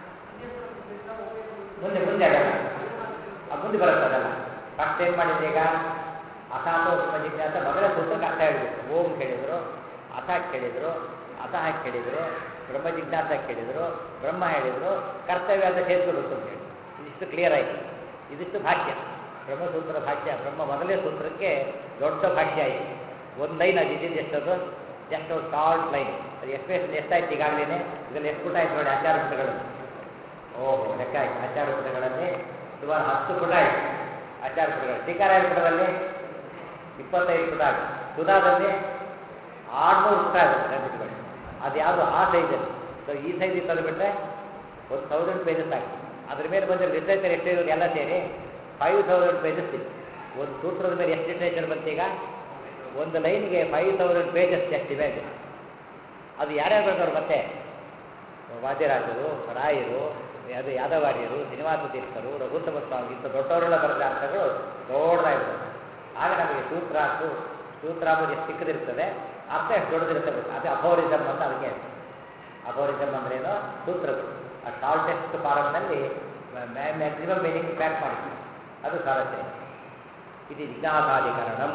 ಮುಂದೆ ಮುಂದೆ ಆಗಲ್ಲ ಆ ಮುಂದೆ ಬರುತ್ತೆ ಅದಲ್ಲ ಫಸ್ಟ್ ಏನು ಮಾಡಿದ್ರೆ ಈಗ ಅಥಾತೋ ಬ್ರಹ್ಮ ಜಿಜ್ಞಾಸ ಮೊದಲ ಸೂತ್ರಕ್ಕೆ ಅರ್ಥ ಹೇಳಿದ್ರು ಓಂ ಹೇಳಿದ್ರು ಅಥ ಕೇಳಿದ್ರು ಅತಃ ಕೇಳಿದ್ರು ಬ್ರಹ್ಮ ಜಿಜ್ಞಾಸ ಕೇಳಿದ್ರು ಬ್ರಹ್ಮ ಹೇಳಿದ್ರು ಕರ್ತವ್ಯ ಅಂತ ಸೇರಿಸ್ಕೋಬೇಕು ಅಂತ ಹೇಳಿ ಇದಿಷ್ಟು ಕ್ಲಿಯರ್ ಆಯಿತು ಇದಿಷ್ಟು ಭಾಷ್ಯ ಬ್ರಹ್ಮಸೂತ್ರ ಭಾಷ್ಯ ಬ್ರಹ್ಮ ಮೊದಲನೇ ಸೂತ್ರಕ್ಕೆ ದೊಡ್ಡ ಭಾಷ್ಯ ಆಯಿತು ಒಂದು ಲೈನ್ ಅದು ಇದ್ದಿದ್ದು ಎಷ್ಟದು ಜಸ್ಟ್ ಒಂದು ಶಾರ್ಟ್ ಲೈನ್ ಅದು ಎಕ್ಸ್ಪ್ರೆಷನ್ ಎಷ್ಟಾಯ್ತು ಈಗಾಗಲೇ ಇದರಲ್ಲಿ ಎಷ್ಟು ಪುಟ ಆಯ್ತು ನೋಡಿ ಆಚಾರ ಪುಟಗಳಲ್ಲಿ ಓಹೋ ಲೆಕ್ಕ ಆಯ್ತು ಆಚಾರ ಪುಟಗಳಲ್ಲಿ ಸುಮಾರು ಹತ್ತು ಪುಟ ಆಯ್ತು ಆಚಾರ ಪುಟಗಳು ಟೀಕಾರಾಯ ಪುಟದಲ್ಲಿ ಇಪ್ಪತ್ತೈದು ಪುಟ ಆಗುತ್ತೆ ಸುಧಾದಲ್ಲಿ ಆರುನೂರು ಪುಟ ಆಗುತ್ತೆ ನೆನಪಿಟ್ಕೊಳ್ಳಿ ಅದು ಯಾವುದು ಆ ಸೈಜಲ್ಲಿ ಸೊ ಈ ಸೈಜ್ ತಂದುಬಿಟ್ರೆ ಒಂದು ತೌಸಂಡ್ ಪೇಜಸ್ ಆಗುತ್ತೆ ಅದ್ರ ಮೇಲೆ ಬಂದ ಲಿಟ್ರೇಚರ್ ಎಷ್ಟು ಇರೋದು ಎಲ್ಲ ಸೇರಿ ಫೈವ್ ತೌಸಂಡ್ ಪೇಜಸ್ ಇದೆ ಒಂದು ಸೂತ್ರದ ಮೇಲೆ ಎಷ್ಟು ಲಿಟ್ರೇಚರ್ ಬಂತೀಗ ಒಂದು ಲೈನ್ಗೆ ಫೈವ್ ತೌಸಂಡ್ ಪೇಜಸ್ ಎಷ್ಟು ಇಮೇಜ್ ಅದು ಯಾರ್ಯಾರು ಬರ್ತಾರೆ ಮತ್ತೆ ವಾದ್ಯರಾಜರು ರಾಯರು ಅದು ಯಾದವಾರ್ಯರು ಶ್ರೀನಿವಾಸ ತೀರ್ಥರು ರಘುತ್ತಮ ಸ್ವಾಮಿ ಇಂಥ ದೊಡ್ಡವರೆಲ್ಲ ಬರೆದ ಅರ್ಥಗಳು ದೊಡ್ಡದಾಗಿರ್ತದೆ ಆಗ ನಮಗೆ ಸೂತ್ರ ಸೂ ಸೂತ್ರ ಅಂಬುದು ಎಷ್ಟು ಚಿಕ್ಕದಿರ್ತದೆ ಅರ್ಥ ಎಷ್ಟು ದೊಡ್ಡದಿರ್ತದೆ ಅದೇ ಅಫೋರಿಸಮ್ ಅಂತ ಅದಕ್ಕೆ ಅಫೋರಿಸಮ್ ಅಂದ್ರೇನು ಸೂತ್ರಗಳು ಆ ಶಾರ್ಟೆಸ್ಟ್ ಫಾರಮ್ನಲ್ಲಿ ಮ್ಯಾಕ್ಸಿಮಮ್ ಮೀನಿಂಗ್ ಪ್ಯಾಕ್ ಮಾಡಿ ಅದು ಸಾರಥ್ಯ ಇದು ಜಿಜ್ಞಾಸಾಧಿಕರಣಂ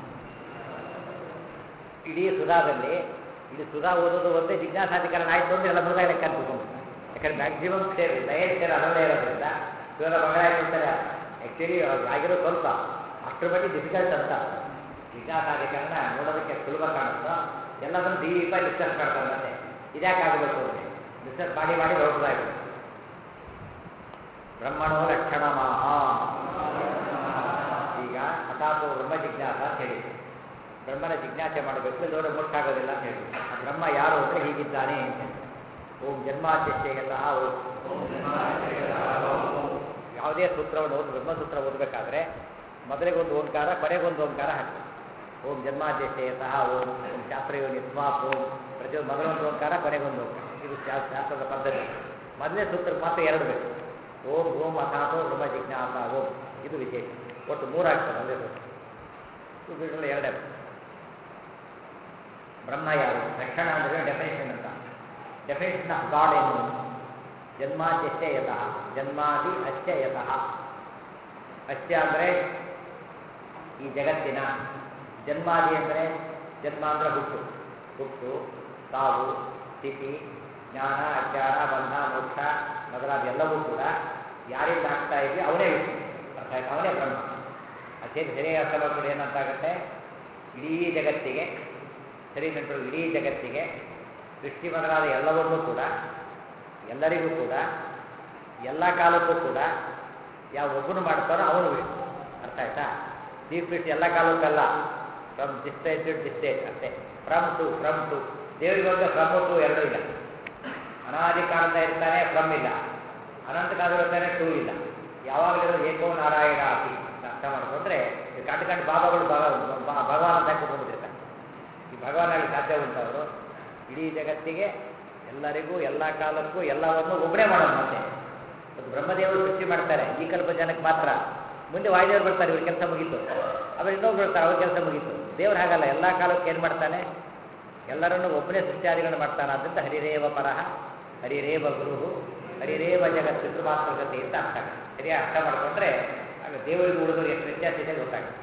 ಇಡೀ ಸುಧಾದಲ್ಲಿ ಇಡೀ ಸುಧಾ ಓದೋದು ಒಂದೇ ಜಿಜ್ಞಾಸಾಧಿಕರಣ ಆಯ್ತು ಅಂದ್ರೆ ಎಲ್ಲ ಮುಗಿದಾಗ ಲೆಕ್ಕ ಅನ್ಕೊಂಡು ಯಾಕಂದ್ರೆ ಮ್ಯಾಕ್ಸಿಮಮ್ ಸೇರಿ ಲಯನ್ ಸೇರಿ ಅದರಲ್ಲೇ ಇರೋದ್ರಿಂದ ಇವರ ಮಗಳ ಹೇಳ್ತಾರೆ ಆ್ಯಕ್ಚುಲಿ ಆಗಿರೋ ಸ್ವಲ್ಪ ಅಷ್ಟರ ಮಟ್ಟಿಗೆ ಡಿಫಿಕಲ್ಟ್ ಅಂತ ಜಿಜ್ಞಾಸಾಧಿಕರಣ ನೋಡೋದಕ್ಕೆ ಸುಲಭ ಕಾಣುತ್ತೋ ಎಲ್ಲದನ್ನು ಡೀಪ ಡಿಸ್ಕಸ್ ಮಾಡ್ತಾರೆ ಮತ್ತೆ ಇದ್ಯಾಕೆ ಆಗಬೇಕು ಅಂದರೆ ಡಿಸ್ಕಸ್ ಮಾಡಿ ಮಾಡಿ ದೊಡ್ಡದಾಗಿದೆ ಬ್ರಹ್ಮಣೋ ಲಕ್ಷಣ ಮಾಹ ಈಗ ಹಠಾತ್ ಬ್ರಹ್ಮ ಜಿಜ್ಞಾಸ ಅಂತ ಹೇಳಿದ್ರು ಬ್ರಹ್ಮನ ಜಿಜ್ಞಾಸೆ ಮಾಡಬೇಕು ಇಲ್ಲದವರೆ ಮೋಕ್ಷ ಆಗೋದಿಲ್ಲ ಅಂತ ಹೇಳಿ ಆ ಬ್ರಹ್ಮ ಯಾರು ಅಂದರೆ ಹೀಗಿದ್ದಾನೆ ಅಂತ ಹೇಳಿ. ಓಂ ಜನ್ಮಾದ್ಯಶಯತಃ ಓಂ ಯಾವುದೇ ಸೂತ್ರವನ್ನು ಓದಿ ಬ್ರಹ್ಮಸೂತ್ರ ಓದಬೇಕಾದ್ರೆ ಮೊದಲಿಗೊಂದು ಓಂಕಾರ ಕೊನೆಗೊಂದು ಓಂಕಾರ ಹಾಕಿ ಓಂ ಜನ್ಮಾದ್ಯಶಯತಃ ಓಂ ಓಂ ಶಾಸ್ತ್ರಯೋನಿ ಸ್ವಾಪ್ ಓಂ ಪ್ರತಿಯೊಂದು ಮೊದಲೊಂದು ಓಂಕಾರ ಕೊನೆಗೊಂದು ಓಂಕಾರ ಇದು ಶಾ- ಶಾಸ್ತ್ರದ ಪದ್ಧತಿ ಮೊದಲನೇ ಸೂತ್ರಕ್ಕೆ ಮಾತ್ರ ಎರಡು ಬೇಕು ಓಂ ಓಂ ಅಥಾತೋ ಬ್ರಹ್ಮ ಜಿಜ್ಞಾಸ ಓಂ ಇದು ವಿಶೇಷ ಒಟ್ಟು ಮೂರಾಗ್ತದೆ ಒಂದೇ ಸೂತ್ರ ಇದರಲ್ಲಿ ಎರಡೇ ಬ್ರಹ್ಮ ಯಾರು ರಕ್ಷಣ ಅಂದರೆ ಡೆಫಿನೇಷನ್ ಅಂತ ಡೆಫಿನೇಷನ್ ಆಫ್ ಗಾಡ್ ಏನು ಜನ್ಮಾದ್ಯಶ್ಚ ಯತಃ ಜನ್ಮಾದಿ ಅಶ್ಚ ಯತಃ ಅಶ್ಚ ಅಂದರೆ ಈ ಜಗತ್ತಿನ ಜನ್ಮಾದಿ ಅಂದರೆ ಜನ್ಮ ಅಂದರೆ ಹುಟ್ಟು ಹುಟ್ಟು ಸಾವು ಸ್ಥಿತಿ ಜ್ಞಾನ ಅಜ್ಞಾನ ಬಂಧ ಮೋಕ್ಷ ಮೊದಲಾದ ಎಲ್ಲವೂ ಕೂಡ ಯಾರಿಂದ ಆಗ್ತಾ ಇದೆಯೋ ಅವನೇ ವಿಷ್ಣು ಅರ್ಥ ಆಯ್ತಾ ಅವನೇ ಬ್ರಹ್ಮ ಅದೇ ಸರಿಯಾಗಿ ಅರ್ಥ ಮಾಡ್ಕೊಂಡು ಏನಂತಾಗುತ್ತೆ ಇಡೀ ಜಗತ್ತಿಗೆ ಸರಿ ನೆನಪು ಇಡೀ ಜಗತ್ತಿಗೆ ಸೃಷ್ಟಿ ಮೊದಲಾದ ಎಲ್ಲವನ್ನೂ ಕೂಡ ಎಲ್ಲರಿಗೂ ಕೂಡ ಎಲ್ಲ ಕಾಲಕ್ಕೂ ಕೂಡ ಯಾವ ಒಬ್ಬನು ಮಾಡ್ತಾನೋ ಅವನು ವಿಷ್ಣು ಅರ್ಥ ಆಯ್ತಾ ಚೀಫ್ ಮಿನಿಸ್ಟರ್ ಎಲ್ಲ ಕಾಲಕ್ಕಲ್ಲ from this state to this state ಅಷ್ಟೇ ಫ್ರಮ್ ಟು ಫ್ರಮ್ ಟು ದೇವರಿಗೆ ಒಂದು ಫ್ರಮ್ ಟು ಎರಡೂ ಇಲ್ಲ ಅನಾದಿ ಕಾಲದ ಇರ್ತಾನೆ ಫ್ರಮ್ ಇಲ್ಲ ಅನಂತ ಕಾಲದಲ್ಲಿ ಇರ್ತಾನೆ ಟೂ ಇಲ್ಲ ಯಾವಾಗಲೂ ಏಕೋ ನಾರಾಯಣ ಅತಿ ಅಂತ ಅರ್ಥ ಮಾಡಿಕೊಂಡ್ರೆ ಈ ಕಂಡು ಕಂಡು ಬಾಬಾಗಳು ಭಗ ಬ- ಭಗವಾನ್ ಅಂತ ಕೂತ್ಕೊಂಡಿರ್ತಾರೆ ಈ ಭಗವಾನಾಗಿ ಸಾಧ್ಯ ಉಂಟು ಅವರು ಇಡೀ ಜಗತ್ತಿಗೆ ಎಲ್ಲರಿಗೂ ಎಲ್ಲ ಕಾಲಕ್ಕೂ ಎಲ್ಲವನ್ನು ಒಬ್ಬನೇ ಮಾಡೋದು ಮತ್ತೆ ಒಂದು ಬ್ರಹ್ಮದೇವರು ಸೃಷ್ಟಿ ಮಾಡ್ತಾರೆ ಈ ಕಲ್ಪ ಜನಕ್ಕೆ ಮಾತ್ರ ಮುಂದೆ ವಾಯುದೇವರು ಬರ್ತಾರೆ ಇವ್ರ ಕೆಲಸ ಮುಗೀತು ಆಮೇಲೆ ಇನ್ನೊಬ್ರು ಬರ್ತಾರೆ ಅವ್ರ ಕೆಲಸ ಮುಗೀತು ದೇವ್ರು ಹಾಗಲ್ಲ ಎಲ್ಲ ಕಾಲಕ್ಕೆ ಏನು ಮಾಡ್ತಾನೆ ಎಲ್ಲರನ್ನೂ ಒಬ್ಬನೇ ಸೃಷ್ಟಿಯಾದಿಗಳನ್ನು ಮಾಡ್ತಾನೆ ಆದ್ದರಿಂದ ಹರಿರೇವ ಪರಹ ಹರಿರೇವ ಗುರು ಹರಿರೇವ ಜಗತ್ತು ಪಿತೃಮಾತ್ರಗತಿ ಅಂತ ಅರ್ಥ ಆಗುತ್ತೆ ಸರಿಯಾಗಿ ಅರ್ಥ ಮಾಡಿಕೊಂಡ್ರೆ ಆಗ ದೇವರಿಗೆ ಉಳಿದವರು ಎಷ್ಟು ವ್ಯತ್ಯಾಸ ಇದೆ ಗೊತ್ತಾಗುತ್ತೆ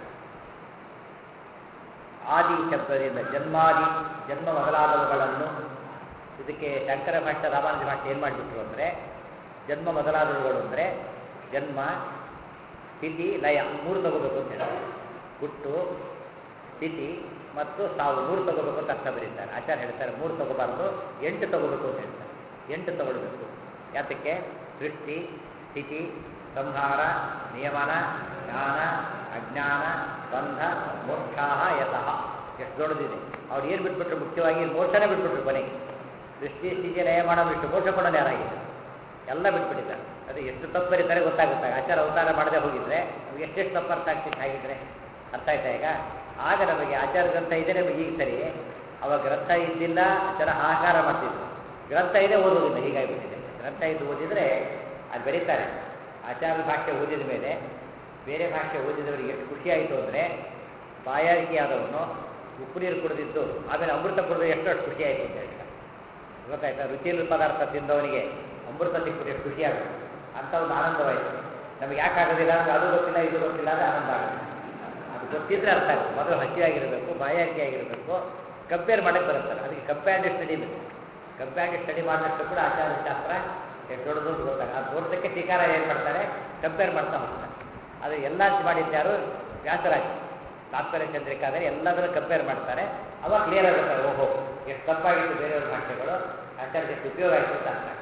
ಆದಿ ಶಬ್ದದಿಂದ ಜನ್ಮಾದಿ ಜನ್ಮ ಮೊದಲಾದವುಗಳನ್ನು ಇದಕ್ಕೆ ಶಂಕರ ಭಾಷೆ ರಾಮಾನುಜ ಭಾಷೆ ಏನು ಮಾಡಿಬಿಟ್ರು ಅಂದರೆ ಜನ್ಮ ಮೊದಲಾದವುಗಳು ಅಂದರೆ ಜನ್ಮ ಸ್ಥಿತಿ ಲಯ ಮೂರು ತಗೋಬೇಕು ಅಂತ ಹೇಳ್ತಾರೆ ಹುಟ್ಟು ಸ್ಥಿತಿ ಮತ್ತು ಸಾವು ಮೂರು ತಗೋಬೇಕು ಅಂತ ಅರ್ಥ ಬರೀತಾರೆ ಆಚಾರ್ಯ ಹೇಳ್ತಾರೆ ಮೂರು ತಗೋಬಾರ್ದು ಎಂಟು ತಗೋಬೇಕು ಅಂತ ಹೇಳ್ತಾರೆ ಎಂಟು ತಗೊಳ್ಬೇಕು ಯಾತಕ್ಕೆ ಸೃಷ್ಟಿ ಸ್ಥಿತಿ ಸಂಹಾರ ನಿಯಮನ ಜ್ಞಾನ ಅಜ್ಞಾನ ಬಂಧ ಮೋಕ್ಷಾಹ ಯತಃ ಎಷ್ಟು ದೊಡ್ಡದಿದೆ ಅವ್ರು ಏನು ಬಿಟ್ಬಿಟ್ರು ಮುಖ್ಯವಾಗಿ ಮೋಕ್ಷನೇ ಬಿಟ್ಬಿಟ್ರು ಕೊನೆಗೆ ಸೃಷ್ಟಿ ಸ್ಥಿತಿ ಲಯ ಮಾಡೋದು ಬಿಟ್ಟು ಮೋಕ್ಷ ಕೊಡೋದು ಯಾರಾಗಿದೆ ಎಲ್ಲ ಬಿಟ್ಬಿಟ್ಟಿದ್ದಾರೆ ಅದು ಎಷ್ಟು ತಪ್ಪು ಬರೀತಾರೆ ಗೊತ್ತಾಗುತ್ತೆ ಆಚಾರ ಅವತಾರ ಮಾಡದೆ ಹೋಗಿದ್ರೆ ನಮ್ಗೆ ಎಷ್ಟೆಷ್ಟು ತಪ್ಪು ಅರ್ಥ ಆಗ್ತಿತ್ತು ಹಾಗಿದ್ರೆ ಅರ್ಥ ಆಯ್ತಾ ಈಗ ಆಗ ನಮಗೆ ಆಚಾರ ಗ್ರಂಥ ಇದೆ ನಮಗೆ ಈಗ ಸರಿ ಅವಾಗ ಗ್ರಂಥ ಇದ್ದಿಲ್ಲ ಜನ ಹಾಹಾಕಾರ ಮಾಡ್ತಿದ್ರು ಗ್ರಂಥ ಇದೆ ಓದೋದಿಲ್ಲ ಹೀಗಾಗಿಬಿಟ್ಟಿದೆ ಗ್ರಂಥ ಇದ್ದು ಓದಿದರೆ ಅದು ಬರೀತಾರೆ ಆಚಾರ ಭಾಷೆ ಓದಿದ ಮೇಲೆ ಬೇರೆ ಭಾಷೆ ಓದಿದವರಿಗೆ ಎಷ್ಟು ಖುಷಿ ಆಯಿತು ಅಂದರೆ ಬಾಯಾರಿಕೆಯಾದವನು ಉಪ್ಪು ನೀರು ಕುಡಿದಿದ್ದು ಆಮೇಲೆ ಅಮೃತ ಕುಡಿದು ಎಷ್ಟು ಅಷ್ಟು ಖುಷಿ ಆಯಿತು ಅಂತ ಹೇಳ್ತಾರೆ ಗೊತ್ತಾಯ್ತಾ ರುಚಿಯಲ್ಲಿ ಪದಾರ್ಥ ತಿಂದವನಿಗೆ ಅಮೃತ ಸಿಕ್ಕಿದ್ರೆ ಎಷ್ಟು ಖುಷಿ ಆಗುತ್ತೆ ಅಂತ ಒಂದು ಆನಂದವಾಯಿತು ನಮಗೆ ಯಾಕೆ ಆಗೋದಿಲ್ಲ ಅಂದ್ರೆ ಅದು ಗೊತ್ತಿಲ್ಲ ಇದು ಗೊತ್ತಿಲ್ಲ ಅಂದರೆ ಆನಂದ ಆಗುತ್ತೆ ಅದು ಗೊತ್ತಿದ್ರೆ ಅರ್ಥ ಆಗುತ್ತೆ ಮೊದಲು ಹಸಿಯಾಗಿರಬೇಕು ಬಾಯಾರಿಕೆ ಆಗಿರಬೇಕು ಕಂಪೇರ್ ಮಾಡಕ್ಕೆ ಬರುತ್ತಲ್ಲ ಅದಕ್ಕೆ ಕಂಪೇರ್ಡ್ ಸ್ಟಡಿ ಬೇಕು ಕಂಪೇರ್ಡ್ ಸ್ಟಡಿ ಮಾಡಿದಷ್ಟು ಕೂಡ ಆಚಾರ ಶಾಸ್ತ್ರ ಎಷ್ಟು ದೊಡ್ಡದು ಅಂತ ಗೊತ್ತಾಗ ಅದು ತೋರ್ಸಕ್ಕೆ ಟೀಕಾರ ಏನು ಮಾಡ್ತಾರೆ ಕಂಪೇರ್ ಮಾಡ್ತಾ ಹೋಗ್ತಾರೆ ಅದು ಎಲ್ಲ ಮಾಡಿದ್ಯಾರು ವ್ಯಾಸರಾಜ ತಾತ್ಪರ್ಯ ಚಂದ್ರಿಕಾದರೆ ಎಲ್ಲದನ್ನು ಕಂಪೇರ್ ಮಾಡ್ತಾರೆ ಅವಾಗ ಕ್ಲಿಯರ್ ಆಗುತ್ತೆ ಓಹೋ ಎಷ್ಟು ತಪ್ಪಾಗಿತ್ತು ಬೇರೆಯವ್ರ ಭಾಷೆಗಳು ಆಚಾರ್ಯ ಎಷ್ಟು ಉಪಯೋಗ ಆಯಿತು ಅಂತ ಅರ್ಥ ಆಗುತ್ತೆ.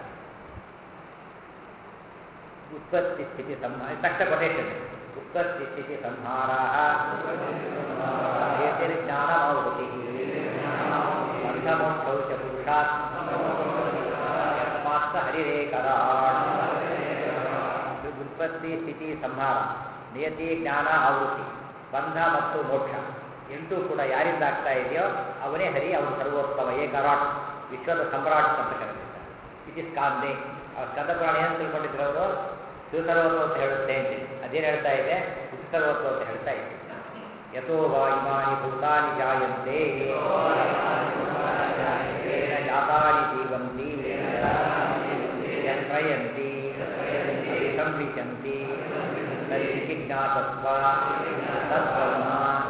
ಉತ್ಪತ್ತಿ ಸ್ಥಿತಿ ಸಂಹಾರ ತಕ್ಷಣ ಕೊಟೇಶನ್ ಉತ್ಪತ್ತಿ ಸ್ಥಿತಿ ಸಂಹಾರ ಜ್ಞಾನ ಮಾವತಿ ಬಂಧಮೋಕ್ಷೌ ಚ ಪುರುಷಾತ್ ಮಾತ್ರ ಹರಿರೇಕರಾಟ್ ಉತ್ಪತ್ತಿ ಸ್ಥಿತಿ ಸಂಹಾರ ನಿಯತಿ ಜ್ಞಾನ ಆವೃತ್ತಿ ಬಂಧ ಮತ್ತು ಮೋಕ್ಷ ಎಂಟೂ ಕೂಡ ಯಾರಿಂದ ಆಗ್ತಾ ಇದೆಯೋ ಅವನೇ ಹರಿ ಅವನು ಸರ್ವೋತ್ತಮ ಏಕರಾಟ್ ವಿಶ್ವದ ಸಮ್ರಾಟ್ ಅಂತ ಕರೆದಿದ್ದಾರೆ ಇಟ್ ಇಸ್ ಕಾಂದೆ ಆ ಸ್ಕಂದಪುರಾಣ ಏನು ತಿಳ್ಕೊಂಡಿದ್ರು ಅವರು ಶಿವಸರ್ವತ್ವ ಅಂತ ಹೇಳುತ್ತೆ ಅಂತ ಅದೇನು ಹೇಳ್ತಾ ಇದೆ ಶಿವಸರ್ವತ್ವ ಅಂತ ಹೇಳ್ತಾ ಇದೆ ಯಥೋ ವಾ ಇಮಾನಿ ಭೂತಾನಿ ಜಾಯಂತೆ ಏನ ಜಾತಾನಿ ಜೀವಂತಿ ಯತ್ರಯಂತಿ ಸಂವಿಶಂತಿ ತದ್ವಿಜಿಜ್ಞಾತತ್ವ ತದ್ಬ್ರಹ್ಮ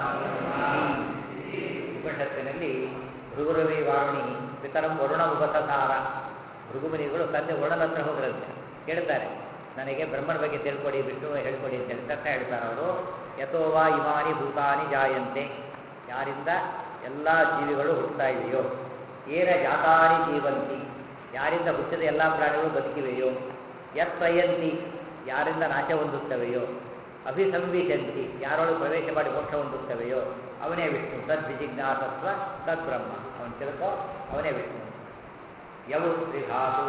ಉಪನಿಷತ್ತಿನಲ್ಲಿ ಭೃಗುರವಿ ವಾರುಣಿ ಪಿತರಂ ವರುಣ ಉಪಸಸಾರ ಭೃಗುಮುನಿಗಳು ತಂದೆ ವರುಣನ ಹತ್ರ ಹೋಗ್ರಂತೆ ಕೇಳ್ತಾರೆ ನನಗೆ ಬ್ರಹ್ಮನ ಬಗ್ಗೆ ತಿಳ್ಕೊಡಿ ವಿಷ್ಣು ಹೇಳ್ಕೊಡಿ ಅಂತ ಹೇಳಿ ತಕ್ಷಣ ಹೇಳ್ತಾರೆ ಅವರು ಯಥೋವಾ ಇಮಾನಿ ಭೂತಾನಿ ಜಾಯಂತೆ ಯಾರಿಂದ ಎಲ್ಲ ಜೀವಿಗಳು ಹುಟ್ಟುತ್ತಾ ಇದೆಯೋ ಏನ ಜಾತಾನಿ ಜೀವಂತಿ ಯಾರಿಂದ ಹುಟ್ಟಿದ ಎಲ್ಲ ಪ್ರಾಣಿಗಳು ಬದುಕಿವೆಯೋ ಯತ್ರಯಂತಿ ಯಾರಿಂದ ನಾಶ ಹೊಂದುತ್ತವೆಯೋ ಅಭಿಸಂವಿಶಂತಿ ಯಾರೊಳಗೆ ಪ್ರವೇಶ ಮಾಡಿ ಮೋಕ್ಷ ಹೊಂದುತ್ತವೆಯೋ ಅವನೇ ವಿಷ್ಣು ತದ್ವಿಜಿಜ್ಞಾಸತ್ವ ತದ್ಬ್ರಹ್ಮ ಅವನು ತಿಳ್ಕೋ ಅವನೇ ವಿಷ್ಣು ಯವು ತ್ರಿಧಾತು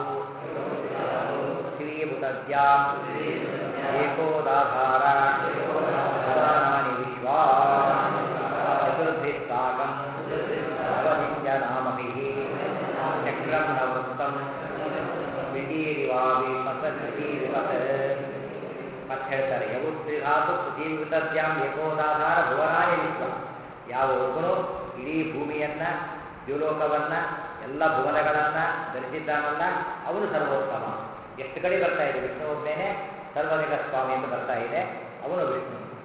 ಶ್ರೀಭುತದ್ಯಾಂ ಏಕೋದಾಧಾರ ಭವಾನಾನಿ ವಿಶ್ವಾ ಚತುರ್ಭಿಃ ಸಾಕಂ ಅವಧಿತ್ಯ ನಾಮಭಿಃ ಚಕ್ರಂ ನವೃತ್ತಂ ವಿಟೀರಿವಾವಿ ಪಸಂತೀರಿವತ್ ಮತ್ತೆ ಹೇಳ್ತಾರೆ ಯವು ತ್ರಿಧಾತು ಪೃಥ್ವೀಕೃತದ್ಯಾಂ ಏಕೋದಾಧಾರ ಭುವನಾನಿ ವಿಶ್ವ ಯಾವ ಒಬ್ಬನು ಇಡೀ ಭೂಮಿಯನ್ನ ದ್ಯುಲೋಕವನ್ನ ಎಲ್ಲ ಭುವನಗಳನ್ನ ಧರಿಸಿದ್ದಾನಲ್ಲ ಅವನು ಸರ್ವೋತ್ತಮ ಎಷ್ಟು ಕಡೆ ಬರ್ತಾ ಇದೆ ವಿಷ್ಣು ಒಬ್ಬನೇನೆ ಸರ್ವನಿಗ ಸ್ವಾಮಿ ಎಂದು ಬರ್ತಾ ಇದೆ ಅವನು ವಿಷ್ಣು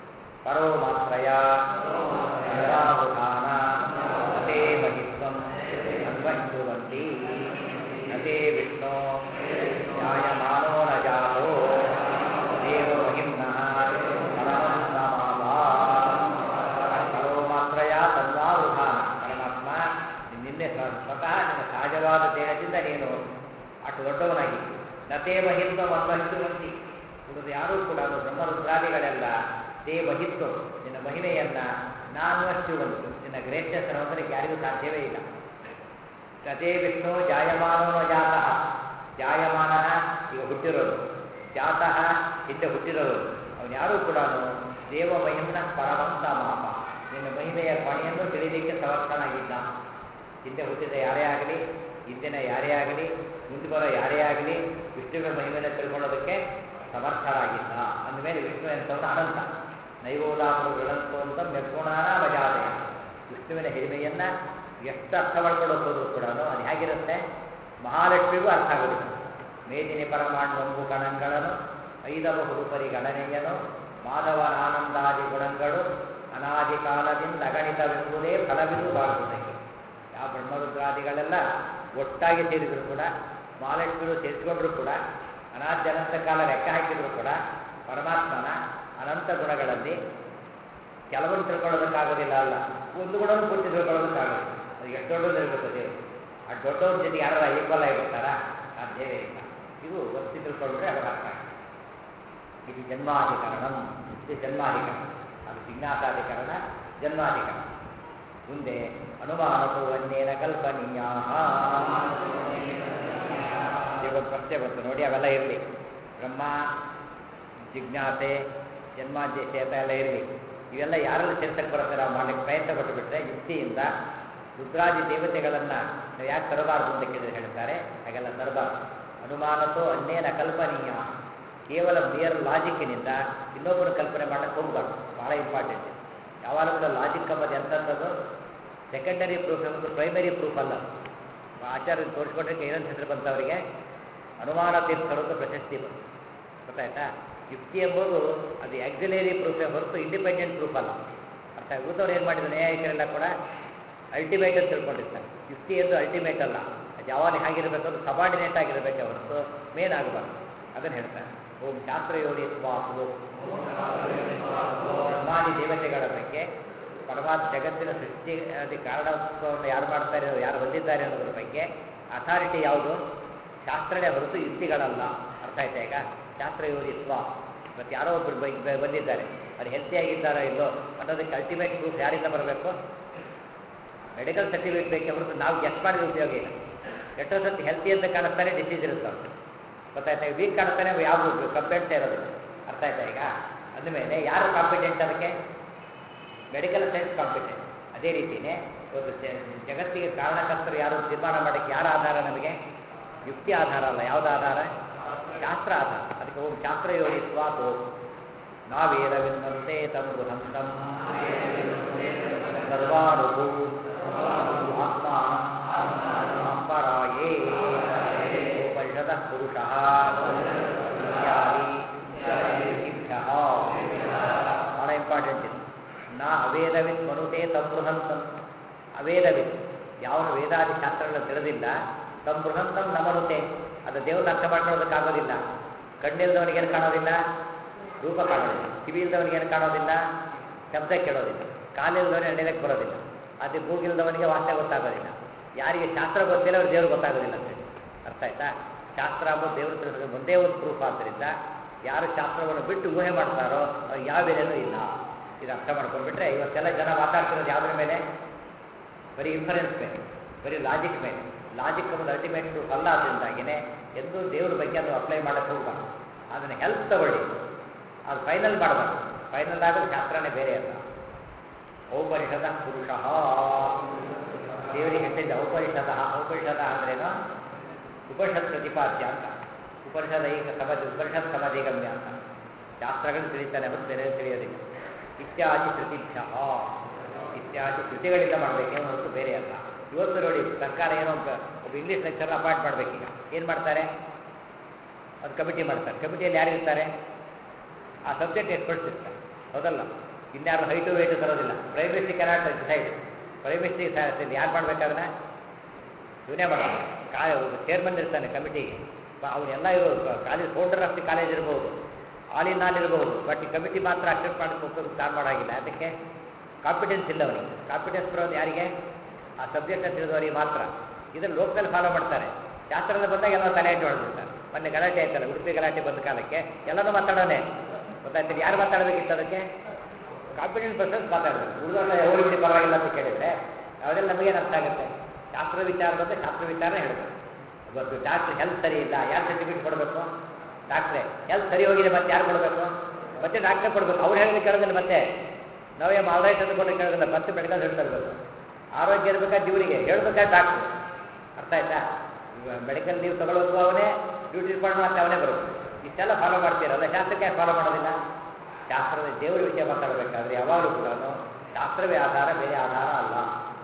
ಪರೋ ಮಾತ್ರಯ ಸರ್ವಾಭೂತಾನ ನತೇ ಮಹಿತ್ವಂ ಅನ್ವಹಿಸುವಂತಿ ನತೇ ವಿಷ್ಣು ಜಾಯಮಾನೋ ನ ಜಾತೋ ದೇವ ಮಹಿಮ್ನಃ ಪರಮಸ್ತಮಾವ ಪರೋ ಮಾತ್ರಯ ಸರ್ವಾಭೂತಾನ ಪರಮಾತ್ಮ ನಿನ್ನೆ ಸ್ವ- ಸ್ವತಃ ನಿನ್ನ ಸಹಜವಾದ ದೇಹದಿಂದ ನೀನು ಅಷ್ಟು ದೊಡ್ಡವನಾಗಿತ್ತು ನತೇ ಮಹಿತ್ವ ಅನ್ವಹಿಸುವಂತಿ ಉಳಿದು ಯಾರೂ ಕೂಡ ಬ್ರಹ್ಮರುದ್ರಾದಿಗಳೆಲ್ಲ ತೇ ಮಹಿತ್ವ ನಿನ್ನ ಮಹಿಮೆಯನ್ನ ನಾನ್ವಹಿಸುವಂತು ನಿನ್ನ ಗ್ರೇಟ್ನೆಸ್ ಅನ್ನೋದಕ್ಕೆ ಯಾರಿಗೂ ಸಾಧ್ಯವೇ ಇಲ್ಲ ತದೇ ವಿಷ್ಣು ಜಾಯಮಾನೋ ಜಾತಃ ಜಾಯಮಾನ ಈಗ ಹುಟ್ಟಿರೋದು ಜಾತಃ ಹಿಂದೆ ಹುಟ್ಟಿರೋದು ಅವನು ಯಾರೂ ಕೂಡ ದೇವ ಮಹಿಮ್ನ ಪರವಂತ ಮಾಪ ನಿನ್ನ ಮಹಿಮೆಯ ಪಣಿಯನ್ನು ತಿಳಿಲಿಕ್ಕೆ ಸಮರ್ಥನಾಗಿದ್ದ ಹಿಂದೆ ಹುಟ್ಟಿದ ಯಾರೇ ಆಗಲಿ ಹಿಂದಿನ ಯಾರೇ ಆಗಲಿ ಮುಂದೆ ಬರೋ ಯಾರೇ ಆಗಲಿ ವಿಷ್ಣುವಿನ ಮಹಿಮೆಯನ್ನು ತಿಳ್ಕೊಳ್ಳೋದಕ್ಕೆ ಸಮರ್ಥರಾಗಿದ್ದ ಅಂದಮೇಲೆ ವಿಷ್ಣು ಎಂಥವನು ಅನಂತ ನೈವೋದಾಪರು ವಿಳಂತು ಅಂತ ನಿರ್ಗುಣಾನ ಮಜಾದಯ ವಿಷ್ಣುವಿನ ಹಿರಿಮೆಯನ್ನ ಎಷ್ಟು ಅರ್ಥ ಮಾಡ್ಕೊಳ್ಳೋಕೆ ಹೋದ್ರು ಕೂಡ ಅದು ಹೇಗಿರುತ್ತೆ ಮಹಾಲಕ್ಷ್ಮಿಗೂ ಅರ್ಥ ಆಗೋದಿಲ್ಲ ಮೇದಿನಿ ಪರಮಾಣು ಒಂಬು ಕಣಗಳನ್ನು ಐದಬಹು ಪರಿಗಣನೆಯನು ಮಾಧವನಾನಂದಾದಿ ಗುಣಗಳು ಅನಾದಿ ಕಾಲದಿಂದ ಅಗಣಿತವೆಂಬುದೇ ಫಲವಿದು ಬಾಳುವುದಕ್ಕೆ ಯಾವ ಬ್ರಹ್ಮರುದ್ರಾದಿಗಳೆಲ್ಲ ಒಟ್ಟಾಗಿ ಸೇರಿದ್ರು ಕೂಡ ಮಹಾಲಕ್ಷ್ಮಿರು ಸೇರಿಸ್ಕೊಂಡ್ರು ಕೂಡ ಅನಾದ್ಯ ಅನಂತ ಕಾಲ ಲೆಕ್ಕ ಹಾಕಿದ್ರು ಕೂಡ ಪರಮಾತ್ಮನ ಅನಂತ ಗುಣಗಳಲ್ಲಿ ಕೆಲವನ್ನು ತಿಳ್ಕೊಳ್ಳೋದಕ್ಕಾಗೋದಿಲ್ಲ ಅಲ್ಲ ಒಂದು ಗುಣವನ್ನು ಪೂರ್ತಿ ತಿಳ್ಕೊಳ್ಳೋದಕ್ಕಾಗೋದಿಲ್ಲ ಅದು ಎಷ್ಟು ದೊಡ್ಡದು ಇರಬೇಕು ದೇವರು ಆ ದೊಡ್ಡವ್ರ ಜೊತೆ ಯಾರ ಈಕ್ವಲ್ ಆಗಿರ್ತಾರಾ ಸಾಧ್ಯವೇ ಇಲ್ಲ ಇದು ವಸ್ತು ತಿಳ್ಕೊಂಡ್ರೆ ಅವರ ಅರ್ಥ ಆಗ್ತದೆ. ಇದು ಜನ್ಮಾಧಿಕರಣಂ ಇದು ಜನ್ಮಾಧಿಕರಣ ಅದು ಜಿಜ್ಞಾಸಾಧಿಕರಣ ಜನ್ಮಾಧಿಕರಣ ಮುಂದೆ ಅನುಮಾನವು ಅನ್ಯೇನ ಕಲ್ಪನೀಯ ಇವಾಗ ಪ್ರಶ್ನೆ ಬಂತು ನೋಡಿ ಅವೆಲ್ಲ ಇರಲಿ ಬ್ರಹ್ಮ ಜಿಜ್ಞಾಸೆ ಜನ್ಮಾದ್ಯಸೆ ಅಂತ ಎಲ್ಲ ಇರಲಿ ಇವೆಲ್ಲ ಯಾರೆಲ್ಲ ಸೇರ್ಸಕ್ಕೆ ಬರುತ್ತೆ ನಾವು ಮಾಡ್ಲಿಕ್ಕೆ ಪ್ರಯತ್ನ ಪಟ್ಟು ಬಿಟ್ರೆ ಯುಕ್ತಿಯಿಂದ ರುದ್ರಾದಿ ದೇವತೆಗಳನ್ನು ನಾವು ಯಾಕೆ ತರಬಾರ್ದು ಅಂತ ಕೇಳಿದ್ರೆ ಹೇಳ್ತಾರೆ ಹಾಗೆಲ್ಲ ತರಬಾರ್ದು ಅನುಮಾನತೋ ಅನ್ನೇನ ಕಲ್ಪನೀಯ ಕೇವಲ ನಿಯರ್ ಲಾಜಿಕ್ಕಿನಿಂದ ಇನ್ನೊಬ್ಬರು ಕಲ್ಪನೆ ಮಾಡಕ್ಕೆ ಹೋಗ್ಬಾರ್ದು ಭಾಳ ಇಂಪಾರ್ಟೆಂಟ್ ಯಾವಾಗಲೂ ಕೂಡ ಲಾಜಿಕ್ ಅಂಬದು ಎಂಥದ್ದು ಸೆಕೆಂಡರಿ ಪ್ರೂಫ್ ಎಂಬುದು ಪ್ರೈಮರಿ ಪ್ರೂಫ್ ಅಲ್ಲ ಆಚಾರ್ಯ ತೋರಿಸ್ಕೊಟ್ರೆ ಏನಂತ ಹೆಸರು ಬಂತು ಅವರಿಗೆ ಅನುಮಾನ ತೀರ್ಥರು ಅಂತ ಪ್ರಶಸ್ತಿ ಬಂತು ಗೊತ್ತಾಯ್ತಾ ಯುಕ್ತಿ ಎಂಬುದು ಅದು ಆಕ್ಸಿಲರಿ ಪ್ರೂಫೇ ಹೊರತು ಇಂಡಿಪೆಂಡೆಂಟ್ ಪ್ರೂಫ್ ಅಲ್ಲ ಅರ್ಥ ಉಳಿದವ್ರು ಏನು ಮಾಡಿದ್ರು ನ್ಯಾಯಿಕರೆಲ್ಲ ಕೂಡ ಅಲ್ಟಿಮೇಟ್ ಅಂತ ತಿಳ್ಕೊಂಡಿರ್ತಾರೆ ಯುಕ್ತಿ ಎಂದು ಅಲ್ಟಿಮೇಟ್ ಅಲ್ಲ ಅದು ಯಾವಾಗ ಹೇಗಿರಬೇಕು ಅದು ಸಬಾರ್ಡಿನೇಟ್ ಆಗಿರಬೇಕೆ ಹೊರತು ಮೇನ್ ಆಗಬಾರ್ದು ಅದನ್ನು ಹೇಳ್ತಾರೆ ಓಂ ಶಾಸ್ತ್ರಯೋನಿ ಸ್ವಾಸು ಬ್ರಹ್ಮಾದಿ ದೇವತೆಗಳ ಬಗ್ಗೆ ಪರಮಾತ್ಮ ಜಗತ್ತಿನ ಸೃಷ್ಟಿ ಅದಿ ಕಾರಣತ್ವವನ್ನು ಯಾರು ಮಾಡ್ತಾರೆ ಯಾರು ಹೊಂದಿದ್ದಾರೆ ಅನ್ನೋದ್ರ ಬಗ್ಗೆ ಅಥಾರಿಟಿ ಯಾವುದು ಶಾಸ್ತ್ರನೇ ಹೊರತು ಯುಕ್ತಿಗಳಲ್ಲ ಅರ್ಥ ಆಯ್ತಾ ಈಗ ಶಾಸ್ತ್ರಯೋನಿತ್ವ ಇವತ್ತು ಯಾರೋ ಒಬ್ಬರು ಬೈ- ಬ- ಬಂದಿದ್ದಾರೆ ಅವ್ರು ಹೆಲ್ತಿಯಾಗಿದ್ದಾರೋ ಇಲ್ಲೋ ಅನ್ನೋದಕ್ಕೆ ಅಲ್ಟಿಮೇಟ್ ಪ್ರೂಫ್ ಯಾರಿಂದ ಬರಬೇಕು ಮೆಡಿಕಲ್ ಸರ್ಟಿಫಿಕೇಟ್ ಬೇಕೆ ಹೊರತು ನಾವು ಗೆಸ್ಟ್ ಮಾಡಿದ ಉಪಯೋಗ ಇಲ್ಲ ಎಷ್ಟೋ ಸತಿ ಹೆಲ್ತಿ ಅಂತ ಕಾಣಿಸ್ತಾನೆ ಡಿಸೀಸ್ ಇರುತ್ತೆ ಅವ್ರಿಗೆ ಗೊತ್ತಾಯ್ತಾ ವೀಕ್ ಕಾಣಿಸ್ತಾನೆ ಯಾವುದು ಕಂಪ್ಲೇಂಟ್ಸ್ ಇರೋದಿಲ್ಲ ಅರ್ಥ ಆಯ್ತಾ ಈಗ ಅಂದಮೇಲೆ ಯಾರು ಕಾಂಪಿಟೆಂಟ್ ಅದಕ್ಕೆ ಮೆಡಿಕಲ್ ಸೈನ್ಸ್ ಕಾಂಪಿಟೆಂಟ್ ಅದೇ ರೀತಿಯೇ ಒಂದು ಜ- ಜಗತ್ತಿಗೆ ಕಾರಣಕರ್ತರು ಯಾರು ತೀರ್ಮಾನ ಮಾಡೋಕ್ಕೆ ಯಾರ ಆಧಾರ ನಮಗೆ ಯುಕ್ತಿ ಆಧಾರ ಅಲ್ಲ ಯಾವ್ದು ಆಧಾರ ಶಾಸ್ತ್ರ ಆಧಾರ ಅದಕ್ಕೆ ಹೋಗಿ ಶಾಸ್ತ್ರ ಯೋನಿತ್ವ ತೋ ನಾವೇದವಿಂದಂತೆ ತಂ ಬೃಹಂತಂ ಸರ್ವಾನುಭೂ ಆತ್ಮಾನಂ ಪರಾಯೇ ಉಪನಿಷದ ಪುರುಷಃ ಇತ್ಯಾದಿ ಇಭ್ಯಃ ಭಾಳ ಇಂಪಾರ್ಟೆಂಟ್ ಇದು ನಾ ಅವೇದವಿತ್ ಮನುತೆ ಸಂಬೃಹಂತಂ ಅವೇದವಿತ್ ಯಾವನು ವೇದಾದಿ ಶಾಸ್ತ್ರಗಳನ್ನು ತಿಳಿದಿಲ್ಲ ಸಂಬೃಹಂತಂ ನಮನುತೆ ಅದು ದೇವ್ರನ್ನ ಅರ್ಥ ಮಾಡ್ಕೊಳ್ಳೋದಕ್ಕಾಗೋದಿಲ್ಲ ಕಣ್ಣಿಲ್ದವನಿಗೇನು ಕಾಣೋದಿಲ್ಲ ರೂಪ ಕಾಣೋದಿಲ್ಲ ಕಿವಿ ಇಲ್ದವನಿಗೇನು ಕಾಣೋದಿಲ್ಲ ಶಬ್ದ ಕೇಳೋದಿಲ್ಲ ಕಾಲಿಲ್ದವನಿಗೆ ನಡೆಯಕ್ಕೆ ಬರೋದಿಲ್ಲ ಅದು ಮೂಗಿಲ್ದವನಿಗೆ ವಾಸನೆ ಗೊತ್ತಾಗೋದಿಲ್ಲ ಯಾರಿಗೆ ಶಾಸ್ತ್ರ ಗೊತ್ತಿಲ್ಲ ಅವ್ರಿಗೆ ದೇವ್ರು ಗೊತ್ತಾಗೋದಿಲ್ಲ ಅಂತೇಳಿ ಅರ್ಥ ಆಯ್ತಾ ಶಾಸ್ತ್ರ ಅಂಬೋದು ದೇವರು ತಿಳಿಸೋದು ಒಂದೇ ಒಂದು ಪ್ರೂಫ್ ಆದ್ದರಿಂದ ಯಾರು ಶಾಸ್ತ್ರವನ್ನು ಬಿಟ್ಟು ಊಹೆ ಮಾಡ್ತಾರೋ ಅವ್ರಿಗೆ ಯಾವ ಬೆಲೆನೂ ಇಲ್ಲ ಇದು ಅರ್ಥ ಮಾಡ್ಕೊಂಡ್ಬಿಟ್ರೆ ಇವತ್ತೆಲ್ಲ ಜನ ಮಾತಾಡ್ತಿರೋದು ಯಾವುದ್ರ ಮೇಲೆ ಬರೀ ಇನ್ಫರೆನ್ಸ್ ಮೇಲೆ ಬರೀ ಲಾಜಿಕ್ ಮೇಲೆ ಲಾಜಿಕ್ ಅನ್ನೋದು ಅಲ್ಟಿಮೇಟ್ ಪ್ರೂಫ್ ಅಲ್ಲ ಅದರಿಂದಾಗಿನೇ ಎಂದೂ ದೇವ್ರ ಬಗ್ಗೆ ಅದು ಅಪ್ಲೈ ಮಾಡಕ್ಕೆ ಹೋಗ್ಬಾರ್ದು ಅದನ್ನು ಹೆಲ್ಪ್ ತಗೊಳ್ಳಿ ಅದು ಫೈನಲ್ ಮಾಡಬಾರ್ದು ಫೈನಲ್ ಆಗೋದು ಶಾಸ್ತ್ರನೇ ಬೇರೆ ಅಲ್ಲ ಔಪನಿಷದ ಪುರುಷ ದೇವರಿಗೆ ಹೇಳಿದ್ದ ಔಪನಿಷದ ಔಪನಿಷದ ಅಂದ್ರೇನು ಉಪನಿಷತ್ ಪ್ರತಿಪಾದ್ಯ ಅಂತ ಉಪನಿಷದ ಈಗ ಸಮಾಜ ಉಪನಿಷತ್ ಸಮಾಧಿಗಮ್ಯ ಅಂತ ಶಾಸ್ತ್ರಗಳು ತಿಳಿತಾನೆ ಹೊರತು ಬೇರೆ ತಿಳಿಯೋದಿಲ್ಲ ಇತ್ಯಾದಿ ಶ್ರುತಿಭ್ಯ ಇತ್ಯಾದಿ ಶ್ರುತಿಗಳಿಂದ ಮಾಡಬೇಕೇ ಹೊರತು ಬೇರೆ ಅಲ್ಲ ಇವತ್ತು ನೋಡಿ ಸರ್ಕಾರ ಏನೋ ಒಬ್ಬ ಒಬ್ಬ ಇಂಗ್ಲೀಷ್ ಲೆಕ್ಚರ್ ಅಪಾಯಿಂಟ್ ಮಾಡಬೇಕೀಗ ಏನು ಮಾಡ್ತಾರೆ ಅದು ಕಮಿಟಿ ಮಾಡ್ತಾರೆ ಕಮಿಟಿಯಲ್ಲಿ ಯಾರಿರ್ತಾರೆ ಆ ಸಬ್ಜೆಕ್ಟ್ ಎಕ್ಸ್ಪರ್ಟ್ಸ್ ಇರ್ತಾರೆ ಹೌದಲ್ಲ ಇನ್ಯಾರು ಹೈಟು ವೆಯ್ಟು ತರೋದಿಲ್ಲ ಪ್ರೈವೇಸಿ ಕೆನಾಟ್ ಡಿಸೈಡ್ ಪ್ರೈವೇಸಿ ಯಾರು ಮಾಡ್ಬೇಕಾದ್ರೆ ಇವನೇ ಮಾಡೋದು ಕಾ ಚೇರ್ಮನ್ ಇರ್ತಾನೆ ಕಮಿಟಿಗೆ ಅವನ್ನೆಲ್ಲ ಇರೋದು college founder of the college ಇರ್ಬೋದು ಆಲ್ ಇನ್ ಆಲ್ ಇರಬಹುದು ಬಟ್ ಈ ಕಮಿಟಿ ಮಾತ್ರ ಅಕ್ಸೆಪ್ಟ್ ಮಾಡಿ ಸ್ಟಾರ್ಟ್ ಮಾಡಾಗಿಲ್ಲ ಅದಕ್ಕೆ ಕಾನ್ಫಿಡೆನ್ಸ್ ಇಲ್ಲ ಅವನಿಗೆ ಕಾನ್ಫಿಡೆನ್ಸ್ ಬರೋದು ಯಾರಿಗೆ ಆ ಸಬ್ಜೆಕ್ಟ್ ತಿಳಿದವರಿಗೆ ಮಾತ್ರ ಇದನ್ನು ಲೋಕದಲ್ಲಿ ಫಾಲೋ ಮಾಡ್ತಾರೆ ಶಾಸ್ತ್ರದ ಬಂದಾಗ ಎಲ್ಲ ತಲೆ ಇಟ್ಟು ಹೊಡೆದಿರ್ತಾರೆ ಮೊನ್ನೆ ಗಲಾಟೆ ಆಯ್ತಲ್ಲ ಉಡುಪಿ ಗಲಾಟೆ ಬಂದ ಕಾಲಕ್ಕೆ ಎಲ್ಲನೂ ಮಾತಾಡೋನೆ ಗೊತ್ತಾಯ್ತು ಯಾರು ಮಾತಾಡಬೇಕಿತ್ತು ಅದಕ್ಕೆ ಕಾನ್ಫಿಡೆನ್ಸ್ ಪರ್ಸನ್ಸ್ ಮಾತಾಡಬೇಕು ಉಳಿದವರೆಲ್ಲ ಎವರು ಬಿಡಿ ಪರವಾಗಿಲ್ಲ ಅಂತ ಕೇಳಿದ್ರೆ ಅವರೆಲ್ಲ ನಮಗೇನು ಅರ್ಥ ಆಗುತ್ತೆ ಶಾಸ್ತ್ರ ವಿಚಾರ ಬಂದರೆ ಶಾಸ್ತ್ರ ವಿಚಾರನೇ ಹೇಳಬೇಕು ಇವತ್ತು ಡಾಕ್ಟ್ರ್ ಹೆಲ್ತ್ ಸರಿ ಇಲ್ಲ ಯಾರು ಸರ್ಟಿಫಿಕೇಟ್ ಕೊಡಬೇಕು ಡಾಕ್ಟ್ರೆ ಹೆಲ್ತ್ ಸರಿ ಹೋಗಿದೆ ಮತ್ತೆ ಯಾರು ಕೊಡಬೇಕು ಮತ್ತೆ ಡಾಕ್ಟ್ರೇ ಕೊಡಬೇಕು ಅವ್ರು ಹೇಳಿದ್ರೆ ಕೇಳೋದಿಲ್ಲ ಮತ್ತೆ ನಾವೇ ಆಲ್ರೈಟ್ ಅಂತ ಕೊಟ್ಟು ಕೇಳೋದಿಲ್ಲ ಮತ್ತೆ ಮೆಡಿಕಲ್ ಹೇಳ್ತಿರ್ಬೇಕು ಆರೋಗ್ಯ ಇರ್ಬೇಕಾದ್ರೆ ಇವರಿಗೆ ಹೇಳ್ಬೇಕಾದ್ರೆ ಡಾಕ್ಟ್ರು ಅರ್ಥ ಆಯ್ತಾ ಮೆಡಿಕಲ್ ಲೀವ್ ತಗೊಳ್ಳೋದು ಅವನೇ ಡ್ಯೂಟಿ ರಿಪೋರ್ಟ್ ಮತ್ತೆ ಅವನೇ ಬರೋದು ಇಷ್ಟೆಲ್ಲ ಫಾಲೋ ಮಾಡ್ತೀರಲ್ಲ ಶಾಸ್ತ್ರಕ್ಕೆ ಫಾಲೋ ಮಾಡೋದಿಲ್ಲ ಶಾಸ್ತ್ರದ ದೇವರ ವಿಷಯ ಮಾತಾಡಬೇಕಾದ್ರೆ ಯಾವಾಗಲೂ ಕೂಡ ಶಾಸ್ತ್ರವೇ ಆಧಾರ ಬೇರೆ ಆಧಾರ ಅಲ್ಲ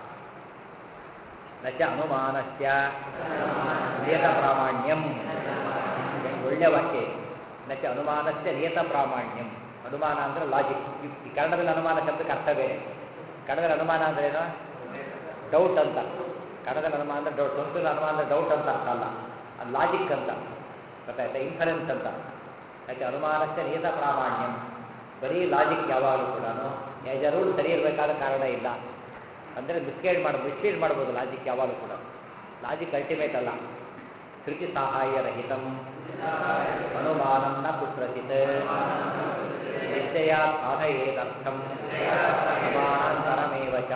ನಚ ಅನುಮಾನಸ್ಯ ನಿಯತ ಪ್ರಾಮಾಣ್ಯಂ ಒಳ್ಳೆ ವಾಕ್ಯ ಇದು. ನಚ ಅನುಮಾನಸ್ಯ ನಿಯತ ಪ್ರಾಮಾಣ್ಯಂ ಅನುಮಾನ ಅಂದರೆ ಲಾಜಿಕ್ ಈ ಕನ್ನಡದಲ್ಲಿ ಅನುಮಾನ ಶಬ್ದಕ್ಕೆ ಅರ್ಥ ಬೇರೆ ಕನ್ನಡದಲ್ಲಿ ಅನುಮಾನ ಅಂದ್ರೆ ಏನು ಡೌಟ್ ಅಂತ ಕನ್ನಡದಲ್ಲಿ ಅನುಮಾನ ಅಂದ್ರೆ ಡೌಟ್ ಸಂಸ್ಕೃತ ಅನುಮಾನ ಅಂದ್ರೆ ಡೌಟ್ ಅಂತ ಅರ್ಥ ಅಲ್ಲ ಅದು ಲಾಜಿಕ್ ಅಂತ ಗೊತ್ತಾಯ್ತಾ ಇನ್ಫರೆನ್ಸ್ ಅಂತ ಯಾಕೆ ಅನುಮಾನಕ್ಕೆ ನಿಯತ ಪ್ರಾಮಾಣ್ಯಂ ಬರೀ ಲಾಜಿಕ್ ಯಾವಾಗಲೂ ಕೂಡ ಆ್ಯಸ್ ರೂಲ್ ಸರಿ ಇರಬೇಕಾದ ಕಾರಣ ಇಲ್ಲ ಅಂದರೆ ಮಿಸ್ಗೈಡ್ ಮಾಡ ಮಿಸ್ಲೀಡ್ ಮಾಡ್ಬೋದು ಲಾಜಿಕ್ ಯಾವಾಗಲೂ ಕೂಡ ಲಾಜಿಕ್ ಅಲ್ಟಿಮೇಟ್ ಅಲ್ಲ ಶ್ರುತಿ ಸಹಾಯ ರಹಿತಂ ಅನುಮಾನಂ ನ ಕುತ್ರಚಿತ್ ನಿಶ್ಚಯ ಸಾಧಯೇದರ್ಥಂ ಅನುಮಾನಾಂತರಮೇವ ಚ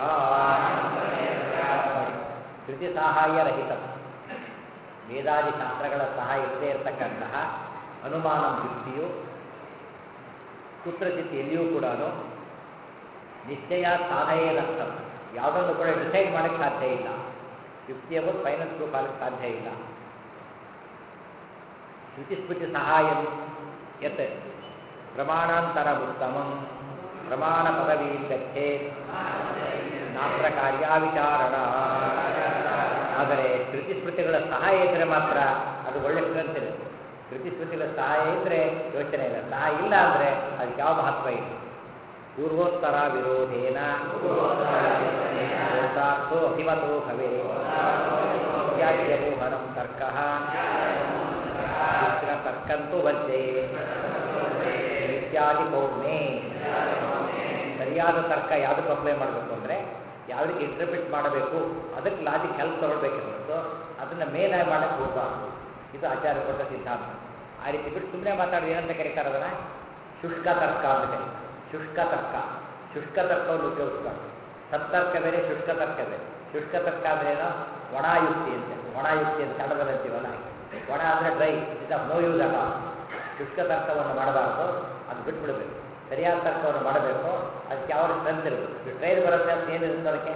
ಶ್ರುತಿ ಸಹಾಯ ರಹಿತಂ ವೇದಾದಿ ಶಾಸ್ತ್ರಗಳ ಸಹಾಯ ಇಲ್ಲದೆ ಇರತಕ್ಕಂತಹ ಅನುಮಾನ ಯುಕ್ತಿಯು ಕುತ್ರಚಿತ್ ಎಲ್ಲಿಯೂ ಕೂಡ ನಿಶ್ಚಯ ಸಾಧಯೇದರ್ಥ ಯಾವುದನ್ನು ಕೂಡ ಡಿಸೈಡ್ ಮಾಡೋಕ್ಕೆ ಸಾಧ್ಯ ಇಲ್ಲ ಯುಕ್ತಿ ಎಂಬುದು ಫೈನಲ್ ಪ್ರೂಫ್ ಆಗಕ್ಕೆ ಸಾಧ್ಯ ಇಲ್ಲ ಶ್ರುತಿಸ್ಮೃತಿ ಸಹಾಯ ಯತ್ ಪ್ರಮಾಣಾಂತರ ಉತ್ತಮಂ ಪ್ರಮಾಣ ಪದವಿ ಗಚ್ಚೆ ನಾತ್ರ ಕಾರ್ಯಾವಿಚಾರಣ ಆದರೆ ಶ್ರುತಿ ಸ್ಮೃತಿಗಳ ಸಹಾಯ ಇದ್ದರೆ ಮಾತ್ರ ಅದು ಒಳ್ಳೆ ಸ್ಟ್ರೆಂತ್ ಇದೆ ಶ್ರುತಿ ಸ್ಮೃತಿಗಳ ಸಹಾಯ ಇದ್ದರೆ ಯೋಚನೆ ಇಲ್ಲ ಸಹಾಯ ಇಲ್ಲ ಅಂದರೆ ಅದಕ್ಕೆ ಯಾವ ಮಹತ್ವ ಇಲ್ಲ ಪೂರ್ವೋತ್ತರ ವಿರೋಧೇನ ದೋಷಾರ್ಥೋ ಅಭಿಮತೋ ಭವೇ ಇತ್ಯಾದ್ಯಮೋಹನಂ ತರ್ಕ ತರ್ಕಂತೂ ವರ್ಜೆ ಇತ್ಯಾದಿ ಪೌರ್ಣೆ ಸರಿಯಾದ ತರ್ಕ ಯಾವುದಕ್ಕೆ ಅಪ್ಲೈ ಮಾಡಬೇಕು ಅಂದರೆ ಯಾವುದಕ್ಕೆ ಇಂಟರ್ಪ್ರಿಟ್ ಮಾಡಬೇಕು ಅದಕ್ಕೆ ಲಾಜಿಕ್ ಹೆಲ್ಪ್ ತಗೊಳ್ಬೇಕೆ ಹೊರತು ಅದನ್ನು ಮೇನ್ ಆಗಿ ಮಾಡಕ್ಕೆ ಹೋಗಬಾರ್ದು ಇದು ಆಚಾರ್ಯ ಕೊಟ್ಟ ಸಿದ್ಧಾಂತ ಆ ರೀತಿ ಬಿಟ್ಟು ಸುಮ್ಮನೆ ಮಾತಾಡೋದು ಏನಂತ ಕರೀತಾರೆ ಅದನ್ನು ಶುಷ್ಕ ತರ್ಕ ಅಂತ ಕರೀತಾರೆ ಶುಷ್ಕ ತರ್ಕ ಶುಷ್ಕ ತರ್ಕವನ್ನು ಉಪಯೋಗಿಸ್ಬಾರ್ದು ಸತ್ತರ್ಕ ಬೇರೆ ಶುಷ್ಕ ತರ್ಕ ಬೇರೆ ಶುಷ್ಕ ತರ್ಕ ಅಂದ್ರೆ ಏನು ಒಣಯುಕ್ತಿ ಅಂತ ಒಣಯುಕ್ತಿ ಅಂತ ಕನ್ನಡದಲ್ಲಿ ಅಂತೀವಲ್ಲ ಒಣ ಅಂದರೆ dry is of no use ಅಲ್ಲ ಶುಷ್ಕ ತರ್ಕವನ್ನು ಮಾಡಬಾರ್ದು ಅದು ಬಿಟ್ಬಿಡ್ಬೇಕು ಸರಿಯಾದ ತರ್ಕವನ್ನು ಮಾಡಬೇಕು ಅದಕ್ಕೆ ಯಾವ ಸ್ಟ್ರೆಂತ್ ಇರಬೇಕು ಈ ಟ್ರೈನ್ ಬರುತ್ತೆ ಅಂತ ಏನಿರುತ್ತೆ ಅದಕ್ಕೆ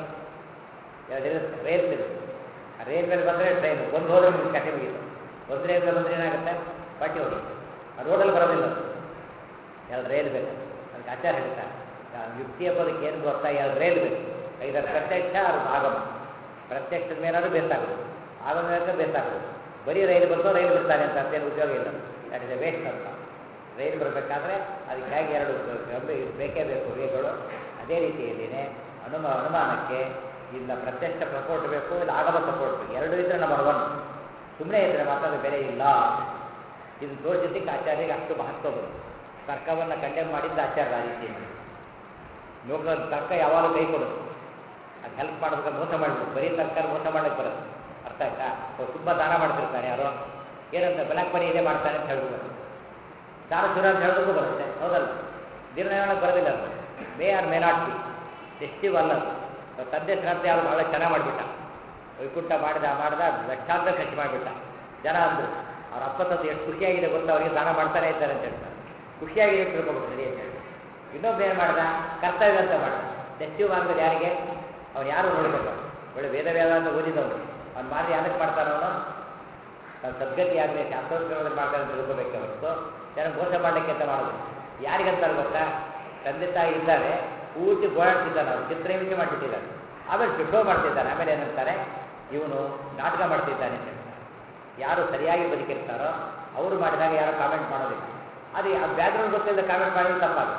ರೈಲ್ಸ್ ಇರುತ್ತೆ ಆ ರೈಲ್ ಮೇಲೆ ಬಂದರೆ ಟ್ರೈನ್ ಒಂದು ಹೋದ್ರೆ ಮುಗಿದು ಕಥೆ ಮುಗೀತು ಒಂದು ರೈಲ್ ಮೇಲೆ ಬಂದರೆ ಏನಾಗುತ್ತೆ ಪಾಟಿ ಹೋಗುತ್ತೆ ಆ ರೋಡಲ್ಲಿ ಬರೋದಿಲ್ಲ ಅದು ಎರಡು ರೈಲ್ ಬೇಕು ಅದಕ್ಕೆ ಆಚಾರ ಹೇಳ್ತಾರೆ ಆ ಯುಕ್ತಿಯ ಪದಕ್ಕೆ ಏನು ಗೊತ್ತಾ ಎರಡು ರೈಲ್ ಬೇಕು ಐದರ ಪ್ರತ್ಯಕ್ಷ ಅದು ಆಗಮ ಪ್ರತ್ಯಕ್ಷದ ಮೇಲಾದ್ರೂ ಬೇಸಾಗೋದು ಆಗಮ ಮೇಲೆ ಬೇಸಾಗೋದು ಬರೀ ರೈಲು ಬಂದು ರೈಲು ಬಿಡ್ತಾನೆ ಅಂತ ಅದೇನು ಉಪಯೋಗ ಇಲ್ಲ ದಟ್ ಇಸ್ ಎ ವೇಸ್ಟ್ ಅಂತ ರೈಲು ಬರಬೇಕಾದ್ರೆ ಅದಕ್ಕೆ ಹೇಗೆ ಎರಡು ಗಂಬೆ ಬೇಕೇ ಬೇಕು ವೇಗಳು ಅದೇ ರೀತಿಯಲ್ಲಿನೇ ಅನುಮ ಅನುಮಾನಕ್ಕೆ ಇಲ್ಲ ಪ್ರತ್ಯಕ್ಷ ಸಪೋರ್ಟ್ ಬೇಕು ಇಲ್ಲ ಆಗಮ ಸಪೋರ್ಟ್ ಬೇಕು ಎರಡು ಇದ್ರೆ ನಂಬರ್ ಒನ್ ಸುಮ್ಮನೆ ಇದ್ದರೆ ಮಾತ್ರ ಅದು ಬೆಲೆ ಇಲ್ಲ ಇದು ತೋರಿಸಿದ್ದಕ್ಕೆ ಆಚಾರ್ಯರಿಗೆ ಅಷ್ಟು ಮಹತ್ವ ಬಂತು ತರ್ಕವನ್ನು ಕಂಡೆಮ್ ಮಾಡಿದ್ದ ಆಚಾರ್ಯ ಆ ರೀತಿಯಲ್ಲಿ ಲೋಕ ತರ್ಕ ಯಾವಾಗಲೂ ಕೈ ಕೊಡೋದು ಅದು ಹೆಲ್ಪ್ ಮಾಡೋದಕ್ಕೆ ಮೋಸ ಮಾಡಬೇಕು ಬರೀ ತರ್ಕಾರಿ ಮೋಸ ಮಾಡಕ್ಕೆ ಬರೋದು ಅರ್ಥ ಆಯ್ತಾ ಅವ್ರು ತುಂಬ ದಾನ ಮಾಡ್ತಿರ್ತಾರೆ ಯಾರೋ ಏನಂತ ಬ್ಲ್ಯಾಕ್ ಮನಿ ಇದೆ ಮಾಡ್ತಾನೆ ಅಂತ ಹೇಳ್ಬೋದು ದಾನ ಶುರು ಅಂತ ಹೇಳೋದಕ್ಕೂ ಬರುತ್ತೆ ಹೌದಲ್ಲ ದಿನ ಹೇಳೋಕ್ಕೆ ಬರೋದಿಲ್ಲ ಅದು may or may not be festive ಅಲ್ಲ ಅದು ಅವ್ರ ತಂದೆ ಶ್ರದ್ಧೆ ಅವ್ರು ಭಾಳ ಚೆನ್ನಾಗಿ ಮಾಡಿಬಿಟ್ಟ ವೈಕುಂಠ ಮಾಡಿದ ಮಾಡ್ದ ಲಕ್ಷಾಂತರ ಖರ್ಚು ಮಾಡಿಬಿಟ್ಟ ಜನ ಅಂದರು ಅವ್ರ ಅಪ್ಪ ತಂದು ಎಷ್ಟು ಖುಷಿಯಾಗಿದೆ ಗೊತ್ತಾ ಅವರಿಗೆ ದಾನ ಮಾಡ್ತಾನೆ ಇದ್ದಾರೆ ಅಂತ ಹೇಳ್ತಾರೆ ಖುಷಿಯಾಗಿದೆ ಅಂತ ತಿಳ್ಕೊಬೇಕು ಸರಿ ಅಂತ ಹೇಳಿ ಇನ್ನೊಬ್ಬ ಏನು ಮಾಡ್ದ ಕರ್ತವ್ಯ ಅಂತ ಮಾಡ್ದ ಫೆಸ್ಟಿವ್ ಮಾಡಿದ್ರೆ ಯಾರಿಗೆ ಅವ್ನು ಯಾರು ನೋಡ್ಬೇಕು ಒಳ್ಳೆ ವೇದ ವೇದ ಅಂತ ಓದಿದವನು ಅವ್ನು ಮಾಡಿ ಯಾರಕ್ಕೆ ಮಾಡ್ತಾನೆ ಅವನು ತಾನು ಸದ್ಗತಿ ಆಗಲಿ ಶಾಸ್ತ್ರೋತ್ಸವದಲ್ಲಿ ಮಾಡ್ತಾನೆ ಅಂತ ತಿಳ್ಕೊಬೇಕೆ ಹೊರತು ಜನ ಮೋಸ ಮಾಡಲಿಕ್ಕೆ ಅಂತ ಮಾಡೋದು ಯಾರಿಗಂತಾರೆ ಗೊತ್ತಾ ತಂದೆ ತಾಯಿ ಇದ್ದಾರೆ ಪೂರ್ತಿ ಗೋಳಾಡ್ತಿದ್ದಾನೆ ಅವ್ರು ಚಿತ್ರಹಿಂಸೆ ಮಾಡಿಬಿಟ್ಟಿದ್ದಾರೆ ಆಮೇಲೆ ಶೋ ಮಾಡ್ತಿದ್ದಾನೆ ಆಮೇಲೆ ಏನಂತಾರೆ ಇವನು ನಾಟಕ ಮಾಡ್ತಿದ್ದಾನೆ ಅಂತ ಹೇಳ್ತಾರೆ ಯಾರು ಸರಿಯಾಗಿ ಬದುಕಿರ್ತಾರೋ ಅವರು ಮಾಡಿದಾಗ ಯಾರು ಕಾಮೆಂಟ್ ಮಾಡೋದಿಲ್ಲ ಅದು ಆ ಬ್ಯಾಕ್ಗ್ರೌಂಡ್ ಗೊತ್ತಿಲ್ಲದೆ ಕಾಮೆಂಟ್ ಮಾಡಿದ್ರೆ ತಪ್ಪಾಗುತ್ತೆ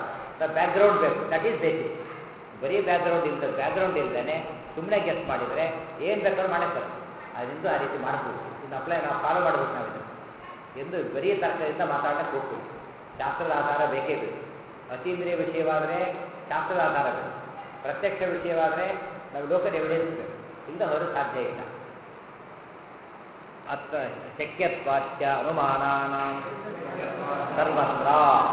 ಬ್ಯಾಕ್ಗ್ರೌಂಡ್ ಬೇಕು ದಟ್ ಈಸ್ ಬೇಸಿಕ್ ಬರೀ ಬ್ಯಾಕ್ಗ್ರೌಂಡ್ ಇಲ್ದ ಬ್ಯಾಕ್ಗ್ರೌಂಡ್ ಇಲ್ದೇನೆ ಸುಮ್ಮನೆ ಗೆಸ್ ಮಾಡಿದರೆ ಏನು ಬೇಕಾದ್ರೂ ಮಾಡಿರ್ತಾರೆ ಅದರಿಂದ ಆ ರೀತಿ ಮಾಡ್ಬೋದು ಇನ್ನು ಅಪ್ಲೈ ನಾವು ಫಾಲೋ ಮಾಡ್ಬೇಕು ನಾವು ಇದನ್ನು ಎಂದು ಬರೀ ತರ್ಕದಿಂದ ಮಾತಾಡಕ್ಕೆ ಹೋಗ್ತೀವಿ ಶಾಸ್ತ್ರದ ಆಧಾರ ಬೇಕೇ ಬೇಕು ಅತೀಂದ್ರಿಯ ವಿಷಯವಾದರೆ ಶಾಸ್ತ್ರದ ಆಧಾರ ಬೇಕು ಪ್ರತ್ಯಕ್ಷ ವಿಷಯವಾದರೆ ನಾವು ಲೋಕದ ಎವಿಡೆನ್ಸ್ ಬೇಕು ಇಂದ ಹೊರ ಸಾಧ್ಯ ಇಲ್ಲ ಅತ್ತ ಶಕ್ಯತ್ವಾಚ್ಯ ಅನುಮಾನಾನ ಸರ್ವತ್ರ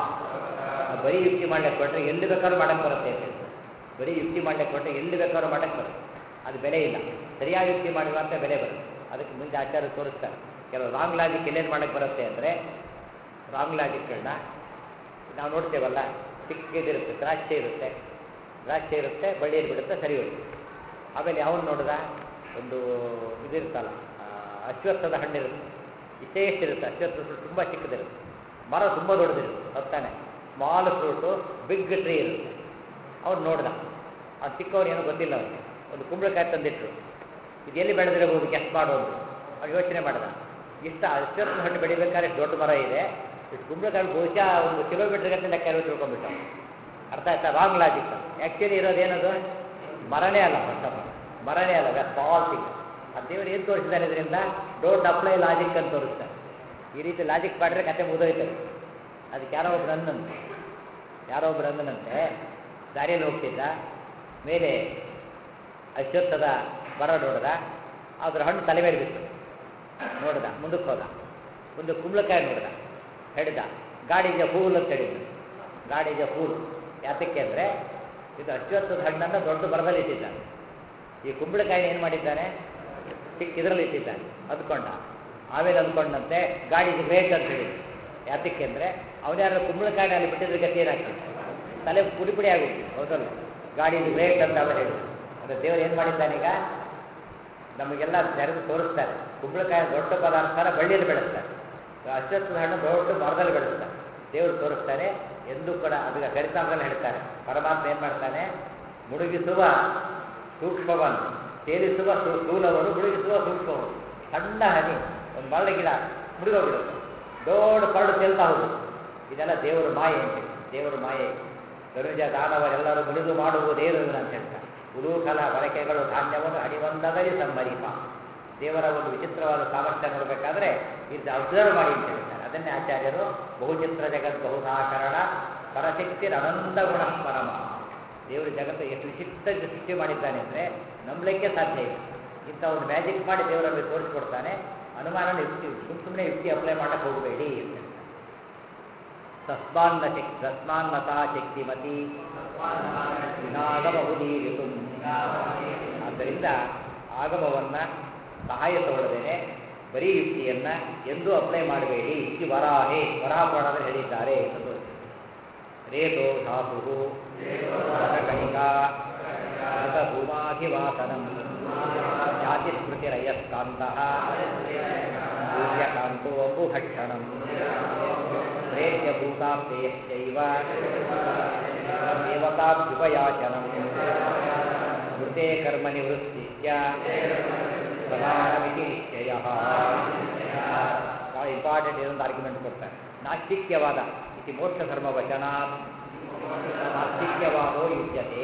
ಬರೀ ಯುಕ್ತಿ ಮಾಡ್ಲಿಕ್ಕೆ ಕೊಟ್ಟರೆ ಎಲ್ಲಿ ಬೇಕಾದ್ರೂ ಮಾಡಕ್ಕೆ ಬರುತ್ತೆ ಅಂತ ಹೇಳ್ತಾರೆ. ಬರೀ ಯುಕ್ತಿ ಮಾಡ್ಲಿಕ್ಕೆ ಕೊಟ್ಟರೆ ಎಲ್ಲಿ ಬೇಕಾದ್ರೂ ಮಾಡಕ್ಕೆ ಬರುತ್ತೆ ಅದು ಬೆಲೆ ಇಲ್ಲ ಸರಿಯಾಗಿ ಯುಕ್ತಿ ಮಾಡಿ ಮಾತ್ರ ಬೆಲೆ ಬರುತ್ತೆ ಅದಕ್ಕೆ ಮುಂದೆ ಆಚಾರ್ಯ ತೋರಿಸ್ತಾರೆ ಕೆಲವು ರಾಂಗ್ ಲಾಜಿಕ್ ಎಲ್ಲೇನು ಮಾಡಕ್ಕೆ ಬರುತ್ತೆ ಅಂದರೆ ರಾಂಗ್ ಲಾಜಿಕ್ಗಳನ್ನ ನಾವು ನೋಡ್ತೇವಲ್ಲ ಚಿಕ್ಕದಿರುತ್ತೆ ದ್ರಾಕ್ಷಿ ಇರುತ್ತೆ ದ್ರಾಕ್ಷಿ ಇರುತ್ತೆ ಬಳ್ಳಿಯಲ್ಲಿ ಬಿಡುತ್ತೆ ಸರಿ ಹೋಗುತ್ತೆ ಆಮೇಲೆ ಯಾವನು ನೋಡಿದ ಒಂದು ಇದಿರುತ್ತಲ್ಲ ಆ, ಅಶ್ವತ್ಥದ ಹಣ್ಣಿರುತ್ತೆ ಇಷ್ಟೇ ಇಷ್ಟಿರುತ್ತೆ ಅಶ್ವತ್ಥ ತುಂಬ ಚಿಕ್ಕದಿರುತ್ತೆ ಮರ ತುಂಬ ದೊಡ್ಡದಿರುತ್ತೆ ಹೊತ್ತಾನೆ ಸ್ಮಾಲ್ ಫ್ರೂಟು ಬಿಗ್ ಟ್ರೀ ಇರುತ್ತೆ ಅವ್ನು ನೋಡ್ದ ಅವ್ನು ಚಿಕ್ಕವ್ರು ಏನೂ ಗೊತ್ತಿಲ್ಲ ಅವನಿಗೆ ಒಂದು ಕುಂಬಳಕಾಯಿ ತಂದಿಟ್ರು ಇದು ಎಲ್ಲಿ ಬೆಳೆದಿರಬಹುದು ಗೆಸ್ ಮಾಡೋದು ಅವ್ನು ಯೋಚನೆ ಮಾಡ್ದ ಇಷ್ಟ ಅಶ್ವತ್ಥ ಹಣ್ಣು ಬೆಳಿಬೇಕಾದ್ರೆ ಇಷ್ಟು ದೊಡ್ಡ ಮರ ಇದೆ ಇಷ್ಟು ಕುಂಬಳಕಾಯಿ ಬಹುಶಃ ಒಂದು ಕಿಲೋಮೀಟರ್ ಗಂಟೆ ಲೆಕ್ಕ ಇರೋದು ತಿಳ್ಕೊಂಡ್ಬಿಟ್ಟ ಅರ್ಥ ಆಯ್ತಾ ರಾಂಗ್ ಲಾಜಿಕ್ ಆ್ಯಕ್ಚುಲಿ ಇರೋದೇನದು ಮರನೇ ಅಲ್ಲ ಫಸ್ಟ್ ಆಫ್ ಆಲ್ ಮರನೇ ಅಲ್ಲ ವೆಸ್ಟ್ ಆಲ್ ಥಿಂಗ್ ಆ ದೇವರು ಏನು ತೋರಿಸಿದ್ದಾರೆ ಇದರಿಂದ ಡೋಂಟ್ ಅಪ್ಲೈ ಲಾಜಿಕ್ ಅಂತ ತೋರಿಸ್ತಾರೆ ಈ ರೀತಿ ಲಾಜಿಕ್ ಮಾಡಿದ್ರೆ ಕತೆ ಮುಗಿದೋಯ್ತದೆ ಅದಕ್ಕೆ ಯಾರೋ ಒಬ್ರು ಅಂದಂತೆ ಯಾರೋ ಒಬ್ರು ಅಂದನಂತೆ ದಾರಿಯಲ್ಲಿ ಹೋಗ್ತಿದ್ದ ಮೇಲೆ ಅಶ್ವತ್ಥದ ಮರ ನೋಡ್ದ ಅದ್ರ ಹಣ್ಣು ತಲೆ ಮೇಲೆ ಬಿತ್ತು ನೋಡ್ದ ಮುಂದಕ್ಕೆ ಹೋದ ಒಂದು ಕುಂಬಳಕಾಯಿ ನೋಡ್ದ ಹಿಡ್ದ ಗಾಡಿಗೆ ಫೂಲ್ ಅಂತ ಹೇಳಿದ್ರು ಗಾಡಿಗೆ ಫೂಲ್ ಯಾತಕ್ಕೆ ಅಂದರೆ ಇದು ಅಶ್ವತ್ಥದ ಹಣ್ಣನ್ನು ದೊಡ್ಡ ಮರದಲ್ಲಿ ಇಟ್ಟಿದ್ದಾನೆ ಈ ಕುಂಬಳಕಾಯಿನ ಏನು ಮಾಡಿದ್ದಾನೆ ಚಿಕ್ಕ ಇದರಲ್ಲಿ ಇಟ್ಟಿದ್ದಾನೆ ಅಂದ್ಕೊಂಡ ಆಮೇಲೆ ಅಂದ್ಕೊಂಡಂತೆ ಗಾಡಿಗೆ ಗ್ರೇಟ್ ಅಂತ ಹೇಳಿದ್ರು ಯಾತಕ್ಕೆ ಅಂದರೆ ಅವನ್ಯಾರು ಕುಂಬಳಕಾಯಿನ ಅಲ್ಲಿ ಬಿಟ್ಟಿದ್ರೆ ಗತಿ ಏನಾಗ್ತಿತ್ತು ತಲೆ ಪುಡಿ ಪುಡಿ ಆಗೋಗ್ತಿತ್ತು ಹೌದಲ್ಲ ಗಾಡಿಗೆ ಗ್ರೇಟ್ ಅಂತ ಅವರು ಹೇಳಿದ್ರು ಅಂದರೆ ದೇವರು ಏನು ಮಾಡಿದ್ದಾನೀಗ ನಮಗೆಲ್ಲ ತೆರೆದು ತೋರಿಸ್ತಾರೆ ಕುಂಬಳಕಾಯಿ ದೊಡ್ಡ ಪದಾರ್ಥನ ಬಳ್ಳಿಯಲ್ಲಿ ಬೆಳೆಸ್ತಾರೆ ಅಶ್ವತ್ಥದ ಹಣ್ಣು ದೊಡ್ಡ ಮರದಲ್ಲಿ ಬೆಳೆಸ್ತಾರೆ ದೇವರು ತೋರಿಸ್ತಾರೆ ಎಂದೂ ಕೂಡ ಅದಕ್ಕೆ ಚರಿತಾಮದಲ್ಲಿ ಹೇಳ್ತಾರೆ ಪರಮಾತ್ಮ ಏನು ಮಾಡ್ತಾನೆ ಮುಳುಗಿಸುವ ಸೂಕ್ಷ್ಮವನ್ನು ತೇಲಿಸುವ ಸು ಸ್ಥೂಲವನ್ನು ಮುಳುಗಿಸುವ ಸೂಕ್ಷ್ಮವನ್ನು ಸಣ್ಣ ಹನಿ ಒಂದು ಮರಳ ಗಿಡ ಮುಳುಗೋಗ್ಬಿಡುತ್ತೆ ದೊಡ್ಡ ಕರಡು ತೇಲ್ತಾ ಹೋಗುದು ಇದೆಲ್ಲ ದೇವರ ಮಾಯೆ ಅಂತ ಹೇಳಿ ದೇವರ ಮಾಯೆ ಧನುಜ ದಾನವರೆಲ್ಲರೂ ಮುಳುಗು ಮಾಡುವುದೇನು ಅಂತ ಹೇಳ್ತಾರೆ ಉಲೂಕಲ ಬಳಕೆಗಳು ಧಾನ್ಯವನ್ನು ಅಡಿವಂದದಲ್ಲಿ ಸಂಭರಿಪ ದೇವರ ಒಂದು ವಿಚಿತ್ರವಾದ ಸಾಮರ್ಥ್ಯ ನೋಡಬೇಕಾದ್ರೆ ಇದು ಅಬ್ಸರ್ವ್ ಮಾಡಿ ಅಂತ ಹೇಳ್ತಾರೆ ಅದನ್ನೇ ಆಚಾರ್ಯರು ಬಹುಚಿತ್ರ ಜಗತ್ ಬಹುಧಾಕರಣ ಪರಶಕ್ತಿ ಅನಂತ ಗುಣ ಪರಮ ದೇವರು ಜಗತ್ತು ಎಷ್ಟು ವಿಚಿತ್ರ ಸೃಷ್ಟಿ ಮಾಡಿದ್ದಾನೆ ಅಂದರೆ ನಂಬಲಿಕ್ಕೆ ಸಾಧ್ಯ ಇಲ್ಲ ಇಂಥ ಒಂದು ಮ್ಯಾಜಿಕ್ ಮಾಡಿ ದೇವರಲ್ಲಿ ತೋರಿಸ್ಕೊಡ್ತಾನೆ ಅನುಮಾನ ಯುಕ್ತಿ ಸುಮ್ಮ ಸುಮ್ಮನೆ ಯುಕ್ತಿ ಅಪ್ಲೈ ಮಾಡಕ್ಕೆ ಹೋಗಬೇಡಿ ಅಂತ ಹೇಳ್ತಾರೆ ತಸ್ಮಾನ್ನ ಶಕ್ತಿ ತಸ್ಮಾನ್ನತಾ ಶಕ್ತಿಮತಿ ವಿನಾಗಮಹುದೀರಿತು ಆದ್ದರಿಂದ ಆಗಮವನ್ನು ಸಹಾಯ ತಗೊಳ್ಳದೇನೆ ಬರೀ ಯುಕ್ತಿಯನ್ನು ಎಂದೂ ಅಪ್ಲೈ ಮಾಡಬೇಡಿ ಯುಕ್ತಿ ವರಾಹೇ ವರಾಹ ಪುರಾಣದಲ್ಲಿ ಹೇಳಿದ್ದಾರೆ ಅಂತ ತೋರಿಸಿದೆ ರೇತೋ ಧಾತು ಕಣಿಕಾ ಭೂಮಾಧಿವಾಸನಂ ಜಾತಿ ಸ್ಮೃತಿರಯಸ್ಕಾಂತಃ ಸೂರ್ಯಕಾಂತೋ ಅಂಬುಭಕ್ಷಣಂ ಪ್ರೇತ್ಯಭೂತಾಪ್ತೇಯಶ್ಚೈವ ದೇವತಾಭ್ಯುಪಯಾಚನಂ ಮೃತೆ ಕರ್ಮ ನಿವೃತ್ತಿಶ್ಚ ಪ್ರಮಾಣಮಿತಿ ನಿಶ್ಚಯ ಭಾಳ ಇಂಪಾರ್ಟೆಂಟ್ ಇದೊಂದು ಆರ್ಗ್ಯುಮೆಂಟ್ ಕೊಡ್ತಾರೆ ನಾಸ್ತಿಕ್ಯವಾದ ಇತಿ ಮೋಕ್ಷ ಧರ್ಮ ವಚನ ನಾಸ್ತಿಕ್ಯವಾದೋ ಯುಜ್ಯತೆ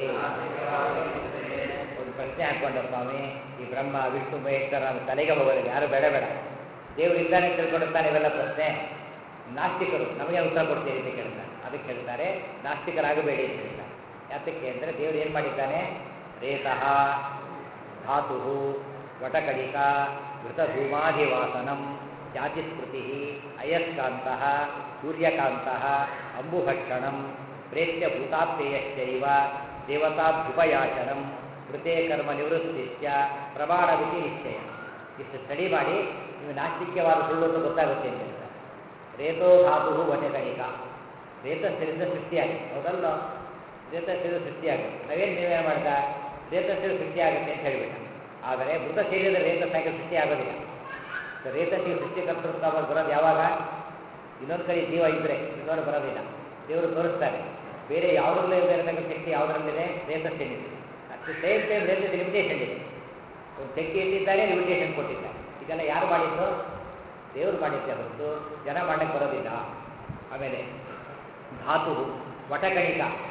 ಒಂದು ಪ್ರಶ್ನೆ ಹಾಕ್ಕೊಂಡ ಸ್ವಾಮಿ ಈ ಬ್ರಹ್ಮ ವಿಷ್ಣು ಮಹೇಶ್ವರ ನಮ್ಮ ತಲೆಗೆ ಹೋಗೋದಿಲ್ಲ ಯಾರು ಬೇಡ ಬೇಡ ದೇವರು ಇದ್ದಾನೆ ತಿಳ್ಕೊಂಡಿರ್ತಾನೆ ಇವೆಲ್ಲ ಪ್ರಶ್ನೆ ನಾಸ್ತಿಕರು ನಮಗೆ ಉತ್ತರ ಕೊಡ್ತೀರಿ ಅಂತ ಕೇಳ್ತಾರೆ ಅದಕ್ಕೆ ಹೇಳ್ತಾರೆ ನಾಸ್ತಿಕರಾಗಬೇಡಿ ಅಂತ ಹೇಳ್ತಾರೆ ಯಾತಕ್ಕೆ ಅಂದರೆ ದೇವರು ಏನು ಮಾಡಿದ್ದಾನೆ ರೇತಃ ಧಾತು ವಟಕಡಿಕ ಘೃತಧೂಮಾಧಿವಾಸನಂ ಜಾತಿಸ್ಮೃತಿ ಅಯಸ್ಕಾಂತ ಸೂರ್ಯಕಾಂತ ಅಂಬುಭಕ್ಷಣಂ ಪ್ರೇತ್ಯ ಭೂತಾಪ್ತೇಯಶ್ಚೈವ ದೇವತಾಭ್ಯುಪಯಾಚನಂ ಕೃತೆ ಕರ್ಮ ನಿವೃತ್ತಿಶ್ಚ ಪ್ರಮಾಣವಿತಿ ನಿಶ್ಚಯ ಇಷ್ಟು ಸ್ಟಡಿ ಮಾಡಿ ನೀವು ನಾಸ್ತಿಕ್ಯವಾದ ಸುಳ್ಳು ಅಂತ ಗೊತ್ತಾಗುತ್ತೆ ಅಂತ ಹೇಳ್ತಾರೆ ರೇತೋ ಧಾತು ವಟಕಣಿಕ ರೇತಸ್ಥರಿಂದ ಸೃಷ್ಟಿಯಾಗಿದೆ ಹೌದಲ್ಲ ರೇತಸ್ಥಿರ ಸೃಷ್ಟಿಯಾಗುತ್ತೆ ನಾವೇನು ನೀವೇನು ಮಾಡ್ದ ರೇತಸ್ಥಿರ ಸೃಷ್ಟಿಯಾಗುತ್ತೆ ಅಂತ ಹೇಳಿಬಿಟ್ಟ ಆದರೆ ಮೃತ ಶರೀರದ ರೇತಸ್ಸಾಗಿ ಸೃಷ್ಟಿ ಆಗೋದಿಲ್ಲ ಸೊ ರೇತಸ್ಸಿಗೆ ಸೃಷ್ಟಿಕರ್ತೃತ್ವ ಬರೋದು ಯಾವಾಗ ಇನ್ನೊಂದು ಕಡೆ ಜೀವ ಇದ್ದರೆ ಇನ್ನೊಂದು ಬರೋದಿಲ್ಲ ದೇವರು ತೋರಿಸ್ತಾರೆ ಬೇರೆ ಯಾವುದ್ರಲ್ಲೇ ಇರತಕ್ಕಂಥ ಶಕ್ತಿ ಯಾವುದರಲ್ಲಿದೆ ರೇತಸ್ಸಿನಿದೆ ಅಟ್ ದಿ ಸೇಮ್ ಟೈಮ್ ರೇತಸ್ ಲಿಮಿಟೇಷನ್ ಇದೆ ಒಂದು ಶಕ್ತಿ ಇಟ್ಟಿದ್ದಾರೆ ಲಿಮಿಟೇಷನ್ ಕೊಟ್ಟಿದ್ದಾರೆ ಇದೆಲ್ಲ ಯಾರು ಮಾಡಿದ್ದು ದೇವರು ಮಾಡಿದ್ದೆ ಹೊರತು ಜನ ಮಾಡಕ್ಕೆ ಬರೋದಿಲ್ಲ ಆಮೇಲೆ ಧಾತು ವಟಕಣಿಕ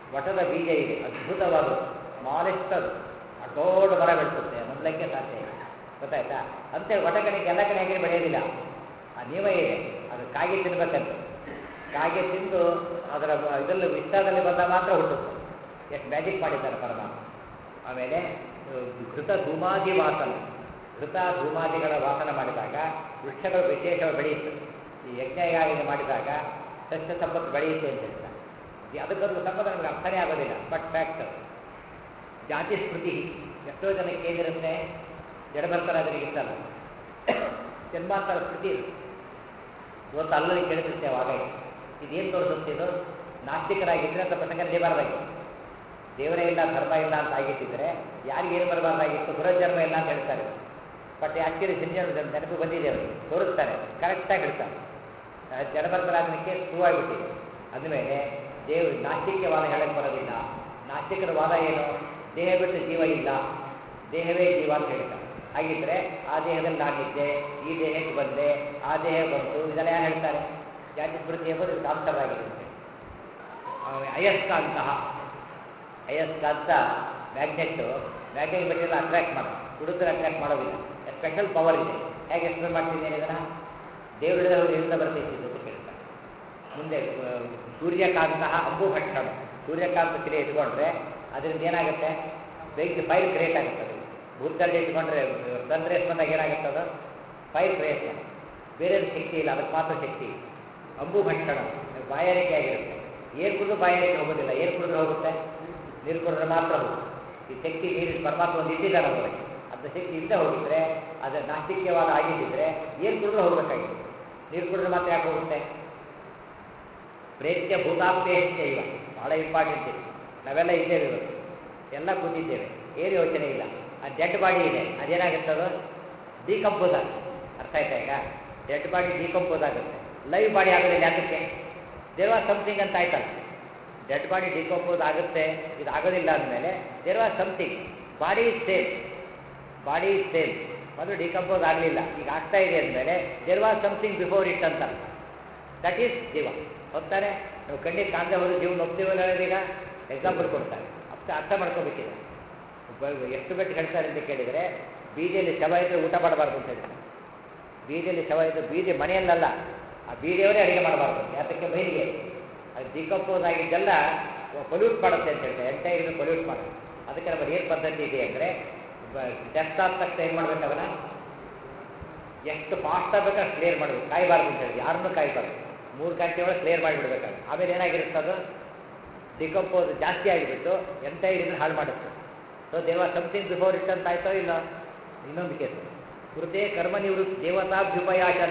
ವಟದ ಬೀಜ ಇದೆ ಅದ್ಭುತವಾದದ್ದು ಸ್ಮಾಲೆಸ್ಟ್ ಅದು ದೊಡ್ಡ ಮರ ಬೆಳೆಸುತ್ತೆ ಮೊದಲಕ್ಕೆ ಸಾಧ್ಯ ಇಲ್ಲ ಗೊತ್ತಾಯ್ತಾ ಅಂತೆ ವಟ ಕಡೆಗೆ ಎಲ್ಲ ಕಡೆ ಹಾಗೆ ಬೆಳೆಯೋದಿಲ್ಲ ಆ ನಿಯಮ ಇದೆ ಅದು ಕಾಗೆ ತಿನ್ಬೇಕಂತ ಕಾಗೆ ತಿಂದು ಅದರ ಬ- ಇದರಲ್ಲಿ ವಿಸ್ತಾರದಲ್ಲಿ ಬಂದ ಮಾತ್ರ ಹುಟ್ಟುತ್ತೆ ಎಷ್ಟು ಮ್ಯಾಜಿಕ್ ಮಾಡಿದ್ದಾರೆ ಪರಮಾತ್ಮ ಆಮೇಲೆ ಆ, ಘೃತ ಧೂಮಾದಿ ವಾಸನ ಘೃತ ಧೂಮಾದಿಗಳ ವಾಸನ ಮಾಡಿದಾಗ ವೃಕ್ಷಗಳು ವಿಶೇಷವಾಗಿ ಬೆಳೆಯುತ್ತೆ ಈ ಯಜ್ಞಯಾಗ ಮಾಡಿದಾಗ ಸಸ್ಯ ಸಂಪತ್ತು ಬೆಳೆಯುತ್ತೆ ಅಂತ ಹೇಳ್ತಾರೆ ಈ ಅದಕ್ಕದು ಸಂಪತ್ತು ನಮಗೆ ಅರ್ಥನೇ ಆಗೋದಿಲ್ಲ ಬಟ್ ಫ್ಯಾಕ್ಟ್ ಜಾತಿ ಸ್ಮೃತಿ ಎಷ್ಟೋ ಜನಕ್ಕೆ ಏನಿರುತ್ತೆ ಜಡಭರ್ತರಾದರಿಗೆ ಇರ್ತಲ್ಲ ಜನ್ಮಾಂತರ ಸ್ಮೃತಿ ಇದೆ ಇವತ್ತು ಅಲ್ಲಲ್ಲಿ ಕೇಳಿಸಿರ್ತೇವೆ ಆಗ ಇದೇನು ತೋರಿಸುತ್ತೆ ಇದು ನಾಸ್ತಿಕರಾಗಿದ್ದರೆ ಅಂತ ಪ್ರಸಂಗ ನಡೀಬಾರ್ದಾಗಿತ್ತು ದೇವರೇ ಇಲ್ಲ ಧರ್ಮ ಇಲ್ಲ ಅಂತ ಆಗಿದ್ದಿದ್ರೆ ಯಾರಿಗೆ ಏನು ಬರಬಾರ್ದಾಗಿತ್ತು ಪುನರ್ಜನ್ಮ ಇಲ್ಲ ಅಂತ ಹೇಳ್ತಾರೆ ಬಟ್ ಆ್ಯಕ್ಚುಲಿ ಸಿಂಜನ ನೆನಪು ಬಂದಿದೆ ಅವರು ತೋರಿಸ್ತಾರೆ ಕರೆಕ್ಟಾಗಿ ಹೇಳ್ತಾರೆ ಆ ಜಡಭರ್ತರಾಗಲಿಕ್ಕೆ ಶುರುವಾಗಿಬಿಟ್ಟಿದೆ ಅಂದಮೇಲೆ ದೇವ್ ನಾಸ್ತಿಕ್ಯವಾದ ಹೇಳಕ್ಕೆ ಬರೋದಿಲ್ಲ ನಾಸ್ತಿಕರ ವಾದ ಏನು ದೇಹ ಬಿಟ್ಟು ಜೀವ ಇಲ್ಲ ದೇಹವೇ ಜೀವ ಅಂತ ಹೇಳ್ತಾರೆ ಹಾಗಿದ್ರೆ ಆ ದೇಹದಲ್ಲಿ ನಾನಿದ್ದೆ ಈ ದೇಹಕ್ಕೆ ಬಂದೆ ಆ ದೇಹ ಬಂತು ಇದೆಲ್ಲ ಯಾರು ಹೇಳ್ತಾರೆ ಜಾತಿ ಸ್ಮೃತಿ ಎಂಬುದು ಕಾಂತರಾಗಿರುತ್ತೆ ಅಯಸ್ಕಾಂತಹ ಅಯಸ್ಕಾಂತ ಮ್ಯಾಗ್ನೆಟ್ಟು ಮ್ಯಾಗ್ನೆಟ್ ಮೆಟೀರಿಯಲ್ ಅಟ್ರಾಕ್ಟ್ ಮಾಡೋದು ಹುಡುಗರು ಅಟ್ರಾಕ್ಟ್ ಮಾಡೋದಿಲ್ಲ ಸ್ಪೆಷಲ್ ಪವರ್ ಇದೆ ಹೇಗೆ ಎಕ್ಸ್ಪ್ಲೇನ್ ಮಾಡ್ತಿದ್ದೇನೆ ಇದನ್ನು ದೇವರ ಎಲ್ಲಿಂದ ಬರ್ತೈತಿ ಇದು ಅಂತ ಕೇಳ್ತಾರೆ ಮುಂದೆ ಆ, ಸೂರ್ಯಕಾಂತಹ ಅಂಬುಭಕ್ಷಣ ಸೂರ್ಯಕಾಂತ ಕ್ರಿಯೆ ಇಟ್ಕೊಂಡ್ರೆ ಅದರಿಂದ ಏನಾಗುತ್ತೆ ಬೆಂಕಿ ಫೈರ್ ಕ್ರಿಯೇಟ್ ಆಗುತ್ತೆ ಅದು ಭೂತದಲ್ಲಿ ಇಟ್ಕೊಂಡ್ರೆ ಸನ್ ರೇಸ್ ಬಂದಾಗ ಏನಾಗುತ್ತೆ ಅದು ಫೈರ್ ಕ್ರಿಯೇಟ್ ಮಾಡುತ್ತೆ ಬೇರೆ ಶಕ್ತಿ ಇಲ್ಲ ಅದಕ್ಕೆ ಮಾತ್ರ ಶಕ್ತಿ ಅಂಬುಭಕ್ಷಣ ಬಾಯಾರಿಕೆ ಆಗಿರುತ್ತೆ ಏನು ಕುಡಿದು ಬಾಯಾರಿಕೆ ಹೋಗೋದಿಲ್ಲ ಏನು ಕುಡಿದ್ರೆ ಹೋಗುತ್ತೆ ನೀರು ಕುಡಿದ್ರೆ ಮಾತ್ರ ಹೋಗುತ್ತೆ ಈ ಶಕ್ತಿ ನೀರಿನ ಪರಮಾತ್ಮ ಒಂದು ಇಟ್ಟಿದ್ದಾನೆ ಅವರಿಗೆ ಅಂತ ಶಕ್ತಿ ಇಲ್ಲದೆ ಹೋಗಿದ್ರೆ ಅದು ನಾಸ್ತಿಕ್ಯವಾದ ಆಗಿದ್ದಿದ್ರೆ ಏನು ಕುಡಿದ್ರೆ ಹೋಗ್ಬೇಕಾಗಿತ್ತು ನೀರು ಕುಡಿದ್ರೆ ಮಾತ್ರ ಯಾಕೆ ಹೋಗುತ್ತೆ ಪ್ರೇತ್ಯ ಭೂತಾಪ್ತೇಶ್ಚ ಇವ ಭಾಳ ಇಂಪಾರ್ಟೆಂಟ್ ಇದೆ ನಾವೆಲ್ಲ ಇದ್ದೇವೆ ಇವತ್ತು ಎಲ್ಲ ಕೂತಿದ್ದೇವೆ ಏನು ಯೋಚನೆ ಇಲ್ಲ ಆ ಡೆಡ್ ಬಾಡಿ ಇದೆ ಅದೇನಾಗುತ್ತೆ ಅದು ಡಿಕಂಪೋಸ್ ಆಗುತ್ತೆ ಅರ್ಥ ಆಯ್ತಾ ಈಗ ಡೆಡ್ ಬಾಡಿ ಡಿಕಂಪೋಸ್ ಆಗುತ್ತೆ ಲೈವ್ ಬಾಡಿ ಆಗೋದಿಲ್ಲ ಯಾತಕ್ಕೆ ದೇರ್ ವಾಸ್ ಸಮಥಿಂಗ್ ಅಂತ ಆಯ್ತಲ್ಲ ಡೆಡ್ ಬಾಡಿ ಡಿಕಂಪೋಸ್ ಆಗುತ್ತೆ ಇದು ಆಗೋದಿಲ್ಲ ಅಂದಮೇಲೆ there was something body is same body is same ಮೊದಲು ಡಿಕಂಪೋಸ್ ಆಗಲಿಲ್ಲ ಈಗ ಆಗ್ತಾ ಇದೆ ಅಂದಮೇಲೆ there was something before it ಅಂತ ದಟ್ ಈಸ್ ಜೀವ ಹೋಗ್ತಾರೆ ನಾವು ಕಣ್ಣಿಗೆ ಕಾಣದೆ ಹೋದ್ರೆ ಜೀವನ ಒಪ್ತೀವಲ್ಲ ಈಗ ಎಕ್ಸಾಂಪಲ್ ಕೊಡ್ತಾರೆ ಅರ್ಥ ಅರ್ಥ ಮಾಡ್ಕೋಬೇಕಿದೆ ಒಬ್ಬ- ಎಷ್ಟು ಗಂಟೆ ಹೇಳ್ತಾರೆ ಅಂತ ಕೇಳಿದರೆ ಬೀದಿಯಲ್ಲಿ ಶವ ಇದ್ದರೆ ಊಟ ಮಾಡಬಾರ್ದು ಅಂತ ಹೇಳ್ತಾರೆ ಬೀದಿಯಲ್ಲಿ ಶವ ಇದ್ದರೆ ಬೀದಿ ಮನೆಯಲ್ಲಲ್ಲ ಆ ಬೀದಿಯವರೇ ಅಡುಗೆ ಮಾಡಬಾರ್ದು ಯಾತಕ್ಕೆ ಬೈಲಿಗೆ ಅದು ಡಿಕಂಪೋಸ್ ಆಗಿದ್ದೆಲ್ಲ ಪೊಲ್ಯೂಟ್ ಮಾಡುತ್ತೆ ಅಂತ ಹೇಳ್ತಾರೆ ಎಂಟೈರ್ ಇದು ಪೊಲ್ಯೂಟ್ ಮಾಡುತ್ತೆ ಅದಕ್ಕೆ ನಮ್ಮ ಏನು ಪದ್ಧತಿ ಇದೆ ಅಂದರೆ ಡೆಸ್ಟ್ ಆದ ತಕ್ಷಣ ಏನು ಮಾಡ್ಬೇಕು ಅದನ್ನ ಎಷ್ಟು ಫಾಸ್ಟ್ ಆಗಬೇಕಾದ್ರೆ ಕ್ಲಿಯರ್ ಮಾಡಬೇಕು ಕಾಯಬಾರ್ದು ಅಂತ ಹೇಳಿ ಯಾರನ್ನೂ ಕಾಯಬಾರ್ದು ಮೂರು ಗಂಟೆ ಒಳಗೆ ಕ್ಲಿಯರ್ ಮಾಡಿಬಿಡ್ಬೇಕಾದ್ರೆ ಆಮೇಲೆ ಏನಾಗಿರುತ್ತೆ ಅದು ಡಿಕಂಪೋಸ್ ಜಾಸ್ತಿ ಆಗಿಬಿಟ್ಟು ಎಂಟೈರ್ ಇದನ್ನು ಹಾಳು ಮಾಡುತ್ತೆ ಸೊ ದೇವ ಸಮಥಿಂಗ್ ಬಿಫೋರ್ ಇಟ್ ಅಂತ ಆಯ್ತೋ ಇಲ್ಲ ಇನ್ನೊಂದು ಕೇಸು ಕೃತೆ ಕರ್ಮ ನಿವೃತ್ತಿ ದೇವತಾಭ್ಯುಪಯಾಚನ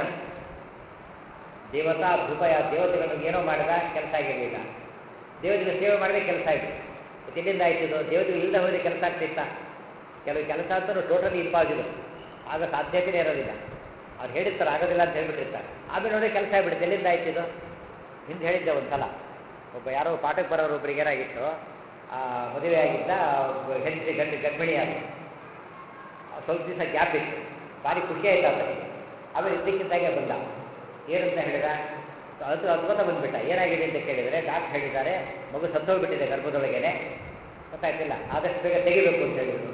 ದೇವತಾಭ್ಯುಪಯ ದೇವತೆಗಳಿಗೆ ಏನೋ ಮಾಡಿದ ಕೆಲಸ ಆಗಿರಲಿಲ್ಲ ದೇವತೆಗೆ ಸೇವೆ ಮಾಡಿದ್ರೆ ಕೆಲಸ ಆಯಿತು ಮತ್ತೆ ಎಲ್ಲಿಂದ ಆಯ್ತಿದ್ದು ದೇವತೆಗಳು ಇಲ್ಲದೆ ಹೋದರೆ ಕೆಲಸ ಆಗ್ತಿತ್ತಾ ಕೆಲವು ಕೆಲಸ ಅಂತೂ ಟೋಟಲಿ ಇಂಪಾಸಿಬಲ್ ಆಗ ಸಾಧ್ಯತೆಯೇ ಇರೋದಿಲ್ಲ ಅವ್ರು ಹೇಳಿರ್ತಾರೆ ಆಗೋದಿಲ್ಲ ಅಂತ ಹೇಳ್ಬಿಟ್ಟಿರ್ತಾರೆ ಆಮೇಲೆ ನೋಡಿ ಕೆಲಸ ಆಗ್ಬಿಡುತ್ತೆ ಎಲ್ಲಿಂದ ಆಯ್ತಿದ್ದು ಹಿಂದೆ ಹೇಳಿದ್ದೆ ಒಂದು ಸಲ ಒಬ್ಬ ಯಾರೋ ಪಾಠಕ್ಕೆ ಬರೋರು ಒಬ್ರಿಗೆ ಏನಾಗಿತ್ತು ಆ, ಮದುವೆ ಆಗಿದ್ದ ಒಬ್ಬ ಹೆಂಡತಿ ಗಂಡು ಗರ್ಭಿಣಿ ಆದ ಸ್ವಲ್ಪ ದಿವಸ ಗ್ಯಾಪ್ ಇತ್ತು ಭಾರಿ ಖುಷಿ ಆಯ್ತು ಆತನಿಗೆ ಆಮೇಲೆ ಇದ್ದಕ್ಕಿದ್ದಾಗೆ ಬಂದ ಏನಂತ ಹೇಳಿದ ಅದು ಅದ್ಭುತ ಬಂದ್ಬಿಟ್ಟ ಏನಾಗಿದೆ ಅಂತ ಕೇಳಿದರೆ ಡಾಕ್ಟರ್ ಹೇಳಿದ್ದಾರೆ ಮಗು ಸತ್ತೋಗ್ಬಿಟ್ಟಿದೆ ಗರ್ಭದೊಳಗೇನೆ ಗೊತ್ತಾಯ್ತಿಲ್ಲ ಆದಷ್ಟು ಬೇಗ ತೆಗಿಬೇಕು ಅಂತ ಹೇಳಿದ್ರು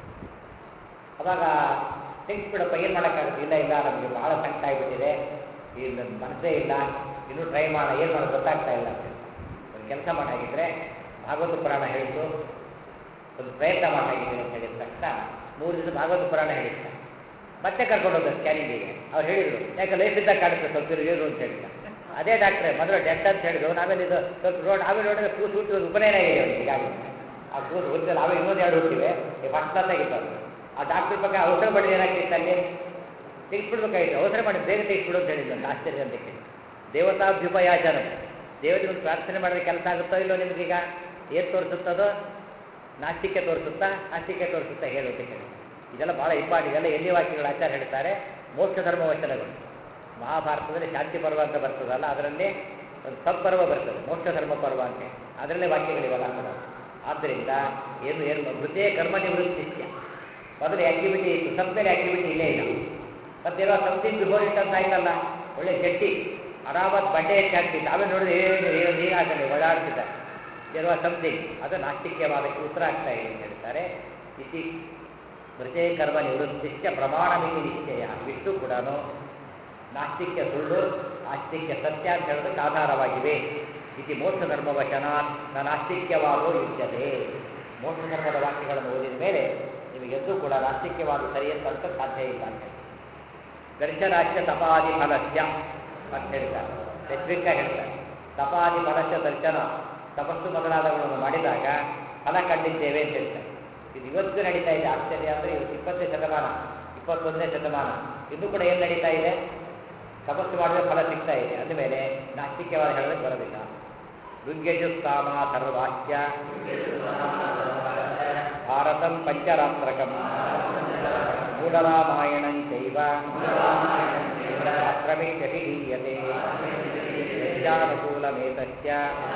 ಅವಾಗ ತೆಗಿಸ್ಬಿಡಪ್ಪ ಏನು ಮಾಡೋಕ್ಕಾಗುತ್ತೆ ಇಲ್ಲ ಇಲ್ಲ ನಮಗೆ ಭಾಳ ಸಂಕಟ ಆಗಿಬಿಟ್ಟಿದೆ ಈ ನನ್ನ ಮನಸ್ಸೇ ಇಲ್ಲ ಇನ್ನೂ ಟ್ರೈ ಮಾಡೋಣ ಏನು ಮಾಡೋದು ಗೊತ್ತಾಗ್ತಾ ಇಲ್ಲ ಅಂತ ಹೇಳಿ. ಒಂದು ಕೆಲಸ ಮಾಡಾಗಿದ್ರೆ ಭಾಗವತ ಪುರಾಣ ಹೇಳಿದ್ದು ಒಂದು ಪ್ರಯತ್ನ ಮಾಡಾಗಿದ್ದೀನಿ ಅಂತ ಹೇಳಿದ ತಕ್ಷಣ ಮೂರು ದಿವಸ ಭಾಗವತ ಪುರಾಣ ಹೇಳಿದ್ದ ಮತ್ತೆ ಕರ್ಕೊಂಡು ಹೋದ ಸ್ಕ್ಯಾನಿಂಗಿಗೆ ಅವ್ರು ಹೇಳಿದರು ಯಾಕೆ ಲೈಫ್ ಇದ್ದಾಗ ಕಾಣುತ್ತೆ ಸ್ವಲ್ಪ ಇರು ಅಂತ ಹೇಳಿದ ಅದೇ ಡಾಕ್ಟ್ರೆ ಮೊದಲು ಡೆತ್ ಅಂತ ಹೇಳಿದ್ರು ಆಮೇಲೆ ಇದು ಸ್ವಲ್ಪ ರೋಡ್ ಆಮೇಲೆ ನೋಡಿದ್ರೆ ಕೂಸು ಹುಟ್ಟು ಉಪನಯನ ಆಗಿದೆ ಅವನಿಗೆ ಈಗಾಗಲೇ ಆ ಕೂಸು ಹುಟ್ಟಿಲ್ಲ ಆಮೇಲೆ ಇನ್ನೊಂದು ಎರಡು ಹುಟ್ಟಿವೆ ಈ ಫಸ್ಟ್ ಕ್ಲಾಸ್ ಆಗಿತ್ತು ಅದು ಆ ಡಾಕ್ಟ್ರ್ ಬಗ್ಗೆ ಔಷಧ ಮಾಡಿ ಏನಾಗ್ತಿತ್ತು ಅಲ್ಲಿ ತೆಗಿಸ್ಬಿಡ್ಬೇಕಾಗಿತ್ತು ಅವಸರ ಮಾಡಿ ಬೇಗ ತೆಗಿಸ್ಬಿಡು ಅಂತ ಹೇಳಿದ್ದು ಅಂತ ಆಶ್ಚರ್ಯ ಅಂತ ಕೇಳಿ ದೇವತಾಭ್ಯುಪಯಾಚನ ದೇವತೆಗಳು ಪ್ರಾರ್ಥನೆ ಮಾಡಿದ್ರೆ ಕೆಲಸ ಆಗುತ್ತೋ ಇಲ್ಲೋ ನಿಮಗೀಗ ಏನು ತೋರಿಸುತ್ತದೋ ನಾಸ್ತಿಕೆ ತೋರಿಸುತ್ತಾ ನಾಸ್ತಿಕೆ ತೋರಿಸುತ್ತಾ ಹೇಳು ಅಂತ ಕೇಳಿ ಇದೆಲ್ಲ ಭಾಳ ಇಂಪಾರ್ಟೆಂಟ್ ಇದೆಲ್ಲ ಎಲ್ಲಿ ವಾಕ್ಯಗಳು ಆಚಾರ ಹೇಳ್ತಾರೆ ಮೋಕ್ಷ ಧರ್ಮ ವಚನಗಳು ಮಹಾಭಾರತದಲ್ಲಿ ಶಾಂತಿ ಪರ್ವ ಅಂತ ಬರ್ತದಲ್ಲ ಅದರಲ್ಲಿ ಒಂದು ಸತ್ಪರ್ವ ಬರ್ತದೆ ಮೋಕ್ಷ ಧರ್ಮ ಪರ್ವ ಅಂತ ಅದರಲ್ಲೇ ವಾಕ್ಯಗಳಿವೆಲ್ಲ ಕೂಡ ಆದ್ದರಿಂದ ಏನು ಏನು ವೃತ್ತೇ ಕರ್ಮ ನಿವೃತ್ತಿತ್ಯ ಮೊದಲು ಆ್ಯಕ್ಟಿವಿಟಿ ಇತ್ತು ಸಬ್ಮೇಲೆ ಆ್ಯಕ್ಟಿವಿಟಿ ಇಲ್ಲೇ ಇಲ್ಲ ಮತ್ತೇನೋ ಸಮಥಿಂಗ್ ಬಿಫೋರ್ ಇಟ್ ಅಂತ ಆಯ್ತಲ್ಲ ಒಳ್ಳೆ ಗಟ್ಟಿ ಆರಾಮಾಗಿ ಬಂಡೆ ಹೆಚ್ಚಿ ಹಾಕ್ತಿತ್ತು ಆಮೇಲೆ ನೋಡಿದ್ರೆ ಏನು ಏನು ನೀರು ಹಾಕಲಿ ಓಡಾಡ್ತಿದ್ದ ಇರುವ ಸಮಥಿಂಗ್ ಅದು ನಾಸ್ತಿಕ್ಯವಾದಕ್ಕೆ ಉತ್ತರ ಆಗ್ತಾ ಇದೆ ಅಂತ ಹೇಳ್ತಾರೆ ಇತಿ ಮೃತೇ ಕರ್ಮ ನಿವೃತ್ತಿಶ್ಚ ಪ್ರಮಾಣ ಮಿತಿ ನಿಶ್ಚಯ ಇವಿಷ್ಟು ಕೂಡ ನಾಸ್ತಿಕ್ಯ ಸುಳ್ಳು ಆಸ್ತಿಕ್ಯ ಸತ್ಯ ಅಂತ ಹೇಳೋದಕ್ಕೆ ಆಧಾರವಾಗಿವೆ ಇತಿ ಮೋಕ್ಷ ಧರ್ಮವಚನಾತ್ ನ ನಾಸ್ತಿಕ್ಯವಾದೋ ಯುಜ್ಯತೆ ಮೋಕ್ಷ ಧರ್ಮದ ವಾಕ್ಯಗಳನ್ನು ಓದಿದ ಮೇಲೆ ನಿಮಗೆಂದೂ ಕೂಡ ನಾಸ್ತಿಕ್ಯವಾದ ಸರಿ ಅಂತ ಅನ್ಸೋಕ್ಕೆ ಸಾಧ್ಯ ಇಲ್ಲ ಅಂತ ಹೇಳಿ ದರ್ಶನಾಚ್ಯ ತಪಾದಿ ಫಲಸ್ಯ ಅಂತ ಹೇಳ್ತಾರೆ ಯಜ್ವಿಕ ಹೇಳ್ತಾರೆ ತಪಾದಿ ಫಲಸ್ಯ ದರ್ಶನ ತಪಸ್ಸು ಮೊದಲಾದವುಗಳನ್ನು ಮಾಡಿದಾಗ ಫಲ ಕಂಡಿದ್ದೇವೆ ಅಂತ ಹೇಳ್ತಾರೆ ಇದು ಇವತ್ತು ನಡೀತಾ ಇದೆ ಆಶ್ಚರ್ಯ ಅಂದರೆ ಇವತ್ತು ಇಪ್ಪತ್ತನೇ ಶತಮಾನ ಇಪ್ಪತ್ತೊಂದನೇ ಶತಮಾನ ಇನ್ನೂ ಕೂಡ ಏನು ನಡೀತಾ ಇದೆ ತಪಸ್ಸು ಮಾಡಿದ್ರೆ ಫಲ ಸಿಗ್ತಾ ಇದೆ ಅಂದಮೇಲೆ ನಾಸ್ತಿಕ್ಯವಾದ ಹೇಳೋದಕ್ಕೆ ಬರೋದಿಲ್ಲ ಋಗ್ಯಜುಸ್ತಾಮ ಸರ್ವಾಚ್ಯ ಭಾರತಂ ಪಂಚರಾತ್ರಕಂ ಮೂಢರಾಮಾಯಣಂ ಚೈವ ಶಾಸ್ತ್ರಮಿತ್ಯಭಿಧೀಯತೆ ಯಜ್ಞಾನುಕೂಲಮೇತಸ್ಯ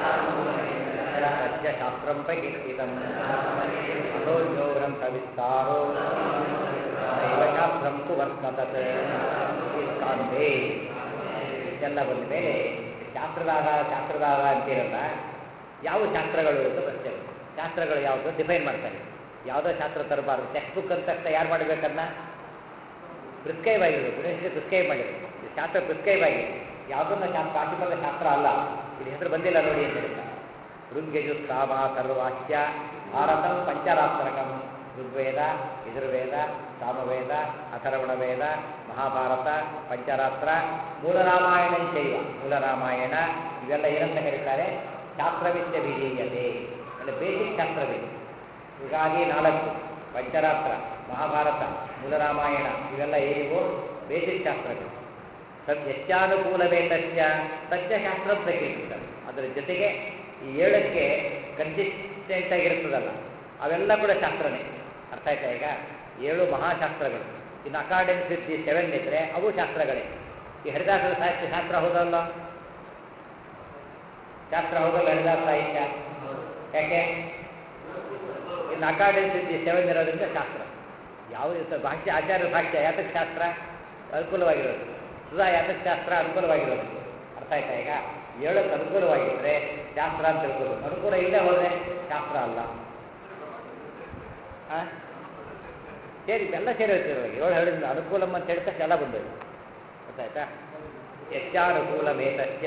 ತಸ್ಯ ಶಾಸ್ತ್ರಂ ಪ್ರಕೀರ್ತಿತಂ ಅತೋನ್ಯೋ ಗ್ರಂಥವಿಸ್ತಾರೋ ನೈವ ಶಾಸ್ತ್ರಂ ತು ವರ್ತತತ್ ಕಾಂತೆ ಇದೆಲ್ಲ ಬಂದ ಮೇಲೆ ಶಾಸ್ತ್ರದಾಗ ಶಾಸ್ತ್ರದಾಗ ಅಂತಿರಲ್ಲ ಯಾವ ಶಾಸ್ತ್ರಗಳು ಅಂತ ಪ್ರಶ್ನೆ ಬಂತು. ಶಾಸ್ತ್ರಗಳು ಯಾವುದು ಡಿಫೈನ್ ಮಾಡ್ತಾರೆ ಯಾವುದೋ ಶಾಸ್ತ್ರ ತರಬಾರ್ದು ಟೆಕ್ಸ್ಟ್ ಬುಕ್ ಅಂತ ತಕ್ಷಣ ಯಾರು ಮಾಡಬೇಕನ್ನ ಪ್ರಿಸ್ಕ್ರೈಬ್ ಆಗಿರೋದು ಯುನಿವರ್ಸಿಟಿ ಪ್ರಿಸ್ಕ್ರೈಬ್ ಮಾಡಿದ್ರು ಇದು ಶಾಸ್ತ್ರ ಪ್ರಿಸ್ಕ್ರೈಬ್ ಆಗಿದೆ ಯಾವುದನ್ನ ಶಾಸ್ತ್ರ ಪಾಠಿಪದ ಶಾಸ್ತ್ರ ಅಲ್ಲ ಇದು ಹೆಸರು ಬಂದಿಲ್ಲ ನೋಡಿ ಅಂತ ಹೇಳ್ತಾರೆ ಋಗ್ಯಜುಸ್ತಾಮ ಸರ್ವಾಚ್ಯ ಭಾರತಂ ಪಂಚರಾತ್ರಕಂ ಋಗ್ವೇದ ಯಜುರ್ವೇದ ಸಾಮವೇದ ಅಥರ್ವಣ ವೇದ ಮಹಾಭಾರತ ಪಂಚರಾತ್ರ ಮೂಲರಾಮಾಯಣಂಚೈವ ಮೂಲರಾಮಾಯಣ ಇವೆಲ್ಲ ಏನಂತ ಕರೀತಾರೆ ಶಾಸ್ತ್ರವಿದ್ಯ ವಿಧೀಯತೆ ಅಂದರೆ ಬೇಸಿಕ್ ಶಾಸ್ತ್ರವಿದೆ ಯುಗಾದಿ ನಾಲ್ಕು ಪಂಚರಾತ್ರ ಮಹಾಭಾರತ ಮೂಲರಾಮಾಯಣ ಇವೆಲ್ಲ ಏನಿವು ಬೇಸಿಕ್ ಶಾಸ್ತ್ರಗಳು ತದ್ ಹೆಚ್ಚಾನುಕೂಲವೇ ತಸ್ಯ ತಸ್ಯ ಶಾಸ್ತ್ರ ಪ್ರಕೀರ್ತಿದ್ದಾರೆ ಅದರ ಜೊತೆಗೆ ಈ ಏಳಕ್ಕೆ ಕನ್ಸಿಸ್ಟೆಂಟ್ ಆಗಿರ್ತದಲ್ಲ ಅವೆಲ್ಲ ಕೂಡ ಶಾಸ್ತ್ರನೇ ಅರ್ಥ ಆಯ್ತಾ ಈಗ ಏಳು ಮಹಾಶಾಸ್ತ್ರಗಳು ಇನ್ನು ಅಕಾರ್ಡೆನ್ಸ್ ವಿತ್ ದಿ ಸೆವೆನ್ ಇದ್ರೆ ಅವು ಶಾಸ್ತ್ರಗಳೇ ಈ ಹರಿದಾಸರ ಸಾಹಿತ್ಯ ಶಾಸ್ತ್ರ ಹೌದಲ್ಲ ಶಾಸ್ತ್ರ ಹೌದಲ್ಲ ಹರಿದಾಸ ಸಾಹಿತ್ಯ ಯಾಕೆ ಇನ್ನು ಅಕಾರ್ಡೆನ್ಸ್ ವಿತ್ ದಿ ಸೆವೆನ್ ಇರೋದ್ರಿಂದ ಶಾಸ್ತ್ರ ಯಾವ ಭಾಷ್ಯ ಆಚಾರ್ಯ ಭಾಷ್ಯ ಯಾತಕ್ಕೆ ಶಾಸ್ತ್ರ ಅನುಕೂಲವಾಗಿರೋದು ಸುಧಾ ಯಾತಕ್ಕೆ ಶಾಸ್ತ್ರ ಅನುಕೂಲವಾಗಿರೋದು ಅರ್ಥ ಆಯ್ತಾ ಈಗ ಏಳಕ್ಕೆ ಅನುಕೂಲವಾಗಿದ್ದರೆ ಶಾಸ್ತ್ರ ಅಂತ ತಿಳ್ಕೋಬೇಕು ಅನುಕೂಲ ಇಲ್ಲದೆ ಹೋದರೆ ಶಾಸ್ತ್ರ ಅಲ್ಲ ಆ? ಸೇರಿ ಎಲ್ಲ ಸೇರಿ ಹೋಗ್ತಿರೋ ಏಳು ಹೇಳಿದ ಅನುಕೂಲಂ ಅಂತ ಹೇಳಿದ ತಕ್ಷಣ ಎಲ್ಲ ಬಂದೋಯ್ತು ಗೊತ್ತಾಯ್ತಾ ಯಚ್ಚಾನುಕೂಲಮೇತಸ್ಯ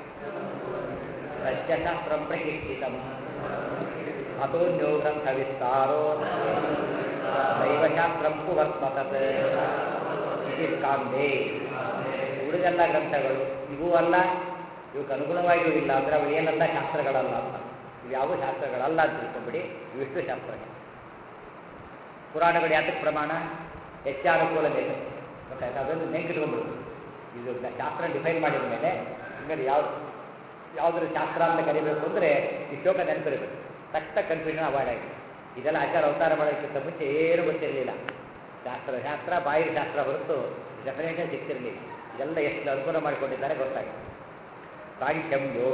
ತಸ್ಯ ಶಾಸ್ತ್ರಂ ಪ್ರಕೀರ್ತಿತಂ ಅತೋನ್ಯೋ ಗ್ರಂಥ ವಿಸ್ತಾರೋ ದೈವ ಶಾಸ್ತ್ರಂ ಕುವರ್ತ್ಮತತ್ ಇತಿ ಸ್ಕಾಂದೇ ಉಳಿದೆಲ್ಲ ಗ್ರಂಥಗಳು ಇವೂ ಅಲ್ಲ ಇವಕ್ಕೆ ಅನುಗುಣವಾಗಿಯೂ ಇಲ್ಲ ಅಂದರೆ ಅವು ಏನಲ್ಲ ಶಾಸ್ತ್ರಗಳಲ್ಲ ಅಂತ ಇವು ಯಾವ ಶಾಸ್ತ್ರಗಳಲ್ಲ ಅಂತ ತಿಳ್ಕೊಂಬಿಡಿ ಇವಿಷ್ಟು ಶಾಸ್ತ್ರಗಳು ಪುರಾಣಗಳು ಯಾತಕ್ಕೆ ಪ್ರಮಾಣ ಹೆಚ್ಚಾನುಕೂಲ ಮೇಲೆ ಗೊತ್ತಾಯ್ತು ಅದನ್ನು ನೆನ್ಕಿಟ್ಕೊಂಡ್ಬಿಡು ಇದು ಶಾಸ್ತ್ರ ಡಿಫೈನ್ ಮಾಡಿದ ಮೇಲೆ ನಿಮಗೆ ಯಾವ ಯಾವುದ್ರ ಶಾಸ್ತ್ರ ಅಂತ ಕರಿಬೇಕು ಅಂದರೆ ಈ ಶ್ಲೋಕ ನೆನಪಿರಬೇಕು ತಕ್ಷಣ ಕನ್ಫ್ಯೂಷನ್ ಅವಾಯ್ಡ್ ಆಗಿದೆ ಇದೆಲ್ಲ ಆಚಾರ ಅವತಾರ ಮಾಡೋಕ್ಕಿಂತ ಮುಂಚೆ ಏನೂ ಗೊತ್ತಿರಲಿಲ್ಲ ಶಾಸ್ತ್ರ ಶಾಸ್ತ್ರ ಬಾಯಿ ಶಾಸ್ತ್ರ ಹೊರತು ಡೆಫಿನೇಷನ್ ಸಿಗ್ತಿರಲಿಲ್ಲ ಇದೆಲ್ಲ ಎಷ್ಟು ಅನುಕೂಲ ಮಾಡಿಕೊಂಡಿದ್ದಾರೆ ಗೊತ್ತಾಗಿದೆ ಸಾಂಖ್ಯಂ ಯೋಗ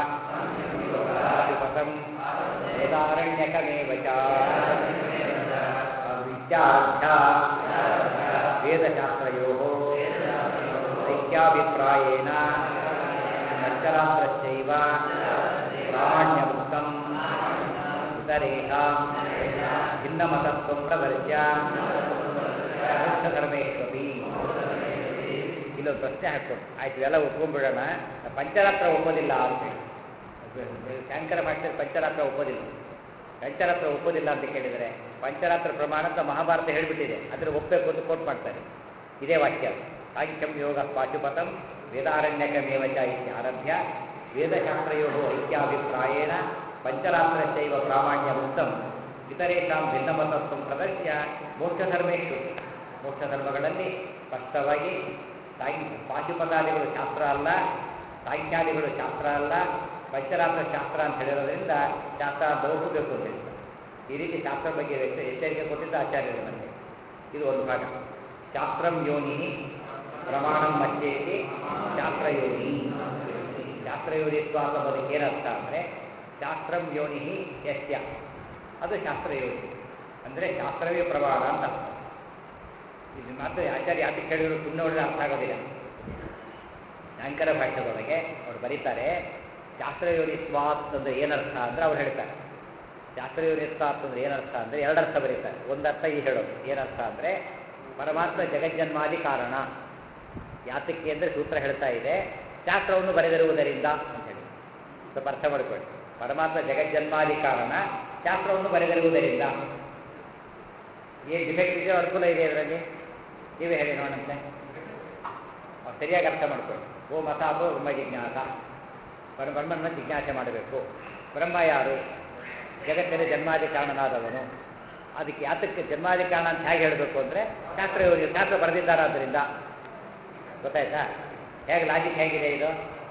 ಪಥಂ ವೇದಾರಣ್ಯಕಮೇವ ಚ ವಿದ್ಯಾಧ್ಯ ವೇದಶಾಸ್ತ್ರಯೋ ಐಕ್ಯಾಭಿಪ್ರಾಯೇಣ ಪಂಚರಾತ್ರಶ್ಚೈವ ಪ್ರಾಮಾಣ್ಯಮುಕ್ತಂ ಇತರೇಷಾಂ ಭಿನ್ನಮತತ್ವಂ ಪ್ರವರ್ಜ್ಯ ಮೋಕ್ಷಧರ್ಮೇಶ್ವಪಿ ಇಲ್ಲೊಂದು ಪ್ರಶ್ನೆ ಹಾಕ್ಕೊಂಡು ಆಯ್ತು ಇವೆಲ್ಲ ಒಪ್ಕೊಂಡ್ಬಿಡೋಣ ಪಂಚರಾತ್ರ ಒಪ್ಪೋದಿಲ್ಲ ಅಂತ ಹೇಳಿ ಶಂಕರ ಭಾಷೆಯಲ್ಲಿ ಪಂಚರಾತ್ರ ಒಪ್ಪೋದಿಲ್ಲ ಪಂಚರಾತ್ರ ಒಪ್ಪೋದಿಲ್ಲ ಅಂತ ಕೇಳಿದರೆ ಪಂಚರಾತ್ರ ಪ್ರಮಾಣ ಅಂತ ಮಹಾಭಾರತ ಹೇಳಿಬಿಟ್ಟಿದೆ ಅದನ್ನು ಒಪ್ಪಬೇಕು ಅಂತ ಕೋಟ್ ಮಾಡ್ತಾರೆ ಇದೇ ವಾಕ್ಯ ಸಾಂಖ್ಯಂ ಯೋಗ ಪಾಶುಪತಂ ವೇದಾರಣ್ಯಕಮೇವಚ ಇತ್ಯಾರಭ್ಯ ವೇದಶಾಸ್ತ್ರಯೋ ಐಕ್ಯಾಭಿಪ್ರಾಯೇಣ ಪಂಚರಾತ್ರಶ್ಚೈವ ಪ್ರಾಮಾಣ್ಯ ಮುಕ್ತಂ ಇತರೇಷಾಂ ಭಿನ್ನಮತತ್ವ ಪ್ರದರ್ಶ್ಯ ಮೋಕ್ಷಧರ್ಮೇಶು ಮೋಕ್ಷಧರ್ಮಗಳಲ್ಲಿ ಸ್ಪಷ್ಟವಾಗಿ ಸಾಂಖ್ಯ ಪಾಶುಪತಾದಿಗಳು ಶಾಸ್ತ್ರ ಅಲ್ಲ ಸಾಂಖ್ಯಾದಿಗಳು ಶಾಸ್ತ್ರ ಅಲ್ಲ ಪಂಚರಾತ್ರ ಶಾಸ್ತ್ರ ಅಂತ ಹೇಳಿರೋದ್ರಿಂದ ಶಾಸ್ತ್ರ ಅಂತ ಒಪ್ಪಬೇಕು ಅಂತ ಹೇಳ್ತಾರೆ ಈ ರೀತಿ ಶಾಸ್ತ್ರ ಬಗ್ಗೆ ಎಚ್ಚ- ಎಚ್ಚರಿಕೆ ಕೊಟ್ಟಿದ್ದ ಆಚಾರ್ಯರು ನಮಗೆ ಇದು ಒಂದು ಭಾಗ ಶಾಸ್ತ್ರಂ ಯೋನಿ ಪ್ರಮಾಣಂ ಮಧ್ಯೇತಿ ಶಾಸ್ತ್ರಯೋನಿ ಶಾಸ್ತ್ರಯೋನಿತ್ವ ಅನ್ನೋದಕ್ಕೆ ಏನರ್ಥ ಅಂದರೆ ಶಾಸ್ತ್ರಂ ಯೋನಿ ಯಸ್ಯ ಅದು ಶಾಸ್ತ್ರಯೋನಿ ಅಂದರೆ ಶಾಸ್ತ್ರವೇ ಪ್ರಮಾಣ ಅಂತ ಅರ್ಥ ಇದು ಮಾತ್ರ ಆಚಾರ್ಯ ಯಾತಕ್ಕೆ ಹೇಳಿದ್ರು ಸುಮ್ಮನೆ ಹೊಡೆದ್ರೆ ಅರ್ಥ ಆಗೋದಿಲ್ಲ ಶಂಕರ ಭಾಷ್ಯದೊಳಗೆ ಅವ್ರು ಬರೀತಾರೆ ಶಾಸ್ತ್ರಯೋನಿಸ್ವಾತ್ ಅಂದ್ರೆ ಏನರ್ಥ ಅಂದ್ರೆ ಅವ್ರು ಹೇಳ್ತಾರೆ ಶಾಸ್ತ್ರಯೋನಿಸ್ವಾತ್ ಅಂದ್ರೆ ಏನರ್ಥ ಅಂದ್ರೆ ಎರಡರ್ಥ ಬರೀತಾರೆ ಒಂದರ್ಥ ಈ ಹೇಳೋದು ಏನರ್ಥ ಅಂದ್ರೆ ಪರಮಾತ್ಮ ಜಗಜ್ಜನ್ಮಾದಿ ಕಾರಣ ಯಾತಕ್ಕೆ ಅಂದರೆ ಸೂತ್ರ ಹೇಳ್ತಾ ಇದೆ ಶಾಸ್ತ್ರವನ್ನು ಬರೆದಿರುವುದರಿಂದ ಅಂತ ಹೇಳಿ ಸ್ವಲ್ಪ ಅರ್ಥ ಮಾಡಿಕೊಳ್ಳಿ ಪರಮಾತ್ಮ ಜಗಜ್ಜನ್ಮಾದಿ ಕಾರಣ ಶಾಸ್ತ್ರವನ್ನು ಬರೆದಿರುವುದರಿಂದ ಏನು ಡಿಫೆಕ್ಟ್ ಇದೆಯೋ ಅನುಕೂಲ ಇದೆ ಅದರಲ್ಲಿ ನೀವೇ ಹೇಳಿ ನೋಡಂತೆ ಅವ್ರು ಸರಿಯಾಗಿ ಅರ್ಥ ಮಾಡ್ಕೊಳ್ಳಿ ಓ ಮತಾಪೋ ಬ್ರಹ್ಮ ಜಿಜ್ಞಾಸ ಪರ ಬ್ರಹ್ಮನ ಜಿಜ್ಞಾಸೆ ಮಾಡಬೇಕು ಬ್ರಹ್ಮ ಯಾರು ಜಗತ್ತಿನ ಜನ್ಮಾದಿ ಕಾರಣನಾದವನು ಅದಕ್ಕೆ ಯಾತಕ್ಕೆ ಜನ್ಮಾದಿ ಕಾರಣ ಅಂತ ಹೇಗೆ ಹೇಳಬೇಕು ಅಂದರೆ ಶಾಸ್ತ್ರ ಇವ್ರಿಗೆ ಶಾಸ್ತ್ರ ಬರೆದಿದ್ದಾರಾದ್ದರಿಂದ ಗೊತ್ತಾಯ್ತಾ ಹೇಗೆ ಲಾಜಿಕ್ ಹೇಗಿದೆ ಇದು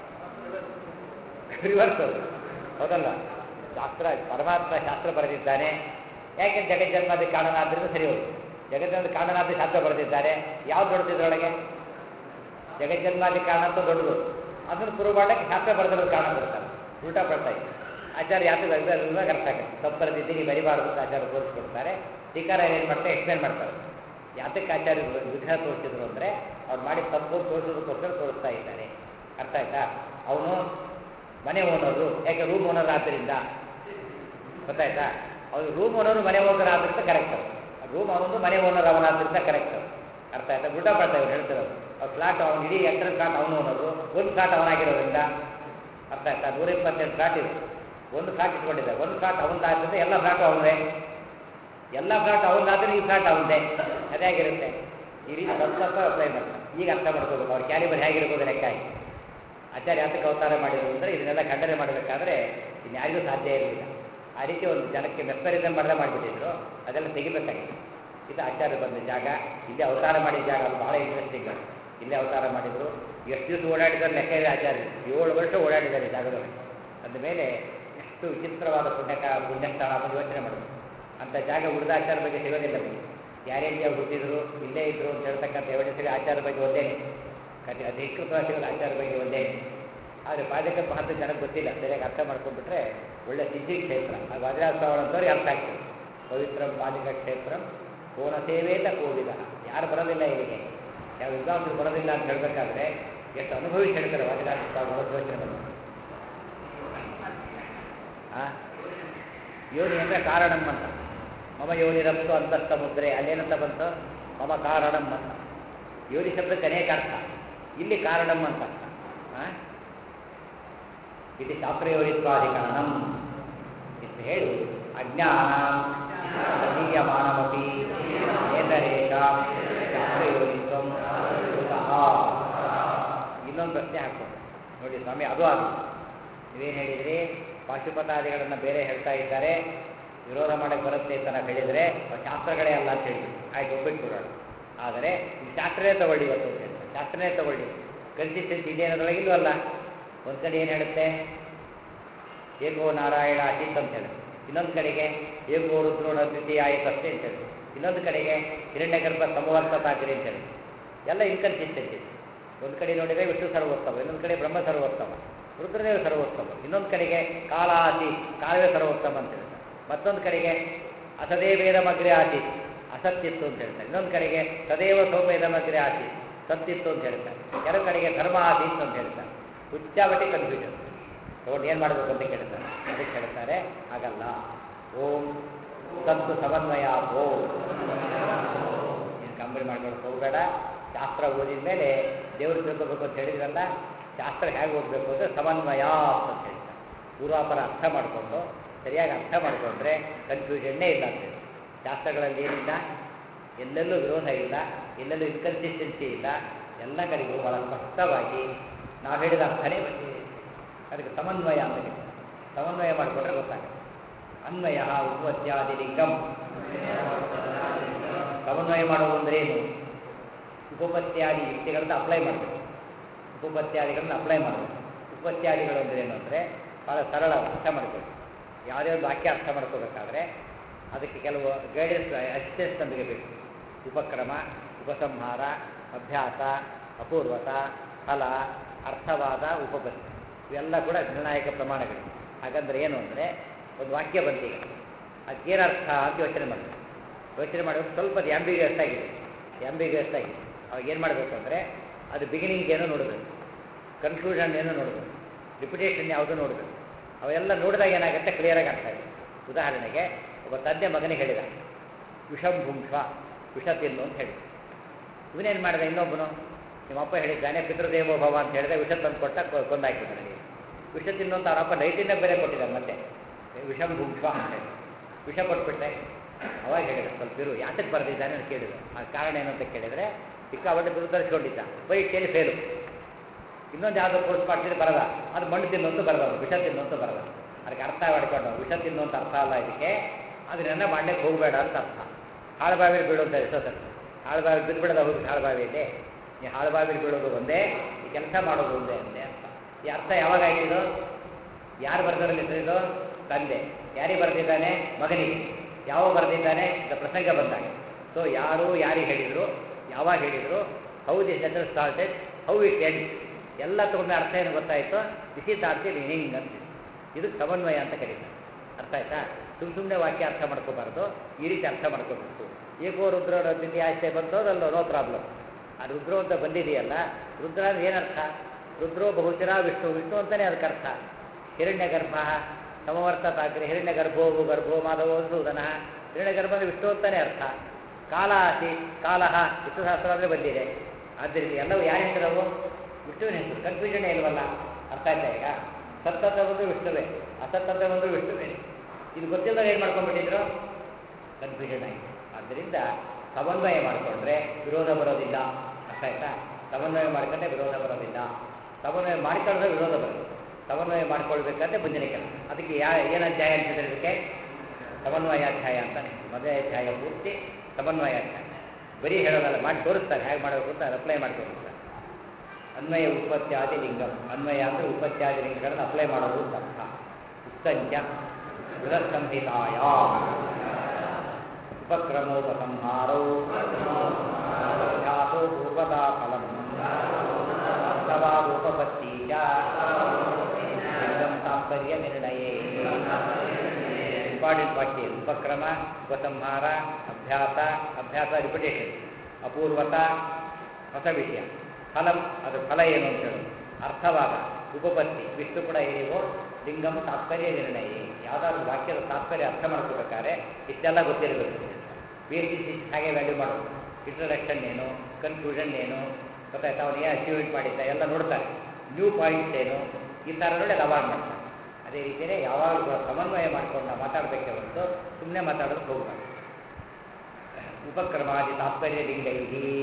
ರಿವರ್ಸ್ ಅದು ಹೌದಲ್ಲ ಶಾಸ್ತ್ರ ಪರಮಾತ್ಮ ಶಾಸ್ತ್ರ ಬರೆದಿದ್ದಾನೆ ಯಾಕೆ ಜಗಜ್ಜನ್ಮಾದಿ ಕಾರಣನಾದ್ರಿಂದ ಸರಿ ಹೋಯ್ತು ಜಗಜ್ಜನ್ಮಾದಿ ಕಾರಣನಾದ ಶಾಸ್ತ್ರ ಬರೆದಿದ್ದಾರೆ ಯಾವ್ದು ದೊಡ್ಡದಿದ್ರೊಳಗೆ ಜಗಜ್ಜನ್ಮಾದಿ ಕಾರಣ ಅಂತ ದೊಡ್ಡದು ಅದನ್ನು ಪ್ರೂವ್ ಮಾಡಕ್ಕೆ ಶಾಸ್ತ್ರ ಬರೆದಿರೋ ಕಾರಣ ಬರ್ತಾರೆ ಉಲ್ಟಾ ಬರ್ತಾ ಇದೆ ಆಚಾರ್ಯ ಯಾತಕ್ಕೆ ಬರೆದಿಲ್ಲ ಅರ್ಥ ಆಗುತ್ತೆ ತಪ್ಪು ಬರೆದಿದ್ದೀನಿ ಬರಿಬಾರ್ದು ಅಂತ ಆಚಾರ್ಯ ತೋರಿಸ್ಕೊಡ್ತಾರೆ ಟೀಕಾರ ಏನು ಮಾಡ್ತಾರೆ ಎಕ್ಸ್ಪ್ಲೇನ್ ಮಾಡ್ತಾರೆ ಯಾತಕ್ಕೆ ಆಚಾರ್ಯ ವಿಗ್ರಹ ತೋರಿಸಿದ್ರು ಅಂದರೆ ಅವ್ರು ಮಾಡಿ ತಪ್ಪು ತೋರಿಸೋದಕ್ಕೋಸ್ಕರ ತೋರಿಸ್ತಾ ಇದ್ದಾರೆ ಅರ್ಥ ಆಯ್ತಾ ಅವನು ಮನೆ ಓನರು ಯಾಕೆ ರೂಮ್ ಓನರ್ ಆದ್ದರಿಂದ ಗೊತ್ತಾಯ್ತಾ ಅವ್ರು ರೂಮ್ ಓನರು ಮನೆ ಓನರ್ ಆದ್ರಿಂದ ಕರೆಕ್ಟ್ ಅದು ರೂಮ್ ಅವನು ಮನೆ ಓನರ್ ಅವನಾದ್ರಿಂದ ಕರೆಕ್ಟ್ ಅರ್ಥ ಆಯ್ತಾ ಉಲ್ಟಾ ಪಡ್ತಾ ಇವ್ರು ಹೇಳ್ತಿರೋದು ಅವ್ರು ಫ್ಲಾಟ್ ಅವ್ನು ಇಡೀ ಎಂಟರ ಫ್ಲಾಟ್ ಅವನು ಓನರು ಒಂದು ಫ್ಲಾಟ್ ಅವನಾಗಿರೋದ್ರಿಂದ ಅರ್ಥ ಆಯ್ತಾ ನೂರ ಇಪ್ಪತ್ತೆಂಟು ಫ್ಲಾಟ್ ಇದೆ ಒಂದು ಫ್ಲಾಟ್ ಇಟ್ಕೊಂಡಿದ್ದಾರೆ ಒಂದು ಫ್ಲಾಟ್ ಅವನದಾದ್ರಿಂದ ಎಲ್ಲ ಫ್ಲಾಟು ಅವನದೇ ಎಲ್ಲ ಫ್ಲಾಟ್ ಅವನದಾದ್ರೆ ಈ ಫ್ಲಾಟ್ ಅವನದೇ ಅದಾಗಿರುತ್ತೆ ಈ ರೀತಿ ಸ್ವಲ್ಪ ಸ್ವಲ್ಪ ಅಪ್ಲೈ ಮಾಡ್ತಾರೆ ಈಗ ಅರ್ಥ ಮಾಡ್ಕೋಬೇಕು ಅವ್ರ ಕ್ಯಾಲಿಬರ್ ಹೇಗಿರ್ಬೋದು ಲೆಕ್ಕ ಆಗಿ ಆಚಾರ್ಯ ಯಾತಕ್ಕೆ ಅವತಾರ ಮಾಡಿದ್ರು ಅಂದರೆ ಇದನ್ನೆಲ್ಲ ಖಂಡನೆ ಮಾಡಬೇಕಾದ್ರೆ ಇನ್ಯಾರಿಗೂ ಸಾಧ್ಯ ಇರಲಿಲ್ಲ ಆ ರೀತಿ ಒಂದು ಜನಕ್ಕೆ ಮೆಸ್ಪರಿಸಮ್ ಮಾಡದೆ ಮಾಡಿಬಿಟ್ಟಿದ್ರು ಅದೆಲ್ಲ ತೆಗಿಬೇಕಾಗಿತ್ತು ಇದು ಆಚಾರ್ಯ ಬಂದ ಜಾಗ ಇಲ್ಲಿ ಅವತಾರ ಮಾಡಿದ ಜಾಗ ಅದು ಬಹಳ ಇಂಟ್ರೆಸ್ಟಿಂಗ್ ಇಲ್ಲೇ ಅವತಾರ ಮಾಡಿದ್ರು ಎಷ್ಟು ದಿವಸ ಓಡಾಡಿದ್ದಾರೆ ಲೆಕ್ಕ ಇದೆ ಆಚಾರ್ಯ ಏಳು ವರ್ಷ ಓಡಾಡಿದ್ದಾರೆ ಈ ಜಾಗದಲ್ಲಿ ಅಂದ ಮೇಲೆ ಎಷ್ಟು ವಿಚಿತ್ರವಾದ ಪುಣ್ಯಕ ಪುಣ್ಯಸ್ಥಳ ಅಂತ ಯೋಚನೆ ಮಾಡಬೇಕು ಅಂಥ ಜಾಗ ಉಳಿದ ಆಚಾರ ಬಗ್ಗೆ ಸಿಗೋದಿಲ್ಲ ನಮಗೆ ಯಾರ್ಯಾರಿಗೆ ಹುಟ್ಟಿದ್ರು ಇಲ್ಲೇ ಇದ್ರು ಅಂತ ಹೇಳ್ತಕ್ಕಂಥ ಎವಿಡೆನ್ಸ್ಗೆ ಆಚಾರ ಬಗ್ಗೆ ಒಂದೇನೆ ಕತೆ ಅಧಿಕೃತವಾಗಿ ಸಿಗೋದು ಆಚಾರ ಬಗ್ಗೆ ಒಂದೇನೆ ಆದರೆ ಪಾದಕ ಮಹತ್ವ ಜನಕ್ಕೆ ಗೊತ್ತಿಲ್ಲ ಸರಿಯಾಗಿ ಅರ್ಥ ಮಾಡ್ಕೊಂಡ್ಬಿಟ್ರೆ ಒಳ್ಳೆ ಸಿದ್ಧಿ ಕ್ಷೇತ್ರ ಆ ವಜ್ರಾಸ್ವಾವಳ ಅಂತವ್ರಿಗೆ ಅರ್ಥ ಆಗ್ತದೆ ಪವಿತ್ರಂ ಪಾದಿಕ ಕ್ಷೇತ್ರಂ ಕೋನ ಸೇವೇತ ಕೋವಿದ ಯಾರು ಬರೋದಿಲ್ಲ ಇಲ್ಲಿಗೆ ಯಾವ ವಿದ್ವಾಂಸರು ಬರೋದಿಲ್ಲ ಅಂತ ಹೇಳಬೇಕಾದ್ರೆ ಎಷ್ಟು ಅನುಭವಿಸಿ ಹೇಳ್ತಾರೆ ವಜ್ರಾಸ್ವಾಮಿ ಯೋಚನೆ ಬಂದು ಆ ಯೋನಿ ಅಂದರೆ ಕಾರಣಂ ಅಂತ ಮಮ ಯೋನಿರಪ್ತು ಅಂತ ಸಮುದ್ರೆ ಅಲ್ಲೇನಂತ ಬಂತು ಮಮ ಕಾರಣಂ ಅಂತ ಯೋನಿ ಶಬ್ದಕ್ಕೆ ಅನೇಕ ಅರ್ಥ ಇಲ್ಲಿ ಕಾರಣಂ ಅಂತ ಆ? ಇದು ಶಾಸ್ತ್ರಯೋನಿತ್ವಾಧಿಕರಣಂ ಅಂತ ಹೇಳಿ ಅಜ್ಞಾನ ಪ್ರತೀಯಮಾನಮಪಿ ನೇತರೇಷಾಂ ಶಾಸ್ತ್ರಯೋನಿತ್ವಂ ಕುತಃ ಇನ್ನೊಂದು ಪ್ರಶ್ನೆ ಹಾಕ್ಕೊಂಡು ನೋಡಿ ಸ್ವಾಮಿ ಅದು ಆಗಿದೆ ನೀವೇನು ಹೇಳಿದ್ರಿ ಪಾಶುಪತಾದಿಗಳನ್ನು ಬೇರೆ ಹೇಳ್ತಾ ಇದ್ದಾರೆ ವಿರೋಧ ಮಾಡಕ್ಕೆ ಬರುತ್ತೆ ಅಂತ ನಾವು ಹೇಳಿದರೆ ಅವು ಶಾಸ್ತ್ರಗಳೇ ಅಲ್ಲ ಅಂತ ಹೇಳಿದ್ವಿ ಆಯ್ತು ಒಪ್ಪಿಟ್ಬಿಡೋಣ ಆದರೆ ಈ ಶಾಸ್ತ್ರನೇ ತಗೊಳ್ಳಿ ಇವತ್ತು ಅಂತ ಹೇಳ್ತಾರೆ ಶಾಸ್ತ್ರನೇ ತಗೊಳ್ಳಿ ಕನ್ಸಿಸ್ಟೆನ್ಸಿ ಇದೆ ಅನ್ನೋದ್ರೊಳಗಿಲ್ವಲ್ಲ ಒಂದು ಕಡೆ ಏನು ಹೇಳುತ್ತೆ ಏಕೋ ನಾರಾಯಣ ಅತೀತ್ ಅಂತ ಹೇಳುತ್ತೆ ಇನ್ನೊಂದು ಕಡೆಗೆ ಏಕೋ ರುದ್ರೋಣ ದ್ವಿತೀಯ ಆಯಿತಷ್ಟೇ ಅಂತ ಹೇಳಿ ಇನ್ನೊಂದು ಕಡೆಗೆ ಹಿರಣ್ಯ ಗರ್ಭ ಸಮವರ್ತತಾಗ್ರಿ ಅಂತ ಹೇಳಿ ಎಲ್ಲ ಇನ್ಕನ್ಸಿಸ್ಟೆನ್ಸಿ ಒಂದು ಕಡೆ ನೋಡಿದರೆ ವಿಷ್ಣು ಸರ್ವೋತ್ತಮ ಇನ್ನೊಂದು ಕಡೆ ಬ್ರಹ್ಮ ಸರ್ವೋತ್ತಮ ರುದ್ರದೇವ ಸರ್ವೋತ್ತಮ ಇನ್ನೊಂದು ಕಡೆಗೆ ಕಾಲ ಆಸೀತ್ ಕಾಲವೇ ಸರ್ವೋತ್ತಮ ಅಂತ ಹೇಳ್ತಾರೆ ಮತ್ತೊಂದು ಕಡೆಗೆ ಅಸದೇವೇದಮಗ್ರೆ ಆಸೀತ್ ಅಸತ್ತಿತ್ತು ಅಂತ ಹೇಳ್ತಾರೆ ಇನ್ನೊಂದು ಕಡೆಗೆ ಸದೇವ ಸೌಮ್ಯದಮಗ್ರೆ ಆಸೀತ್ ಸತ್ತಿತ್ತು ಅಂತ ಹೇಳ್ತಾರೆ ಕೆಲವು ಕಡೆಗೆ ಧರ್ಮ ಆಸೀತ್ ಅಂತ ಹೇಳ್ತಾರೆ ಹುಚ್ಚಾಬಟ್ಟಿ ಕನ್ಫ್ಯೂಷನ್ ತಗೊಂಡು ಏನು ಮಾಡಬೇಕು ಅಂತ ಕೇಳ್ತಾರೆ ಅದಕ್ಕೆ ಹೇಳ್ತಾರೆ ಹಾಗಲ್ಲ ಓಂ ಸತ್ತು ಸಮನ್ವಯ ಓಂ ನೀನು ಕಂಬಳಿ ಮಾಡ್ಕೊಳಕ್ಕೆ ಹೋಗಬೇಡ ಶಾಸ್ತ್ರ ಓದಿದ ಮೇಲೆ ದೇವ್ರು ತಿಳ್ಕೋಬೇಕು ಅಂತ ಹೇಳಿದ್ರಲ್ಲ ಶಾಸ್ತ್ರ ಹೇಗೆ ಓದಬೇಕು ಅಂದರೆ ಸಮನ್ವಯ ಅಂತ ಹೇಳ್ತಾರೆ ಪೂರ್ವಾಪರ ಅರ್ಥ ಮಾಡಿಕೊಂಡು ಸರಿಯಾಗಿ ಅರ್ಥ ಮಾಡಿಕೊಂಡ್ರೆ ಕನ್ಫ್ಯೂಷನ್ನೇ ಇಲ್ಲ ಅಂತ ಹೇಳಿ ಶಾಸ್ತ್ರಗಳಲ್ಲಿ ಏನಿಲ್ಲ ಎಲ್ಲೆಲ್ಲೂ ವಿರೋಧ ಇಲ್ಲ ಎಲ್ಲೆಲ್ಲೂ ಇನ್ಕನ್ಸಿಸ್ಟೆನ್ಸಿ ಇಲ್ಲ ಎಲ್ಲ ಕಡೆಗೂ ಬಹಳ ಸ್ಪಷ್ಟವಾಗಿ ನಾವು ಹೇಳಿದ ಅರ್ಥನೇ ಬಂದಿದೆ ಅದಕ್ಕೆ ಸಮನ್ವಯ ಅಂತ ಹೇಳ್ತಾರೆ ಸಮನ್ವಯ ಮಾಡಿಕೊಂಡ್ರೆ ಗೊತ್ತಾಗುತ್ತೆ ಅನ್ವಯ ಉಪತ್ಯಾದಿ ಲಿಂಗಂ ಸಮನ್ವಯ ಮಾಡೋದು ಅಂದ್ರೆ ಏನು ಉಪಪತ್ಯಾದಿ ಯುಕ್ತಿಗಳನ್ನ ಅಪ್ಲೈ ಮಾಡಬೇಕು ಉಪಪತ್ಯಾದಿಗಳನ್ನ ಅಪ್ಲೈ ಮಾಡಬೇಕು ಉಪತ್ಯಾದಿಗಳು ಅಂದ್ರೆ ಏನು ಅಂದರೆ ಭಾಳ ಸರಳ ಅರ್ಥ ಮಾಡ್ಕೊಳ್ಳಿ ಯಾವುದೇ ಒಂದು ವಾಕ್ಯ ಅರ್ಥ ಮಾಡ್ಕೋಬೇಕಾದ್ರೆ ಅದಕ್ಕೆ ಕೆಲವು ಗೈಡೆನ್ಸ್ ಅಸಿಸ್ಟೆನ್ಸ್ ನಮಗೆ ಬೇಕು ಉಪಕ್ರಮ ಉಪಸಂಹಾರ ಅಭ್ಯಾಸ ಅಪೂರ್ವತ ಫಲ ಅರ್ಥವಾದ ಉಪಪತ್ತಿ ಇವೆಲ್ಲ ಕೂಡ ನಿರ್ಣಾಯಕ ಪ್ರಮಾಣಗಳು ಹಾಗಂದ್ರೆ ಏನು ಅಂದರೆ ಒಂದು ವಾಕ್ಯ ಬಂತೀಗ ಅದಕ್ಕೇನು ಅರ್ಥ ಅಂತ ಯೋಚನೆ ಮಾಡಬೇಕು ಯೋಚನೆ ಮಾಡಬೇಕು ಸ್ವಲ್ಪ ಅದು ಆಂಬಿಗ್ಯಸ್ ಆಗಿದೆ ಆಂಬಿಗ್ಯಸ್ ಆಗಿದೆ ಅವಾಗ ಏನು ಮಾಡಬೇಕು ಅಂದರೆ ಅದು ಬಿಗಿನಿಂಗ್ ಏನೋ ನೋಡಬೇಕು ಕನ್ಕ್ಲೂಷನ್ ಏನೋ ನೋಡಬೇಕು ರಿಪಿಟೇಷನ್ ಯಾವುದು ನೋಡಬೇಕು ಅವೆಲ್ಲ ನೋಡಿದಾಗ ಏನಾಗುತ್ತೆ ಕ್ಲಿಯರಾಗಿ ಅರ್ಥ ಇದೆ ಉದಾಹರಣೆಗೆ ಒಬ್ಬ ತಂದೆ ಮಗನಿಗೆ ಹೇಳಿದ ವಿಷಂ ಭುಂಕ್ಷ ವಿಷ ತಿನ್ನು ಅಂತ ಹೇಳಿ ಇವನೇನು ಮಾಡಿದ ಇನ್ನೊಬ್ಬನು ನಿಮ್ಮಪ್ಪ ಹೇಳಿದ್ದಾನೆ ಪಿತೃದೇವೋ ಭವ ಅಂತ ಹೇಳಿದೆ ವಿಷ ತಂದು ಕೊಟ್ಟ ಕೊ- ಕೊಂದಾಕಿದ್ದಾನೆ ನನಗೆ ವಿಷ ತಿನ್ನು ಅಂತ ಅವರಪ್ಪ ಲೈಟಿನ ಬೇರೆ ಕೊಟ್ಟಿದ್ದಾನೆ ಮತ್ತೆ ವಿಷಂ ಭುಂಕ್ಷ ಅಂತ ಹೇಳಿ ವಿಷ ಕೊಟ್ಬಿಟ್ಟೆ ಅವಾಗ ಹೇಳಿದ ಸ್ವಲ್ಪ ಇರು ಯಾತಕ್ಕೆ ಬರೆದಿದ್ದಾನೆ ಅಂತ ಕೇಳಿದ್ರು ಆ ಕಾರಣ ಏನು ಅಂತ ಕೇಳಿದರೆ ಸಿಕ್ಕಾಪಟ್ಟೆ ದುರ್ಧರಿಸ್ಕೊಂಡಿದ್ದ ಪರೀಕ್ಷೆಯಲ್ಲಿ ಫೇಲು ಇನ್ನೊಂದು ಯಾವುದೋ ಕೋರ್ಸ್ ಮಾಡ್ತಿದ್ರೆ ಬರದ ಅದು ಮಣ್ಣು ತಿನ್ನು ಅಂತ ಬರದವನು ವಿಷ ತಿನ್ನು ಅಂತ ಬರದ ಅದಕ್ಕೆ ಅರ್ಥ ಮಾಡ್ಕೊಂಡು ವಿಷ ತಿನ್ನು ಅಂತ ಅರ್ಥ ಅಲ್ಲ ಇದಕ್ಕೆ ಅದನ್ನೆಲ್ಲ ಮಾಡ್ಲಿಕ್ಕೆ ಹೋಗಬೇಡ ಅಂತ ಅರ್ಥ ಹಾಳುಬಾವಿಲಿ ಬೀಳು ಅಂತ ಎಷ್ಟೊತ್ತಲ್ಲಿ ಹಾಳುಬಾವಿ ಬಿದ್ದುಬಿಡೋದು ಹೌದು ಹಾಳುಬಾವಿಯಲ್ಲಿ ಈ ಹಾಳುಬಾವಿಲಿ ಬೀಳೋದು ಒಂದೇ ಈ ಕೆಲಸ ಮಾಡೋದು ಒಂದೇ ಅಂದೆ ಅರ್ಥ ಈ ಅರ್ಥ ಯಾವಾಗ ಆಯ್ತಿದು ಯಾರು ಬರೆದ್ರಲ್ಲಿ ಇದು ತಂದೆ ಯಾರಿಗೆ ಬರೆದಿದ್ದಾನೆ ಮಗನಿಗೆ ಯಾವ ಬರೆದಿದ್ದಾನೆ ಅಂತ ಪ್ರಸಂಗ ಬಂದಾಗ ಸೊ ಯಾರು ಯಾರಿಗೆ ಹೇಳಿದರು ಯಾವಾಗ ಹೇಳಿದರು how the letter started how it end ಎಲ್ಲ ತಗೊಂಡ ಅರ್ಥ ಏನು ಗೊತ್ತಾಯಿತು this is are the meaning ಅಂತ ಇದು ಸಮನ್ವಯ ಅಂತ ಕರೀತಾರೆ ಅರ್ಥ ಆಯ್ತಾ ಸುಮ್ಮ ಸುಮ್ಮನೆ ವಾಕ್ಯ ಅರ್ಥ ಮಾಡ್ಕೋಬಾರ್ದು ಈ ರೀತಿ ಅರ್ಥ ಮಾಡ್ಕೋಬೇಕು ಏಕೋ ರುದ್ರ ದಿತಿ ಆಶ್ರಯ ಬಂತೋದಲ್ಲ ನೋ ಪ್ರಾಬ್ಲಮ್ ಆ ರುದ್ರೋ ಅಂತ ಬಂದಿದೆಯಲ್ಲ ರುದ್ರ ಅಂದ್ರೆ ಏನರ್ಥ ರುದ್ರೋ ಬಹುಚರ ವಿಷ್ಣು ವಿಷ್ಣು ಅಂತಲೇ ಅದಕ್ಕೆ ಅರ್ಥ ಹಿರಣ್ಯ ಗರ್ಭ ಸಮವರ್ತತಾಗ್ರೆ ಹಿರಣ್ಯ ಗರ್ಭೋವು ಗರ್ಭೋ ಮಾಧವೋ ಸೂದನ ಹಿರಣ್ಯ ಗರ್ಭ ಅಂದ್ರೆ ವಿಷ್ಣು ಅಂತಲೇ ಅರ್ಥ ಕಾಲ ಆಸಿ ಕಾಲಹ ವಿಷ್ಣು ಸಹಸ್ರ ಅಂದರೆ ಬಂದಿದೆ ಆದ್ದರಿಂದ ಎಲ್ಲವೂ ಯಾರ ಹೆಸರವು ವಿಷ್ಣುವಿನ ಹೆಸರು ಕನ್ಫ್ಯೂಷನ್ ಇಲ್ವಲ್ಲ ಅರ್ಥ ಆಯ್ತಾ ಈಗ ಸತ್ತಂತ ಬಂದರೂ ವಿಷ್ಣುವೇ ಅಸತ್ತಂತ ಬಂದರೂ ವಿಷ್ಣುವೇ ಇದು ಗೊತ್ತಿಲ್ಲದಾಗ ಏನು ಮಾಡ್ಕೊಂಡ್ಬಿಟ್ಟಿದ್ರು ಕನ್ಫ್ಯೂಷನ್ ಆಗಿದೆ ಆದ್ದರಿಂದ ಸಮನ್ವಯ ಮಾಡಿಕೊಂಡ್ರೆ ವಿರೋಧ ಬರೋದಿಲ್ಲ ಅರ್ಥ ಆಯ್ತಾ ಸಮನ್ವಯ ಮಾಡ್ಕೊಂಡ್ರೆ ವಿರೋಧ ಬರೋದಿಲ್ಲ ಸಮನ್ವಯ ಮಾಡ್ಕೊಂಡ್ರೆ ವಿರೋಧ ಬರೋದು ಸಮನ್ವಯ ಮಾಡ್ಕೊಳ್ಬೇಕಂದ್ರೆ ಮುಂದಿನ ಕೆಲಸ ಅದಕ್ಕೆ ಯಾ ಏನು ಅಧ್ಯಾಯ ಅಂತಿದ್ರೆ ಇದಕ್ಕೆ ಸಮನ್ವಯಾಧ್ಯಾಯ ಅಂತ ಮೊದಲನೇ ಅಧ್ಯಾಯ ಪೂರ್ತಿ ಸಮನ್ವಯಾಧ್ಯಾಯ ಬರೀ ಹೇಳೋದಲ್ಲ ಮಾಡಿ ತೋರಿಸ್ತಾರೆ ಹೇಗೆ ಮಾಡಬೇಕು ಅಂತ ಅಪ್ಲೈ ಮಾಡಿ ತೋರಿಸ್ತಾರೆ ಅನ್ವಯ ಉತ್ಪತ್ತ್ಯಾದಿ ಲಿಂಗಂ ಅನ್ವಯ ಅಂದರೆ ಉತ್ಪತ್ತ್ಯಾದಿ ಲಿಂಗಗಳನ್ನು ಅಪ್ಲೈ ಮಾಡೋದು ಅಂತ ಅರ್ಥ ಉತ್ತಂಚ ಬೃಹತ್ ಸಂಹಿತಾಯ ಉಪಕ್ರಮೋಪಸಂಹಾರೌ ಅಭ್ಯಾಸೋ ಪೂರ್ವತಾ ಫಲಂ ಅರ್ಥವಾದೋಪಪತ್ತಿ ಚ ಲಿಂಗಂ ತಾತ್ಪರ್ಯ ನಿರ್ಣಯೇ ಇಂಪಾರ್ಟೆಂಟ್ ವಾಕ್ಯ ಇದು. ಉಪಕ್ರಮ ಉಪಸಂಹಾರ ಅಭ್ಯಾಸ ಅಭ್ಯಾಸ ರಿಪಿಟೇಷನ್ ಅಪೂರ್ವತ ಹೊಸ ವಿಷಯ ಫಲಂ ಅದು ಫಲ ಏನು ಅಂತ ಹೇಳೋದು ಅರ್ಥವಾದ ಉಪಪತ್ತಿ ವಿಷ್ಣು ಕೂಡ ಏನಿವೋ ಲಿಂಗಂ ತಾತ್ಪರ್ಯ ನಿರ್ಣಯ ಯಾವುದಾದ್ರು ವಾಕ್ಯದ ತಾತ್ಪರ್ಯ ಅರ್ಥ ಮಾಡ್ಕೋಬೇಕಾದ್ರೆ ಇಷ್ಟೆಲ್ಲ ಗೊತ್ತಿರಬೇಕು ಬೇಸಿಸ್ ಹಾಗೆ ವ್ಯಾಲ್ಯೂ ಮಾಡೋದು ಇಂಟ್ರಡಕ್ಷನ್ ಏನು ಕನ್ಕ್ಲೂಷನ್ ಏನು ಗೊತ್ತಾಯ್ತಾ ಅವನು ಏನು ಅಚೀವ್ಮೆಂಟ್ ಮಾಡಿದ್ದ ಎಲ್ಲ ನೋಡ್ತಾರೆ ನ್ಯೂ ಪಾಯಿಂಟ್ಸ್ ಏನು ಈ ಥರ ನೋಡಿ ಅದು ಅವಾರ್ಡ್ ಮಾಡ್ತಾರೆ ಅದೇ ರೀತಿಯೇ ಯಾವಾಗಲೂ ಕೂಡ ಸಮನ್ವಯ ಮಾಡ್ಕೊಂಡು ನಾವು ಮಾತಾಡಬೇಕೆ ಹೊರತು ಸುಮ್ಮನೆ ಮಾತಾಡೋದಕ್ಕೆ ಹೋಗಬಾರ್ದು ಉಪಕ್ರಮಾದಿ ತಾತ್ಪರ್ಯ ಲಿಂಗೈ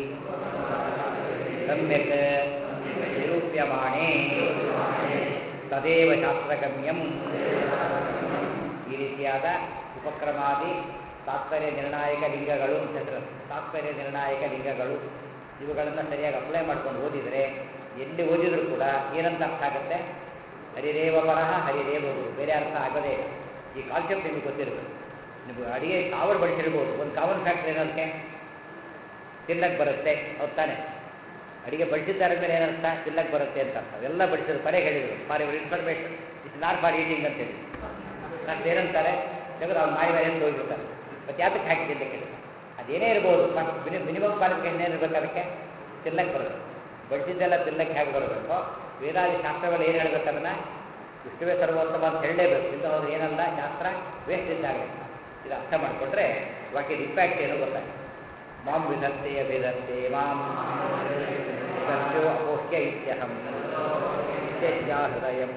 ಸಮ್ಯಕ್ ನಿರೂಪ್ಯಮಾಣೆ ತದೇವ ಶಾಸ್ತ್ರಗಮ್ಯಂ ಈ ರೀತಿಯಾದ ಉಪಕ್ರಮಾದಿ ತಾತ್ಪರ್ಯ ನಿರ್ಣಾಯಕ ಲಿಂಗಗಳು ಅಂತ ಹೆಸರು ತಾತ್ಪರ್ಯ ನಿರ್ಣಾಯಕ ಲಿಂಗಗಳು ಇವುಗಳನ್ನು ಸರಿಯಾಗಿ ಅಪ್ಲೈ ಮಾಡ್ಕೊಂಡು ಓದಿದರೆ ಎಲ್ಲಿ ಓದಿದರೂ ಕೂಡ ಏನಂತ ಅರ್ಥ ಆಗುತ್ತೆ ಹರಿರೇವ ಪರಹ ಹರಿರೇವ ಗುರು ಬೇರೆ ಅರ್ಥ ಆಗೋದೇ ಇಲ್ಲ. ಈ ಕಾನ್ಸೆಪ್ಟ್ ನಿಮಗೆ ಗೊತ್ತಿರಬೇಕು ನೀವು ಅಡಿಗೆ ಕಾವಲು ಬಡಿಸಿರ್ಬೋದು ಒಂದು ಕಾವಲ್ ಫ್ಯಾಕ್ಟ್ರಿ ಏನಂತೆ ತಿನ್ನಕ್ಕೆ ಬರುತ್ತೆ ಹೌದ್ ತಾನೆ ಅಡಿಗೆ ಬಡಿಸಿದ್ದಾರೆ ಮೇಲೆ ಏನರ್ಥ ತಿನ್ನಕ್ಕೆ ಬರುತ್ತೆ ಅಂತ ಅರ್ಥ ಅವೆಲ್ಲ ಬಡಿಸಿದ್ರು ಪರೆ ಹೇಳಿದರು ಫಾರ್ ಇವರ್ information it's not for eating ಅಂತ ಹೇಳಿ ನಾನು ಏನಂತಾರೆ ತೆಗೆದು ಅವ್ನು ಮಾಡಿ ಮೇಲೆ ಅಂತ ಹೋಗ್ಬಿಡ್ತಾರೆ ಮತ್ತು ಯಾತಕ್ಕೆ ಹಾಕಿದೆ ಅಂತ ಕೇಳಿದ್ರು ಅದೇನೇ ಇರ್ಬೋದು ಫಸ್ಟ್ ಮಿನಿಮಮ್ ಕ್ವಾಲಿಫಿಕೇಶನ್ ಏನಿರ್ಬೇಕು ಅದಕ್ಕೆ ತಿನ್ನಕ್ಕೆ ಬರುತ್ತೆ ಬಡಿಸಿದ್ದೆಲ್ಲ ತಿನ್ನಕ್ಕೆ ಹೇಗೆ ಬರಬೇಕು ವೇದಾದಿ ಶಾಸ್ತ್ರಗಳು ಏನು ಹೇಳ್ಬೇಕು ಅದನ್ನು ವಿಷ್ಣುವೇ ಸರ್ವೋತ್ತಮ ಅಂತ ಹೇಳಲೇಬೇಕು ಇಲ್ಲ ಹೋದ್ರೆ ಏನಲ್ಲ ಶಾಸ್ತ್ರ ವೇಸ್ಟ್ ಇದ್ದಾಗ ಇದು ಅರ್ಥ ಮಾಡಿಕೊಂಡ್ರೆ ವಾಕ್ಯದ ಇಂಪ್ಯಾಕ್ಟ್ ಏನು ಗೊತ್ತಾಗುತ್ತೆ ಮಾಂ ವಿಧತ್ತೆ ಅಭಿಧತ್ತೆ ಮಾಂ ವಿಧತ್ಯೋ ಅಪೋಹ್ಯ ಇತ್ಯಹಂ ಇತ್ಯಜ್ಞಾ ಹೃದಯಂ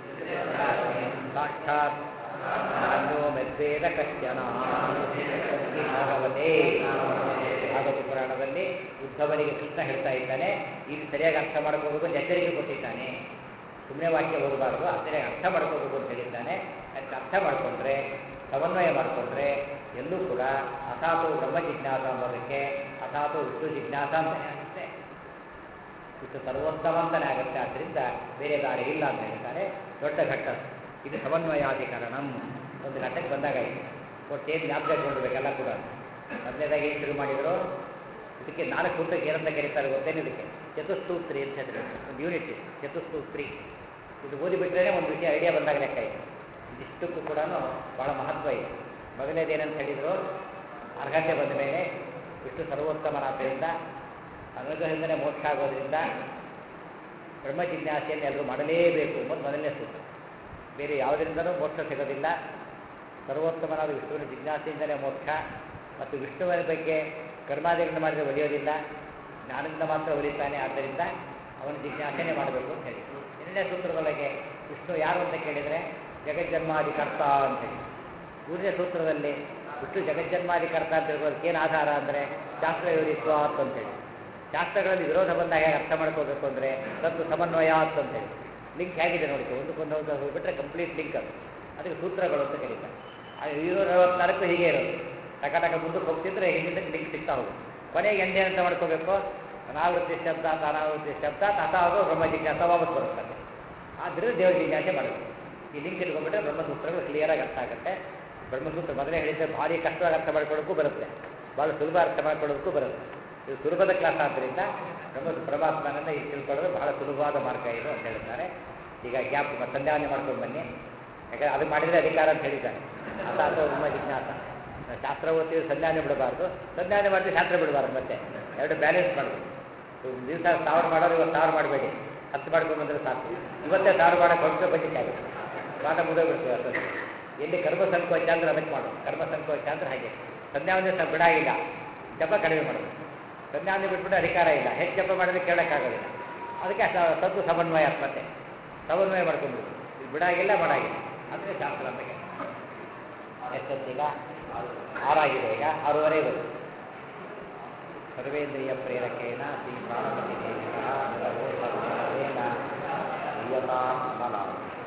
ಸಾಕ್ಷಾತ್ ನಾನ್ಯೋ ಮೆದ್ವೇದ ಕಶ್ಚನ ಶ್ರೀ ಭಾಗವತೆ ಭಾಗವತ ಪುರಾಣದಲ್ಲಿ ಉದ್ಧವನಿಗೆ ಕೃಷ್ಣ ಹೇಳ್ತಾ ಇದ್ದಾನೆ ಇದು ಸರಿಯಾಗಿ ಅರ್ಥ ಮಾಡ್ಕೋಬೇಕು ಅಂತ ಎಚ್ಚರಿಕೆ ಕೊಟ್ಟಿದ್ದಾನೆ ಸುಮ್ಮನೆ ವಾಕ್ಯ ಓದಬಾರ್ದು ಅದು ಸರಿಯಾಗಿ ಅರ್ಥ ಮಾಡ್ಕೋಬೇಕು ಅಂತ ಹೇಳಿದ್ದಾನೆ ಅದಕ್ಕೆ ಅರ್ಥ ಮಾಡಿಕೊಂಡ್ರೆ ಸಮನ್ವಯ ಮಾಡಿಕೊಂಡ್ರೆ ಎಲ್ಲೂ ಕೂಡ ಅಥಾತು ಬ್ರಹ್ಮ ಜಿಜ್ಞಾಸ ಅಂಬೋದಕ್ಕೆ ಅಥಾತು ವಿಷ್ಣು ಜಿಜ್ಞಾಸ ಅಂತಲೇ ಆಗುತ್ತೆ ವಿಷ್ಣು ಸರ್ವೋತ್ತಮ ಅಂತಲೇ ಆಗುತ್ತೆ ಆದ್ದರಿಂದ ಬೇರೆ ದಾರಿ ಇಲ್ಲ ಅಂತ ಹೇಳ್ತಾರೆ ದೊಡ್ಡ ಘಟ್ಟ ಇದು ಸಮನ್ವಯಾಧಿಕರಣಂ ಒಂದು ಘಟ್ಟಕ್ಕೆ ಬಂದಾಗ ಇದೆ ಒಟ್ಟು ಏನು ಜ್ಞಾಪಕ ಇಟ್ಕೊಂಡಿರ್ಬೇಕೆಲ್ಲ ಕೂಡ ಮೊದಲನೇದಾಗಿ ಏನು ಶುರು ಮಾಡಿದರು ಇದಕ್ಕೆ ನಾಲ್ಕು ಸೂತ್ರಕ್ಕೆ ಏನಂತ ಕರೀತಾರೆ ಗೊತ್ತೇನು ಇದಕ್ಕೆ ಚತುಸ್ತೂತ್ರಿ ಅಂತ ಹೇಳ್ತಾರೆ ಒಂದು ಯೂನಿಟ್ ಇದೆ ಚತುಸ್ತೂತ್ರಿ ಇದು ಓದಿಬಿಟ್ರೇ ಒಂದು ವಿಷಯ ಐಡಿಯಾ ಬಂದಾಗ ಲೆಕ್ಕ ಇದೆ ಇದಿಷ್ಟಕ್ಕೂ ಕೂಡ ಭಾಳ ಮಹತ್ವ ಇದೆ ಮೊದಲನೇದು ಏನಂತ ಹೇಳಿದರು ಅರ್ಹತೆ ಬಂದ ಮೇಲೆ ವಿಷ್ಣು ಸರ್ವೋತ್ತಮನಾದ್ದರಿಂದ ಅನುಗ್ರಹದಿಂದಲೇ ಮೋಕ್ಷ ಆಗೋದ್ರಿಂದ ಬ್ರಹ್ಮ ಜಿಜ್ಞಾಸೆಯನ್ನು ಎಲ್ಲರೂ ಮಾಡಲೇಬೇಕು ಎಂಬುದು ಮೊದಲನೇ ಸೂತ್ರ ಬೇರೆ ಯಾವುದರಿಂದಲೂ ಮೋಕ್ಷ ಸಿಗೋದಿಲ್ಲ ಸರ್ವೋತ್ತಮನಾದ ವಿಷ್ಣುವಿನ ಜಿಜ್ಞಾಸೆಯಿಂದಲೇ ಮೋಕ್ಷ ಮತ್ತು ವಿಷ್ಣುವಿನ ಬಗ್ಗೆ ಕರ್ಮಾದಿಗಳನ್ನು ಮಾಡಿದರೆ ಒಲಿಯೋದಿಲ್ಲ ಜ್ಞಾನದಿಂದ ಮಾತ್ರ ಒಲಿತಾನೆ ಆದ್ದರಿಂದ ಅವನ ಜಿಜ್ಞಾಸೆನೇ ಮಾಡಬೇಕು ಅಂತ ಹೇಳಿ ಎರಡನೇ ಸೂತ್ರದೊಳಗೆ ವಿಷ್ಣು ಯಾರು ಅಂತ ಕೇಳಿದರೆ ಜಗಜ್ಜನ್ಮಾದಿ ಕರ್ತ ಅಂತ ಹೇಳಿ ಮೂರನೇ ಸೂತ್ರದಲ್ಲಿ ವಿಷ್ಣು ಜಗಜ್ಜನ್ಮಾದಿ ಕರ್ತ ಅಂತ ತಿಳ್ಕೊಳ್ಳೋದಕ್ಕೆ ಏನು ಆಧಾರ ಅಂದರೆ ಶಾಸ್ತ್ರ ವಿವರಿಸ್ವಾತ್ ಅಂತೇಳಿ ಶಾಸ್ತ್ರಗಳಲ್ಲಿ ವಿರೋಧ ಬಂದಾಗ ಹೇಗೆ ಅರ್ಥ ಮಾಡ್ಕೋಬೇಕು ಅಂದರೆ ತತ್ವ ಸಮನ್ವಯಾತ್ ಅಂತೇಳಿ ಲಿಂಕ್ ಹೇಗಿದೆ ನೋಡಿ ಒಂದಕ್ಕೊಂದು ಒಂದು ಹೋಗ್ಬಿಟ್ರೆ ಕಂಪ್ಲೀಟ್ ಲಿಂಕ್ ಅದು ಅದಕ್ಕೆ ಸೂತ್ರಗಳು ಅಂತ ಕರೀತಾರೆ ಆ ಇನ್ನೂರ ಅರವತ್ನಾಲ್ಕು ಹೀಗೆ ಇರೋದು ಟಕ ಟಕ ಮುಂದಕ್ಕೆ ಹೋಗ್ತಿದ್ರೆ ಹಿಂದಿನ ಲಿಂಕ್ ಸಿಗ್ತಾ ಹೋಗುತ್ತೆ ಕೊನೆಗೆ ಎಂದೇ ಅಂತ ಮಾಡ್ಕೋಬೇಕು ಅನಾವೃತ್ತಿ ಶಬ್ದ ಅಂತ ಅನಾವೃತ್ತಿ ಶಬ್ದ ತಥಾವು ಬ್ರಹ್ಮ ಜಿಜ್ಞಾಸ ವಾಪಸ್ ಬರುತ್ತದೆ ಆದ್ದರಿಂದ ದೇವರ ಜಿಜ್ಞಾಸೆ ಮಾಡಬೇಕು ಈ ಲಿಂಕ್ ಇಟ್ಕೊಂಡ್ಬಿಟ್ರೆ ಬ್ರಹ್ಮಸೂತ್ರಗಳು ಕ್ಲಿಯರಾಗಿ ಅರ್ಥ ಆಗುತ್ತೆ ಬ್ರಹ್ಮಸೂತ್ರ ಮೊದಲೇ ಹೇಳಿದ್ದೆ ಭಾರಿ ಕಷ್ಟವಾಗಿ ಅರ್ಥ ಮಾಡ್ಕೊಳ್ಳೋಕ್ಕೂ ಬರುತ್ತೆ ಭಾಳ ಸುಲಭ ಅರ್ಥ ಮಾಡ್ಕೊಳ್ಳೋದಕ್ಕೂ ಬರುತ್ತೆ ಇದು ಸುಲಭದ ಕ್ಲಾಸ್ ಆದ್ದರಿಂದ ಬ್ರಹ್ಮ ಪರಮಾತ್ಮನನ್ನು ಈಗ ತಿಳ್ಕೊಳ್ಳೋದು ಬಹಳ ಸುಲಭವಾದ ಮಾರ್ಗ ಇದು ಅಂತ ಹೇಳ್ತಾರೆ ಈಗ ಗ್ಯಾಪ್ ಸಂಧ್ಯಾವನೆ ಮಾಡ್ಕೊಂಡು ಬನ್ನಿ ಯಾಕಂದ್ರೆ ಅದು ಮಾಡಿದರೆ ಅಧಿಕಾರ ಅಂತ ಹೇಳಿದ್ದಾರೆ ಅರ್ಥಾತ್ ಬ್ರಹ್ಮ ಜಿಜ್ಞಾಸ ನಾವು ಶಾಸ್ತ್ರ ಓದ್ತೀವಿ ಸಂಧ್ಯಾವನೆ ಬಿಡಬಾರ್ದು ಸಂಧ್ಯಾವನೆ ಮಾಡ್ತೀವಿ ಶಾಸ್ತ್ರ ಬಿಡಬಾರ್ದು ಮತ್ತೆ ಎರಡು ಬ್ಯಾಲೆನ್ಸ್ ಮಾಡಬೇಕು ದಿವಸ ಸಾವಿರ ಮಾಡೋರು ಇವತ್ತು ಸಾವಿರ ಮಾಡಬೇಡಿ ಹತ್ತು ಮಾಡ್ಕೊಂಡು ಬಂದರೆ ಸಾಕು ಇವತ್ತೇ ಸಾವಿರ ಮಾಡೋಕ್ಕೆ ಹೊರಟು ಬಜೆಟ್ ಪಾಠ ಮುಗಿದೋಗ್ಬಿಡ್ತೀವಿ ಅಷ್ಟೊಂದು ಎಲ್ಲಿ ಕರ್ಮ ಸಂಕೋಚ ಅಂದ್ರೆ ಅದಕ್ಕೆ ಮಾಡೋದು ಕರ್ಮ ಸಂಕೋಚ ಅಂದ್ರೆ ಹಾಗೆ ಸಂಧ್ಯಾವನೆ ಸಹ ಬಿಡಾಗಿಲ್ಲ ಜಪ ಕಡಿಮೆ ಮಾಡೋದು ಸಂಧ್ಯಾವನೆ ಬಿಟ್ಬಿಟ್ಟು ಅಧಿಕಾರ ಇಲ್ಲ ಹೆಚ್ಚು ಜಪ ಮಾಡಿದ್ರೆ ಕೇಳೋಕ್ಕಾಗೋದಿಲ್ಲ ಅದಕ್ಕೆ ಸ- ಸದ್ದು ಸಮನ್ವಯ ಮತ್ತೆ ಸಮನ್ವಯ ಮಾಡ್ಕೊಂಡ್ಬಿಡು ಇದು ಬಿಡಾಗಿಲ್ಲ ಮಾಡಾಗಿಲ್ಲ ಅಂದರೆ ಶಾಸ್ತ್ರ ಅಂತ ಎಷ್ಟೊತ್ತೀಗ ಆರಾಗಿದೆ ಈಗ ಆರೂವರೆ ಬರುತ್ತೆ ಸರ್ವೇಂದ್ರಿಯ ಪ್ರೇರಕೇಣ ಶ್ರೀ ಪ್ರಾಣಪತಿ ದೇವಿನ ನಿರವೋ ಸರ್ವೇನ ನಿಯತಾತ್ಮನ